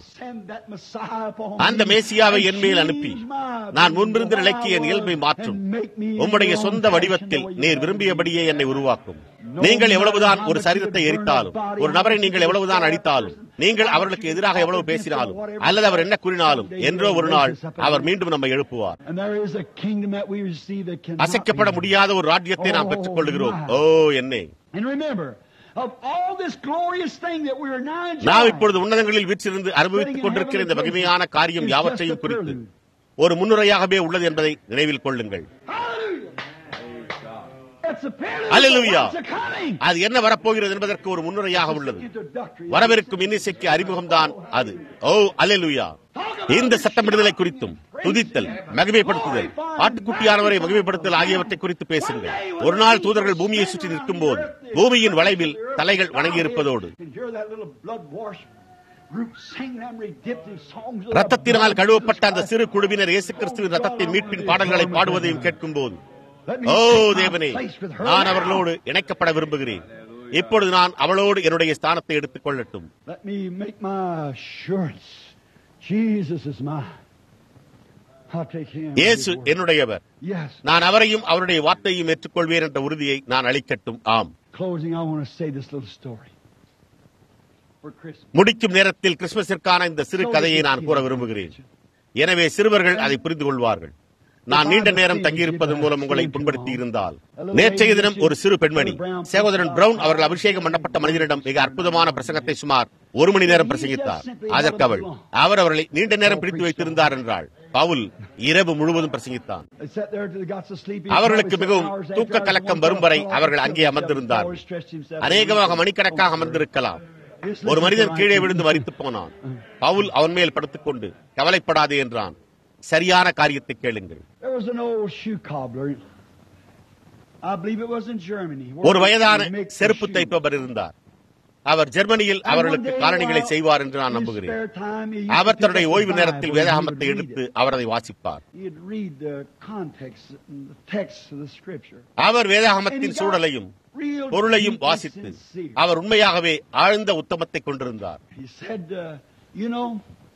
அந்த மேசியாவை என் மேல் அனுப்பி நான் முன்பிருந்த நிலைக்கு என் இயல்பை மாற்றும் உம்முடைய சொந்த வடிவத்தில் நீர் விரும்பியபடியே என்னை உருவாக்கும் நீங்கள் எவ்வளவுதான் ஒரு சரீரத்தை எரித்தாலும் ஒரு நபரை நீங்கள் எவ்வளவுதான் அடித்தாலும் நீங்கள் அவர்களுக்கு எதிராக எவ்வளவு பேசினாலும் அல்லது அவர் என்ன கூறினாலும் என்றோ ஒரு நாள் அவர் மீண்டும் நம்மை எழுப்புவார் அசைக்கப்பட முடியாத ஒரு ராஜ்யத்தை நாம் பெற்றுக் கொள்கிறோம் ஓ என்னே நாம் இப்பொழுது உன்னதங்களில் வீற்றிருந்து அனுபவித்துக் கொண்டிருக்கிற இந்த மகிமையான காரியம் யாவற்றையும் குறித்து ஒரு முன்னுரையாகவே உள்ளது என்பதை நினைவில் கொள்ளுங்கள் அல்லேலூயா அது என்ன வரப்போகிறது என்பதற்கு ஒரு முன்னுரையாக உள்ளது வரவிருக்கும் இன்னிசைக்கு அறிமுகம்தான் அது ஓ அல்லேலூயா இந்த சட்டமிடுதலை குறித்தும் துதித்தல் மகிமைப்படுத்துதல் ஆட்டுக்குட்டியானவரை மகிமைப்படுத்தல் ஆகியவற்றை குறித்து பேசுங்கள் ஒரு நாள் தூதர்கள் பூமியை சுற்றி நிற்கும் போது பூமியின் வளைவில் தலைகள் வணங்கியிருப்பதோடு ரத்தத்தினால் கழுவப்பட்ட அந்த சிறு குழுவினர் இயேசு கிறிஸ்துவின் ரத்தத்தின் மீட்பின் பாடல்களை பாடுவதையும் கேட்கும் போது ஓ தேவனே நான் அவர்களோடு இணைக்கப்பட விரும்புகிறேன் இப்பொழுது நான் அவளோடு என்னுடைய ஸ்தானத்தை எடுத்துக் கொள்ளட்டும் Let me make my assurance. Jesus is mine. I'll take him. இயேசு என்னுடையவர் Yes. நான் அவரையும் அவருடைய வார்த்தையும் ஏற்றுக்கொள்வேன் என்ற உறுதியை நான் அளிக்கட்டும் ஆம் Closing, I want to say this little story. For Christmas. முடிக்கும் நேரத்தில் கிறிஸ்துமஸிற்கான இந்த சிறு கதையை நான் கூற விரும்புகிறேன் எனவே சிறுவர்கள் அதை புரிந்து கொள்வார்கள் நான் நீண்ட நேரம் தங்கியிருப்பதன் மூலம் உங்களை புண்படுத்தி இருந்தால் நேற்றைய தினம் ஒரு சிறு பெண்மணி சகோதரன் பிரவுன் அவர்கள் அபிஷேகம் பண்ணப்பட்ட மனிதனிடம் மிக அற்புதமான பிரசங்கத்தை சுமார் ஒரு மணி நேரம் பிரசங்கித்தார் அதற்கு அவள் அவர் அவர்களை நீண்ட நேரம் பிடித்து வைத்திருந்தார் என்றாள் பவுல் இரவு முழுவதும் பிரசங்கித்தான் They sat there till they got so sleepy. அவர்களுக்கு Probably மிகவும் seven hours தூக்க after கலக்கம் one வரும் வரை floor, அவர்கள் அங்கே one அமர்ந்திருந்தார் floor, stretched himself அநேகமாக over. மணிக்கணக்காக அமர்ந்திருக்கலாம் ஒரு மனிதன் கீழே விழுந்து மறித்து போனான் பவுல் அவன் மேல் படுத்துக்கொண்டு கவலைப்படாதே என்றான் சரியான காரியத்தை கேளுங்கள் There was an old shoe cobbler. I believe it was in Germany. ஒரு வயதான He makes the செருப்பு shoe. தைப்பவர் இருந்தார் அவர் ஜெர்மனியில் அவர்களுக்கு காலணிகளை செய்வார் என்று நான் நம்புகிறேன் அவர் தன்னுடைய ஓய்வு நேரத்தில் வேதாகமத்தை எடுத்து அவர் அதை வாசிப்பார் He'd read the context and the text of the scripture. அவர் வேதாகமத்தின் சூழலையும் Real பொருளையும் deep and வாசித்து sincere. அவர் உண்மையாகவே ஆழ்ந்த உத்தமத்தை கொண்டிருந்தார் He said, uh, you know,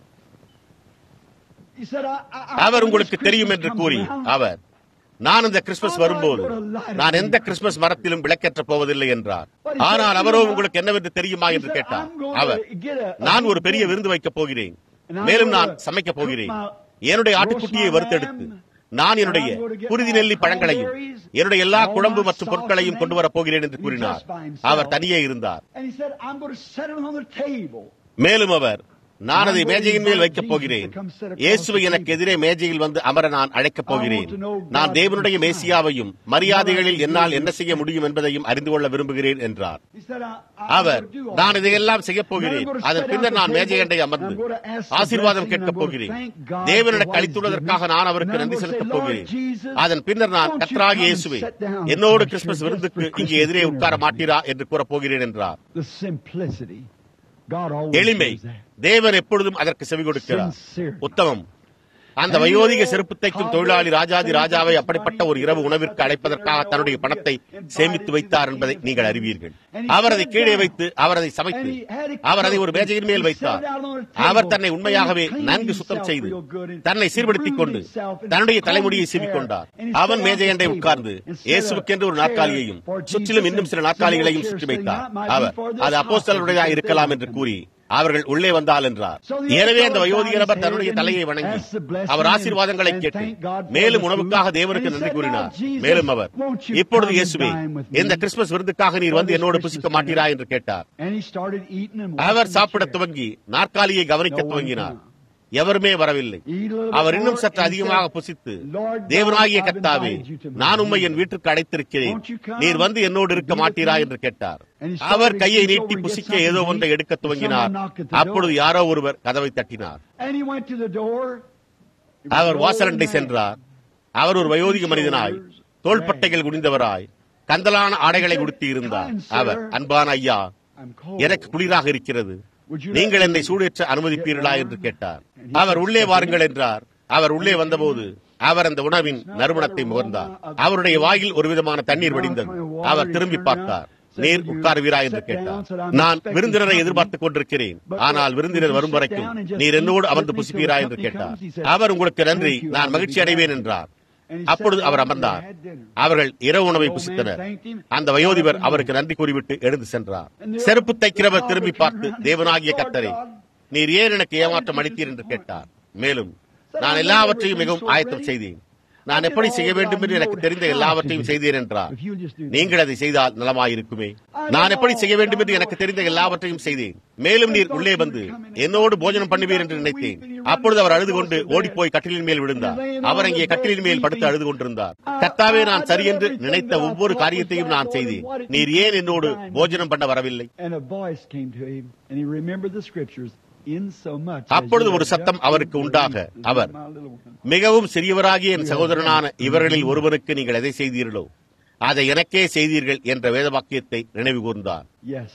he said, I, I, I- our when உங்களுக்கு this தெரியும் Christmas என்று comes கூறி around, அவர் நான் இந்த கிறிஸ்துமஸ் வரும்போது நான் எந்த கிறிஸ்துமஸ் மரத்திலும் விளக்கேற்றப் போவதில்லை என்றார் ஆனால் அவரோ உங்களுக்கு என்னவென்று தெரியுமா என்று கேட்டார் அவர் நான் ஒரு பெரிய விருந்து வைக்கப் போகிறேன் மேலும் நான் சமைக்கப் போகிறேன் என்னுடைய ஆட்டுக்குட்டியை வறுத்தெடுத்து நான் என்னுடைய குருதி நெல்லி பழங்களையும் என்னுடைய எல்லா குழம்பு மற்றும் பொருட்களையும் கொண்டு வரப் போகிறேன் என்று கூறினார் அவர் தனியே இருந்தார் And he said, I'm going to set it on the table. மேலும் அவர் நான் அதை மேஜையின் மேல் வைக்கப் போகிறேன் இயேசுவை எனக்கு எதிரே மேஜையில் வந்து அமர நான் அழைக்கப் போகிறேன் நான் தேவனுடைய மேசியாவையும் மரியாதைகளில் என்னால் என்ன செய்ய முடியும் என்பதையும் அறிந்து கொள்ள விரும்புகிறேன் என்றார் He said, I, I, our I'm gonna do all நான் this. இதையெல்லாம் செய்யப் போகிறேன் அதன் பின்னர் நான் மேஜையண்டை அமர்ந்து ஆசீர்வாதம் கேட்கப் போகிறேன் தேவன் எனக்கு அளித்துள்ளதற்காக நான் அவருக்கு நன்றி செலுத்தப் போகிறேன் அதன் பின்னர் நான் கத்ராகி இயேசுவே என்னோடு கிறிஸ்துமஸ் விருந்துக்கு இங்கே எதிரே உட்கார மாட்டீரா என்று கூறப் போகிறேன் என்றார் The simplicity. God always எளிமை does that. தேவன் எப்பொழுதும் அதற்கு செவி கொடுக்கிறார் உத்தமம் அந்த வயோதிக செருப்பு தைக்கும் தொழிலாளி ராஜாதி ராஜாவை அப்படிப்பட்ட ஒரு இரவு உணவிற்கு அழைப்பதற்காக தன்னுடைய பணத்தை சேமித்து வைத்தார் என்பதை நீங்கள் அறிவீர்கள் அவர் அதை கீழே வைத்து அவர் அதை சமைத்து அவர் அதை ஒரு மேஜையின் மேல் வைத்தார் அவர் தன்னை உண்மையாகவே நன்கு சுத்தம் செய்து தன்னை சீர்படுத்திக் கொண்டு தன்னுடைய தலைமுடியை சீவிக்கொண்டார் அவன் மேஜையண்டை உட்கார்ந்து இயேசுக்கென்று ஒரு நாற்காலியையும் சுற்றிலும் இன்னும் சில நாற்காலிகளையும் சுற்றி வைத்தார் அவர் அது அப்போஸ்தலருடையதா இருக்கலாம் என்று கூறி அவர்கள் உள்ளே வந்தால் என்றார் எனவே அந்த வயோதிக நபர் தன்னுடைய தலையை வணங்கி அவர் ஆசீர்வாதங்களை கேட்டு மேலும் உணவுக்காக தேவனுக்கு நன்றி கூறினார் மேலும் அவர் இப்பொழுது இயேசுவே இந்த கிறிஸ்துமஸ் விருந்துக்காக நீர் வந்து என்னோடு புசிக்க மாட்டீரா என்று கேட்டார் And he started eating and our washing சாப்பிட the chair. துவங்கி நாற்காலியை கவனிக்க துவங்கினார் எவருமே வரவில்லை அவர் இன்னும் சற்று அதிகமாக புசித்து தேவனாகிய கத்தாவே நான் உம்மை என் வீட்டுக்கு அழைத்திருக்கிறேன் நீர் வந்து என்னோடு இருக்க மாட்டீரா என்று கேட்டார் அவர் கையை நீட்டி புசிக்க ஏதோ ஒன்றை எடுக்க துவங்கினார் அப்பொழுது யாரோ ஒருவர் கதவை தட்டினார் And he went to the door. அவர் வாசலண்டை சென்றார் அவர் ஒரு வயோதிக மனிதனாய் தோள்பட்டைகள் குனிந்தவராய் கந்தலான ஆடைகளை உடுத்தி இருந்தார் அவர் அன்பான ஐயா I'm cold. எனக்கு குளிராக இருக்கிறது நீங்கள் என்னை சூடேற்ற அனுமதிப்பீர்களா என்று கேட்டார் அவர் உள்ளே வாருங்கள் என்றார் அவர் உள்ளே வந்தபோது அவர் அந்த உணவின் நறுமணத்தை முகர்ந்தார் அவருடைய வாயில் ஒரு விதமான தண்ணீர் வடிந்தது அவர் திரும்பி பார்த்தார் நீர் உட்காருவீரா என்று கேட்டார் நான் விருந்தினரை எதிர்பார்த்துக் கொண்டிருக்கிறேன் ஆனால் விருந்தினர் வரும் வரைக்கும் நீர் என்னோடு அமர்ந்து புசிப்பீரா என்று கேட்டார் அவர் உங்களுக்கு நன்றி நான் மகிழ்ச்சி அடைவேன் என்றார் அப்பொழுது அவர் அமர்ந்தார் அவர்கள் இரவு உணவை புசித்தனர் அந்த வயோதிபர் அவருக்கு நன்றி கூறிவிட்டு எழுந்து சென்றார் செருப்பு தைக்கிறவர் திரும்பி பார்த்து தேவனாகிய கத்தரே நீர் ஏன் எனக்கு ஏமாற்றம் அளித்தீர் என்று கேட்டார் மேலும் நான் எல்லாவற்றையும் மிகவும் ஆயத்தம் செய்தேன் நான் எப்படி செய்ய வேண்டும் என்று எனக்கு தெரிந்த எல்லாவற்றையும் செய்தேன் என்றார் நீங்கள் அதை செய்தால் நலமாயிருக்குமே நான் எப்படி செய்ய வேண்டும் என்று எனக்கு தெரிந்த எல்லாவற்றையும் செய்தேன் மேலும் நீர் உள்ளே வந்து என்னோடு போஜனம் பண்ணுவீர் என்று நினைத்தேன் அப்பொழுது அவர் அழுது கொண்டு ஓடிப்போய் கட்டிலின் மேல் விழுந்தார் அவர் அங்கே கட்டிலின் மேல் படுத்து அழுது கொண்டிருந்தார் கர்த்தாவே நான் சரியென்று நினைத்த ஒவ்வொரு காரியத்தையும் நான் செய்தேன் நீர் ஏன் என்னோடு போஜனம் பண்ண வரவில்லை And a voice came to him, and he remembered the scriptures. அப்பொழுது ஒரு சத்தம் அவருக்கு உண்டாக அவர் மிகவும் சிறியவராகிய என் சகோதரனான இவர்களில் ஒருவனுக்கு நீங்கள் எதை செய்தீர்களோ அதை எனக்கே செய்தீர்கள் என்ற வேத வாக்கியத்தை நினைவு கூர்ந்தார் Yes.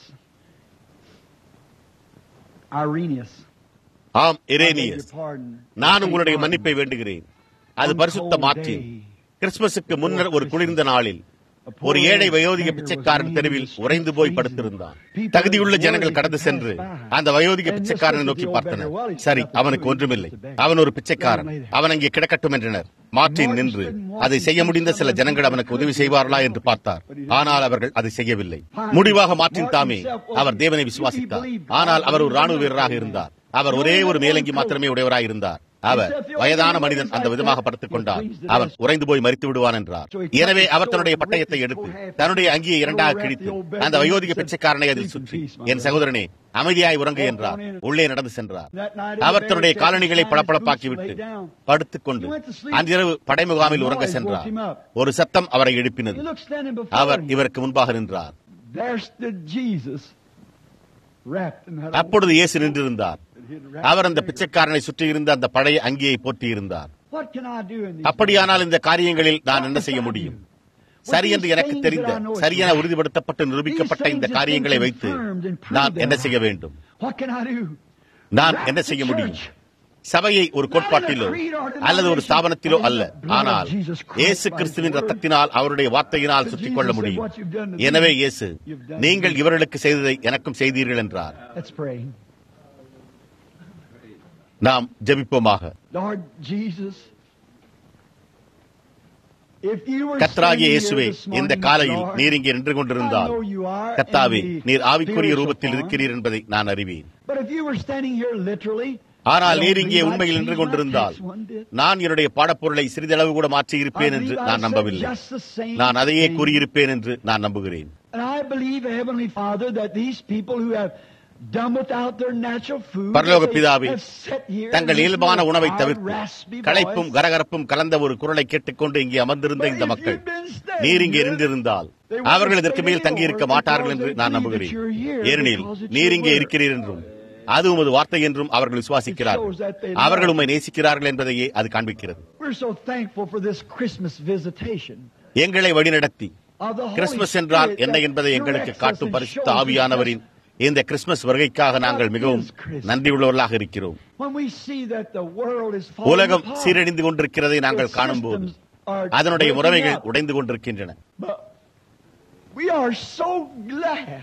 Irenaeus. ஆம் I beg Irenaeus your pardon. நான் உங்களுடைய மன்னிப்பை வேண்டுகிறேன் அது பரிசுத்த மாற்றி கிறிஸ்துமஸுக்கு முன்னர் ஒரு குளிர்ந்த நாளில் ஒரு ஏழை வயோதிக பிச்சைக்காரன் தெருவில் உறைந்து போய் படுத்திருந்தான் தகுதியுள்ள ஜனங்கள் கடந்து சென்று அந்த வயோதிக பிச்சைக்காரனை நோக்கி பார்த்தனர் சரி அவனுக்கு ஒன்றுமில்லை அவன் ஒரு பிச்சைக்காரன் அவன் அங்கே கிடக்கட்டும் என்றனர் மார்ட்டின் நின்று அதை செய்ய முடிந்த சில ஜனங்கள் அவனுக்கு உதவி செய்வார்களா என்று பார்த்தார் ஆனால் அவர்கள் அதை செய்யவில்லை முடிவாக மார்ட்டின் தாமே அவர் தேவனை விசுவாசித்தார் ஆனால் அவர் ஒரு ராணுவ வீரராக இருந்தார் அவர் ஒரே ஒரு மேலங்கி மாத்திரமே உடையவராக இருந்தார் அவர் வயதான மனிதன் அந்த விதமாக படுத்துக் கொண்டார் அவன் உறைந்து போய் மறித்து விடுவான் என்றார் எனவே அவர் தன்னுடைய பட்டயத்தை எடுத்து தன்னுடைய அங்கியை இரண்டாக கிழித்து அந்த வயோதிக பிச்சைக்காரனை அதில் சுற்றி என் சகோதரனே அமைதியாய் உறங்கு என்றார் உள்ளே நடந்து சென்றார் அவர் தன்னுடைய காலணிகளை பளபளப்பாக்கிவிட்டு படுத்துக் கொண்டு அன்றிரவு படைமுகாமில் உறங்க சென்றார் ஒரு சத்தம் அவரை He எழுப்பினது looked standing before our him. இவருக்கு முன்பாக நின்றார் There stood Jesus, wrapped in that அப்பொழுது இயேசு நின்றிருந்தார் அவர் அந்த பிச்சைக்காரனை சுற்றியிருந்த அந்த பழைய அங்கியை போற்றியிருந்தார் What can I do in these அப்படியானால் இந்த காரியங்களில் நான் என்ன செய்ய முடியும் சரி என்று எனக்கு தெரிந்த சரியான உறுதிப்படுத்தப்பட்டு நிரூபிக்கப்பட்ட இந்த காரியங்களை வைத்து நான் என்ன செய்ய வேண்டும் What can I do? நான் என்ன செய்ய முடியும் சபையை ஒரு கோட்பாட்டிலோ அல்லது ஒரு ஸ்தாபனத்திலோ அல்ல ஆனால் இயேசு கிறிஸ்துவின் ரத்தத்தினால் அவருடைய வார்த்தையினால் சுற்றிக் கொள்ள முடியும் எனவே இயேசு நீங்கள் இவர்களுக்கு செய்ததை எனக்கும் செய்தீர்கள் என்றார் Let's pray. நாம் ஜெபிப்போமாக Lord Jesus, if you were கர்த்தராகிய standing here இயேசுவே this morning, இந்த காலையில் Lord, நீர் இங்கே நின்று கொண்டிருந்தால் I know you are கர்த்தாவே in the நீர் ஆவிக்குரிய spiritual ரூபத்தில் form. இருக்கிறீர் என்பதை நான் அறிவேன் But if you were standing here literally, ஆனால் I don't நீர் இங்கே believe I'd உண்மையில் நின்று change my கொண்டிருந்தால் text one bit. நான் என்னுடைய பாடப்பொருளை சிறிதளவு கூட மாற்றி I இருப்பேன் என்று believe I நான் said நம்பவில்லை just the same நான் அதையே thing. கூறியிருப்பேன் என்று நான் நம்புகிறேன் And I believe, Heavenly Father, that these people who have done without their natural food, பரலோக that they பிதாவே, have sat here தங்கள் and இயல்பான listened to உணவை our தவிர்த்து raspy களைப்பும் voice. கரகரப்பும் கலந்த ஒரு குரலை கேட்டுக்கொண்டு இங்கே அமர்ந்திருந்த But இந்த if மக்கள் you've been standing நீர் இங்கே here, இருந்திருந்தால் they wouldn't அவர்கள் இதற்கு stay மேல் தங்கியிருக்க anymore மாட்டார்கள் because என்று they நான் believe நம்புகிறேன் that you're here ஏனெனில் because it's நீர் your இங்கே word. இருக்கிறீர் என்றும் அது உமது வார்த்தை என்றும் அவர்கள் விசுவாசிக்கிறார்கள் It shows that they அவர்கள் love உம்மை நேசிக்கிறார்கள் என்பதையே அது காண்பிக்கிறது We're so thankful for this Christmas visitation. எங்களை வழிநடத்தி of the Holy கிறிஸ்துமஸ் என்றால் Spirit என்ன that என்பதை எங்களுக்கு directs us காட்டும் and பரிசுத்த shows us ஆவியானவரின் இந்த கிறிஸ்துமஸ் வருகைக்காக நாங்கள் மிகவும் நன்றியுள்ளவர்களாக இருக்கிறோம் When we see that the world is falling உலகம் apart, சீரழிந்து கொண்டிருக்கிறதை நாங்கள் the காணும்போது systems are அதனுடைய breaking முறைமைகள் up. உடைந்து கொண்டிருக்கின்றன But we are so glad.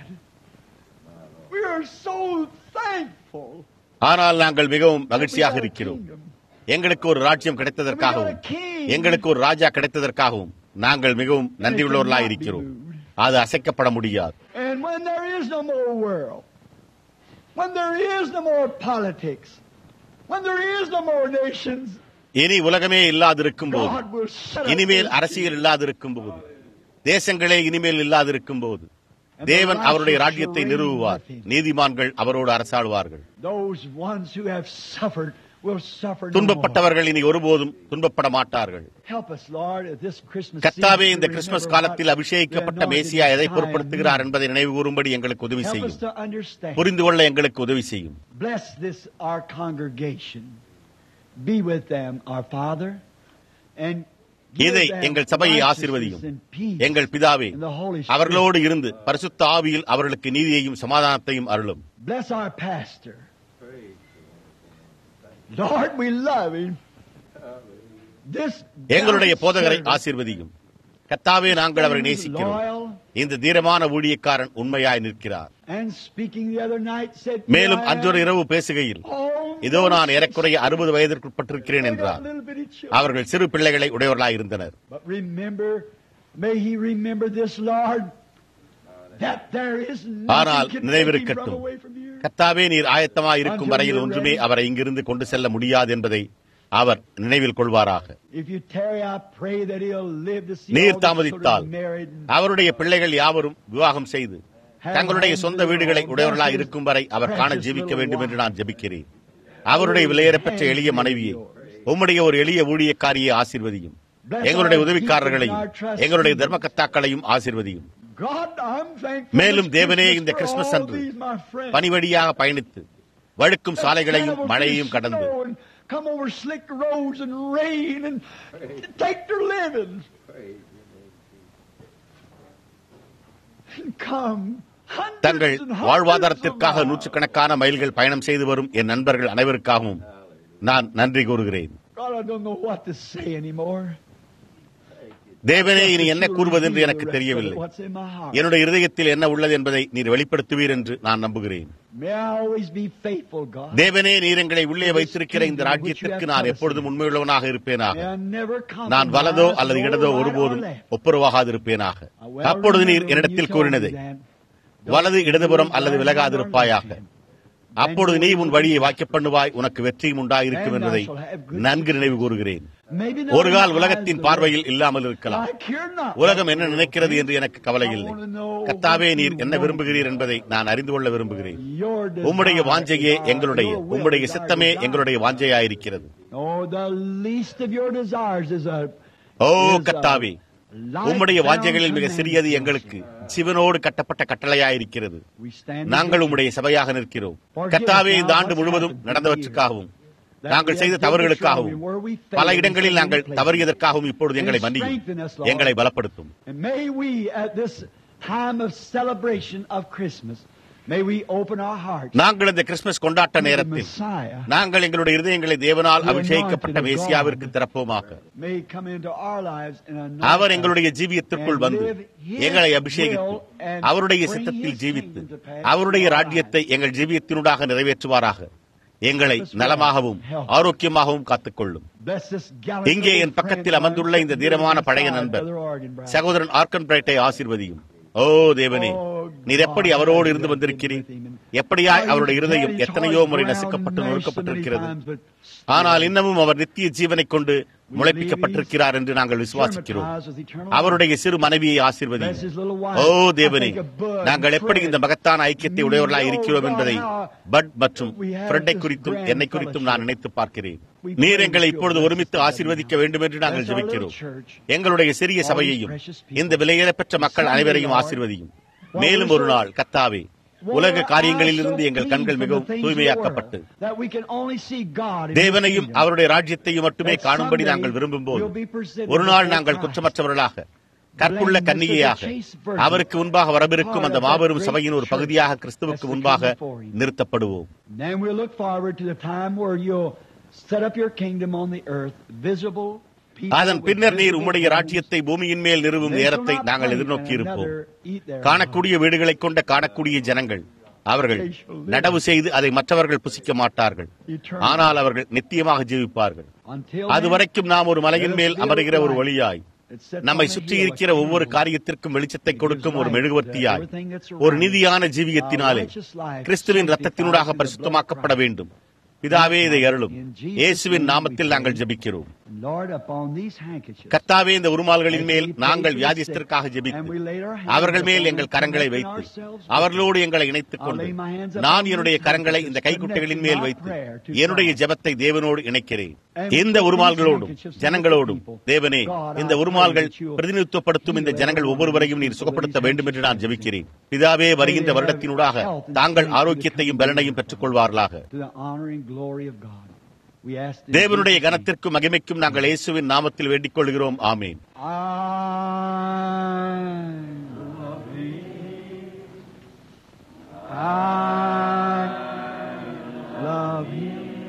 We are so thankful. ஆனால் நாங்கள் மிகவும் that we மகிழ்ச்சியாக got a இருக்கிறோம் kingdom. எங்களுக்கு ஒரு ராஜ்யம் கிடைத்ததற்காகவும் எங்களுக்கு ஒரு ராஜா கிடைத்ததற்காகவும் நாங்கள் மிகவும் நன்றியுள்ளவர்களாக இருக்கிறோம் அது அசைக்கப்பட முடியாது And when there is no more world, when there is no more politics, when there is no more nations, இனி உலகமே இல்லாதிருக்கும் போது God will set up இனிமேல் His அரசியல் இல்லாதிருக்கும் போது தேசங்களே இனிமேல் இல்லாதிருக்கும் போது தேவன் அவருடைய ராஜ்யத்தை நிறுவுவார் நீதிமான்கள் அவரோடு அரசாடுவார்கள் Those ones who have suffered will suffer no more. துன்பப்பட்டவர்கள் இனி ஒருபோதும் துன்பப்பட மாட்டார்கள் Help us, Lord, at this Christmas கத்தாவே season இந்த to கிறிஸ்துமஸ் remember காலத்தில் what அபிஷேகிக்கப்பட்ட the anointed மேசியா எதை time பொருட்படுத்துகிறார் means. என்பதை நினைவு கூறும்படி எங்களுக்கு உதவி Help us செய்யும் to understand. புரிந்து கொள்ள எங்களுக்கு உதவி செய்யும் Bless this, our congregation. Be with them, our Father, and give இதை them எங்கள் சபையை righteousness ஆசீர்வதியும் and peace எங்கள் பிதாவே in the Holy Spirit. அவர்களோடு இருந்து பரிசுத்த ஆவியில் அவர்களுக்கு நீதியையும் சமாதானத்தையும் அருளும் Bless our pastor. Lord, we love him. This எங்களுடைய gallant போதகரை servant, ஆசீர்வதியும் கத்தாவே நாங்கள் அவரை நேசிக்கிறோம் loyal, இந்த தீரமான ஊழியக்காரன் உண்மையாய் நிற்கிறார் and speaking the other night said, மேலும் "I am அன்றொரு இரவு பேசுகையில் almost இதோ நான் ஏறக்குறைய அறுபது வயதிற்குட்பட்டிருக்கிறேன் I got என்றார் little bitty children." அவர்கள் சிறு பிள்ளைகளை உடையவர்களாய் இருந்தனர் But remember, may he remember this, Lord, that there is ஆனால் nothing can take him from நினைவிருக்கட்டும் away from you. கத்தாவே நீர் ஆயத்தமாய் இருக்கும் வரையில் ஒன்றுமே அவரை இங்கிருந்து கொண்டு செல்ல முடியாது என்பதை அவர் நினைவில் கொள்வாராக If you tarry, I pray that he'll live to see நீர் all the தாமதித்தால் children married and அவருடைய பிள்ளைகள் யாவரும் விவாகம் செய்து தங்களுடைய சொந்த வீடுகளை உடையவர்களாய் இருக்கும் வரை அவர் காண ஜெபிக்க வேண்டும் என்று நான் ஜெபிக்கிறேன் அவருடைய விலையேறப்பெற்ற எளிய மனைவியை உம்முடைய ஒரு எளிய ஊழியக்காரியை ஆசீர்வதியும் எங்களுடைய உதவிக்காரர்களையும் எங்களுடைய தர்மகர்த்தாக்களையும் ஆசீர்வதியும் God, I'm thankful மேலும் this தேவனே Christmas இந்த for கிறிஸ்துமஸ் all அன்று these, my friends. பணி வழியாக பயணித்து வழுக்கும் சாலைகளையும் மழையையும் கடந்து Come over slick roads and rain and take their living. And come. தங்கள் hundreds and hundreds of வாழ்வாதாரத்திற்காக miles. நூற்றுக்கணக்கான மைல்கள் பயணம் செய்து வரும் என் நண்பர்கள் அனைவருக்காகவும் நான் நன்றி கூறுகிறேன் God, I don't know what to say anymore. தேவனே இனி என்ன கூறுவதென்று எனக்கு தெரியவில்லை What's in my heart. என்னுடைய இருதயத்தில் என்ன உள்ளது என்பதை நீர் வெளிப்படுத்துவீர் என்று நான் நம்புகிறேன் May I always be faithful, God. தேவனே நீர் எங்களை உள்ளே வைத்திருக்கிற இந்த ராஜ்யத்திற்கு நான் எப்பொழுதும் உண்மையுள்ளவனாக இருப்பேனாக May I never நான் வலதோ compromise, அல்லது no இடதோ right or ஒருபோதும் left. ஒப்புரவாகாதிருப்பேனாக I well அப்பொழுது நீர் remember when என்னிடத்தில் you told கூறினதை me that. வலது இடதுபுறம் அல்லது விலகாதிருப்பாயாக அப்பொழுது நீ உன் வழியை வாக்கிய பண்ணுவாய் உனக்கு வெற்றியும் உண்டாயிருக்கும் என்பதை நன்கு நினைவு கூறுகிறேன் Maybe not ஒரு கால் in my உலகத்தின் eyes, பார்வையில் இல்லாமல் இருக்கலாம் I care not. உலகம் என்ன நினைக்கிறது என்று எனக்கு கவலை இல்லை கத்தாவே நீர் என்ன விரும்புகிறீர் என்பதை நான் அறிந்து கொள்ள விரும்புகிறேன் Your desire உம்முடைய வாஞ்சையே is எங்களுடைய your will உம்முடைய is our சித்தமே desire. எங்களுடைய வாஞ்சையாயிருக்கிறது Oh, the least of your desires is a O is a கத்தாவே life உம்முடைய bound வாஞ்சைகளில் மிக command. சிறியது எங்களுக்கு சிவனோடு கட்டப்பட்ட கட்டளையாயிருக்கிறது We stand நாங்கள் against உம்முடைய சபையாக நிற்கிறோம் Forgive கத்தாவே us இந்த now ஆண்டு what's முழுவதும் happened நடந்தவற்றுக்காகவும் that நாங்கள் we செய்த have done தவறுகளுக்காகவும் wrong and where we failed பல in இடங்களில் certain நாங்கள் places. தவறியதற்காகவும் இப்பொழுது எங்களை And மன்னியும் strengthen us, Lord. எங்களை பலப்படுத்தும் And may we, at this time of celebration of Christmas, may we open our hearts நாங்கள் இந்த கிறிஸ்துமஸ் கொண்டாட்ட to the நேரத்தில் Messiah. நாங்கள் எங்களுடைய இருதயங்களை தேவனால் The அபிஷேகிக்கப்பட்ட anointed of மேசியாவிற்கு God. திறப்போமாக May come into our lives and our anoint எங்களுடைய us ஜீவியத்திற்குள் and வந்து live His எங்களை அபிஷேகித்து will and அவருடைய bring சித்தத்தில் His ஜீவித்து kingdom to pass அவருடைய in our ராஜ்யத்தை எங்கள் ஜீவியத்தினூடாக நிறைவேற்றுவாராக எங்களை நலமாகவும் ஆரோக்கியமாகவும் காத்துக்கொள்ளும் Bless this gallant இங்கே little என் பக்கத்தில் friend of அமர்ந்துள்ள இந்த ours, தீரமான Brother பழைய Organ நண்பர் Brother. சகோதரன் ஆர்கன் பிரைட்டை ஆசீர்வதியும் ஓ தேவனே நீர் எப்படி அவரோடு இருந்து வந்திருக்கிறீர் எப்படியாய் அவருடைய இருதயம் எத்தனையோ முறை நசுக்கப்பட்டு நொறுக்கப்பட்டிருக்கிறது ஆனால் இன்னமும் அவர் நித்திய ஜீவனைக் கொண்டு முளைப்பிக்கப்பட்டிருக்கிறார் என்று நாங்கள் விசுவாசிக்கிறோம் அவருடைய சிறு மனைவியை ஆசீர்வதியும் ஓ தேவனே நாங்கள் எப்படி இந்த மகத்தான ஐக்கியத்தை உடையவர்களாய் இருக்கிறோம் என்பதை பட் மற்றும் ஃப்ரெண்டை குறித்தும் என்னை குறித்தும் நான் நினைத்து பார்க்கிறேன் நீர் எங்களை இப்பொழுது ஒருமித்து ஆசீர்வதிக்க வேண்டும் என்று நாங்கள் ஜெபிக்கிறோம் எங்களுடைய சிறிய சபையையும் இந்த விலையேறப்பெற்ற மக்கள் அனைவரையும் ஆசீர்வதியும் மேலும் ஒரு நாள் கத்தாவே உலக காரியங்களிலிருந்து எங்கள் கண்கள் மிகவும் தூய்மையாக்கப்பட்டு தேவனையும் அவருடைய ராஜ்யத்தையும் மட்டுமே காணும்படி நாங்கள் விரும்பும் போது ஒரு நாள் நாங்கள் குற்றமற்றவர்களாக கற்புள்ள கன்னிகையாக அவருக்கு முன்பாக வரவிருக்கும் அந்த மாபெரும் சபையின் ஒரு பகுதியாக கிறிஸ்துவுக்கு முன்பாக நிறுத்தப்படுவோம் Then we'll look forward to the time where you'll set up your kingdom on the earth, visible people அதன் with பின்னர் நீர் visible உம்முடைய things. ராஜ்யத்தை பூமியின் மேல் நிறுவும் They shall நேரத்தை not நாங்கள் pray எதிர்நோக்கி and இருப்போம் another eat their காணக்கூடிய வீடுகளைக் கொண்ட காணக்கூடிய ஜனங்கள் அவர்கள் நடவு செய்து அதை மற்றவர்கள் புசிக்க மாட்டார்கள் ஆனால் அவர்கள் நித்தியமாக ஜீவிப்பார்கள் Until அது then, வரைக்கும் நாம் ஒரு மலையின் மேல் அமருகிற ஒரு வழியாய் it sets நம்மை on the சுற்றி hill இருக்கிற like ஒவ்வொரு a காரியத்திற்கும் வெளிச்சத்தை கொடுக்கும் ஒரு மெழுகுவர்த்தியாய் Everything that's ஒரு right. நீதியான ஜீவியத்தினாலே A righteous life கிறிஸ்துவின் sanctified ரத்தத்தினூடாக through the பரிசுத்தமாக்கப்பட blood of வேண்டும் பிதாவே இதை அருளும் இயேசுவின் நாமத்தில் நாங்கள் ஜெபிக்கிறோம் Lord, upon these handkerchiefs, கர்த்தாவே இந்த உருமால்களின் மேல் நாங்கள் வியாதிஸ்தருக்காக ஜெபித்து அவர்கள் மேல் எங்கள் கரங்களை வைத்து அவர்களோடு எங்களை இணைத்துக் கொண்டு நான் என்னுடைய கரங்களை இந்த கைக்குட்டைகளின் மேல் வைத்து என்னுடைய ஜெபத்தை தேவனோடு இணைக்கிறேன் இந்த உருமால்களோடும் ஜனங்களோடும் தேவனே இந்த உருமால்கள் பிரதிநிதித்துவப்படுத்தும் இந்த ஜனங்கள் ஒவ்வொருவரையும் நீர் சுகப்படுத்த வேண்டும் என்று நான் ஜெபிக்கிறேன் பிதாவே வருகின்ற வருடத்தினூடாக தாங்கள் ஆரோக்கியத்தையும் பலனையும் பெற்றுக் கொள்வார்களாக to the honor and glory of God. We ask this தேவனுடைய in Jesus' name. கனத்திற்கும் மகிமைக்கும் நாங்கள் இயேசுவின் நாமத்தில் வேண்டிக் கொள்கிறோம் ஆமேன் I love thee. I love you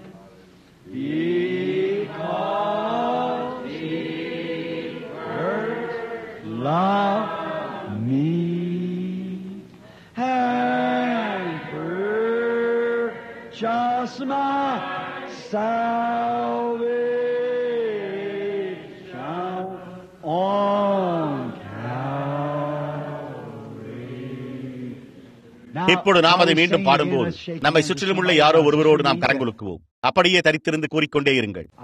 because he first loved me and purchased my salvation on Calvary. Now, இப்பொழுது நாம் அதை I will மீண்டும் sing பாடும்போது again, let's shake நம்மை hands சுற்றிலும் with உள்ள somebody யாரோ else. ஒருவரோடு நாம் Just கரங்கொலுக்குவோம் அப்படியே தரித்திருந்து கூறிக்கொண்டே இருங்கள் I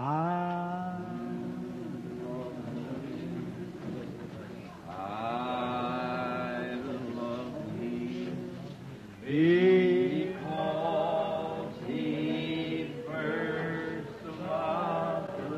because he first loved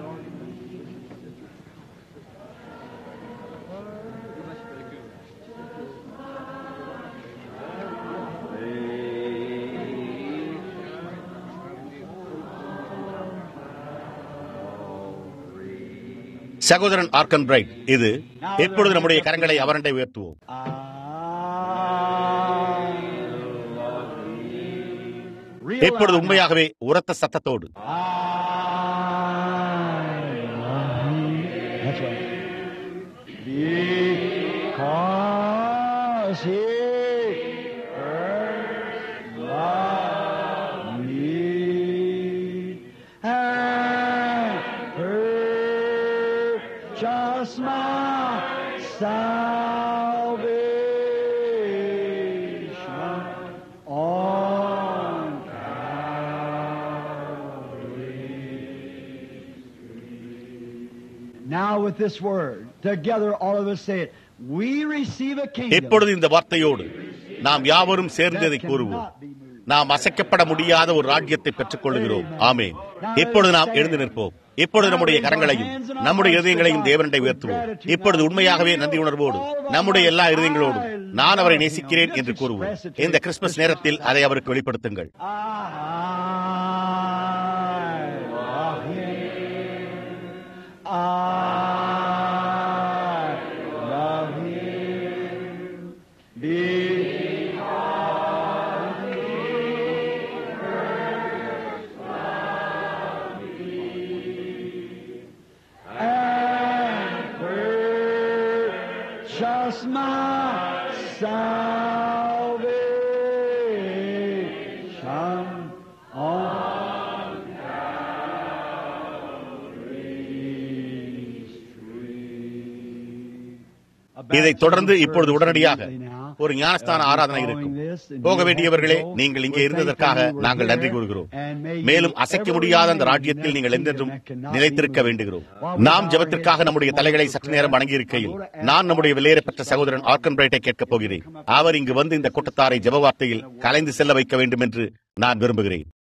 சகோதரன் ஆர்கன் பிரைட் இது இப்பொழுது நம்முடைய கரங்களை அவரண்டை உயர்த்துவோம் இப்பொழுது உண்மையாகவே உரத்த சத்தத்தோடு That's right. Because he first loved me and purchased my salvation on Now with this word, together all of us say it. We receive a kingdom இப்பொழுது இந்த வார்த்தையோடு நாம் யாவரும் சேர்ந்து இதை கூறுவோம் நாம் அசைக்கப்பட முடியாத ஒரு ராஜ்யத்தை பெற்றுக் கொள்கிறோம் ஆமே இப்பொழுது நாம் எழுந்து நிற்போம் இப்பொழுது நம்முடைய கரங்களையும் நம்முடைய இதயங்களையும் தேவனண்டை உயர்த்துவோம் இப்பொழுது உண்மையாகவே நன்றி உணர்வோடு நம்முடைய எல்லா இதயங்களோடும் நான் அவரை நேசிக்கிறேன் என்று கூறுவோம் இந்த கிறிஸ்துமஸ் நேரத்தில் அதை அவருக்கு வெளிப்படுத்துங்கள் I love him. I love him. Because he first loved me and purchased my salvation on Calvary's tree. இதைத் தொடர்ந்து இப்பொழுது உடனடியாக ஒரு ஞானஸ்தான ஆராதனை இருக்கும் போக வேண்டியவர்களே நீங்கள் இங்கே இருந்ததற்காக நாங்கள் நன்றி கூறுகிறோம் மேலும் அசைக்க முடியாத அந்த ராஜ்யத்தில் நீங்கள் என்றென்றும் நிலைத்திருக்க வேண்டுகிறோம் நாம் ஜெபத்திற்காக நம்முடைய தலைகளை சற்று நேரம் வணங்கியிருக்கையில் நான் நம்முடைய வெளியேறப்பட்ட சகோதரன் ஆர்கன் பிரைட்டை கேட்கப் போகிறேன் அவர் இங்கு வந்து இந்த கூட்டத்தாரை ஜெப வார்த்தையில் கலைந்து செல்ல வைக்க வேண்டும் என்று நான் விரும்புகிறேன்